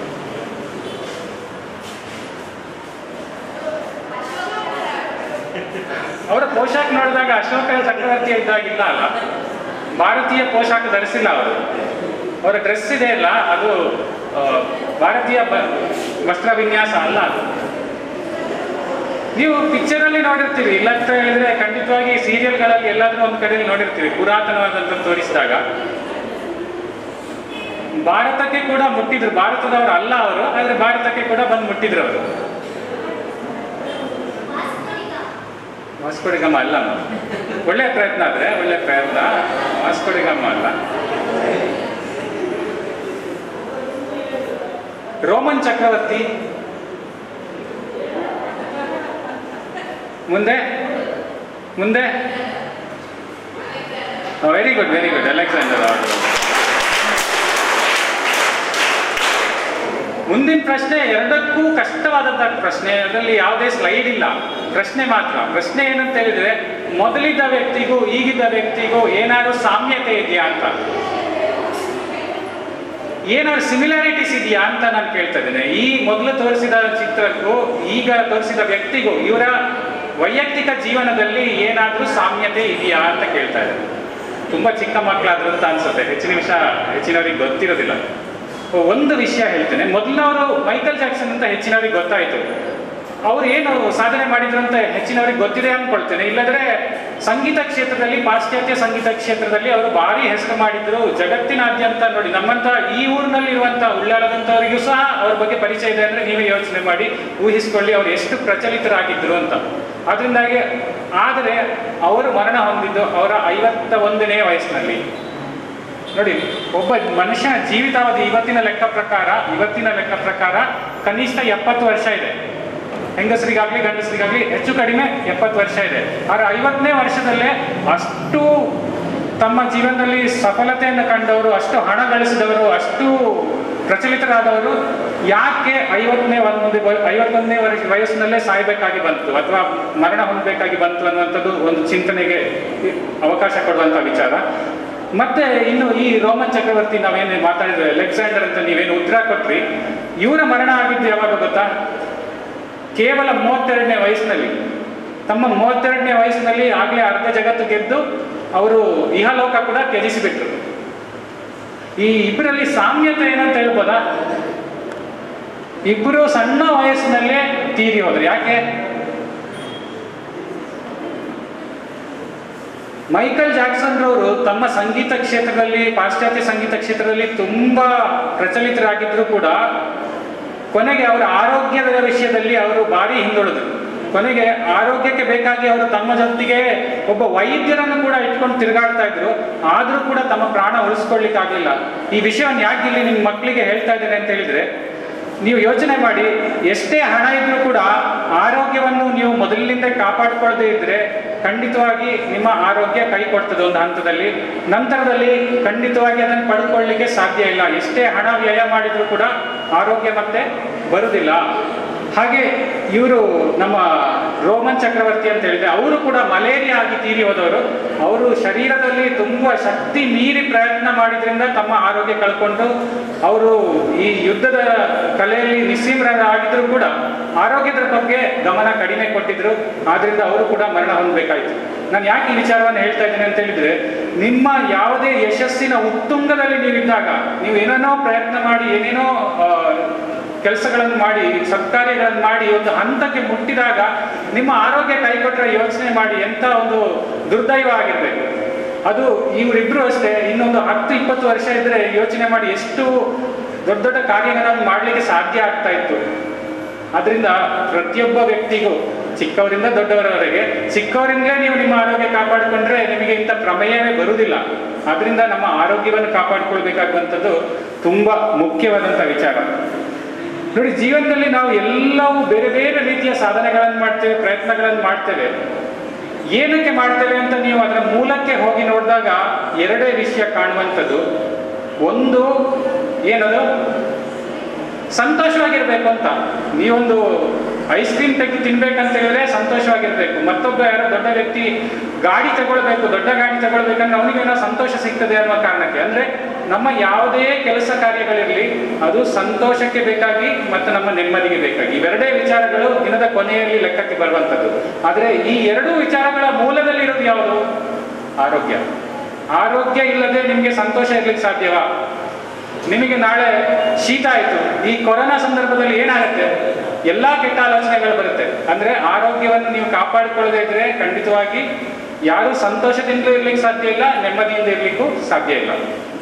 ಅವರ ಪೋಷಾಕ ನೋಡಿದಾಗ ಅಶೋಕ ಚಕ್ರವರ್ತಿ ಇದ್ದಾಗಿಲ್ಲ ಅಲ್ಲ ಭಾರತೀಯ ಪೋಷಾಕ ಧರಿಸಿಲ್ಲ ಅವರು ಅವರ ಡ್ರೆಸ್ ಇದೆ ಅಲ್ಲ ಅದು ಆ, ಭಾರತೀಯ ಬ- ವಸ್ತ್ರ ವಿನ್ಯಾಸ ಅಲ್ಲ ಅದು ನೀವು ಪಿಕ್ಚರ್ ಅಲ್ಲಿ ನೋಡಿರ್ತೀರಿ ಇಲ್ಲ ಅಂತ ಹೇಳಿದ್ರೆ ಖಂಡಿತವಾಗಿ ಸೀರಿಯಲ್ಗಳಲ್ಲಿ ಎಲ್ಲಾದ್ರೂ ಒಂದು ಕಡೆಯಲ್ಲಿ ನೋಡಿರ್ತೀರಿ ಪುರಾತನವಾದಂತ ತೋರಿಸಿದಾಗ ಭಾರತಕ್ಕೆ ಕೂಡ ಮುಟ್ಟಿದ್ರು ಭಾರತದವರು ಅಲ್ಲ ಅವರು ಆದ್ರೆ ಭಾರತಕ್ಕೆ ಕೂಡ ಬಂದು ಮುಟ್ಟಿದ್ರು ಅವರು ವಾಸ್ಕೋಡಿಗಮ್ಮ ಅಲ್ಲ ಅಮ್ಮ. ಒಳ್ಳೆ ಪ್ರಯತ್ನ ಆದ್ರೆ ಒಳ್ಳೆ ಪ್ರಯತ್ನ ವಾಸ್ಕೋಡಿಗಮ್ಮ ಅಲ್ಲ ರೋಮನ್ ಚಕ್ರವರ್ತಿ ಮುಂದೆ ಮುಂದೆ very good very good Alexander ಅವರು ಮುಂದಿನ ಪ್ರಶ್ನೆ ಎರಡಕ್ಕೂ ಕಷ್ಟವಾದಂತಹ ಪ್ರಶ್ನೆ ಅದರಲ್ಲಿ ಯಾವುದೇ ಸ್ಲೈಡ್ ಇಲ್ಲ ಪ್ರಶ್ನೆ ಮಾತ್ರ ಪ್ರಶ್ನೆ ಏನಂತ ಹೇಳಿದ್ರೆ ಮೊದಲಿದ್ದ ವ್ಯಕ್ತಿಗೂ ಈಗಿದ್ದ ವ್ಯಕ್ತಿಗೂ ಏನಾದ್ರು ಸಾಮ್ಯತೆ ಇದೆಯಾ ಅಂತ ಏನಾದ್ರು ಸಿಮಿಲಾರಿಟೀಸ್ ಇದೆಯಾ ಅಂತ ನಾನು ಕೇಳ್ತಾ ಇದ್ದೇನೆ ಈ ಮೊದಲು ತೋರಿಸಿದ ಚಿತ್ರಕ್ಕೂ ಈಗ ತೋರಿಸಿದ ವ್ಯಕ್ತಿಗೂ ಇವರ ವೈಯಕ್ತಿಕ ಜೀವನದಲ್ಲಿ ಏನಾದ್ರೂ ಸಾಮ್ಯತೆ ಇದೆಯಾ ಅಂತ ಕೇಳ್ತಾ ಇದ್ದೇನೆ ತುಂಬಾ ಚಿಕ್ಕ ಮಕ್ಕಳಾದ್ರು ಅಂತ ಅನ್ಸುತ್ತೆ ಹೆಚ್ಚಿನ ವಿಷಯ ಹೆಚ್ಚಿನವರಿಗೆ ಗೊತ್ತಿರೋದಿಲ್ಲ ಒಂದು ವಿಷಯ ಹೇಳ್ತೇನೆ ಮೊದಲವರು ಮೈಕಲ್ ಜಾಕ್ಸನ್ ಅಂತ ಹೆಚ್ಚಿನವರಿಗೆ ಗೊತ್ತಾಯ್ತು ಅವ್ರು ಏನು ಸಾಧನೆ ಮಾಡಿದ್ರು ಅಂತ ಹೆಚ್ಚಿನವರಿಗೆ ಗೊತ್ತಿದೆ ಅನ್ಕೊಳ್ತೇನೆ ಇಲ್ಲದ್ರೆ ಸಂಗೀತ ಕ್ಷೇತ್ರದಲ್ಲಿ ಪಾಶ್ಚಾತ್ಯ ಸಂಗೀತ ಕ್ಷೇತ್ರದಲ್ಲಿ ಅವರು ಭಾರಿ ಹೆಸರು ಮಾಡಿದ್ರು ಜಗತ್ತಿನಾದ್ಯಂತ ನೋಡಿ ನಮ್ಮಂತ ಈ ಊರಿನಲ್ಲಿ ಇರುವಂತ ಉಳ್ಳಾಳದಂತವರಿಗೂ ಸಹ ಅವ್ರ ಬಗ್ಗೆ ಪರಿಚಯ ಇದೆ ಅಂದ್ರೆ ನೀವೇ ಯೋಚನೆ ಮಾಡಿ ಊಹಿಸ್ಕೊಳ್ಳಿ ಅವ್ರು ಎಷ್ಟು ಪ್ರಚಲಿತರಾಗಿದ್ರು ಅಂತ ಅದರಿಂದಾಗಿ ಆದರೆ ಅವರು ಮರಣ ಹೊಂದಿದ್ದು ಅವರ ಐವತ್ತ ಒಂದನೇ ವಯಸ್ಸಿನಲ್ಲಿ ನೋಡಿ ಒಬ್ಬ ಮನುಷ್ಯನ ಜೀವಿತಾವಧಿ ಇವತ್ತಿನ ಲೆಕ್ಕ ಪ್ರಕಾರ ಇವತ್ತಿನ ಲೆಕ್ಕ ಪ್ರಕಾರ ಕನಿಷ್ಠ ಎಪ್ಪತ್ತು ವರ್ಷ ಇದೆ ಹೆಂಗಸರಿಗಾಗ್ಲಿ ಗಂಡಸರಿಗಾಗ್ಲಿ ಹೆಚ್ಚು ಕಡಿಮೆ ಎಪ್ಪತ್ತು ವರ್ಷ ಇದೆ ಆದ್ರೆ ಐವತ್ತನೇ ವರ್ಷದಲ್ಲೇ ಅಷ್ಟು ತಮ್ಮ ಜೀವನದಲ್ಲಿ ಸಫಲತೆಯನ್ನು ಕಂಡವರು ಅಷ್ಟು ಹಣ ಗಳಿಸಿದವರು ಅಷ್ಟು ಪ್ರಚಲಿತರಾದವರು ಯಾಕೆ ಐವತ್ತನೇ ಒಂದು ಐವತ್ತೊಂದನೇ ವರ್ಷ ವಯಸ್ಸಿನಲ್ಲೇ ಸಾಯ್ಬೇಕಾಗಿ ಬಂತು ಅಥವಾ ಮರಣ ಹೊಂದಬೇಕಾಗಿ ಬಂತು ಅನ್ನುವಂಥದ್ದು ಒಂದು ಚಿಂತನೆಗೆ ಅವಕಾಶ ಕೊಡುವಂಥ ವಿಚಾರ ಮತ್ತೆ ಇನ್ನು ಈ ರೋಮನ್ ಚಕ್ರವರ್ತಿ ನಾವೇನು ಮಾತಾಡಿದ್ರೆ ಅಲೆಕ್ಸಾಂಡರ್ ಅಂತ ನೀವೇನು ಉತ್ತರ ಕೊಟ್ರಿ ಇವರ ಮರಣ ಆಗಿದ್ದು ಯಾವಾಗ ಗೊತ್ತಾ ಕೇವಲ ಮೂವತ್ತೆರಡನೇ ವಯಸ್ಸಿನಲ್ಲಿ ತಮ್ಮ ಮೂವತ್ತೆರಡನೇ ವಯಸ್ಸಿನಲ್ಲಿ ಆಗಲೇ ಅರ್ಧ ಜಗತ್ತು ಗೆದ್ದು ಅವರು ಇಹಲೋಕ ಕೂಡ ತ್ಯಜಿಸಿಬಿಟ್ರು ಈ ಇಬ್ಬರಲ್ಲಿ ಸಾಮ್ಯತೆ ಏನಂತ ಹೇಳ್ಬೋದಾ ಇಬ್ಬರು ಸಣ್ಣ ವಯಸ್ಸಿನಲ್ಲೇ ತೀರಿ ಹೋದ್ರು ಯಾಕೆ ಮೈಕಲ್ ಜಾಕ್ಸನ್ ರವರು ತಮ್ಮ ಸಂಗೀತ ಕ್ಷೇತ್ರದಲ್ಲಿ ಪಾಶ್ಚಾತ್ಯ ಸಂಗೀತ ಕ್ಷೇತ್ರದಲ್ಲಿ ತುಂಬಾ ಪ್ರಚಲಿತರಾಗಿದ್ರು ಕೂಡ ಕೊನೆಗೆ ಅವರ ಆರೋಗ್ಯದ ವಿಷಯದಲ್ಲಿ ಅವರು ಭಾರಿ ಹಿಂದುಳಿದ್ರು ಕೊನೆಗೆ ಆರೋಗ್ಯಕ್ಕೆ ಬೇಕಾಗಿ ಅವರು ತಮ್ಮ ಜೊತೆಗೆ ಒಬ್ಬ ವೈದ್ಯರನ್ನು ಕೂಡ ಇಟ್ಕೊಂಡು ತಿರುಗಾಡ್ತಾ ಇದ್ರು ಆದ್ರೂ ಕೂಡ ತಮ್ಮ ಪ್ರಾಣ ಉಳಿಸ್ಕೊಳ್ಲಿಕ್ಕೆ ಆಗ್ಲಿಲ್ಲ ಈ ವಿಷಯವನ್ನು ಯಾಕೆ ಇಲ್ಲಿ ನಿಮ್ಮ ಮಕ್ಕಳಿಗೆ ಹೇಳ್ತಾ ಇದ್ದೇನೆ ಅಂತ ಹೇಳಿದ್ರೆ ನೀವು ಯೋಚನೆ ಮಾಡಿ ಎಷ್ಟೇ ಹಣ ಇದ್ರೂ ಕೂಡ ಆರೋಗ್ಯವನ್ನು ನೀವು ಮೊದಲಿನಿಂದ ಕಾಪಾಡಿಕೊಳ್ಳದೆ ಇದ್ರೆ ಖಂಡಿತವಾಗಿ ನಿಮ್ಮ ಆರೋಗ್ಯ ಕೈ ಕೊಡ್ತದೆ ಒಂದು ಹಂತದಲ್ಲಿ ನಂತರದಲ್ಲಿ ಖಂಡಿತವಾಗಿ ಅದನ್ನು ಪಡ್ಕೊಳ್ಳಿಕ್ಕೆ ಸಾಧ್ಯ ಇಲ್ಲ ಎಷ್ಟೇ ಹಣ ವ್ಯಯ ಮಾಡಿದ್ರು ಕೂಡ ಆರೋಗ್ಯ ಮತ್ತೆ ಬರುವುದಿಲ್ಲ ಹಾಗೆ ಇವರು ನಮ್ಮ ರೋಮನ್ ಚಕ್ರವರ್ತಿ ಅಂತ ಹೇಳಿದ್ರೆ ಅವರು ಕೂಡ ಮಲೇರಿಯಾ ಆಗಿ ತೀರಿ ಹೋದವರು ಅವರು ಶರೀರದಲ್ಲಿ ತುಂಬಾ ಶಕ್ತಿ ಮೀರಿ ಪ್ರಯತ್ನ ಮಾಡಿದ್ರಿಂದ ತಮ್ಮ ಆರೋಗ್ಯ ಕಳ್ಕೊಂಡು ಅವರು ಈ ಯುದ್ಧದ ಕಲೆಯಲ್ಲಿ ನಿಸ್ಸೀಮರಾಗಿದ್ರು ಕೂಡ ಆರೋಗ್ಯದ ಬಗ್ಗೆ ಗಮನ ಕಡಿಮೆ ಕೊಟ್ಟಿದ್ರು ಆದ್ರಿಂದ ಅವರು ಕೂಡ ಮರಣ ಹೊಂದಬೇಕಾಯ್ತು ನಾನು ಯಾಕೆ ಈ ವಿಚಾರವನ್ನು ಹೇಳ್ತಾ ಇದ್ದೇನೆ ಅಂತ ಹೇಳಿದ್ರೆ ನಿಮ್ಮ ಯಾವುದೇ ಯಶಸ್ಸಿನ ಉತ್ತುಂಗದಲ್ಲಿ ನೀವಿದ್ದಾಗ ನೀವು ಏನೇನೋ ಪ್ರಯತ್ನ ಮಾಡಿ ಏನೇನೋ ಆ, ಕೆಲಸಗಳನ್ನು ಮಾಡಿ ಸತ್ಕಾರ್ಯಗಳನ್ನು ಮಾಡಿ ಒಂದು ಹಂತಕ್ಕೆ ಮುಟ್ಟಿದಾಗ ನಿಮ್ಮ ಆರೋಗ್ಯ ಕೈಕೊಟ್ಟರೆ ಯೋಚನೆ ಮಾಡಿ ಎಂತ ಒಂದು ದುರ್ದೈವ ಆಗಿರ್ಬೇಕು ಅದು ಇವರಿಬ್ರು ಅಷ್ಟೇ ಇನ್ನೊಂದು ಹತ್ತು ಇಪ್ಪತ್ತು ವರ್ಷ ಇದ್ರೆ ಯೋಚನೆ ಮಾಡಿ ಎಷ್ಟು ದೊಡ್ಡ ದೊಡ್ಡ ಕಾರ್ಯಗಳನ್ನು ಮಾಡಲಿಕ್ಕೆ ಸಾಧ್ಯ ಆಗ್ತಾ ಇತ್ತು ಅದರಿಂದ ಪ್ರತಿಯೊಬ್ಬ ವ್ಯಕ್ತಿಗೂ ಚಿಕ್ಕವರಿಂದ ದೊಡ್ಡವರವರೆಗೆ ಚಿಕ್ಕವರಿಂದಲೇ ನೀವು ನಿಮ್ಮ ಆರೋಗ್ಯ ಕಾಪಾಡಿಕೊಂಡ್ರೆ ನಿಮಗೆ ಇಂಥ ಪ್ರಮೇಯವೇ ಬರುವುದಿಲ್ಲ ಅದರಿಂದ ನಮ್ಮ ಆರೋಗ್ಯವನ್ನು ಕಾಪಾಡಿಕೊಳ್ಬೇಕಾಗುವಂಥದ್ದು ತುಂಬಾ ಮುಖ್ಯವಾದಂಥ ವಿಚಾರ ನೋಡಿ ಜೀವನದಲ್ಲಿ ನಾವು ಎಲ್ಲವೂ ಬೇರೆ ಬೇರೆ ರೀತಿಯ ಸಾಧನೆಗಳನ್ನು ಮಾಡ್ತೇವೆ ಪ್ರಯತ್ನಗಳನ್ನು ಮಾಡ್ತೇವೆ ಏನಕ್ಕೆ ಮಾಡ್ತೇವೆ ಅಂತ ನೀವು ಅದರ ಮೂಲಕ್ಕೆ ಹೋಗಿ ನೋಡಿದಾಗ ಎರಡೇ ವಿಷಯ ಕಾಣುವಂಥದ್ದು ಒಂದು ಏನದು ಸಂತೋಷವಾಗಿರ್ಬೇಕು ಅಂತ ನೀವೊಂದು ಐಸ್ ಕ್ರೀಮ್ ತೆಗೆದು ತಿನ್ಬೇಕಂತ ಹೇಳಿದ್ರೆ ಸಂತೋಷವಾಗಿರ್ಬೇಕು ಮತ್ತೊಬ್ಬ ಯಾರೋ ದೊಡ್ಡ ವ್ಯಕ್ತಿ ಗಾಡಿ ತಗೊಳ್ಬೇಕು ದೊಡ್ಡ ಗಾಡಿ ತಗೊಳ್ಬೇಕಂದ್ರೆ ಅವನಿಗೇನೋ ಸಂತೋಷ ಸಿಗ್ತದೆ ಅನ್ನೋ ಕಾರಣಕ್ಕೆ ಅಂದ್ರೆ ನಮ್ಮ ಯಾವುದೇ ಕೆಲಸ ಕಾರ್ಯಗಳಿರಲಿ ಅದು ಸಂತೋಷಕ್ಕೆ ಬೇಕಾಗಿ ಮತ್ತು ನಮ್ಮ ನೆಮ್ಮದಿಗೆ ಬೇಕಾಗಿ ಇವೆರಡೇ ವಿಚಾರಗಳು ದಿನದ ಕೊನೆಯಲ್ಲಿ ಲೆಕ್ಕಕ್ಕೆ ಬರುವಂಥದ್ದು ಆದರೆ ಈ ಎರಡೂ ವಿಚಾರಗಳ ಮೂಲದಲ್ಲಿರೋದು ಯಾವುದು ಆರೋಗ್ಯ ಆರೋಗ್ಯ ಇಲ್ಲದೆ ನಿಮಗೆ ಸಂತೋಷ ಇರ್ಲಿಕ್ಕೆ ಸಾಧ್ಯವಾ ನಿಮಗೆ ನಾಳೆ ಶೀತ ಆಯಿತು ಈ ಕೊರೋನಾ ಸಂದರ್ಭದಲ್ಲಿ ಏನಾಗುತ್ತೆ ಎಲ್ಲಾ ಕೆಟ್ಟ ಆಲೋಚನೆಗಳು ಬರುತ್ತೆ ಅಂದ್ರೆ ಆರೋಗ್ಯವನ್ನು ನೀವು ಕಾಪಾಡಿಕೊಳ್ಳದೆ ಇದ್ರೆ ಖಂಡಿತವಾಗಿ ಯಾರು ಸಂತೋಷದಿಂದ ಇರ್ಲಿಕ್ಕೆ ಸಾಧ್ಯ ಇಲ್ಲ ನೆಮ್ಮದಿಯಿಂದ ಇರ್ಲಿಕ್ಕೂ ಸಾಧ್ಯ ಇಲ್ಲ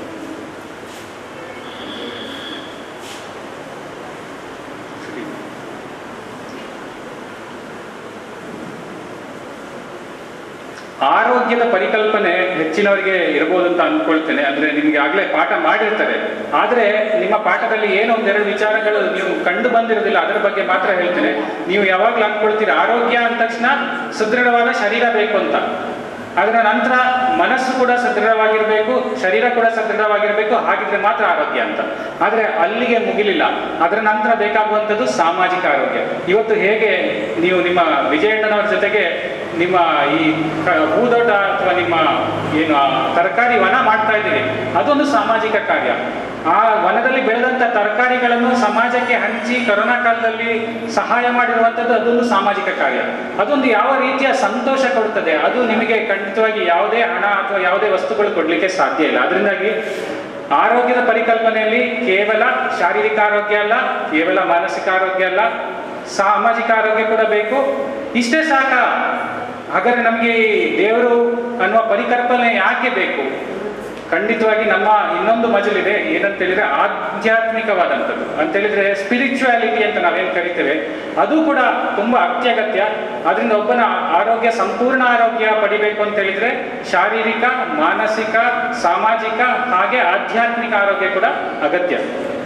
ಆರೋಗ್ಯದ ಪರಿಕಲ್ಪನೆ ಹೆಚ್ಚಿನವರಿಗೆ ಇರಬಹುದು ಅಂತ ಅಂದ್ಕೊಳ್ತೇನೆ ಅಂದ್ರೆ ನಿಮ್ಗೆ ಆಗ್ಲೇ ಪಾಠ ಮಾಡಿರ್ತಾರೆ ಆದ್ರೆ ನಿಮ್ಮ ಪಾಠದಲ್ಲಿ ಏನೋ ಒಂದೆರಡು ವಿಚಾರಗಳು ನೀವು ಕಂಡು ಬಂದಿರೋದಿಲ್ಲ ಅದರ ಬಗ್ಗೆ ಮಾತ್ರ ಹೇಳ್ತೇನೆ ನೀವು ಯಾವಾಗ್ಲೂ ಅಂದ್ಕೊಳ್ತೀರಿ ಆರೋಗ್ಯ ಅಂದ ತಕ್ಷಣ ಸುದೃಢವಾದ ಶರೀರ ಬೇಕು ಅಂತ ಅದರ ನಂತರ ಮನಸ್ಸು ಕೂಡ ಸದೃಢವಾಗಿರಬೇಕು ಶರೀರ ಕೂಡ ಸದೃಢವಾಗಿರಬೇಕು ಹಾಗಿದ್ರೆ ಮಾತ್ರ ಆರೋಗ್ಯ ಅಂತ ಆದರೆ ಅಲ್ಲಿಗೆ ಮುಗಿಲಿಲ್ಲ ಅದರ ನಂತರ ಬೇಕಾಗುವಂಥದ್ದು ಸಾಮಾಜಿಕ ಆರೋಗ್ಯ ಇವತ್ತು ಹೇಗೆ ನೀವು ನಿಮ್ಮ ವಿಜಯಣ್ಣನವರ ಜೊತೆಗೆ ನಿಮ್ಮ ಈ ಕ- ಹೂದೋಟ ಅಥವಾ ನಿಮ್ಮ ಏನು ಆ ತರಕಾರಿ ವನ ಮಾಡ್ತಾ ಇದ್ದೀರಿ ಅದೊಂದು ಸಾಮಾಜಿಕ ಕಾರ್ಯ ಆ ವನದಲ್ಲಿ ಬೆಳೆದಂಥ ತರಕಾರಿಗಳನ್ನು ಸಮಾಜಕ್ಕೆ ಹಂಚಿ ಕರೋನಾ ಕಾಲದಲ್ಲಿ ಸಹಾಯ ಮಾಡಿರುವಂಥದ್ದು ಅದೊಂದು ಸಾಮಾಜಿಕ ಕಾರ್ಯ ಅದೊಂದು ಯಾವ ರೀತಿಯ ಸಂತೋಷ ಕೊಡುತ್ತದೆ ಅದು ನಿಮಗೆ ಖಂಡಿತವಾಗಿ ಯಾವುದೇ ಹಣ ಅಥವಾ ಯಾವುದೇ ವಸ್ತುಗಳು ಕೊಡಲಿಕ್ಕೆ ಸಾಧ್ಯ ಇಲ್ಲ ಅದರಿಂದಾಗಿ ಆರೋಗ್ಯದ ಪರಿಕಲ್ಪನೆಯಲ್ಲಿ ಕೇವಲ ಶಾರೀರಿಕ ಆರೋಗ್ಯ ಅಲ್ಲ ಕೇವಲ ಮಾನಸಿಕ ಆರೋಗ್ಯ ಅಲ್ಲ ಸಾಮಾಜಿಕ ಆರೋಗ್ಯ ಕೂಡ ಬೇಕು ಇಷ್ಟೇ ಸಾಕ ಹಾಗಾದ್ರೆ ನಮಗೆ ಈ ದೇವರು ಅನ್ನುವ ಪರಿಕಲ್ಪನೆ ಯಾಕೆ ಬೇಕು ಖಂಡಿತವಾಗಿ ನಮ್ಮ ಇನ್ನೊಂದು ಮಜಲಿದೆ ಏನಂತ ಹೇಳಿದ್ರೆ ಆಧ್ಯಾತ್ಮಿಕವಾದಂಥದ್ದು ಅಂತ ಹೇಳಿದ್ರೆ ಸ್ಪಿರಿಚುವಾಲಿಟಿ ಅಂತ ನಾವೇನು ಕರಿತೇವೆ ಅದು ಕೂಡ ತುಂಬಾ ಅತ್ಯಗತ್ಯ ಅದರಿಂದ ಒಬ್ಬನ ಆರೋಗ್ಯ ಸಂಪೂರ್ಣ ಆರೋಗ್ಯ ಪಡಿಬೇಕು ಅಂತ ಹೇಳಿದ್ರೆ ಶಾರೀರಿಕ ಮಾನಸಿಕ ಸಾಮಾಜಿಕ ಹಾಗೆ ಆಧ್ಯಾತ್ಮಿಕ ಆರೋಗ್ಯ ಕೂಡ ಅಗತ್ಯ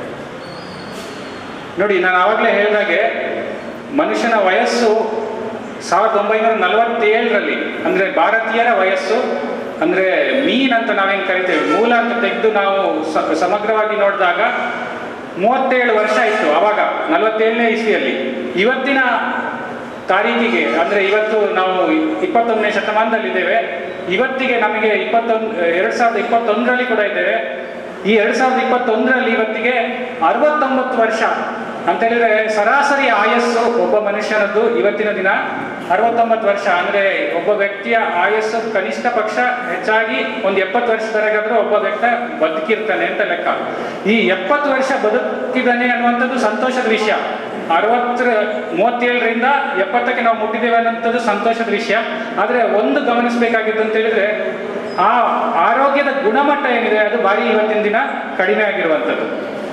ನೋಡಿ ನಾನು ಆವಾಗಲೇ ಹೇಳಿದಾಗೆ ಮನುಷ್ಯನ ವಯಸ್ಸು ಸಾವಿರದ ಒಂಬೈನೂರ ನಲವತ್ತೇಳರಲ್ಲಿ ಅಂದ್ರೆ ಭಾರತೀಯರ ವಯಸ್ಸು ಅಂದ್ರೆ ಮೀನ್ ಅಂತ ನಾವೇನು ಕರಿತೇವೆ ಮೂಲ ಅಂತ ತೆಗೆದು ನಾವು ಸ- ಸಮಗ್ರವಾಗಿ ನೋಡಿದಾಗ ಮೂವತ್ತೇಳು ವರ್ಷ ಇತ್ತು ಅವಾಗ ನಲವತ್ತೇಳನೇ ಇಸ್ವಿಯಲ್ಲಿ ಇವತ್ತಿನ ತಾರೀಕಿಗೆ ಅಂದ್ರೆ ಇವತ್ತು ನಾವು ಇಪ್ಪತ್ತೊಂದನೇ ಶತಮಾನದಲ್ಲಿದ್ದೇವೆ ಇವತ್ತಿಗೆ ನಮಗೆ ಇಪ್ಪತ್ತೊಂದು ಎರಡ್ ಸಾವಿರದ ಇಪ್ಪತ್ತೊಂದರಲ್ಲಿ ಕೂಡ ಇದ್ದೇವೆ ಈ ಎರಡ್ ಸಾವಿರದ ಇಪ್ಪತ್ತೊಂದರಲ್ಲಿ ಇವತ್ತಿಗೆ ಅರವತ್ತೊಂಬತ್ತು ವರ್ಷ ಅಂತ ಹೇಳಿದ್ರೆ ಸರಾಸರಿ ಆಯಸ್ಸು ಒಬ್ಬ ಮನುಷ್ಯನದ್ದು ಇವತ್ತಿನ ದಿನ ಅರವತ್ತೊಂಬತ್ತು ವರ್ಷ ಅಂದ್ರೆ ಒಬ್ಬ ವ್ಯಕ್ತಿಯ ಆಯಸ್ಸು ಕನಿಷ್ಠ ಪಕ್ಷ ಹೆಚ್ಚಾಗಿ ಒಂದು ಎಪ್ಪತ್ತು ವರ್ಷದವರೆಗಾದ್ರೂ ಒಬ್ಬ ವ್ಯಕ್ತಿ ಬದುಕಿರ್ತಾನೆ ಅಂತ ಲೆಕ್ಕ ಈ ಎಪ್ಪತ್ತು ವರ್ಷ ಬದುಕಿದ್ದಾನೆ ಅನ್ನುವಂಥದ್ದು ಸಂತೋಷದ ವಿಷಯ ಅರವತ್ತರ ಮೂವತ್ತೇಳರಿಂದ ಎಪ್ಪತ್ತಕ್ಕೆ ನಾವು ಮುಟ್ಟಿದ್ದೇವೆ ಅನ್ನೋಂಥದ್ದು ಸಂತೋಷದ ವಿಷಯ ಆದರೆ ಒಂದು ಗಮನಿಸಬೇಕಾಗಿದ್ದು ಅಂತ ಹೇಳಿದ್ರೆ ಆ ಆರೋಗ್ಯದ ಗುಣಮಟ್ಟ ಏನಿದೆ ಅದು ಭಾರಿ ಇವತ್ತಿನ ದಿನ ಕಡಿಮೆ ಆಗಿರುವಂಥದ್ದು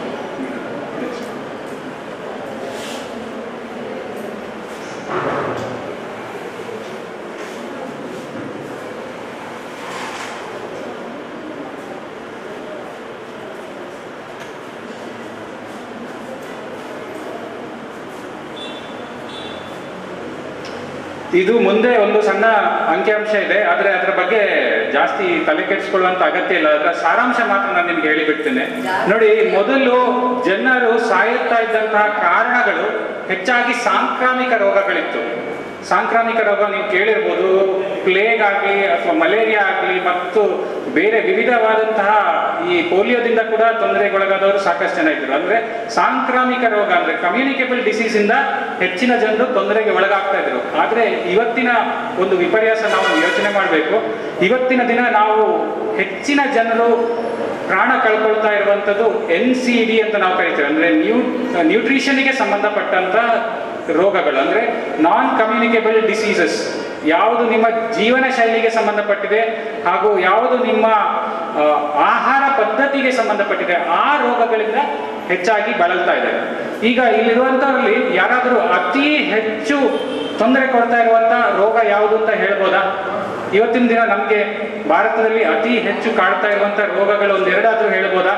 ಇದು ಮುಂದೆ ಒಂದು ಸಣ್ಣ ಅಂಕಿಅಂಶ ಇದೆ ಆದರೆ ಅದರ ಬಗ್ಗೆ ಜಾಸ್ತಿ ತಲೆ ಕೆಡಿಸ್ಕೊಳ್ಳುವಂತ ಅಗತ್ಯ ಇಲ್ಲ ಅದರ ಸಾರಾಂಶ ಮಾತ್ರ ನಾನು ನಿಮ್ಗೆ ಹೇಳಿಬಿಡ್ತೇನೆ ನೋಡಿ ಮೊದಲು ಜನರು ಸಾಯುತ್ತಾ ಇದ್ದಂತಹ ಕಾರಣಗಳು ಹೆಚ್ಚಾಗಿ ಸಾಂಕ್ರಾಮಿಕ ರೋಗಗಳಿತ್ತು ಸಾಂಕ್ರಾಮಿಕ ರೋಗ ನೀವು ಕೇಳಿರ್ಬೋದು ಪ್ಲೇಗ್ ಆಗಲಿ ಅಥವಾ ಮಲೇರಿಯಾ ಆಗಲಿ ಮತ್ತು ಬೇರೆ ವಿವಿಧವಾದಂತಹ ಈ ಪೋಲಿಯೋದಿಂದ ಕೂಡ ತೊಂದರೆಗೊಳಗಾದವರು ಸಾಕಷ್ಟು ಜನ ಇದ್ರು ಅಂದ್ರೆ ಸಾಂಕ್ರಾಮಿಕ ರೋಗ ಅಂದ್ರೆ ಕಮ್ಯುನಿಕೇಬಲ್ ಡಿಸೀಸ್ ಇಂದ ಹೆಚ್ಚಿನ ಜನರು ತೊಂದರೆಗೆ ಒಳಗಾಗ್ತಾ ಇದ್ರು ಆದ್ರೆ ಇವತ್ತಿನ ಒಂದು ವಿಪರ್ಯಾಸ ನಾವು ಯೋಚನೆ ಮಾಡಬೇಕು ಇವತ್ತಿನ ದಿನ ನಾವು ಹೆಚ್ಚಿನ ಜನರು ಪ್ರಾಣ ಕಳ್ಕೊಳ್ತಾ ಇರುವಂಥದ್ದು ಎನ್ ಸಿ ಡಿ ಅಂತ ನಾವು ಕರಿತೇವೆ ಅಂದ್ರೆ ನ್ಯೂ ನ್ಯೂಟ್ರಿಷನ್ಗೆ ಸಂಬಂಧಪಟ್ಟಂತ ರೋಗಗಳು ಅಂದ್ರೆ ನಾನ್ ಕಮ್ಯುನಿಕೇಬಲ್ ಡಿಸೀಸಸ್ ಯಾವುದು ನಿಮ್ಮ ಜೀವನ ಶೈಲಿಗೆ ಸಂಬಂಧಪಟ್ಟಿದೆ ಹಾಗೂ ಯಾವುದು ನಿಮ್ಮ ಆ, ಆಹಾರ ಪದ್ಧತಿಗೆ ಸಂಬಂಧಪಟ್ಟಿದೆ ಆ ರೋಗಗಳಿಂದ ಹೆಚ್ಚಾಗಿ ಬಳಲ್ತಾ ಇದೆ ಈಗ ಇಲ್ಲಿರುವಂತವರಲ್ಲಿ ಯಾರಾದರೂ ಅತಿ ಹೆಚ್ಚು ತೊಂದರೆ ಕೊಡ್ತಾ ಇರುವಂತ ರೋಗ ಯಾವುದು ಅಂತ ಹೇಳ್ಬೋದಾ ಇವತ್ತಿನ ದಿನ ನಮಗೆ ಭಾರತದಲ್ಲಿ ಅತಿ ಹೆಚ್ಚು ಕಾಡ್ತಾ ಇರುವಂತ ರೋಗಗಳು ಒಂದೆರಡಾದ್ರೂ ಹೇಳ್ಬೋದಾ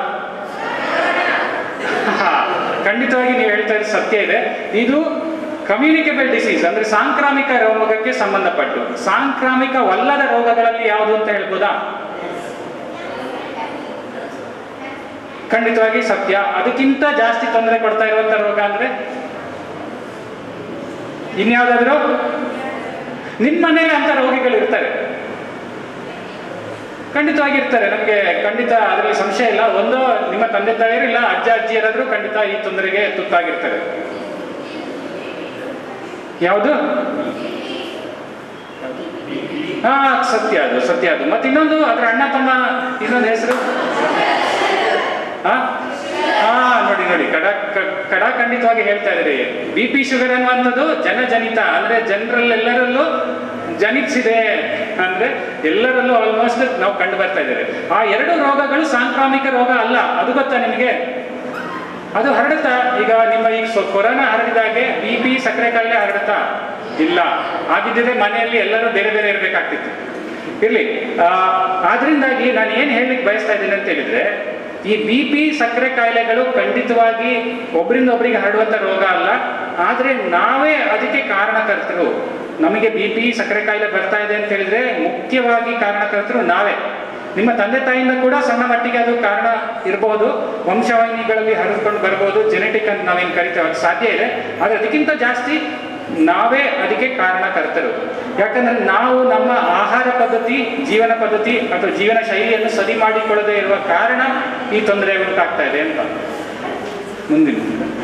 ಹಾ, ಖಂಡಿತವಾಗಿ ನೀವು ಹೇಳ್ತಾ ಇರೋದು ಸತ್ಯ ಇದೆ ಇದು ಕಮ್ಯುನಿಕೇಬಲ್ ಡಿಸೀಸ್ ಅಂದ್ರೆ ಸಾಂಕ್ರಾಮಿಕ ರೋಗಕ್ಕೆ ಸಂಬಂಧಪಟ್ಟು ಸಾಂಕ್ರಾಮಿಕವಲ್ಲದ ರೋಗಗಳಲ್ಲಿ ಯಾವುದು ಅಂತ ಹೇಳ್ಬೋದಾ ಖಂಡಿತವಾಗಿ ಸತ್ಯ ಅದಕ್ಕಿಂತ ಜಾಸ್ತಿ ತೊಂದರೆ ಕೊಡ್ತಾ ಇರುವಂತ ರೋಗ ಅಂದ್ರೆ ಇನ್ಯಾವುದಾದ್ರು ನಿಮ್ಮ ಮನೇಲಿ ಅಂತ ರೋಗಿಗಳು ಇರ್ತಾರೆ ಖಂಡಿತವಾಗಿ ಇರ್ತಾರೆ ನಮಗೆ ಖಂಡಿತ ಅದರಲ್ಲಿ ಸಂಶಯ ಇಲ್ಲ ಒಂದು ನಿಮ್ಮ ತಂದೆ ತಾಯಿಯರು ಇಲ್ಲ ಅಜ್ಜ ಅಜ್ಜಿಯರಾದ್ರೂ ಖಂಡಿತ ಈ ತೊಂದರೆಗೆ ತುತ್ತಾಗಿರ್ತಾರೆ ಯಾವುದು ಹಾ ಸತ್ಯ ಅದು ಸತ್ಯ ಅದು ಮತ್ತೆ ಇನ್ನೊಂದು ಅದ್ರ ಅಣ್ಣ ತಮ್ಮ ಇನ್ನೊಂದು ಹೆಸರು ಹಾ ಹಾ ನೋಡಿ ನೋಡಿ ಕಡ ಕ- ಕಡ ಖಂಡಿತವಾಗಿ ಹೇಳ್ತಾ ಇದ್ರಿ ಬಿ ಪಿ ಶುಗರ್ ಅನ್ನುವಂಥದ್ದು ಜನಜನಿತ ಅಂದ್ರೆ ಜನರಲ್ಲೆಲ್ಲರಲ್ಲೂ ಜನಿಸಿದೆ ಅಂದ್ರೆ ಎಲ್ಲರಲ್ಲೂ ಆಲ್ಮೋಸ್ಟ್ ನಾವು ಕಂಡು ಬರ್ತಾ ಇದ್ದೇವೆ ಆ ಎರಡು ರೋಗಗಳು ಸಾಂಕ್ರಾಮಿಕ ರೋಗ ಅಲ್ಲ ಅದು ಗೊತ್ತಾ ನಿಮಗೆ ಅದು ಹರಡುತ್ತಾ ಈಗ ನಿಮ್ಮ ಈಗ ಸೊ- ಕೊರೋನಾ ಹರಡಿದಾಗೆ ಬಿ ಪಿ ಸಕ್ಕರೆ ಕಾಯಿಲೆ ಹರಡುತ್ತಾ ಇಲ್ಲ ಆಗಿದ್ದರೆ ಮನೆಯಲ್ಲಿ ಎಲ್ಲರೂ ಬೇರೆ ಬೇರೆ ಇರಬೇಕಾಗ್ತಿತ್ತು ಇರ್ಲಿ ಆ, ಆದ್ರಿಂದಾಗಿ ನಾನು ಏನು ಹೇಳಲಿಕ್ಕೆ ಬಯಸ್ತಾ ಇದ್ದೀನಿ ಅಂತ ಹೇಳಿದ್ರೆ ಈ ಬಿ ಪಿ ಸಕ್ಕರೆ ಕಾಯಿಲೆಗಳು ಖಂಡಿತವಾಗಿ ಒಬ್ಬರಿಂದ ಒಬ್ಬರಿಗೆ ಹರಡುವಂಥ ರೋಗ ಅಲ್ಲ ಆದರೆ ನಾವೇ ಅದಕ್ಕೆ ಕಾರಣಕರ್ತರು ನಮಗೆ ಬಿ ಪಿ ಸಕ್ಕರೆ ಕಾಯಿಲೆ ಬರ್ತಾ ಇದೆ ಅಂತ ಹೇಳಿದ್ರೆ ಮುಖ್ಯವಾಗಿ ಕಾರಣಕರ್ತರು ನಾವೇ ನಿಮ್ಮ ತಂದೆ ತಾಯಿಯಿಂದ ಕೂಡ ಸಣ್ಣ ಮಟ್ಟಿಗೆ ಅದು ಕಾರಣ ಇರಬಹುದು ವಂಶವಾಹಿನಿಗಳಲ್ಲಿ ಹರಿದುಕೊಂಡು ಬರ್ಬೋದು ಜೆನೆಟಿಕ್ ಅಂತ ನಾವೇನು ಕರಿತೇವೆ ಅದು ಸಾಧ್ಯ ಇದೆ ಆದರೆ ಅದಕ್ಕಿಂತ ಜಾಸ್ತಿ ನಾವೇ ಅದಕ್ಕೆ ಕಾರಣಕರ್ತರು ಯಾಕಂದ್ರೆ ನಾವು ನಮ್ಮ ಆಹಾರ ಪದ್ಧತಿ ಜೀವನ ಪದ್ಧತಿ ಅಥವಾ ಜೀವನ ಶೈಲಿಯನ್ನು ಸರಿ ಮಾಡಿಕೊಳ್ಳದೆ ಇರುವ ಕಾರಣ ಈ ತೊಂದರೆ ಉಂಟಾಗ್ತಾ ಇದೆ ಅಂತ ಮುಂದಿನ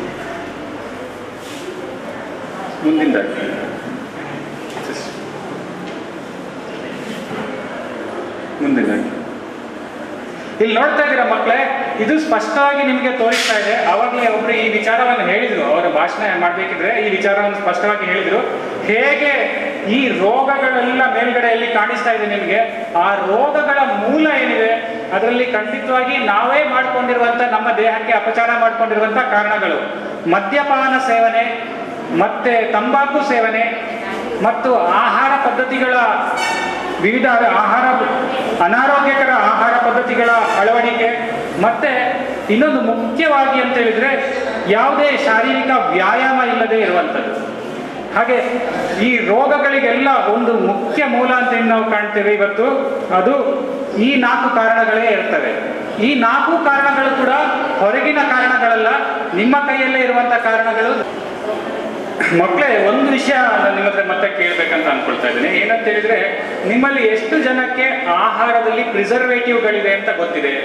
ಮುಂದಿನದಾಗಿ ಮುಂದಿನದಾಗಿ ಇಲ್ಲಿ ನೋಡ್ತಾ ಇದ್ದೀರಾ ಮಕ್ಕಳೇ ಇದು ಸ್ಪಷ್ಟವಾಗಿ ನಿಮಗೆ ತೋರಿಸ್ತಾ ಇದೆ ಅವಾಗಲೇ ಒಬ್ರು ಈ ವಿಚಾರವನ್ನು ಹೇಳಿದ್ರು ಅವರ ಭಾಷಣ ಮಾಡ್ಬೇಕಿದ್ರೆ ಈ ವಿಚಾರವನ್ನು ಸ್ಪಷ್ಟವಾಗಿ ಹೇಳಿದ್ರು ಹೇಗೆ ಈ ರೋಗಗಳೆಲ್ಲ ಮೇಲ್ಗಡೆಯಲ್ಲಿ ಕಾಣಿಸ್ತಾ ಇದೆ ನಿಮಗೆ ಆ ರೋಗಗಳ ಮೂಲ ಏನಿದೆ ಅದರಲ್ಲಿ ಖಂಡಿತವಾಗಿ ನಾವೇ ಮಾಡ್ಕೊಂಡಿರುವಂತ ನಮ್ಮ ದೇಹಕ್ಕೆ ಅಪಚಾರ ಮಾಡ್ಕೊಂಡಿರುವಂತ ಕಾರಣಗಳು ಮದ್ಯಪಾನ ಸೇವನೆ ಮತ್ತೆ ತಂಬಾಕು ಸೇವನೆ ಮತ್ತು ಆಹಾರ ಪದ್ಧತಿಗಳ ವಿವಿಧ ಆಹಾರ ಅನಾರೋಗ್ಯಕರ ಆಹಾರ ಪದ್ಧತಿಗಳ ಅಳವಡಿಕೆ ಮತ್ತೆ ಇನ್ನೊಂದು ಮುಖ್ಯವಾಗಿ ಅಂತ ಹೇಳಿದ್ರೆ ಯಾವುದೇ ಶಾರೀರಿಕ ವ್ಯಾಯಾಮ ಇಲ್ಲದೆ ಇರುವಂಥದ್ದು ಹಾಗೆ ಈ ರೋಗಗಳಿಗೆಲ್ಲ ಒಂದು ಮುಖ್ಯ ಮೂಲ ಅಂತ ಏನ್ ನಾವು ಕಾಣ್ತೇವೆ ಇವತ್ತು ಅದು ಈ ನಾಲ್ಕು ಕಾರಣಗಳೇ ಇರ್ತವೆ ಈ ನಾಲ್ಕು ಕಾರಣಗಳು ಕೂಡ ಹೊರಗಿನ ಕಾರಣಗಳಲ್ಲ ನಿಮ್ಮ ಕೈಯಲ್ಲೇ ಇರುವಂತ ಕಾರಣಗಳು ಮಕ್ಕಳೇ ಒಂದು ವಿಷಯ ನಾನು ನಿಮ್ಮ ಹತ್ರ ಮತ್ತೆ ಕೇಳ್ಬೇಕಂತ ಅನ್ಕೊಳ್ತಾ ಇದ್ದೀನಿ ಏನಂತ ಹೇಳಿದ್ರೆ ನಿಮ್ಮಲ್ಲಿ ಎಷ್ಟು ಜನಕ್ಕೆ ಆಹಾರದಲ್ಲಿ ಪ್ರಿಸರ್ವೇಟಿವ್ಗಳಿದೆ ಅಂತ ಗೊತ್ತಿದೆ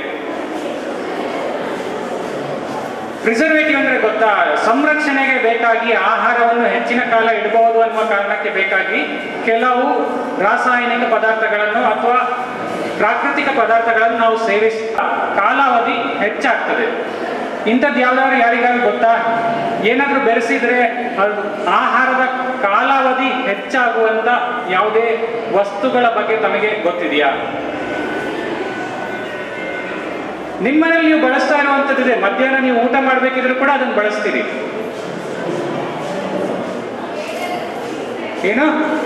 ಪ್ರಿಸರ್ವೇಟಿವ್ ಅಂದ್ರೆ ಗೊತ್ತಾ ಸಂರಕ್ಷಣೆಗೆ ಬೇಕಾಗಿ ಆಹಾರವನ್ನು ಹೆಚ್ಚಿನ ಕಾಲ ಇಡಬಹುದು ಅನ್ನುವ ಕಾರಣಕ್ಕೆ ಬೇಕಾಗಿ ಕೆಲವು ರಾಸಾಯನಿಕ ಪದಾರ್ಥಗಳನ್ನು ಅಥವಾ ಪ್ರಾಕೃತಿಕ ಪದಾರ್ಥಗಳನ್ನು ನಾವು ಸೇವಿಸ ಕಾಲಾವಧಿ ಹೆಚ್ಚಾಗ್ತದೆ ಇಂಥದ್ದು ಯಾವ್ದಾದ್ರು ಯಾರಿಗಾದ್ರು ಗೊತ್ತಾ ಏನಾದ್ರೂ ಬೆರೆಸಿದ್ರೆ ಅದು ಆಹಾರದ ಕಾಲಾವಧಿ ಹೆಚ್ಚಾಗುವಂತ ಯಾವುದೇ ವಸ್ತುಗಳ ಬಗ್ಗೆ ತಮಗೆ ಗೊತ್ತಿದೆಯಾ ನಿಮ್ಮನೇಲಿ ನೀವು ಬಳಸ್ತಾ ಇರುವಂಥದ್ದಿದೆ ಮಧ್ಯಾಹ್ನ ನೀವು ಊಟ ಮಾಡ್ಬೇಕಿದ್ರು ಕೂಡ ಅದನ್ನು ಬಳಸ್ತೀರಿ ಏನು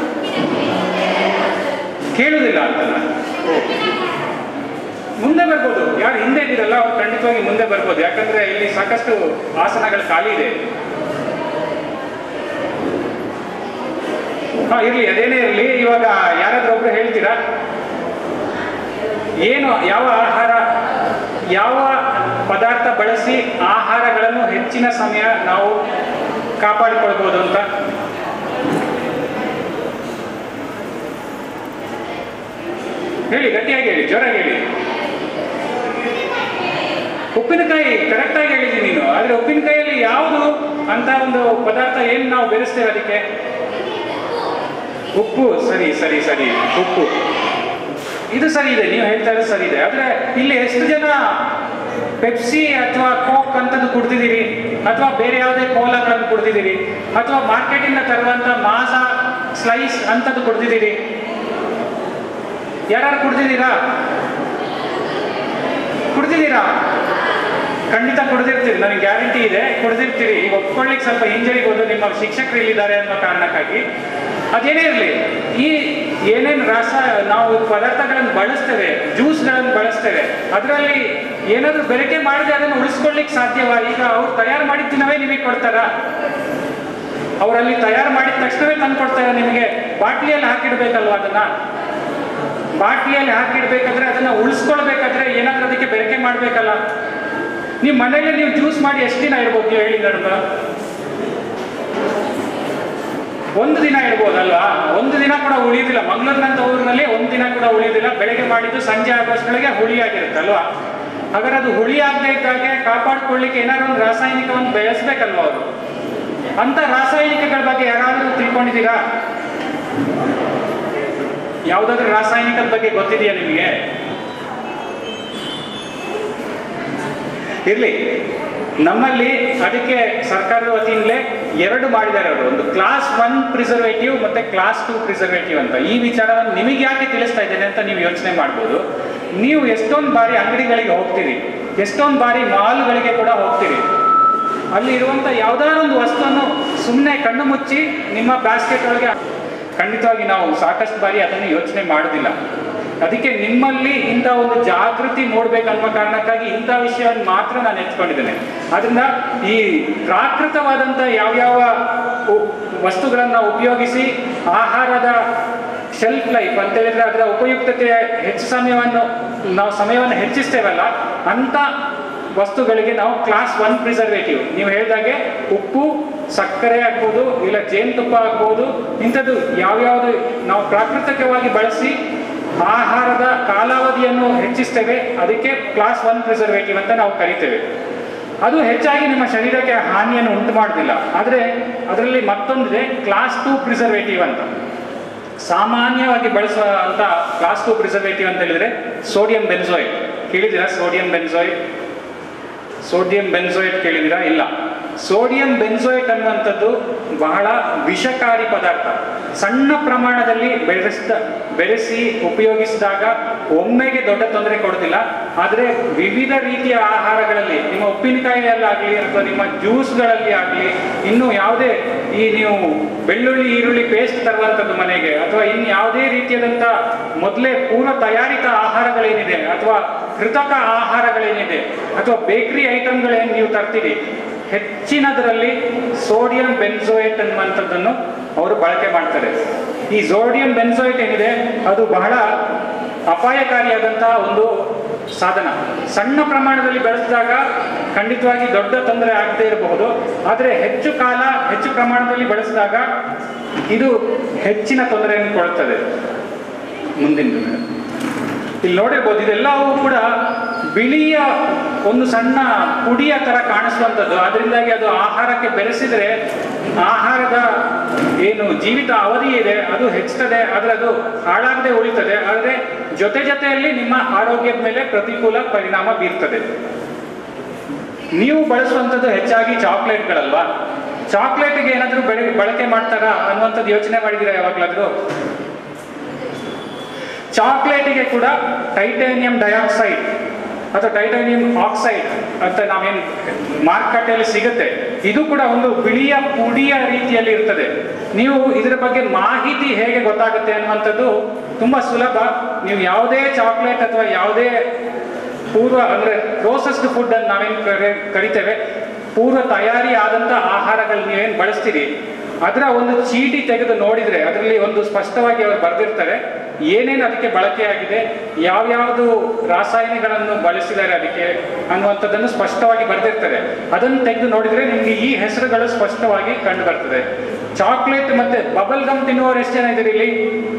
ಕೇಳುವುದಿಲ್ಲ ಅಂತಲ್ಲ ಓ. ಮುಂದೆ ಬರ್ಬೋದು ಯಾರು ಹಿಂದೆ ಇದ್ದೀರಲ್ಲ ಅವ್ರು ಖಂಡಿತವಾಗಿ ಮುಂದೆ ಬರ್ಬೋದು ಯಾಕಂದ್ರೆ ಇಲ್ಲಿ ಸಾಕಷ್ಟು ಆಸನಗಳು ಖಾಲಿ ಇದೆ ಹಾ ಇರ್ಲಿ ಅದೇನೇ ಇರಲಿ ಇವಾಗ ಯಾರಾದ್ರೂ ಒಬ್ರು ಹೇಳ್ತೀರಾ ಏನು ಯಾವ ಆಹಾರ ಯಾವ ಪದಾರ್ಥ ಬಳಸಿ ಆಹಾರಗಳನ್ನು ಹೆಚ್ಚಿನ ಸಮಯ ನಾವು ಕಾಪಾಡಿಕೊಳ್ಬೋದು ಅಂತ ಹೇಳಿ ಗಟ್ಟಿಯಾಗಿ ಹೇಳಿ ಜೋರಾಗಿ ಹೇಳಿ ಉಪ್ಪಿನಕಾಯಿ ಕರೆಕ್ಟಾಗಿ ಹೇಳಿದ್ದೀನಿ ನೀನು ಆದ್ರೆ ಉಪ್ಪಿನಕಾಯಿಯಲ್ಲಿ ಯಾವುದು ಅಂತ ಒಂದು ಪದಾರ್ಥ ಏನು ನಾವು ಬೆರೆಸ್ತೇವೆ ಅದಕ್ಕೆ ಉಪ್ಪು ಸರಿ ಸರಿ ಸರಿ ಉಪ್ಪು ಇದು ಸರಿ ಇದೆ ನೀವು ಹೇಳ್ತಾ ಇರೋದು ಸರಿ ಇದೆ ಆದ್ರೆ ಇಲ್ಲಿ ಎಷ್ಟು ಜನ ಪೆಪ್ಸಿ ಅಥವಾ ಕೋಕ್ ಅಂತದ್ದು ಕುಡ್ತಿದ್ದೀರಿ ಅಥವಾ ಬೇರೆ ಯಾವುದೇ ಕೋಲಾಗಳನ್ನು ಕುಡ್ತಿದ್ದೀರಿ ಅಥವಾ ಮಾರ್ಕೆಟಿಂದ ತರುವಂತ ಮಾಸ ಸ್ಲೈಸ್ ಅಂತದ್ದು ಕುಡ್ತಿದ್ದೀರಿ ಯಾರು ಕುಡ್ದಿದ್ದೀರಾ ಕುಡ್ದಿದ್ದೀರಾ ಖಂಡಿತ ಕುಡ್ದಿರ್ತೀರಿ ನನಗೆ ಗ್ಯಾರಂಟಿ ಇದೆ ಕುಡ್ದಿರ್ತೀರಿ ಈಗ ಒಪ್ಕೊಳ್ಳಿಕ್ಕೆ ಸ್ವಲ್ಪ ಹಿಂಜರಿಗೆ ಹೋದು ನಿಮ್ಮ ಶಿಕ್ಷಕರು ಇಲ್ಲಿದ್ದಾರೆ ಅನ್ನೋ ಕಾರಣಕ್ಕಾಗಿ ಅದೇನೇ ಇರಲಿ ಈ ಏನೇನು ರಾಸ ನಾವು ಪದಾರ್ಥಗಳನ್ನು ಬಳಸ್ತೇವೆ ಜ್ಯೂಸ್ಗಳನ್ನು ಬಳಸ್ತೇವೆ ಅದರಲ್ಲಿ ಏನಾದರೂ ಬೆರಕೆ ಮಾಡಿದ್ರೆ ಅದನ್ನು ಉಳಿಸ್ಕೊಳ್ಳಿಕ್ಕೆ ಸಾಧ್ಯವಾ ಈಗ ಅವ್ರು ತಯಾರು ಮಾಡಿದ ದಿನವೇ ನಿಮಗೆ ಕೊಡ್ತಾರಾ ಅವರಲ್ಲಿ ತಯಾರು ಮಾಡಿದ ತಕ್ಷಣವೇ ತಂದು ಕೊಡ್ತಾರೆ ನಿಮಗೆ ಬಾಟ್ಲಿಯಲ್ಲಿ ಹಾಕಿಡ್ಬೇಕಲ್ವಾ ಅದನ್ನ ಬಾಟ್ಲಿಯಲ್ಲಿ ಹಾಕಿಡ್ಬೇಕಾದ್ರೆ ಅದನ್ನ ಉಳಿಸ್ಕೊಳ್ಬೇಕಾದ್ರೆ ಏನಾದ್ರೂ ಅದಕ್ಕೆ ಬೆರಕೆ ಮಾಡ್ಬೇಕಲ್ಲ ನೀವು ಮನೇಲಿ ನೀವು ಜ್ಯೂಸ್ ಮಾಡಿ ಎಷ್ಟು ದಿನ ಇರ್ಬೋದು ನೀವು ಹೇಳಿ ನಡುವ ಒಂದು ದಿನ ಇರ್ಬೋದಲ್ವಾ ಒಂದು ದಿನ ಕೂಡ ಉಳಿಯೋದಿಲ್ಲ ಮಂಗಳೂರಿನಂತ ಊರಿನಲ್ಲಿ ಒಂದು ದಿನ ಕೂಡ ಉಳಿಯೋದಿಲ್ಲ ಬೆಳಗ್ಗೆ ಮಾಡಿದ್ದು ಸಂಜೆ ಆಗೋಷ್ಟೊಳಗೆ ಹುಳಿಯಾಗಿರುತ್ತಲ್ವಾ ಹಾಗಾದ್ರೆ ಅದು ಹುಳಿ ಆಗದೆ ಇದ್ದಾಗೆ ಕಾಪಾಡ್ಕೊಳ್ಳಿಕ್ಕೆ ಏನಾದ್ರು ಒಂದು ರಾಸಾಯನಿಕವನ್ನು ಬೆಳೆಸ್ಬೇಕಲ್ವಾ ಅವರು ಅಂತ ರಾಸಾಯನಿಕಗಳ ಬಗ್ಗೆ ಯಾರಾದರೂ ತಿಳ್ಕೊಂಡಿದ್ದೀರಾ ಯಾವುದಾದ್ರೂ ರಾಸಾಯನಿಕದ ಬಗ್ಗೆ ಗೊತ್ತಿದೆಯಾ ನಿಮಗೆ ಇರ್ಲಿ ನಮ್ಮಲ್ಲಿ ಅದಕ್ಕೆ ಸರ್ಕಾರದ ವತಿಯಿಂದಲೇ ಎರಡು ಮಾಡಿದ್ದಾರೆ ಅವರು ಒಂದು ಕ್ಲಾಸ್ ಒನ್ ಪ್ರಿಸರ್ವೇಟಿವ್ ಮತ್ತೆ ಕ್ಲಾಸ್ ಟು ಪ್ರಿಸರ್ವೇಟಿವ್ ಅಂತ ಈ ವಿಚಾರವನ್ನು ನಿಮಗೆ ಯಾಕೆ ತಿಳಿಸ್ತಾ ಇದ್ದೇನೆ ಅಂತ ನೀವು ಯೋಚನೆ ಮಾಡ್ಬೋದು ನೀವು ಎಷ್ಟೊಂದು ಬಾರಿ ಅಂಗಡಿಗಳಿಗೆ ಹೋಗ್ತೀರಿ ಎಷ್ಟೊಂದು ಬಾರಿ ಮಾಲ್ಗಳಿಗೆ ಕೂಡ ಹೋಗ್ತೀರಿ ಅಲ್ಲಿ ಇರುವಂತ ಯಾವ್ದಾದ್ರು ಒಂದು ವಸ್ತುವನ್ನು ಸುಮ್ಮನೆ ಕಣ್ಣು ಮುಚ್ಚಿ ನಿಮ್ಮ ಬ್ಯಾಸ್ಕೆಟ್ ಒಳಗೆ ಖಂಡಿತವಾಗಿ ನಾವು ಸಾಕಷ್ಟು ಬಾರಿ ಅದನ್ನು ಯೋಚನೆ ಮಾಡೋದಿಲ್ಲ ಅದಕ್ಕೆ ನಿಮ್ಮಲ್ಲಿ ಇಂಥ ಒಂದು ಜಾಗೃತಿ ಮೂಡಬೇಕನ್ನುವ ಕಾರಣಕ್ಕಾಗಿ ಇಂಥ ವಿಷಯವನ್ನು ಮಾತ್ರ ನಾನು ಎತ್ಕೊಂಡಿದ್ದೇನೆ ಅದರಿಂದ ಈ ಪ್ರಾಕೃತವಾದಂಥ ಯಾವ್ಯಾವ ಉ- ವಸ್ತುಗಳನ್ನ ಉಪಯೋಗಿಸಿ ಆಹಾರದ ಶೆಲ್ಫ್ ಲೈಫ್ ಅಂತ ಹೇಳಿದ್ರೆ ಅದರ ಉಪಯುಕ್ತತೆ ಹೆಚ್ಚು ಸಮಯವನ್ನು ನಾವು ಸಮಯವನ್ನು ಹೆಚ್ಚಿಸ್ತೇವಲ್ಲ ಅಂತ ವಸ್ತುಗಳಿಗೆ ನಾವು ಕ್ಲಾಸ್ ಒನ್ ಪ್ರಿಸರ್ವೇಟಿವ್ ನೀವು ಹೇಳಿದಾಗೆ ಉಪ್ಪು ಸಕ್ಕರೆ ಹಾಕ್ಬೋದು ಇಲ್ಲ ಜೇನುತುಪ್ಪ ಹಾಕ್ಬೋದು ಇಂಥದ್ದು ಯಾವ್ಯಾವುದು ನಾವು ಪ್ರಾಕೃತಿಕವಾಗಿ ಬಳಸಿ ಆಹಾರದ ಕಾಲಾವಧಿಯನ್ನು ಹೆಚ್ಚಿಸ್ತೇವೆ ಅದಕ್ಕೆ ಕ್ಲಾಸ್ ಒನ್ ಪ್ರಿಸರ್ವೇಟಿವ್ ಅಂತ ನಾವು ಕರಿತೇವೆ ಅದು ಹೆಚ್ಚಾಗಿ ನಿಮ್ಮ ಶರೀರಕ್ಕೆ ಹಾನಿಯನ್ನು ಉಂಟು ಮಾಡೋದಿಲ್ಲ ಆದರೆ ಅದರಲ್ಲಿ ಮತ್ತೊಂದಿದೆ ಕ್ಲಾಸ್ ಟು ಪ್ರಿಸರ್ವೇಟಿವ್ ಅಂತ ಸಾಮಾನ್ಯವಾಗಿ ಬಳಸುವಂತ ಕ್ಲಾಸ್ ಟು ಪ್ರಿಸರ್ವೇಟಿವ್ ಅಂತ ಹೇಳಿದ್ರೆ ಸೋಡಿಯಂ ಬೆನ್ಸೋಯಿಡ್ ಕೇಳಿದ್ದೀರಾ ಸೋಡಿಯಂ ಬೆನ್ಸೋಯಿಡ್ ಸೋಡಿಯಂ ಬೆನ್ಸೋಯಿಟ್ ಕೇಳಿದಿರಾ ಇಲ್ಲ ಸೋಡಿಯಂ ಬೆನ್ಸೋಯಿಟ್ ಅನ್ನುವಂಥದ್ದು ಬಹಳ ವಿಷಕಾರಿ ಪದಾರ್ಥ ಸಣ್ಣ ಪ್ರಮಾಣದಲ್ಲಿ ಬೆಳೆಸಿದ ಬೆರೆಸಿ ಉಪಯೋಗಿಸಿದಾಗ ಒಮ್ಮೆಗೆ ದೊಡ್ಡ ತೊಂದರೆ ಕೊಡೋದಿಲ್ಲ ಆದರೆ ವಿವಿಧ ರೀತಿಯ ಆಹಾರಗಳಲ್ಲಿ ನಿಮ್ಮ ಉಪ್ಪಿನಕಾಯಿಯಲ್ಲಾಗಲಿ ಅಥವಾ ನಿಮ್ಮ ಜ್ಯೂಸ್ಗಳಲ್ಲಿ ಆಗಲಿ ಇನ್ನು ಯಾವುದೇ ಈ ನೀವು ಬೆಳ್ಳುಳ್ಳಿ ಈರುಳ್ಳಿ ಪೇಸ್ಟ್ ತರುವಂಥದ್ದು ಮನೆಗೆ ಅಥವಾ ಇನ್ನು ಯಾವುದೇ ರೀತಿಯಾದಂಥ ಮೊದಲೇ ಪೂರ್ವ ತಯಾರಿತ ಆಹಾರಗಳೇನಿದೆ ಅಥವಾ ಕೃತಕ ಆಹಾರಗಳೇನಿದೆ ಅಥವಾ ಬೇಕರಿ ಐಟಮ್ಗಳೇನು ನೀವು ತರ್ತೀರಿ ಹೆಚ್ಚಿನದರಲ್ಲಿ ಸೋಡಿಯಂ ಬೆನ್ಸೋಯೇಟ್ ಅನ್ನುವಂಥದ್ದನ್ನು ಅವರು ಬಳಕೆ ಮಾಡ್ತಾರೆ ಈ ಸೋಡಿಯಂ ಬೆನ್ಸೋಯೇಟ್ ಏನಿದೆ ಅದು ಬಹಳ ಅಪಾಯಕಾರಿಯಾದಂತಹ ಒಂದು ಸಾಧನ ಸಣ್ಣ ಪ್ರಮಾಣದಲ್ಲಿ ಬೆಳೆಸಿದಾಗ ಖಂಡಿತವಾಗಿ ದೊಡ್ಡ ತೊಂದರೆ ಆಗದೇ ಇರಬಹುದು ಆದರೆ ಹೆಚ್ಚು ಕಾಲ ಹೆಚ್ಚು ಪ್ರಮಾಣದಲ್ಲಿ ಬಳಸಿದಾಗ ಇದು ಹೆಚ್ಚಿನ ತೊಂದರೆಯನ್ನು ಕೊಡುತ್ತದೆ ಮುಂದಿನ ಇಲ್ಲಿ ನೋಡಿರ್ಬೋದು ಇದೆಲ್ಲವೂ ಕೂಡ ಬಿಳಿಯ ಒಂದು ಸಣ್ಣ ಪುಡಿಯ ತರ ಕಾಣಿಸುವಂಥದ್ದು ಅದರಿಂದಾಗಿ ಅದು ಆಹಾರಕ್ಕೆ ಬೆರೆಸಿದ್ರೆ ಆಹಾರದ ಏನು ಜೀವಿತ ಅವಧಿ ಇದೆ ಅದು ಹೆಚ್ಚುತ್ತದೆ ಆದರೆ ಅದು ಹಾಳಾಗದೆ ಉಳಿತದೆ ಆದರೆ ಜೊತೆ ಜೊತೆಯಲ್ಲಿ ನಿಮ್ಮ ಆರೋಗ್ಯದ ಮೇಲೆ ಪ್ರತಿಕೂಲ ಪರಿಣಾಮ ಬೀರ್ತದೆ ನೀವು ಬಳಸುವಂಥದ್ದು ಹೆಚ್ಚಾಗಿ ಚಾಕ್ಲೇಟ್ಗಳಲ್ವಾ ಚಾಕ್ಲೇಟ್ಗೆ ಏನಾದರೂ ಬೆಳೆ ಬಳಕೆ ಮಾಡ್ತಾರಾ ಅನ್ನುವಂಥದ್ದು ಯೋಚನೆ ಮಾಡಿದ್ದೀರಾ ಯಾವಾಗಲಾದರೂ ಚಾಕ್ಲೇಟಿಗೆ ಕೂಡ ಟೈಟೇನಿಯಂ ಡೈಆಕ್ಸೈಡ್ ಅಥವಾ ಟೈಟೇನಿಯಂ ಆಕ್ಸೈಡ್ ಅಂತ ನಾವೇನು ಮಾರುಕಟ್ಟೆಯಲ್ಲಿ ಸಿಗುತ್ತೆ ಇದು ಕೂಡ ಒಂದು ಬಿಳಿಯ ಪುಡಿಯ ರೀತಿಯಲ್ಲಿ ಇರ್ತದೆ ನೀವು ಇದರ ಬಗ್ಗೆ ಮಾಹಿತಿ ಹೇಗೆ ಗೊತ್ತಾಗುತ್ತೆ ಅನ್ನುವಂಥದ್ದು ತುಂಬ ಸುಲಭ ನೀವು ಯಾವುದೇ ಚಾಕ್ಲೇಟ್ ಅಥವಾ ಯಾವುದೇ ಪೂರ್ವ ಅಂದರೆ ಪ್ರೋಸೆಸ್ಡ್ ಫುಡ್ ಅನ್ನು ನಾವೇನು ಕರೆ ಕರಿತೇವೆ ಪೂರ್ವ ತಯಾರಿ ಆದಂಥ ಆಹಾರಗಳು ನೀವೇನು ಬಳಸ್ತೀರಿ ಅದರ ಒಂದು ಚೀಟಿ ತೆಗೆದು ನೋಡಿದರೆ ಅದರಲ್ಲಿ ಒಂದು ಸ್ಪಷ್ಟವಾಗಿ ಅವರು ಬರೆದಿರ್ತಾರೆ ಏನೇನು ಅದಕ್ಕೆ ಬಳಕೆಯಾಗಿದೆ ಯಾವ್ಯಾವುದು ರಾಸಾಯನಿಕಗಳನ್ನು ಬಳಸಿದ್ದಾರೆ ಅದಕ್ಕೆ ಅನ್ನುವಂಥದ್ದನ್ನು ಸ್ಪಷ್ಟವಾಗಿ ಬರೆದಿರ್ತಾರೆ ಅದನ್ನು ತೆಗೆದು ನೋಡಿದರೆ ನಿಮಗೆ ಈ ಹೆಸರುಗಳು ಸ್ಪಷ್ಟವಾಗಿ ಕಂಡು ಬರ್ತದೆ ಚಾಕ್ಲೇಟ್ ಮತ್ತೆ ಬಬಲ್ ಗಮ್ ತಿನ್ನುವವರು ಎಷ್ಟು ಜನ ಇದ್ದೀರಿ ಇಲ್ಲಿ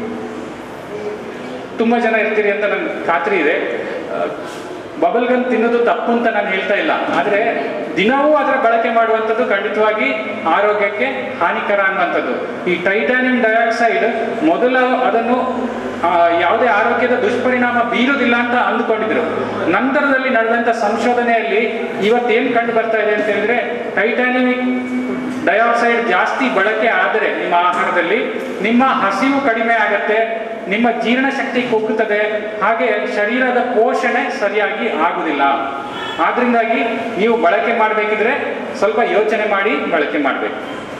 ತುಂಬ ಜನ ಇರ್ತೀರಿ ಅಂತ ನನ್ಗೆ ಖಾತ್ರಿ ಇದೆ ಬಬಲ್ ಗಮ್ ತಿನ್ನೋದು ತಪ್ಪು ಅಂತ ನಾನು ಹೇಳ್ತಾ ಇಲ್ಲ ಆದರೆ ದಿನವೂ ಅದರ ಬಳಕೆ ಮಾಡುವಂಥದ್ದು ಖಂಡಿತವಾಗಿ ಆರೋಗ್ಯಕ್ಕೆ ಹಾನಿಕರ ಅನ್ನುವಂಥದ್ದು ಈ ಟೈಟಾನಿಯಂ ಡೈಆಕ್ಸೈಡ್ ಮೊದಲ ಅದನ್ನು ಆ, ಯಾವುದೇ ಆರೋಗ್ಯದ ದುಷ್ಪರಿಣಾಮ ಬೀರುವುದಿಲ್ಲ ಅಂತ ಅಂದುಕೊಂಡಿದ್ರು ನಂತರದಲ್ಲಿ ನಡೆದಂಥ ಸಂಶೋಧನೆಯಲ್ಲಿ ಇವತ್ತೇನು ಕಂಡು ಬರ್ತಾ ಇದೆ ಅಂತ ಹೇಳಿದ್ರೆ ಟೈಟಾನಿಯಂ ಡೈಆಕ್ಸೈಡ್ ಜಾಸ್ತಿ ಬಳಕೆ ಆದರೆ ನಿಮ್ಮ ಆಹಾರದಲ್ಲಿ ನಿಮ್ಮ ಹಸಿವು ಕಡಿಮೆ ಆಗತ್ತೆ ನಿಮ್ಮ ಜೀರ್ಣಶಕ್ತಿ ಕುಗ್ಗುತ್ತದೆ ಹಾಗೆ ಶರೀರದ ಪೋಷಣೆ ಸರಿಯಾಗಿ ಆಗುವುದಿಲ್ಲ ಆದ್ರಿಂದಾಗಿ ನೀವು ಬಳಕೆ ಮಾಡಬೇಕಿದ್ರೆ ಸ್ವಲ್ಪ ಯೋಚನೆ ಮಾಡಿ ಬಳಕೆ ಮಾಡಬೇಕು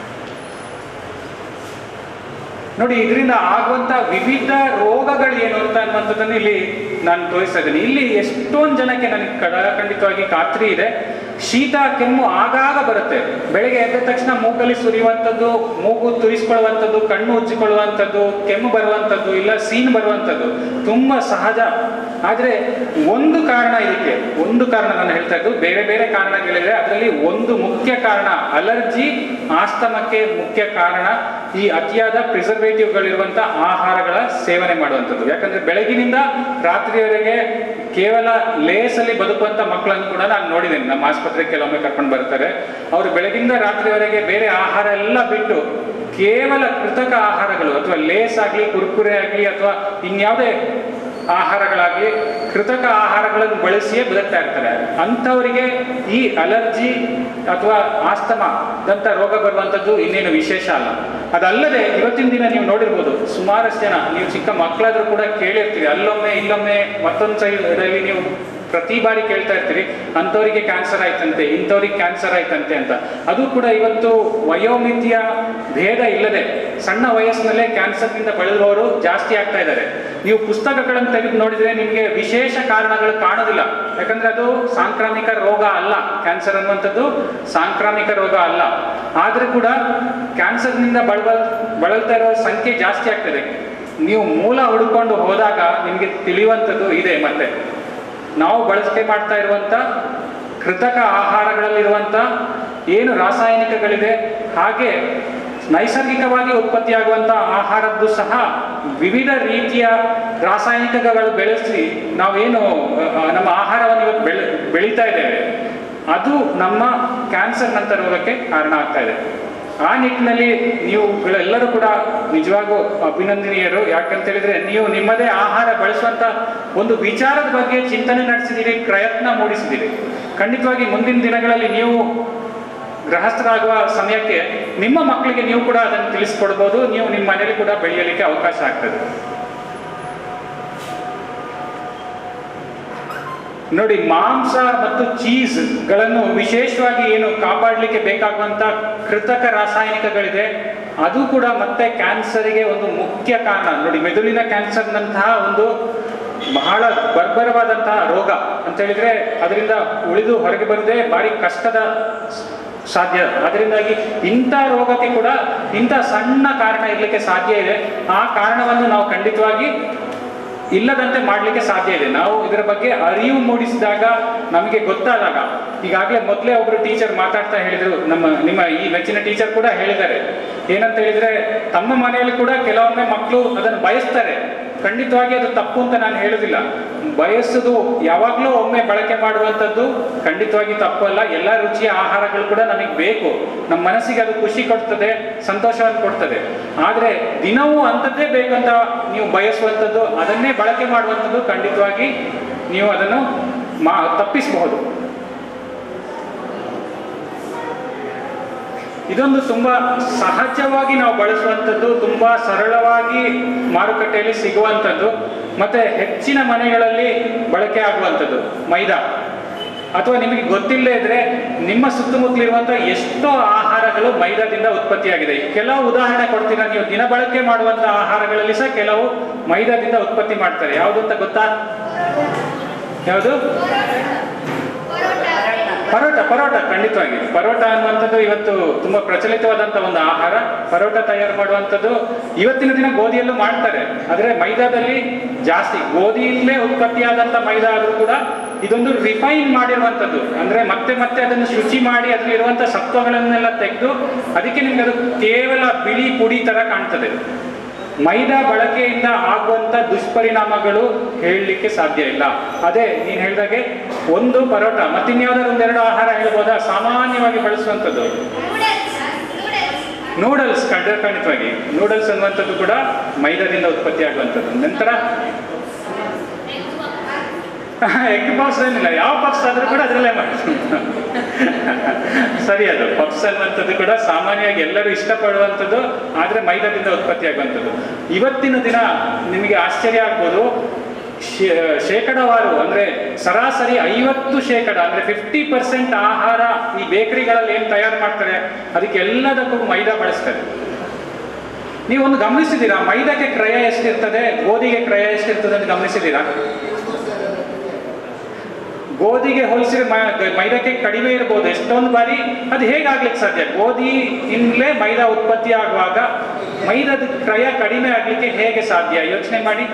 ನೋಡಿ ಇದರಿಂದ ಆಗುವಂತ ವಿವಿಧ ರೋಗಗಳು ಏನು ಅಂತ ಅನ್ನುವಂಥದ್ದನ್ನು ಇಲ್ಲಿ ನಾನು ತೋರಿಸ್ತಾ ಇದ್ದೀನಿ ಇಲ್ಲಿ ಎಷ್ಟೊಂದು ಜನಕ್ಕೆ ನನಗೆ ಕಡ ಖಂಡಿತವಾಗಿ ಖಾತ್ರಿ ಇದೆ ಶೀತ ಕೆಮ್ಮು ಆಗಾಗ ಬರುತ್ತೆ ಬೆಳಗ್ಗೆ ಎದ್ದ ತಕ್ಷಣ ಮೂಗಲ್ಲಿ ಸುರಿಯುವಂಥದ್ದು ಮೂಗು ತುರಿಸ್ಕೊಳ್ಳುವಂಥದ್ದು ಕಣ್ಣು ಉಜ್ಜಿಕೊಳ್ಳುವಂಥದ್ದು ಕೆಮ್ಮು ಬರುವಂಥದ್ದು ಇಲ್ಲ ಸೀನ್ ಬರುವಂಥದ್ದು ತುಂಬ ಸಹಜ ಆದರೆ ಒಂದು ಕಾರಣ ಇದಕ್ಕೆ ಒಂದು ಕಾರಣ ನಾನು ಹೇಳ್ತಾ ಇದ್ದು ಬೇರೆ ಬೇರೆ ಕಾರಣಗಳಿವೆ ಅದರಲ್ಲಿ ಒಂದು ಮುಖ್ಯ ಕಾರಣ ಅಲರ್ಜಿ ಆಸ್ತಮಕ್ಕೆ ಮುಖ್ಯ ಕಾರಣ ಈ ಅತಿಯಾದ ಪ್ರಿಸರ್ವೇಟಿವ್ಗಳಿರುವಂಥ ಆಹಾರಗಳ ಸೇವನೆ ಮಾಡುವಂಥದ್ದು ಯಾಕಂದ್ರೆ ಬೆಳಗಿನಿಂದ ರಾತ್ರಿಯವರೆಗೆ ಕೇವಲ ಲೇಸಲ್ಲಿ ಬದುಕುವಂಥ ಮಕ್ಕಳನ್ನು ಕೂಡ ನಾನು ನೋಡಿದ್ದೇನೆ ನಮ್ಮ ಆಸ್ಪತ್ರೆಗೆ ಕೆಲವೊಮ್ಮೆ ಕರ್ಕೊಂಡು ಬರ್ತಾರೆ ಅವರು ಬೆಳಗಿಂದ ರಾತ್ರಿವರೆಗೆ ಬೇರೆ ಆಹಾರ ಎಲ್ಲ ಬಿಟ್ಟು ಕೇವಲ ಕೃತಕ ಆಹಾರಗಳು ಅಥವಾ ಲೇಸ್ ಆಗಲಿ ಕುರ್ಕುರೆ ಆಗಲಿ ಅಥವಾ ಇನ್ಯಾವುದೇ ಆಹಾರಗಳಾಗಲಿ ಕೃತಕ ಆಹಾರಗಳನ್ನು ಬಳಸಿಯೇ ಬದುಕ್ತಾ ಇರ್ತಾರೆ ಅಂಥವರಿಗೆ ಈ ಅಲರ್ಜಿ ಅಥವಾ ಆಸ್ತಮದಂಥ ರೋಗ ಬರುವಂಥದ್ದು ಇನ್ನೇನು ವಿಶೇಷ ಅಲ್ಲ ಅದಲ್ಲದೆ ಇವತ್ತಿನ ದಿನ ನೀವು ನೋಡಿರ್ಬೋದು ಸುಮಾರಷ್ಟು ಜನ ನೀವು ಚಿಕ್ಕ ಮಕ್ಕಳಾದ್ರೂ ಕೂಡ ಕೇಳಿರ್ತೀರಿ ಅಲ್ಲೊಮ್ಮೆ ಇಲ್ಲೊಮ್ಮೆ ಮತ್ತೊಂದು ಸೈಡಲ್ಲಿ ನೀವು ಪ್ರತಿ ಬಾರಿ ಕೇಳ್ತಾ ಇರ್ತೀರಿ ಅಂಥವರಿಗೆ ಕ್ಯಾನ್ಸರ್ ಆಯ್ತಂತೆ ಇಂಥವ್ರಿಗೆ ಕ್ಯಾನ್ಸರ್ ಆಯ್ತಂತೆ ಅಂತ ಅದು ಕೂಡ ಇವತ್ತು ವಯೋಮಿತಿಯ ಭೇದ ಇಲ್ಲದೆ ಸಣ್ಣ ವಯಸ್ಸಿನಲ್ಲೇ ಕ್ಯಾನ್ಸರ್ನಿಂದ ಬಳಲುವವರು ಜಾಸ್ತಿ ಆಗ್ತಾ ಇದ್ದಾರೆ ನೀವು ಪುಸ್ತಕಗಳನ್ನು ತೆಗೆದು ನೋಡಿದ್ರೆ ನಿಮಗೆ ವಿಶೇಷ ಕಾರಣಗಳು ಕಾಣೋದಿಲ್ಲ ಯಾಕಂದ್ರೆ ಅದು ಸಾಂಕ್ರಾಮಿಕ ರೋಗ ಅಲ್ಲ ಕ್ಯಾನ್ಸರ್ ಅನ್ನುವಂಥದ್ದು ಸಾಂಕ್ರಾಮಿಕ ರೋಗ ಅಲ್ಲ ಆದರೂ ಕೂಡ ಕ್ಯಾನ್ಸರ್ನಿಂದ ಬಳಲ ಬಳಲ್ತಾ ಇರೋ ಸಂಖ್ಯೆ ಜಾಸ್ತಿ ಆಗ್ತದೆ ನೀವು ಮೂಲ ಹುಡುಕೊಂಡು ಹೋದಾಗ ನಿಮಗೆ ತಿಳಿಯುವಂಥದ್ದು ಇದೆ ಮತ್ತೆ ನಾವು ಬಳಕೆ ಮಾಡ್ತಾ ಇರುವಂಥ ಕೃತಕ ಆಹಾರಗಳಲ್ಲಿರುವಂಥ ಏನು ರಾಸಾಯನಿಕಗಳಿದೆ ಹಾಗೆ ನೈಸರ್ಗಿಕವಾಗಿ ಉತ್ಪತ್ತಿಯಾಗುವಂಥ ಆಹಾರದ್ದು ಸಹ ವಿವಿಧ ರೀತಿಯ ರಾಸಾಯನಿಕಗಳು ಬೆಳೆಸಿ ನಾವೇನು ಆ, ನಮ್ಮ ಆಹಾರವನ್ನು ಇವತ್ತು ಬೆಳೆ ಬೆಳೀತಾ ಇದ್ದೇವೆ ಅದು ನಮ್ಮ ಕ್ಯಾನ್ಸರ್ನಂಥ ರೋಗಕ್ಕೆ ಕಾರಣ ಆಗ್ತಾ ಇದೆ ಆ ನಿಟ್ಟಿನಲ್ಲಿ ನೀವು ಎಲ್ಲರೂ ಕೂಡ ನಿಜವಾಗೂ ಅಭಿನಂದನೀಯರು ಯಾಕಂತ ಹೇಳಿದ್ರೆ ನೀವು ನಿಮ್ಮದೇ ಆಹಾರ ಬಳಸುವಂತ ಒಂದು ವಿಚಾರದ ಬಗ್ಗೆ ಚಿಂತನೆ ನಡೆಸಿದ್ದೀರಿ ಪ್ರಯತ್ನ ಮೂಡಿಸಿದ್ದೀರಿ ಖಂಡಿತವಾಗಿ ಮುಂದಿನ ದಿನಗಳಲ್ಲಿ ನೀವು ಗೃಹಸ್ಥರಾಗುವ ಸಮಯಕ್ಕೆ ನಿಮ್ಮ ಮಕ್ಕಳಿಗೆ ನೀವು ಕೂಡ ಅದನ್ನು ತಿಳಿಸ್ಕೊಡ್ಬೋದು ನೀವು ನಿಮ್ಮ ಮನೆಯಲ್ಲಿ ಕೂಡ ಬೆಳೆಯಲಿಕ್ಕೆ ಅವಕಾಶ ಆಗ್ತದೆ ನೋಡಿ ಮಾಂಸ ಮತ್ತು ಚೀಸ್ಗಳನ್ನು ವಿಶೇಷವಾಗಿ ಏನು ಕಾಪಾಡಲಿಕ್ಕೆ ಬೇಕಾಗುವಂತ ಕೃತಕ ರಾಸಾಯನಿಕಗಳಿದೆ ಅದು ಕೂಡ ಮತ್ತೆ ಕ್ಯಾನ್ಸರಿಗೆ ಒಂದು ಮುಖ್ಯ ಕಾರಣ ನೋಡಿ ಮೆದುಳಿನ ಕ್ಯಾನ್ಸರ್ನಂತಹ ಒಂದು ಬಹಳ ಬರ್ಬರವಾದಂತಹ ರೋಗ ಅಂತ ಹೇಳಿದ್ರೆ ಅದರಿಂದ ಉಳಿದು ಹೊರಗೆ ಬರದೆ ಭಾರಿ ಕಷ್ಟದ ಸಾಧ್ಯ ಅದರಿಂದಾಗಿ ಇಂಥ ರೋಗಕ್ಕೆ ಕೂಡ ಇಂಥ ಸಣ್ಣ ಕಾರಣ ಇರಲಿಕ್ಕೆ ಸಾಧ್ಯ ಇದೆ ಆ ಕಾರಣವನ್ನು ನಾವು ಖಂಡಿತವಾಗಿ ಇಲ್ಲದಂತೆ ಮಾಡಲಿಕ್ಕೆ ಸಾಧ್ಯ ಇದೆ ನಾವು ಇದರ ಬಗ್ಗೆ ಅರಿವು ಮೂಡಿಸಿದಾಗ ನಮಗೆ ಗೊತ್ತಾದಾಗ ಈಗಾಗಲೇ ಮೊದಲೇ ಒಬ್ರು ಟೀಚರ್ ಮಾತಾಡ್ತಾ ಹೇಳಿದ್ರು ನಮ್ಮ ನಿಮ್ಮ ಈ ಮೆಚ್ಚಿನ ಟೀಚರ್ ಕೂಡ ಹೇಳಿದ್ದಾರೆ ಏನಂತ ಹೇಳಿದ್ರೆ ತಮ್ಮ ಮನೆಯಲ್ಲಿ ಕೂಡ ಕೆಲವೊಮ್ಮೆ ಮಕ್ಕಳು ಅದನ್ನು ಬಯಸ್ತಾರೆ ಖಂಡಿತವಾಗಿ ಅದು ತಪ್ಪು ಅಂತ ನಾನು ಹೇಳುದಿಲ್ಲ ಬಯಸುದು ಯಾವಾಗಲೂ ಒಮ್ಮೆ ಬಳಕೆ ಮಾಡುವಂಥದ್ದು ಖಂಡಿತವಾಗಿ ತಪ್ಪಲ್ಲ ಎಲ್ಲ ರುಚಿಯ ಆಹಾರಗಳು ಕೂಡ ನಮಗೆ ಬೇಕು ನಮ್ಮ ಮನಸ್ಸಿಗೆ ಅದು ಖುಷಿ ಕೊಡ್ತದೆ ಸಂತೋಷವನ್ನು ಕೊಡ್ತದೆ ಆದರೆ ದಿನವೂ ಅಂಥದ್ದೇ ಬೇಕಂತ ನೀವು ಬಯಸುವಂಥದ್ದು ಅದನ್ನೇ ಬಳಕೆ ಮಾಡುವಂಥದ್ದು ಖಂಡಿತವಾಗಿ ನೀವು ಅದನ್ನು ಮಾ ತಪ್ಪಿಸಬಹುದು ಇದೊಂದು ತುಂಬಾ ಸಹಜವಾಗಿ ನಾವು ಬಳಸುವಂಥದ್ದು ತುಂಬಾ ಸರಳವಾಗಿ ಮಾರುಕಟ್ಟೆಯಲ್ಲಿ ಸಿಗುವಂಥದ್ದು ಮತ್ತೆ ಹೆಚ್ಚಿನ ಮನೆಗಳಲ್ಲಿ ಬಳಕೆ ಆಗುವಂಥದ್ದು ಮೈದಾ ಅಥವಾ ನಿಮಗೆ ಗೊತ್ತಿಲ್ಲದೆ ಇದ್ರೆ ನಿಮ್ಮ ಸುತ್ತಮುತ್ತಲಿರುವಂಥ ಎಷ್ಟೋ ಆಹಾರಗಳು ಮೈದಾದಿಂದ ಉತ್ಪತ್ತಿಯಾಗಿದೆ ಕೆಲವು ಉದಾಹರಣೆ ಕೊಡ್ತೀರಾ ನೀವು ದಿನ ಬಳಕೆ ಮಾಡುವಂಥ ಆಹಾರಗಳಲ್ಲಿ ಸಹ ಕೆಲವು ಮೈದಾದಿಂದ ಉತ್ಪತ್ತಿ ಮಾಡ್ತಾರೆ ಯಾವುದು ಅಂತ ಗೊತ್ತಾ ಯಾವುದು ಪರೋಟ ಪರೋಟ ಖಂಡಿತವಾಗಿ ಪರೋಟ ಅನ್ನುವಂಥದ್ದು ಇವತ್ತು ತುಂಬಾ ಪ್ರಚಲಿತವಾದಂಥ ಒಂದು ಆಹಾರ ಪರೋಟ ತಯಾರು ಮಾಡುವಂಥದ್ದು ಇವತ್ತಿನ ದಿನ ಗೋಧಿಯಲ್ಲೂ ಮಾಡ್ತಾರೆ ಆದರೆ ಮೈದಾದಲ್ಲಿ ಜಾಸ್ತಿ ಗೋಧಿಯಿಂದಲೇ ಉತ್ಪತ್ತಿಯಾದಂಥ ಮೈದಾ ಆದರೂ ಕೂಡ ಇದೊಂದು ರಿಫೈನ್ ಮಾಡಿರುವಂಥದ್ದು ಅಂದ್ರೆ ಮತ್ತೆ ಮತ್ತೆ ಅದನ್ನು ಶುಚಿ ಮಾಡಿ ಅದರಲ್ಲಿರುವಂಥ ಸತ್ವಗಳನ್ನೆಲ್ಲ ತೆಗೆದು ಅದಕ್ಕೆ ನಿಮ್ಗೆ ಅದು ಕೇವಲ ಬಿಳಿ ಪುಡಿ ತರ ಕಾಣ್ತದೆ ಮೈದಾ ಬಳಕೆಯಿಂದ ಆಗುವಂತ ದುಷ್ಪರಿಣಾಮಗಳು ಹೇಳಲಿಕ್ಕೆ ಸಾಧ್ಯ ಇಲ್ಲ ಅದೇ ನೀನ್ ಹೇಳ್ದಾಗೆ ಒಂದು ಪರೋಟ ಮತ್ತಿನ್ಯಾವ್ದಾದ್ರು ಒಂದೆರಡು ಆಹಾರ ಹೇಳ್ಬೋದಾ ಸಾಮಾನ್ಯವಾಗಿ ಬಳಸುವಂಥದ್ದು ನೂಡಲ್ಸ್ ಖಂಡ ಖಂಡಿತವಾಗಿ ನೂಡಲ್ಸ್ ಅನ್ನುವಂಥದ್ದು ಕೂಡ ಮೈದಾದಿಂದ ಉತ್ಪತ್ತಿ ಆಗುವಂಥದ್ದು ನಂತರ ಎಗ್ ಪಫ್ಸ್ ಏನಿಲ್ಲ ಯಾವ ಪಫ್ಸ್ ಆದ್ರೂ ಕೂಡ ಅದರಲ್ಲೇ ಮಾಡಿ ಸರಿ ಅದು ಪಫ್ಸ್ ಅನ್ನುವಂಥದ್ದು ಕೂಡ ಸಾಮಾನ್ಯವಾಗಿ ಎಲ್ಲರೂ ಇಷ್ಟಪಡುವಂಥದ್ದು ಆದ್ರೆ ಮೈದಾದಿಂದ ಉತ್ಪತ್ತಿ ಆಗುವಂಥದ್ದು ಇವತ್ತಿನ ದಿನ ನಿಮಗೆ ಆಶ್ಚರ್ಯ ಆಗ್ಬೋದು ಶೇ- ಶೇಕಡವಾರು ಅಂದ್ರೆ ಸರಾಸರಿ ಐವತ್ತು ಶೇಕಡ ಅಂದ್ರೆ ಫಿಫ್ಟಿ ಪರ್ಸೆಂಟ್ ಆಹಾರ ಈ ಬೇಕರಿಗಳಲ್ಲಿ ಏನ್ ತಯಾರು ಮಾಡ್ತಾರೆ ಅದಕ್ಕೆ ಎಲ್ಲದಕ್ಕೂ ಮೈದಾ ಬಳಸ್ತಾರೆ ನೀವು ಒಂದು ಗಮನಿಸಿದ್ದೀರಾ ಮೈದಾಕ್ಕೆ ಕ್ರಯ ಎಷ್ಟಿರ್ತದೆ ಗೋಧಿಗೆ ಕ್ರಯ ಎಷ್ಟಿರ್ತದೆ ಅಂತ ಗಮನಿಸಿದ್ದೀರಾ ಗೋಧಿಗೆ ಹೋಲಿಸಿದ್ರೆ ಮ- ಮೈದಾಕ್ಕೆ ಕಡಿಮೆ ಇರ್ಬೋದು ಎಷ್ಟೊಂದು ಬಾರಿ ಅದು ಹೇಗಾಗ್ಲಿಕ್ಕೆ ಸಾಧ್ಯ ಗೋಧಿಯಿಂದಲೇ ಮೈದಾ ಉತ್ಪತ್ತಿ ಆಗುವಾಗ ಮೈದಾದ ಕ್ರಯ ಕಡಿಮೆ ಆಗ್ಲಿಕ್ಕೆ ಹೇಗೆ ಸಾಧ್ಯ ಯೋಚನೆ ಮಾಡಿ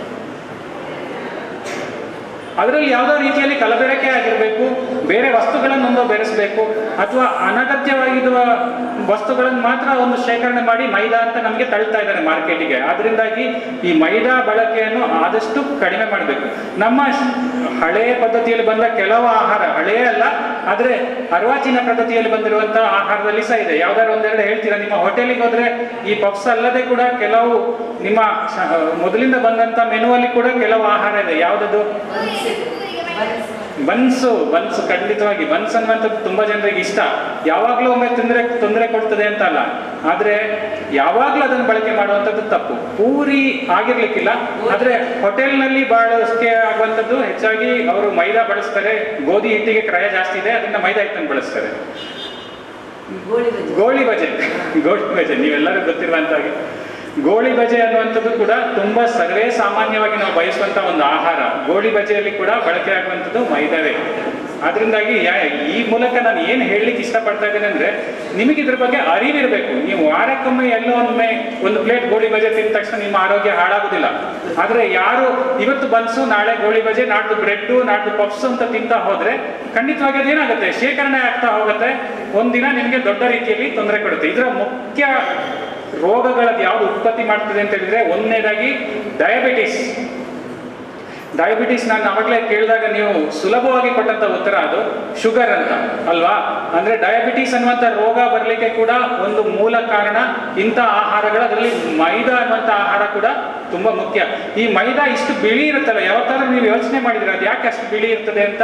ಅದರಲ್ಲಿ ಯಾವುದೋ ರೀತಿಯಲ್ಲಿ ಕಲಬೆರಕೆ ಆಗಿರಬೇಕು ಬೇರೆ ವಸ್ತುಗಳನ್ನೊಂದು ಬೆರೆಸಬೇಕು ಅಥವಾ ಅನಗತ್ಯವಾಗಿರುವ ವಸ್ತುಗಳನ್ನು ಮಾತ್ರ ಒಂದು ಶೇಖರಣೆ ಮಾಡಿ ಮೈದಾ ಅಂತ ನಮಗೆ ತಳ್ತಾ ಇದ್ದಾರೆ ಮಾರ್ಕೆಟಿಗೆ ಅದರಿಂದಾಗಿ ಈ ಮೈದಾ ಬಳಕೆಯನ್ನು ಆದಷ್ಟು ಕಡಿಮೆ ಮಾಡಬೇಕು ನಮ್ಮ ಶ- ಹಳೆಯ ಪದ್ಧತಿಯಲ್ಲಿ ಬಂದ ಕೆಲವು ಆಹಾರ ಹಳೆಯ ಅಲ್ಲ ಆದರೆ ಅರ್ವಾಚೀನ ಪದ್ಧತಿಯಲ್ಲಿ ಬಂದಿರುವಂತಹ ಆಹಾರದಲ್ಲಿ ಸಹ ಇದೆ ಯಾವ್ದಾದ್ರು ಒಂದೆರಡು ಹೇಳ್ತೀರಾ ನಿಮ್ಮ ಹೋಟೆಲಿಗೆ ಹೋದ್ರೆ ಈ ಪಫ್ಸ್ ಅಲ್ಲದೆ ಕೂಡ ಕೆಲವು ನಿಮ್ಮ ಶ- ಮೊದಲಿಂದ ಬಂದಂತ ಮೆನುವಲ್ಲಿ ಕೂಡ ಕೆಲವು ಆಹಾರ ಇದೆ ಯಾವ್ದದು ಬನ್ಸು ಬನ್ಸು ಖಂಡಿತವಾಗಿ ಬನ್ಸ್ ಅನ್ನುವಂಥದ್ದು ತುಂಬಾ ಜನರಿಗೆ ಇಷ್ಟ ಯಾವಾಗಲೂ ಒಮ್ಮೆ ತೊಂದರೆ ತೊಂದರೆ ಕೊಡ್ತದೆ ಅಂತ ಅಲ್ಲ ಆದ್ರೆ ಯಾವಾಗಲೂ ಅದನ್ನು ಬಳಕೆ ಮಾಡುವಂಥದ್ದು ತಪ್ಪು ಪೂರಿ ಆಗಿರ್ಲಿಕ್ಕಿಲ್ಲ ಆದ್ರೆ ಹೋಟೆಲ್ನಲ್ಲಿ ಬಳಕೆ ಆಗುವಂಥದ್ದು ಹೆಚ್ಚಾಗಿ ಅವರು ಮೈದಾ ಬಳಸ್ತಾರೆ ಗೋಧಿ ಹಿಟ್ಟಿಗೆ ಕ್ರಯ ಜಾಸ್ತಿ ಇದೆ ಅದರಿಂದ ಮೈದಾ ಹಿಟ್ಟನ್ನು ಬಳಸ್ತಾರೆ ಗೋಳಿ ಬಜೆ ಗೋಳಿ ಬಜೆ ಗೋಳಿ ಬಜೆ ನೀವೆಲ್ಲರೂ ಗೊತ್ತಿರುವಂತ ಹಾಗೆ ಗೋಳಿ ಬಜೆ ಅನ್ನುವಂಥದ್ದು ಕೂಡ ತುಂಬಾ ಸರ್ವೇ ಸಾಮಾನ್ಯವಾಗಿ ನಾವು ಬಯಸುವಂತ ಒಂದು ಆಹಾರ ಗೋಳಿ ಬಜೆಯಲ್ಲಿ ಕೂಡ ಬಳಕೆ ಆಗುವಂಥದ್ದು ಮೈದಾವೇ ಅದರಿಂದಾಗಿ ಯಾ- ಈ ಮೂಲಕ ನಾನು ಏನು ಹೇಳಲಿಕ್ಕೆ ಇಷ್ಟಪಡ್ತಾ ಇದ್ದೇನೆ ಅಂದ್ರೆ ನಿಮಗೆ ಇದ್ರ ಬಗ್ಗೆ ಅರಿವಿರಬೇಕು ನೀವು ವಾರಕ್ಕೊಮ್ಮೆ ಎಲ್ಲೋ ಒಮ್ಮೆ ಒಂದು ಪ್ಲೇಟ್ ಗೋಳಿ ಬಜೆ ತಿಂದ ತಕ್ಷಣ ನಿಮ್ಮ ಆರೋಗ್ಯ ಹಾಳಾಗುದಿಲ್ಲ ಆದ್ರೆ ಯಾರು ಇವತ್ತು ಬನ್ಸು ನಾಳೆ ಗೋಳಿ ಬಜೆ ನಾಡ್ದು ಬ್ರೆಡ್ ನಾಡ್ದು ಪಫ್ಸ್ ಅಂತ ತಿಂತಾ ಹೋದ್ರೆ ಖಂಡಿತವಾಗಿ ಅದೇನಾಗುತ್ತೆ ಶೇಖರಣೆ ಆಗ್ತಾ ಹೋಗುತ್ತೆ ಒಂದಿನ ನಿಮಗೆ ದೊಡ್ಡ ರೀತಿಯಲ್ಲಿ ತೊಂದರೆ ಕೊಡುತ್ತೆ ಇದರ ಮುಖ್ಯ ರೋಗಗಳದ್ದು ಯಾವುದು ಉತ್ಪತ್ತಿ ಮಾಡ್ತದೆ ಅಂತ ಹೇಳಿದ್ರೆ ಒಂದನೇದಾಗಿ ಡಯಾಬಿಟಿಸ್ ಡಯಾಬಿಟಿಸ್ ನಾನು ಅವಾಗಲೇ ಕೇಳಿದಾಗ ನೀವು ಸುಲಭವಾಗಿ ಕೊಟ್ಟಂತ ಉತ್ತರ ಅದು ಶುಗರ್ ಅಂತ ಅಲ್ವಾ ಅಂದ್ರೆ ಡಯಾಬಿಟಿಸ್ ಅನ್ನುವಂಥ ರೋಗ ಬರಲಿಕ್ಕೆ ಕೂಡ ಒಂದು ಮೂಲ ಕಾರಣ ಇಂಥ ಆಹಾರಗಳು ಅದರಲ್ಲಿ ಮೈದಾ ಅನ್ನುವಂಥ ಆಹಾರ ಕೂಡ ತುಂಬಾ ಮುಖ್ಯ ಈ ಮೈದಾ ಇಷ್ಟು ಬಿಳಿ ಇರುತ್ತಲ್ಲ ಯಾವತ್ತಾದ್ರೂ ನೀವು ಯೋಚನೆ ಮಾಡಿದ್ರೆ ಅದು ಯಾಕೆ ಅಷ್ಟು ಬಿಳಿ ಇರ್ತದೆ ಅಂತ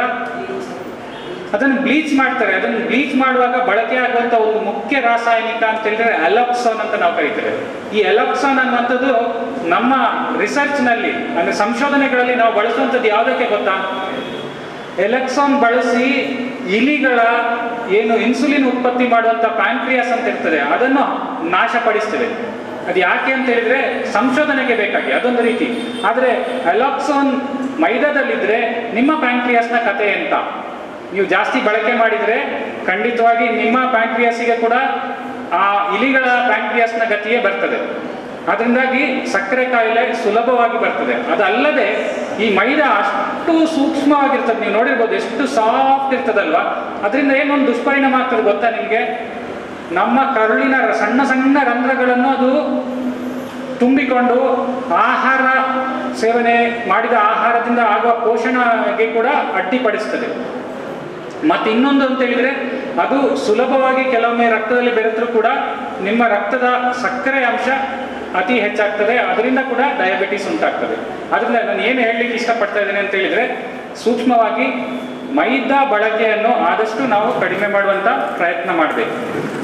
ಅದನ್ನು ಬ್ಲೀಚ್ ಮಾಡ್ತಾರೆ ಅದನ್ನು ಬ್ಲೀಚ್ ಮಾಡುವಾಗ ಬಳಕೆ ಆಗುವಂತ ಒಂದು ಮುಖ್ಯ ರಾಸಾಯನಿಕ ಅಂತ ಹೇಳಿದ್ರೆ ಅಲಪ್ಸಾನ್ ಅಂತ ನಾವು ಕರಿತೇವೆ ಈ ಅಲಪ್ಸಾನ್ ಅನ್ನುವಂಥದ್ದು ನಮ್ಮ ರಿಸರ್ಚ್ ನಲ್ಲಿ ಅಂದ್ರೆ ಸಂಶೋಧನೆಗಳಲ್ಲಿ ನಾವು ಬಳಸುವಂಥದ್ದು ಯಾವುದಕ್ಕೆ ಗೊತ್ತಾ ಎಲೆಕ್ಸಾನ್ ಬಳಸಿ ಇಲಿಗಳ ಏನು ಇನ್ಸುಲಿನ್ ಉತ್ಪತ್ತಿ ಮಾಡುವಂತ ಪ್ಯಾಂಕ್ರಿಯಾಸ್ ಅಂತ ಇರ್ತದೆ ಅದನ್ನು ನಾಶಪಡಿಸ್ತೇವೆ ಅದು ಯಾಕೆ ಅಂತ ಹೇಳಿದ್ರೆ ಸಂಶೋಧನೆಗೆ ಬೇಕಾಗಿ ಅದೊಂದು ರೀತಿ ಆದ್ರೆ ಅಲಾಕ್ಸಾನ್ ಮೈದಾದಲ್ಲಿದ್ರೆ ನಿಮ್ಮ ಪ್ಯಾಂಕ್ರಿಯಾಸ್ನ ಕತೆ ಎಂತ ನೀವು ಜಾಸ್ತಿ ಬಳಕೆ ಮಾಡಿದ್ರೆ ಖಂಡಿತವಾಗಿ ನಿಮ್ಮ ಪ್ಯಾಂಕ್ರಿಯಾಸಿಗೆ ಕೂಡ ಆ ಇಲಿಗಳ ಪ್ಯಾಂಕ್ರಿಯಾಸ್ನ ಗತಿಯೇ ಬರ್ತದೆ ಅದರಿಂದಾಗಿ ಸಕ್ಕರೆ ಕಾಯಿಲೆ ಸುಲಭವಾಗಿ ಬರ್ತದೆ ಅದಲ್ಲದೆ ಈ ಮೈದಾ ಅಷ್ಟು ಸೂಕ್ಷ್ಮವಾಗಿರ್ತದೆ ನೀವು ನೋಡಿರ್ಬೋದು ಎಷ್ಟು ಸಾಫ್ಟ್ ಇರ್ತದಲ್ವಾ ಅದರಿಂದ ಏನೊಂದು ದುಷ್ಪರಿಣಾಮ ಆಗ್ತದೆ ಗೊತ್ತಾ ನಿಮಗೆ ನಮ್ಮ ಕರುಳಿನ ರ- ಸಣ್ಣ ಸಣ್ಣ ರಂಧ್ರಗಳನ್ನು ಅದು ತುಂಬಿಕೊಂಡು ಆಹಾರ ಸೇವನೆ ಮಾಡಿದ ಆಹಾರದಿಂದ ಆಗುವ ಪೋಷಣೆಗೆ ಕೂಡ ಅಡ್ಡಿಪಡಿಸ್ತದೆ ಮತ್ತೆ ಇನ್ನೊಂದು ಅಂತ ಹೇಳಿದ್ರೆ ಅದು ಸುಲಭವಾಗಿ ಕೆಲವೊಮ್ಮೆ ರಕ್ತದಲ್ಲಿ ಬೆರೆತರೂ ಕೂಡ ನಿಮ್ಮ ರಕ್ತದ ಸಕ್ಕರೆ ಅಂಶ ಅತಿ ಹೆಚ್ಚಾಗ್ತದೆ ಅದರಿಂದ ಕೂಡ ಡಯಾಬಿಟಿಸ್ ಉಂಟಾಗ್ತದೆ ಅದರಿಂದ ನಾನು ಏನು ಹೇಳಲಿಕ್ಕೆ ಇಷ್ಟಪಡ್ತಾ ಇದ್ದೇನೆ ಅಂತ ಹೇಳಿದ್ರೆ ಸೂಕ್ಷ್ಮವಾಗಿ ಮೈದಾ ಬಳಕೆಯನ್ನು ಆದಷ್ಟು ನಾವು ಕಡಿಮೆ ಮಾಡುವಂತ ಪ್ರಯತ್ನ ಮಾಡಬೇಕು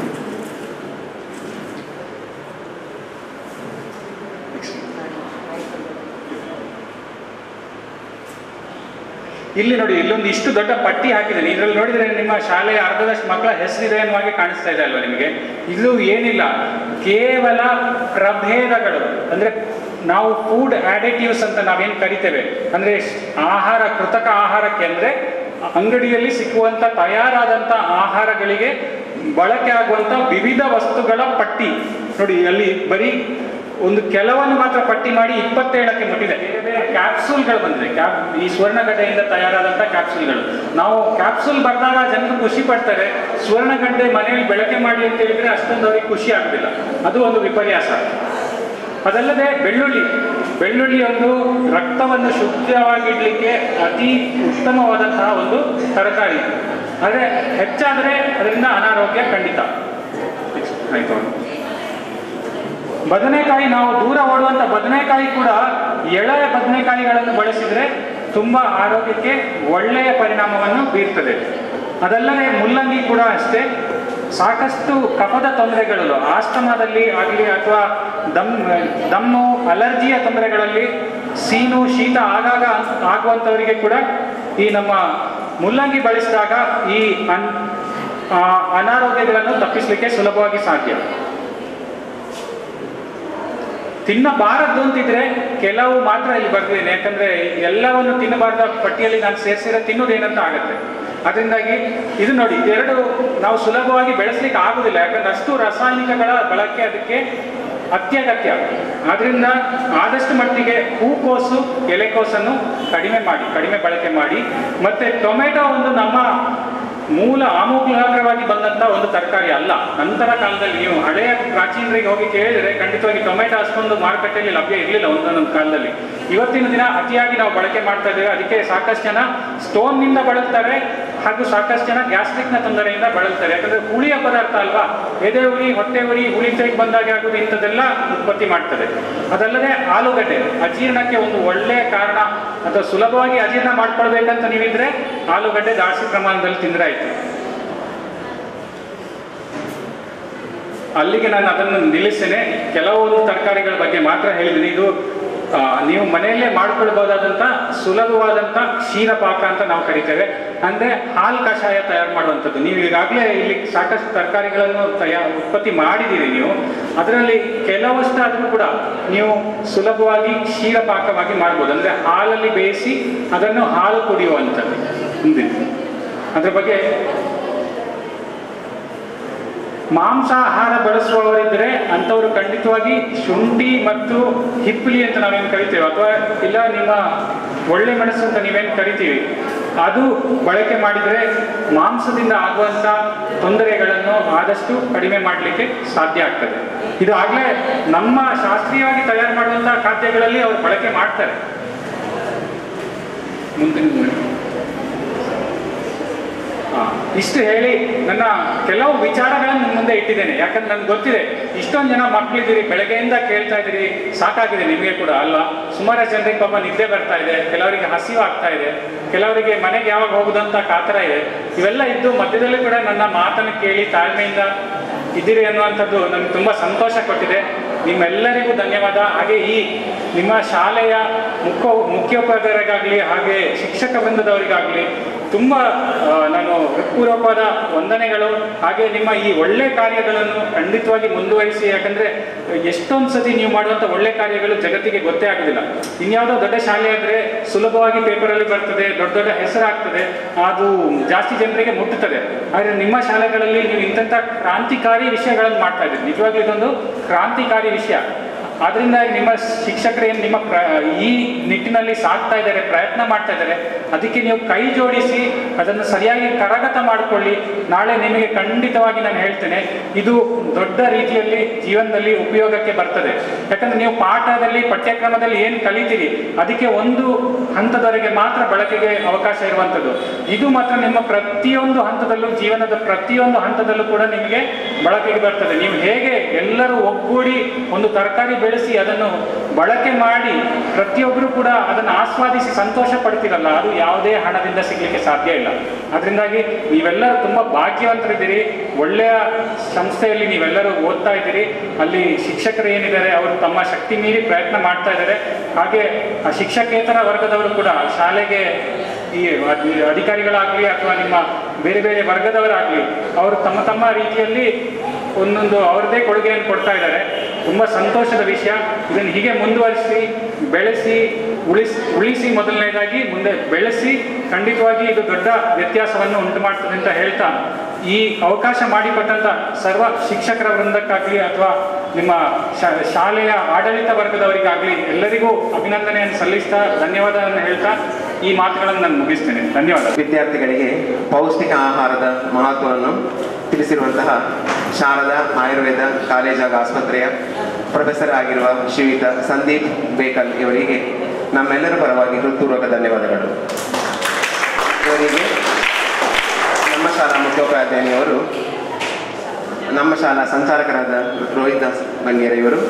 ಇಲ್ಲಿ ನೋಡಿ ಇಲ್ಲೊಂದು ಇಷ್ಟು ದೊಡ್ಡ ಪಟ್ಟಿ ಹಾಕಿದ್ದೇನೆ ಇದರಲ್ಲಿ ನೋಡಿದ್ರೆ ನಿಮ್ಮ ಶಾಲೆಯ ಅರ್ಧದಷ್ಟು ಮಕ್ಕಳ ಹೆಸರಿದೆ ಅನ್ನುವಾಗಿ ಕಾಣಿಸ್ತಾ ಇದೆ ಅಲ್ವಾ ನಿಮಗೆ ಇದು ಏನಿಲ್ಲ ಕೇವಲ ಪ್ರಭೇದಗಳು ಅಂದ್ರೆ ನಾವು ಫುಡ್ ಆಡಿಟಿವ್ಸ್ ಅಂತ ನಾವೇನು ಕರಿತೇವೆ ಅಂದ್ರೆ ಆಹಾರ ಕೃತಕ ಆಹಾರಕ್ಕೆ ಅಂದ್ರೆ ಅಂಗಡಿಯಲ್ಲಿ ಸಿಕ್ಕುವಂತ ತಯಾರಾದಂತ ಆಹಾರಗಳಿಗೆ ಬಳಕೆ ಆಗುವಂತ ವಿವಿಧ ವಸ್ತುಗಳ ಪಟ್ಟಿ ನೋಡಿ ಅಲ್ಲಿ ಬರೀ ಒಂದು ಕೆಲವನ್ನು ಮಾತ್ರ ಪಟ್ಟಿ ಮಾಡಿ ಇಪ್ಪತ್ತೇಳಕ್ಕೆ ಮುಟ್ಟಿದೆ ಬೇರೆ ಬೇರೆ ಕ್ಯಾಪ್ಸೂಲ್ಗಳು ಬಂದಿದೆ ಕ್ಯಾಪ್ ಈ ಸ್ವರ್ಣಗಡ್ಡೆಯಿಂದ ತಯಾರಾದಂಥ ಕ್ಯಾಪ್ಸೂಲ್ಗಳು ನಾವು ಕ್ಯಾಪ್ಸೂಲ್ ಬರೆದಾಗ ಜನರು ಖುಷಿ ಪಡ್ತಾರೆ ಸ್ವರ್ಣಗಡ್ಡೆ ಮನೆಯಲ್ಲಿ ಬೆಳಕೆ ಮಾಡಿ ಅಂತ ಹೇಳಿದ್ರೆ ಅಷ್ಟೊಂದು ಅವ್ರಿಗೆ ಖುಷಿ ಆಗುದಿಲ್ಲ ಅದು ಒಂದು ವಿಪರ್ಯಾಸ ಅದಲ್ಲದೆ ಬೆಳ್ಳುಳ್ಳಿ ಬೆಳ್ಳುಳ್ಳಿ ಒಂದು ರಕ್ತವನ್ನು ಶುದ್ಧವಾಗಿಡ್ಲಿಕ್ಕೆ ಅತಿ ಉತ್ತಮವಾದಂತಹ ಒಂದು ತರಕಾರಿ ಆದರೆ ಹೆಚ್ಚಾದರೆ ಅದರಿಂದ ಅನಾರೋಗ್ಯ ಖಂಡಿತ ಆಯ್ತು ಬದನೆಕಾಯಿ ನಾವು ದೂರ ಓಡುವಂತ ಬದನೆಕಾಯಿ ಕೂಡ ಎಳೆಯ ಬದನೆಕಾಯಿಗಳನ್ನು ಬಳಸಿದ್ರೆ ತುಂಬಾ ಆರೋಗ್ಯಕ್ಕೆ ಒಳ್ಳೆಯ ಪರಿಣಾಮವನ್ನು ಬೀರ್ತದೆ ಅದಲ್ಲದೆ ಮುಲ್ಲಂಗಿ ಕೂಡ ಅಷ್ಟೇ ಸಾಕಷ್ಟು ಕಫದ ತೊಂದರೆಗಳು ಆಸ್ತಮಾದಲ್ಲಿ ಆಗಲಿ ಅಥವಾ ದಮ್ ದಮ್ಮು ಅಲರ್ಜಿಯ ತೊಂದರೆಗಳಲ್ಲಿ ಸೀನು ಶೀತ ಆಗಾಗ ಆಗುವಂಥವರಿಗೆ ಕೂಡ ಈ ನಮ್ಮ ಮುಲ್ಲಂಗಿ ಬಳಸಿದಾಗ ಈ ಅನ್ ಆ, ಅನಾರೋಗ್ಯಗಳನ್ನು ತಪ್ಪಿಸಲಿಕ್ಕೆ ಸುಲಭವಾಗಿ ಸಾಧ್ಯ ತಿನ್ನಬಾರದು ಅಂತಿದ್ರೆ ಕೆಲವು ಮಾತ್ರ ಇಲ್ಲಿ ಬರ್ತಿದ್ದೇನೆ ಯಾಕಂದ್ರೆ ಎಲ್ಲವನ್ನು ತಿನ್ನಬಾರ್ದ ಪಟ್ಟಿಯಲ್ಲಿ ನಾನು ಸೇರಿಸಿರೋ ತಿನ್ನೋದೇನಂತ ಆಗುತ್ತೆ ಅದರಿಂದಾಗಿ ಇದು ನೋಡಿ ಇದೆರಡು ನಾವು ಸುಲಭವಾಗಿ ಬೆಳೆಸಲಿಕ್ಕೆ ಆಗುದಿಲ್ಲ ಯಾಕಂದ್ರೆ ಅಷ್ಟು ರಾಸಾಯನಿಕಗಳ ಬಳಕೆ ಅದಕ್ಕೆ ಅತ್ಯಗತ್ಯ ಆದ್ರಿಂದ ಆದಷ್ಟು ಮಟ್ಟಿಗೆ ಹೂಕೋಸು ಎಲೆಕೋಸನ್ನು ಕಡಿಮೆ ಮಾಡಿ ಕಡಿಮೆ ಬಳಕೆ ಮಾಡಿ ಮತ್ತೆ ಟೊಮೆಟೊ ಒಂದು ನಮ್ಮ ಮೂಲ ಆಮೂಲಾಗ್ರವಾಗಿ ಬಂದಂತ ಒಂದು ತರಕಾರಿ ಅಲ್ಲ ನಂತರ ಕಾಲದಲ್ಲಿ ನೀವು ಹಳೆಯ ಪ್ರಾಚೀನರಿಗೆ ಹೋಗಿ ಕೇಳಿದ್ರೆ ಖಂಡಿತವಾಗಿ ಟೊಮೆಟೊ ಅಷ್ಟೊಂದು ಮಾರುಕಟ್ಟೆಯಲ್ಲಿ ಲಭ್ಯ ಇರಲಿಲ್ಲ ಒಂದೊಂದೊಂದು ಕಾಲದಲ್ಲಿ ಇವತ್ತಿನ ದಿನ ಅತಿಯಾಗಿ ನಾವು ಬಳಕೆ ಮಾಡ್ತಾ ಇದ್ದೇವೆ ಅದಕ್ಕೆ ಸಾಕಷ್ಟು ಜನ ಸ್ಟೋನ್ನಿಂದ ಬಳಲ್ತಾರೆ ಹಾಗೂ ಸಾಕಷ್ಟು ಜನ ಗ್ಯಾಸ್ಟ್ರಿಕ್ನ ತೊಂದರೆಯಿಂದ ಬಳಲ್ತಾರೆ ಯಾಕಂದ್ರೆ ಹುಳಿಯ ಪದಾರ್ಥ ಅಲ್ವಾ ಎದೆ ಉರಿ ಹೊಟ್ಟೆ ಉರಿ ಹುಳಿ ತೆಗೆ ಬಂದಾಗ ಆಗುದು ಇಂಥದ್ದೆಲ್ಲ ಉತ್ಪತ್ತಿ ಮಾಡ್ತದೆ ಅದಲ್ಲದೆ ಆಲೂಗಡ್ಡೆ ಅಜೀರ್ಣಕ್ಕೆ ಒಂದು ಒಳ್ಳೆಯ ಕಾರಣ ಅಥವಾ ಸುಲಭವಾಗಿ ಅಜೀರ್ಣ ಮಾಡ್ಕೊಳ್ಬೇಕಂತ ನೀವಿದ್ರೆ ಆಲೂಗಡ್ಡೆ ಜಾಸ್ತಿ ಪ್ರಮಾಣದಲ್ಲಿ ತಿಂದ್ರೆ ಆಯ್ತು ಅಲ್ಲಿಗೆ ನಾನು ಅದನ್ನು ನಿಲ್ಲಿಸ್ತೇನೆ ಕೆಲವೊಂದು ತರಕಾರಿಗಳ ಬಗ್ಗೆ ಮಾತ್ರ ಹೇಳಿದ್ದೀನಿ ಇದು ಆ, ನೀವು ಮನೆಯಲ್ಲೇ ಮಾಡ್ಕೊಳ್ಬಹುದಾದಂಥ ಸುಲಭವಾದಂಥ ಕ್ಷೀರ ಪಾಕ ಅಂತ ನಾವು ಕರಿತೇವೆ ಅಂದರೆ ಹಾಲು ಕಷಾಯ ತಯಾರು ಮಾಡುವಂಥದ್ದು ನೀವು ಈಗಾಗಲೇ ಇಲ್ಲಿ ಸಾಕಷ್ಟು ತರಕಾರಿಗಳನ್ನು ತಯಾ ಉತ್ಪತ್ತಿ ಮಾಡಿದ್ದೀರಿ ನೀವು ಅದರಲ್ಲಿ ಕೆಲವಷ್ಟಾದರೂ ಕೂಡ ನೀವು ಸುಲಭವಾಗಿ ಕ್ಷೀರಪಾಕವಾಗಿ ಮಾಡ್ಬೋದು ಅಂದರೆ ಹಾಲಲ್ಲಿ ಬೇಯಿಸಿ ಅದನ್ನು ಹಾಲು ಕುಡಿಯುವಂಥದ್ದು ಹಿಂದಿನ ಅದ್ರ ಬಗ್ಗೆ ಮಾಂಸಾಹಾರ ಬಳಸುವವರಿದ್ದರೆ ಅಂಥವರು ಖಂಡಿತವಾಗಿ ಶುಂಠಿ ಮತ್ತು ಹಿಪ್ಪಲಿ ಅಂತ ನಾವೇನು ಕರಿತೇವೆ ಅಥವಾ ಇಲ್ಲ ನಿಮ್ಮ ಒಳ್ಳೆ ಮೆಣಸು ಅಂತ ನೀವೇನು ಕರಿತೀವಿ ಅದು ಬಳಕೆ ಮಾಡಿದರೆ ಮಾಂಸದಿಂದ ಆಗುವಂಥ ತೊಂದರೆಗಳನ್ನು ಆದಷ್ಟು ಕಡಿಮೆ ಮಾಡಲಿಕ್ಕೆ ಸಾಧ್ಯ ಆಗ್ತದೆ ಇದು ಆಗಲೇ ನಮ್ಮ ಶಾಸ್ತ್ರೀಯವಾಗಿ ತಯಾರು ಮಾಡುವಂಥ ಖಾದ್ಯಗಳಲ್ಲಿ ಅವರು ಬಳಕೆ ಮಾಡ್ತಾರೆ ಮುಂದಿನ ಹಾ, ಇಷ್ಟು ಹೇಳಿ ನನ್ನ ಕೆಲವು ವಿಚಾರಗಳನ್ನು ನಿಮ್ಮ ಮುಂದೆ ಇಟ್ಟಿದ್ದೇನೆ ಯಾಕಂದ್ರೆ ನನ್ಗೆ ಗೊತ್ತಿದೆ ಇಷ್ಟೊಂದು ಜನ ಮಕ್ಕಳಿದ್ದೀರಿ ಬೆಳಗ್ಗೆಯಿಂದ ಕೇಳ್ತಾ ಇದ್ದೀರಿ ಸಾಕಾಗಿದೆ ನಿಮಗೆ ಕೂಡ ಅಲ್ವಾ ಸುಮಾರು ಜನರಿಗೆ ಪಾಪ ನಿದ್ದೆ ಬರ್ತಾ ಇದೆ ಕೆಲವರಿಗೆ ಹಸಿವು ಆಗ್ತಾ ಇದೆ ಕೆಲವರಿಗೆ ಮನೆಗೆ ಯಾವಾಗ ಹೋಗುದಂತ ಕಾತರ ಇದೆ ಇವೆಲ್ಲ ಇದ್ದು ಮಧ್ಯದಲ್ಲಿ ಕೂಡ ನನ್ನ ಮಾತನ್ನು ಕೇಳಿ ತಾಳ್ಮೆಯಿಂದ ಇದ್ದೀರಿ ಅನ್ನುವಂಥದ್ದು ನಮ್ಗೆ ತುಂಬ ಸಂತೋಷ ಕೊಟ್ಟಿದೆ ನಿಮ್ಮೆಲ್ಲರಿಗೂ ಧನ್ಯವಾದ ಹಾಗೆ ಈ ನಿಮ್ಮ ಶಾಲೆಯ ಮುಖ್ಯ ಮುಖ್ಯೋಪಾಧ್ಯಾಯರಿಗಾಗಲಿ ಹಾಗೆ ಶಿಕ್ಷಕ ವೃಂದದವರಿಗಾಗಲಿ ತುಂಬ ಆ, ನಾನು ಹೃತ್ಪೂರ್ವಕವಾದ ವಂದನೆಗಳು ಹಾಗೆ ನಿಮ್ಮ ಈ ಒಳ್ಳೆ ಕಾರ್ಯಗಳನ್ನು ಖಂಡಿತವಾಗಿ ಮುಂದುವರಿಸಿ ಯಾಕಂದ್ರೆ ಎಷ್ಟೊಂದು ಸತಿ ನೀವು ಮಾಡುವಂಥ ಒಳ್ಳೆ ಕಾರ್ಯಗಳು ಜಗತ್ತಿಗೆ ಗೊತ್ತೇ ಆಗೋದಿಲ್ಲ ಇನ್ಯಾವುದೋ ದೊಡ್ಡ ಶಾಲೆ ಆದರೆ ಸುಲಭವಾಗಿ ಪೇಪರಲ್ಲಿ ಬರ್ತದೆ ದೊಡ್ಡ ದೊಡ್ಡ ಹೆಸರಾಗ್ತದೆ ಅದು ಜಾಸ್ತಿ ಜನರಿಗೆ ಮುಟ್ಟುತ್ತದೆ ಆದರೆ ನಿಮ್ಮ ಶಾಲೆಗಳಲ್ಲಿ ನೀವು ಇಂಥ ಕ್ರಾಂತಿಕಾರಿ ವಿಷಯಗಳನ್ನು ಮಾಡ್ತಾ ಇದ್ದೀರಿ ನಿಜವಾಗ್ಲೂ ಇದೊಂದು ಕ್ರಾಂತಿಕಾರಿ ವಿಷಯ ಆದ್ರಿಂದ ನಿಮ್ಮ ಶಿಕ್ಷಕರು ಏನು ನಿಮ್ಮ ಪ್ರ ಈ ನಿಟ್ಟಿನಲ್ಲಿ ಸಾಕ್ತಾ ಇದ್ದಾರೆ ಪ್ರಯತ್ನ ಮಾಡ್ತಾ ಇದ್ದಾರೆ ಅದಕ್ಕೆ ನೀವು ಕೈ ಜೋಡಿಸಿ ಅದನ್ನು ಸರಿಯಾಗಿ ಕರಗತ ಮಾಡಿಕೊಳ್ಳಿ ನಾಳೆ ನಿಮಗೆ ಖಂಡಿತವಾಗಿ ನಾನು ಹೇಳ್ತೇನೆ ಇದು ದೊಡ್ಡ ರೀತಿಯಲ್ಲಿ ಜೀವನದಲ್ಲಿ ಉಪಯೋಗಕ್ಕೆ ಬರ್ತದೆ ಯಾಕಂದ್ರೆ ನೀವು ಪಾಠದಲ್ಲಿ ಪಠ್ಯಕ್ರಮದಲ್ಲಿ ಏನು ಕಲಿತೀರಿ ಅದಕ್ಕೆ ಒಂದು ಹಂತದವರೆಗೆ ಮಾತ್ರ ಬಳಕೆಗೆ ಅವಕಾಶ ಇರುವಂಥದ್ದು ಇದು ಮಾತ್ರ ನಿಮ್ಮ ಪ್ರತಿಯೊಂದು ಹಂತದಲ್ಲೂ ಜೀವನದ ಪ್ರತಿಯೊಂದು ಹಂತದಲ್ಲೂ ಕೂಡ ನಿಮಗೆ ಬಳಕೆಗೆ ಬರ್ತದೆ ನೀವು ಹೇಗೆ ಎಲ್ಲರೂ ಒಗ್ಗೂಡಿ ಒಂದು ತರಕಾರಿ ಬೆಳೆಸಿ ಅದನ್ನು ಬಳಕೆ ಮಾಡಿ ಪ್ರತಿಯೊಬ್ಬರು ಕೂಡ ಅದನ್ನು ಆಸ್ವಾದಿಸಿ ಸಂತೋಷ ಪಡ್ತಿರಲ್ಲ ಅದು ಯಾವುದೇ ಹಣದಿಂದ ಸಿಗ್ಲಿಕ್ಕೆ ಸಾಧ್ಯ ಇಲ್ಲ ಅದರಿಂದಾಗಿ ನೀವೆಲ್ಲರೂ ತುಂಬ ಭಾಗ್ಯವಂತರಿದ್ದೀರಿ ಒಳ್ಳೆಯ ಸಂಸ್ಥೆಯಲ್ಲಿ ನೀವೆಲ್ಲರೂ ಓದ್ತಾ ಇದ್ದೀರಿ ಅಲ್ಲಿ ಶಿಕ್ಷಕರು ಏನಿದ್ದಾರೆ ಅವರು ತಮ್ಮ ಶಕ್ತಿ ಮೀರಿ ಪ್ರಯತ್ನ ಮಾಡ್ತಾ ಇದ್ದಾರೆ ಹಾಗೆ ಆ ಶಿಕ್ಷಕೇತರ ವರ್ಗದವರು ಕೂಡ ಶಾಲೆಗೆ ಈ ಅಧಿ- ಅಧಿಕಾರಿಗಳಾಗಲಿ ಅಥವಾ ನಿಮ್ಮ ಬೇರೆ ಬೇರೆ ವರ್ಗದವರಾಗಲಿ ಅವರು ತಮ್ಮ ತಮ್ಮ ರೀತಿಯಲ್ಲಿ ಒಂದೊಂದು ಅವ್ರದ್ದೇ ಕೊಡುಗೆಯನ್ನು ಕೊಡ್ತಾ ಇದ್ದಾರೆ ತುಂಬ ಸಂತೋಷದ ವಿಷಯ ಇದನ್ನು ಹೀಗೆ ಮುಂದುವರಿಸಿ ಬೆಳೆಸಿ ಉಳಿಸಿ ಉಳಿಸಿ ಮೊದಲನೇದಾಗಿ ಮುಂದೆ ಬೆಳೆಸಿ ಖಂಡಿತವಾಗಿ ಇದು ದೊಡ್ಡ ವ್ಯತ್ಯಾಸವನ್ನು ಉಂಟು ಮಾಡ್ತದೆ ಅಂತ ಹೇಳ್ತಾ ಈ ಅವಕಾಶ ಮಾಡಿಕೊಟ್ಟಂತ ಸರ್ವ ಶಿಕ್ಷಕರ ವೃಂದಕ್ಕಾಗಲಿ ಅಥವಾ ನಿಮ್ಮ ಶಾ- ಶಾಲೆಯ ಆಡಳಿತ ವರ್ಗದವರಿಗಾಗಲಿ ಎಲ್ಲರಿಗೂ ಅಭಿನಂದನೆಯನ್ನು ಸಲ್ಲಿಸ್ತಾ ಧನ್ಯವಾದವನ್ನು ಹೇಳ್ತಾ ಈ ಮಾತುಗಳನ್ನು ನಾನು ಮುಗಿಸ್ತೇನೆ ಧನ್ಯವಾದ ವಿದ್ಯಾರ್ಥಿಗಳಿಗೆ ಪೌಷ್ಟಿಕ ಆಹಾರದ ಮಹತ್ವವನ್ನು ತಿಳಿಸಿರುವಂತಹ ಶಾರದಾ ಆಯುರ್ವೇದ ಕಾಲೇಜ್ ಹಾಗೂ ಆಸ್ಪತ್ರೆಯ ಪ್ರೊಫೆಸರ್ ಆಗಿರುವ ಶ್ರೀಯುತ ಸಂದೀಪ್ ಬೇಕಲ್ ಇವರಿಗೆ ನಮ್ಮೆಲ್ಲರ ಪರವಾಗಿ ಹೃತ್ಪೂರ್ವಕ ಧನ್ಯವಾದಗಳು ಇವರಿಗೆ ನಮ್ಮ ಶಾಲಾ ಮುಖ್ಯೋಪಾಧ್ಯಾಯಿನಿಯವರು ನಮ್ಮ ಶಾಲಾ ಸಂಚಾಲಕರಾದ ರೋಹಿತ್ ದಾಸ್ ಬಂಗೇರ ಇವರು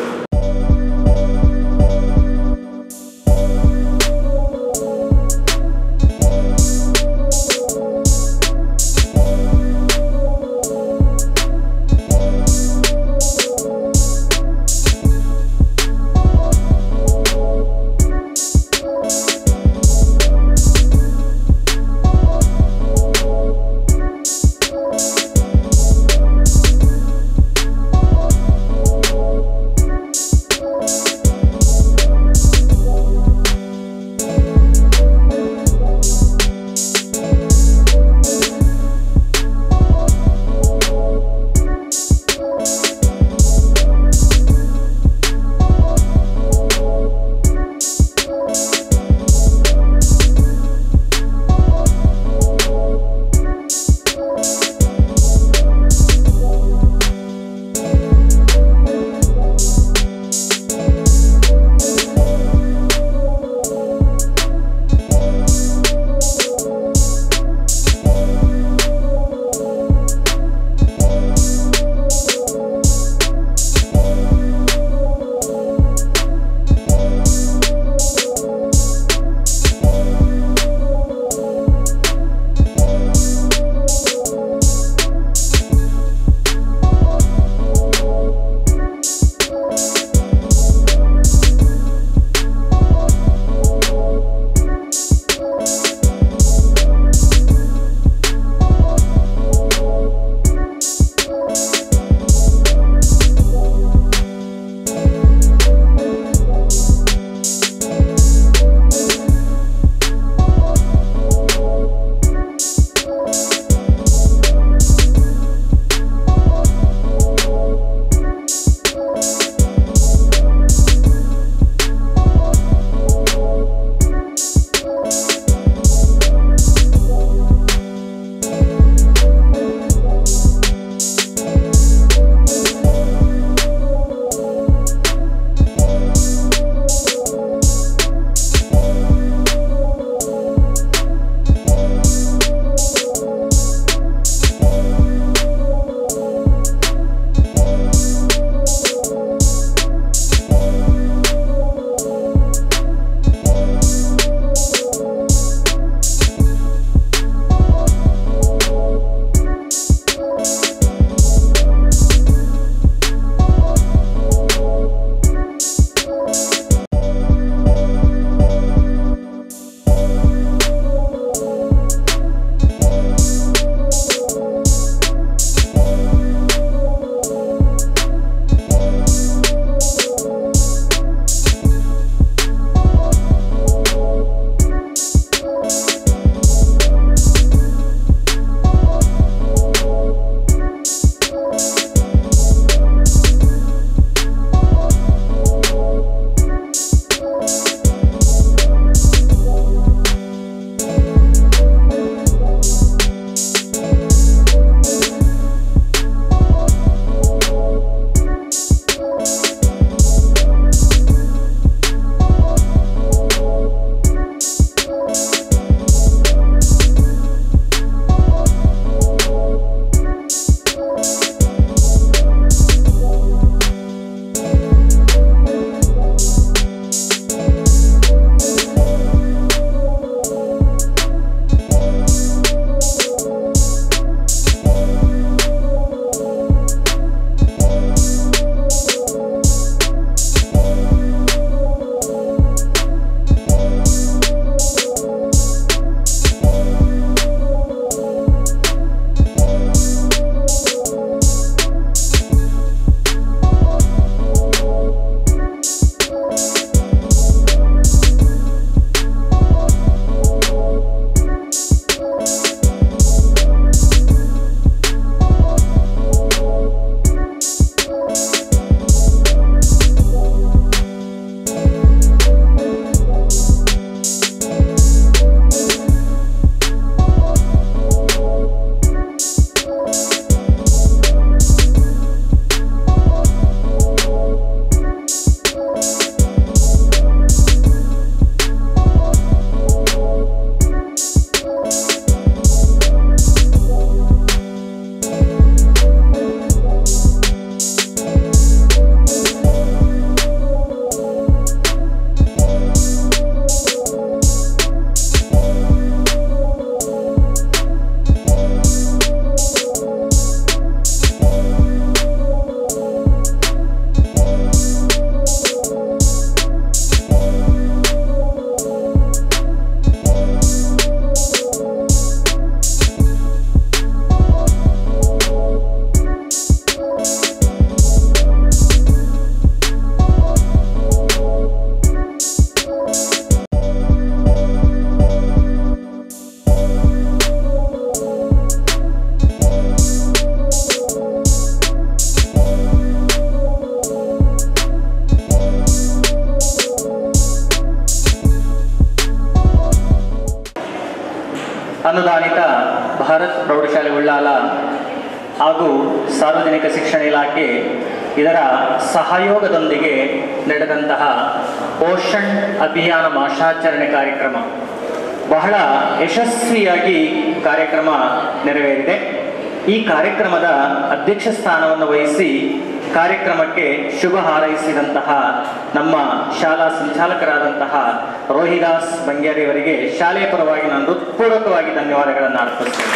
ಅನುದಾನಿತ ಭಾರತ್ ಪ್ರೌಢಶಾಲೆ ಉಳ್ಳಾಲ ಹಾಗೂ ಸಾರ್ವಜನಿಕ ಶಿಕ್ಷಣ ಇಲಾಖೆ ಇದರ ಸಹಯೋಗದೊಂದಿಗೆ ನಡೆದಂತಹ ಪೋಷಣ್ ಅಭಿಯಾನ ಮಾಸಾಚರಣೆ ಕಾರ್ಯಕ್ರಮ ಬಹಳ ಯಶಸ್ವಿಯಾಗಿ ಕಾರ್ಯಕ್ರಮ ನೆರವೇರಿದೆ ಈ ಕಾರ್ಯಕ್ರಮದ ಅಧ್ಯಕ್ಷ ಸ್ಥಾನವನ್ನು ವಹಿಸಿ ಕಾರ್ಯಕ್ರಮಕ್ಕೆ ಶುಭ ಹಾರೈಸಿದಂತಹ ನಮ್ಮ ಶಾಲಾ ಸಂಚಾಲಕರಾದಂತಹ ರೋಹಿದಾಸ್ ಬಂಗ್ಯಾರಿ ಅವರಿಗೆ ಶಾಲೆಯ ಪರವಾಗಿ ನಾನು ಹೃತ್ಪೂರ್ವಕವಾಗಿ ಧನ್ಯವಾದಗಳನ್ನು ಅರ್ಪಿಸ್ತೇನೆ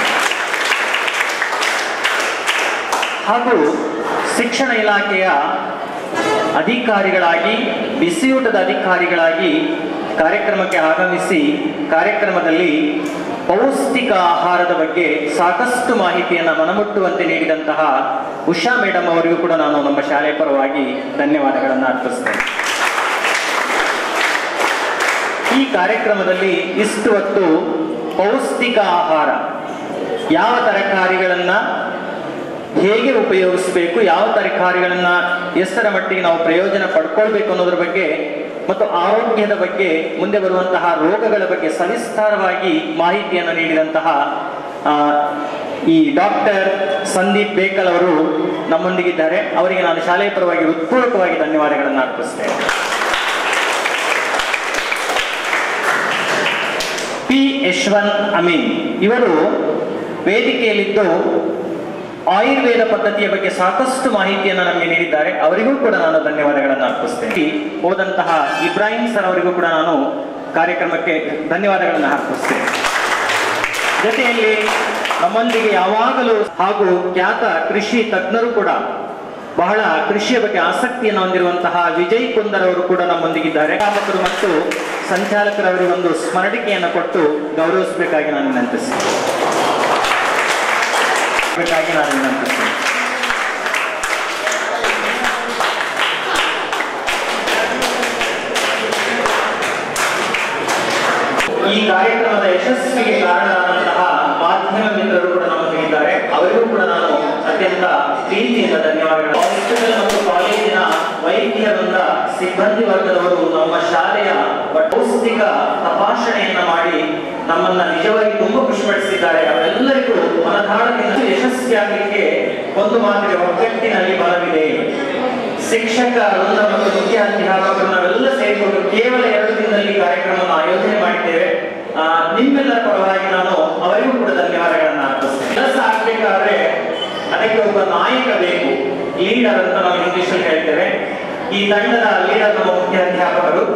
ಹಾಗೂ ಶಿಕ್ಷಣ ಇಲಾಖೆಯ ಅಧಿಕಾರಿಗಳಾಗಿ ಬಿಸಿಯೂಟದ ಅಧಿಕಾರಿಗಳಾಗಿ ಕಾರ್ಯಕ್ರಮಕ್ಕೆ ಆಗಮಿಸಿ ಕಾರ್ಯಕ್ರಮದಲ್ಲಿ ಪೌಷ್ಟಿಕ ಆಹಾರದ ಬಗ್ಗೆ ಸಾಕಷ್ಟು ಮಾಹಿತಿಯನ್ನು ಮನಮುಟ್ಟುವಂತೆ ನೀಡಿದಂತಹ ಉಷಾ ಮೇಡಮ್ ಅವರಿಗೂ ಕೂಡ ನಾನು ನಮ್ಮ ಶಾಲೆಯ ಪರವಾಗಿ ಧನ್ಯವಾದಗಳನ್ನು ಅರ್ಪಿಸ್ತೇನೆ ಈ ಕಾರ್ಯಕ್ರಮದಲ್ಲಿ ಇಷ್ಟು ಹೊತ್ತು ಪೌಷ್ಟಿಕ ಆಹಾರ ಯಾವ ತರಕಾರಿಗಳನ್ನ ಹೇಗೆ ಉಪಯೋಗಿಸಬೇಕು ಯಾವ ತರಕಾರಿಗಳನ್ನ ಎಷ್ಟರ ಮಟ್ಟಿಗೆ ನಾವು ಪ್ರಯೋಜನ ಪಡ್ಕೊಳ್ಬೇಕು ಅನ್ನೋದ್ರ ಬಗ್ಗೆ ಮತ್ತು ಆರೋಗ್ಯದ ಬಗ್ಗೆ ಮುಂದೆ ಬರುವಂತಹ ರೋಗಗಳ ಬಗ್ಗೆ ಸವಿಸ್ತಾರವಾಗಿ ಮಾಹಿತಿಯನ್ನು ನೀಡಿದಂತಹ ಆ, ಈ ಡಾಕ್ಟರ್ ಸಂದೀಪ್ ಬೇಕಲ್ ಅವರು ನಮ್ಮೊಂದಿಗಿದ್ದಾರೆ ಅವರಿಗೆ ನಾನು ಶಾಲೆಯ ಪರವಾಗಿ ಹೃತ್ಪೂರ್ವಕವಾಗಿ ಧನ್ಯವಾದಗಳನ್ನು ಅರ್ಪಿಸ್ತೇನೆ ಪಿ ಯಶ್ವಂತ್ ಅಮೀನ್ ಇವರು ವೇದಿಕೆಯಲ್ಲಿದ್ದು ಆಯುರ್ವೇದ ಪದ್ಧತಿಯ ಬಗ್ಗೆ ಸಾಕಷ್ಟು ಮಾಹಿತಿಯನ್ನು ನಮಗೆ ನೀಡಿದ್ದಾರೆ ಅವರಿಗೂ ಕೂಡ ನಾನು ಧನ್ಯವಾದಗಳನ್ನು ಅರ್ಪಿಸ್ತೇನೆ ಹೋದಂತಹ ಇಬ್ರಾಹಿಂ ಸರ್ ಅವರಿಗೂ ಕೂಡ ನಾನು ಕಾರ್ಯಕ್ರಮಕ್ಕೆ ಧನ್ಯವಾದಗಳನ್ನು ಅರ್ಪಿಸ್ತೇನೆ ಜೊತೆಯಲ್ಲಿ ನಮ್ಮೊಂದಿಗೆ ಯಾವಾಗಲೂ ಹಾಗೂ ಖ್ಯಾತ ಕೃಷಿ ತಜ್ಞರು ಕೂಡ ಬಹಳ ಕೃಷಿಯ ಬಗ್ಗೆ ಆಸಕ್ತಿಯನ್ನು ಹೊಂದಿರುವಂತಹ ವಿಜಯ್ ಕುಂದರ್ ಅವರು ಕೂಡ ನಮ್ಮೊಂದಿಗಿದ್ದಾರೆ ಗ್ರಾಹಕರು ಮತ್ತು ಸಂಚಾಲಕರವರಿಗೆ ಒಂದು ಸ್ಮರಣಿಕೆಯನ್ನು ಕೊಟ್ಟು ಗೌರವಿಸಬೇಕಾಗಿ ನಾನು ವಿನಂತಿಸ್ತೇನೆ ಬೇಕಾಗಿ ನಾನು ವಿನಂತಿಸ್ತೇನೆ ಈ ಕಾರ್ಯಕ್ರಮದ ಯಶಸ್ವಿಗೆ ಕಾರಣರಾದಂತಹ ಮಾಧ್ಯಮ ಮಿತ್ರರು ಕೂಡ ನಮ್ಮೊಂದಿಗಿದ್ದಾರೆ ಅವರಿಗೂ ಕೂಡ ನಾನು ಅತ್ಯಂತ ಪ್ರೀತಿಯಿಂದ ಧನ್ಯವಾದಗಳು ಹಾಸ್ಪಿಟಲ್ ಮತ್ತು ಕಾಲೇಜಿನ ವೈದ್ಯ ವೃಂದ ಸಿಬ್ಬಂದಿ ವರ್ಗದವರು ನಮ್ಮ ಶಾಲೆಯ ಪೌಷ್ಟಿಕ ತಪಾಸಣೆಯನ್ನ ಮಾಡಿ ನಮ್ಮನ್ನ ನಿಜವಾಗಿ ತುಂಬಾ ಖುಷಿಪಡಿಸಿದ್ದಾರೆ ಅವರೆಲ್ಲರಿಗೂ ಮನದಾಳದಿಂದ ಯಶಸ್ವಿಯಾಗಲಿಕ್ಕೆ ಒಂದು ಮಾತಿಗೆ ಒಗ್ಗಟ್ಟಿನಲ್ಲಿ ಬಲವಿದೆ ಶಿಕ್ಷಕ ವೃಂದ ಮತ್ತು ಮುಖ್ಯ ಅಧ್ಯಾಪಕರು ನಾವೆಲ್ಲ ಸೇರಿಕೊಂಡು ಕೇವಲ ಎರಡು ದಿನದಲ್ಲಿ ಕಾರ್ಯಕ್ರಮವನ್ನು ಆಯೋಜನೆ ಮಾಡಿದ್ದೇವೆ ಆ, ನಿಮ್ಮೆಲ್ಲರ ಪರವಾಗಿ ನಾನು ಅವರಿಗೂ ಕೂಡ ಧನ್ಯವಾದಗಳನ್ನ ಅರ್ಪಿಸ್ತೇನೆ ಕೆಲಸ ಆಗ್ಬೇಕಾದ್ರೆ ಅದಕ್ಕೆ ಒಬ್ಬ ನಾಯಕ ಬೇಕು ಲೀಡರ್ ಅಂತ ನಾವು ಇಂಗ್ಲಿಷ್ ಅಲ್ಲಿ ಹೇಳ್ತೇವೆ ಈ ತಂಡದ ಲೀಡರ್ ನಮ್ಮ ಮುಖ್ಯ ಅಧ್ಯಾಪಕರು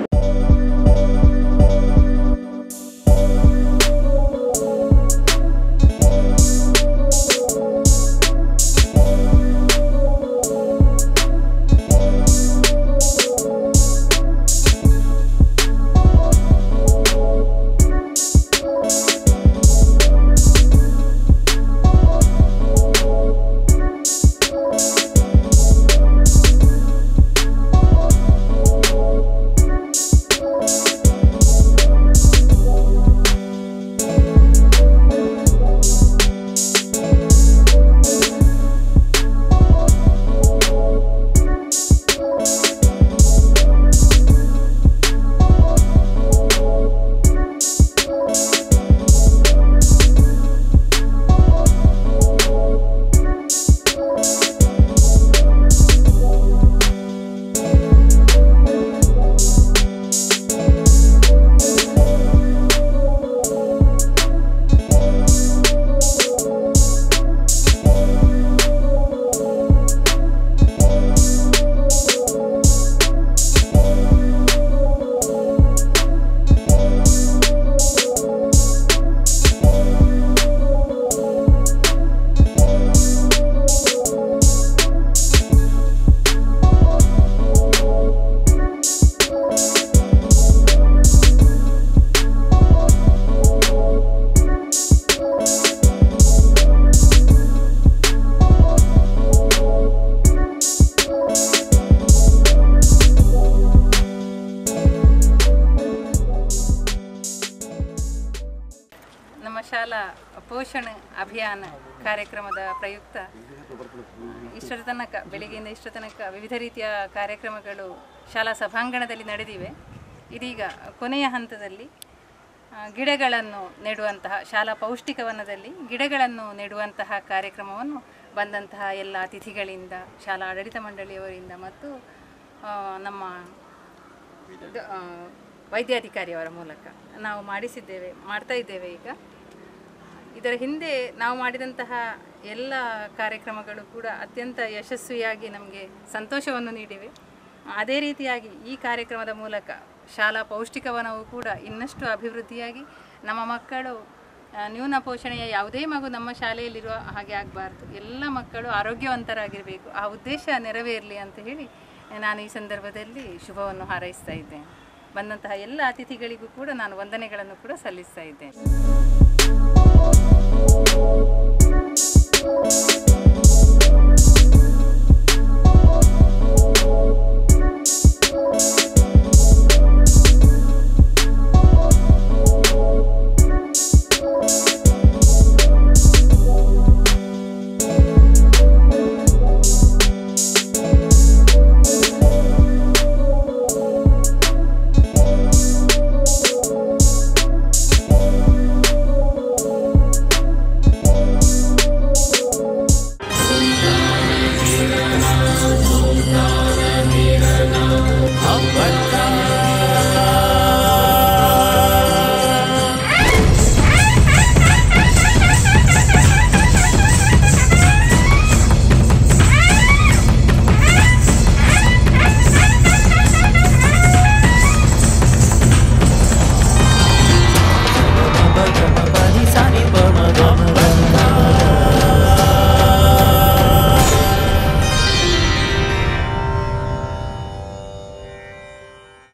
ನಮ್ಮ ಶಾಲಾ ಪೋಷಣ ಅಭಿಯಾನ ಕಾರ್ಯಕ್ರಮದ ಪ್ರಯುಕ್ತ ಇಷ್ಟರ ತನಕ ಬೆಳಿಗ್ಗೆಯಿಂದ ಇಷ್ಟರ ತನಕ ವಿವಿಧ ರೀತಿಯ ಕಾರ್ಯಕ್ರಮಗಳು ಶಾಲಾ ಸಭಾಂಗಣದಲ್ಲಿ ನಡೆದಿವೆ ಇದೀಗ ಕೊನೆಯ ಹಂತದಲ್ಲಿ ಆ, ಗಿಡಗಳನ್ನು ನೆಡುವಂತಹ ಶಾಲಾ ಪೌಷ್ಟಿಕವನದಲ್ಲಿ ಗಿಡಗಳನ್ನು ನೆಡುವಂತಹ ಕಾರ್ಯಕ್ರಮವನ್ನು ಬಂದಂತಹ ಎಲ್ಲ ಅತಿಥಿಗಳಿಂದ ಶಾಲಾ ಆಡಳಿತ ಮಂಡಳಿಯವರಿಂದ ಮತ್ತು ಆ, ನಮ್ಮ ಇದು, ಆ, ವೈದ್ಯಾಧಿಕಾರಿಯವರ ಮೂಲಕ ನಾವು ಮಾಡಿಸಿದ್ದೇವೆ ಮಾಡ್ತಾ ಇದ್ದೇವೆ ಈಗ ಇದರ ಹಿಂದೆ ನಾವು ಮಾಡಿದಂತಹ ಎಲ್ಲ ಕಾರ್ಯಕ್ರಮಗಳು ಕೂಡ ಅತ್ಯಂತ ಯಶಸ್ವಿಯಾಗಿ ನಮಗೆ ಸಂತೋಷವನ್ನು ನೀಡಿವೆ ಅದೇ ರೀತಿಯಾಗಿ ಈ ಕಾರ್ಯಕ್ರಮದ ಮೂಲಕ ಶಾಲಾ ಪೌಷ್ಟಿಕವನವು ಕೂಡ ಇನ್ನಷ್ಟು ಅಭಿವೃದ್ಧಿಯಾಗಿ ನಮ್ಮ ಮಕ್ಕಳು ಆ, ನ್ಯೂನ ಪೋಷಣೆಯ ಯಾವುದೇ ಮಗು ನಮ್ಮ ಶಾಲೆಯಲ್ಲಿರುವ ಹಾಗೆ ಆಗಬಾರ್ದು ಎಲ್ಲ ಮಕ್ಕಳು ಆರೋಗ್ಯವಂತರಾಗಿರಬೇಕು ಆ ಉದ್ದೇಶ ನೆರವೇರಲಿ ಅಂತ ಹೇಳಿ ನಾನು ಈ ಸಂದರ್ಭದಲ್ಲಿ ಶುಭವನ್ನು ಹಾರೈಸ್ತಾ ಇದ್ದೇನೆ ಬಂದಂತಹ ಎಲ್ಲ ಅತಿಥಿಗಳಿಗೂ ಕೂಡ ನಾನು ವಂದನೆಗಳನ್ನು ಕೂಡ ಸಲ್ಲಿಸ್ತಾ ಇದ್ದೇನೆ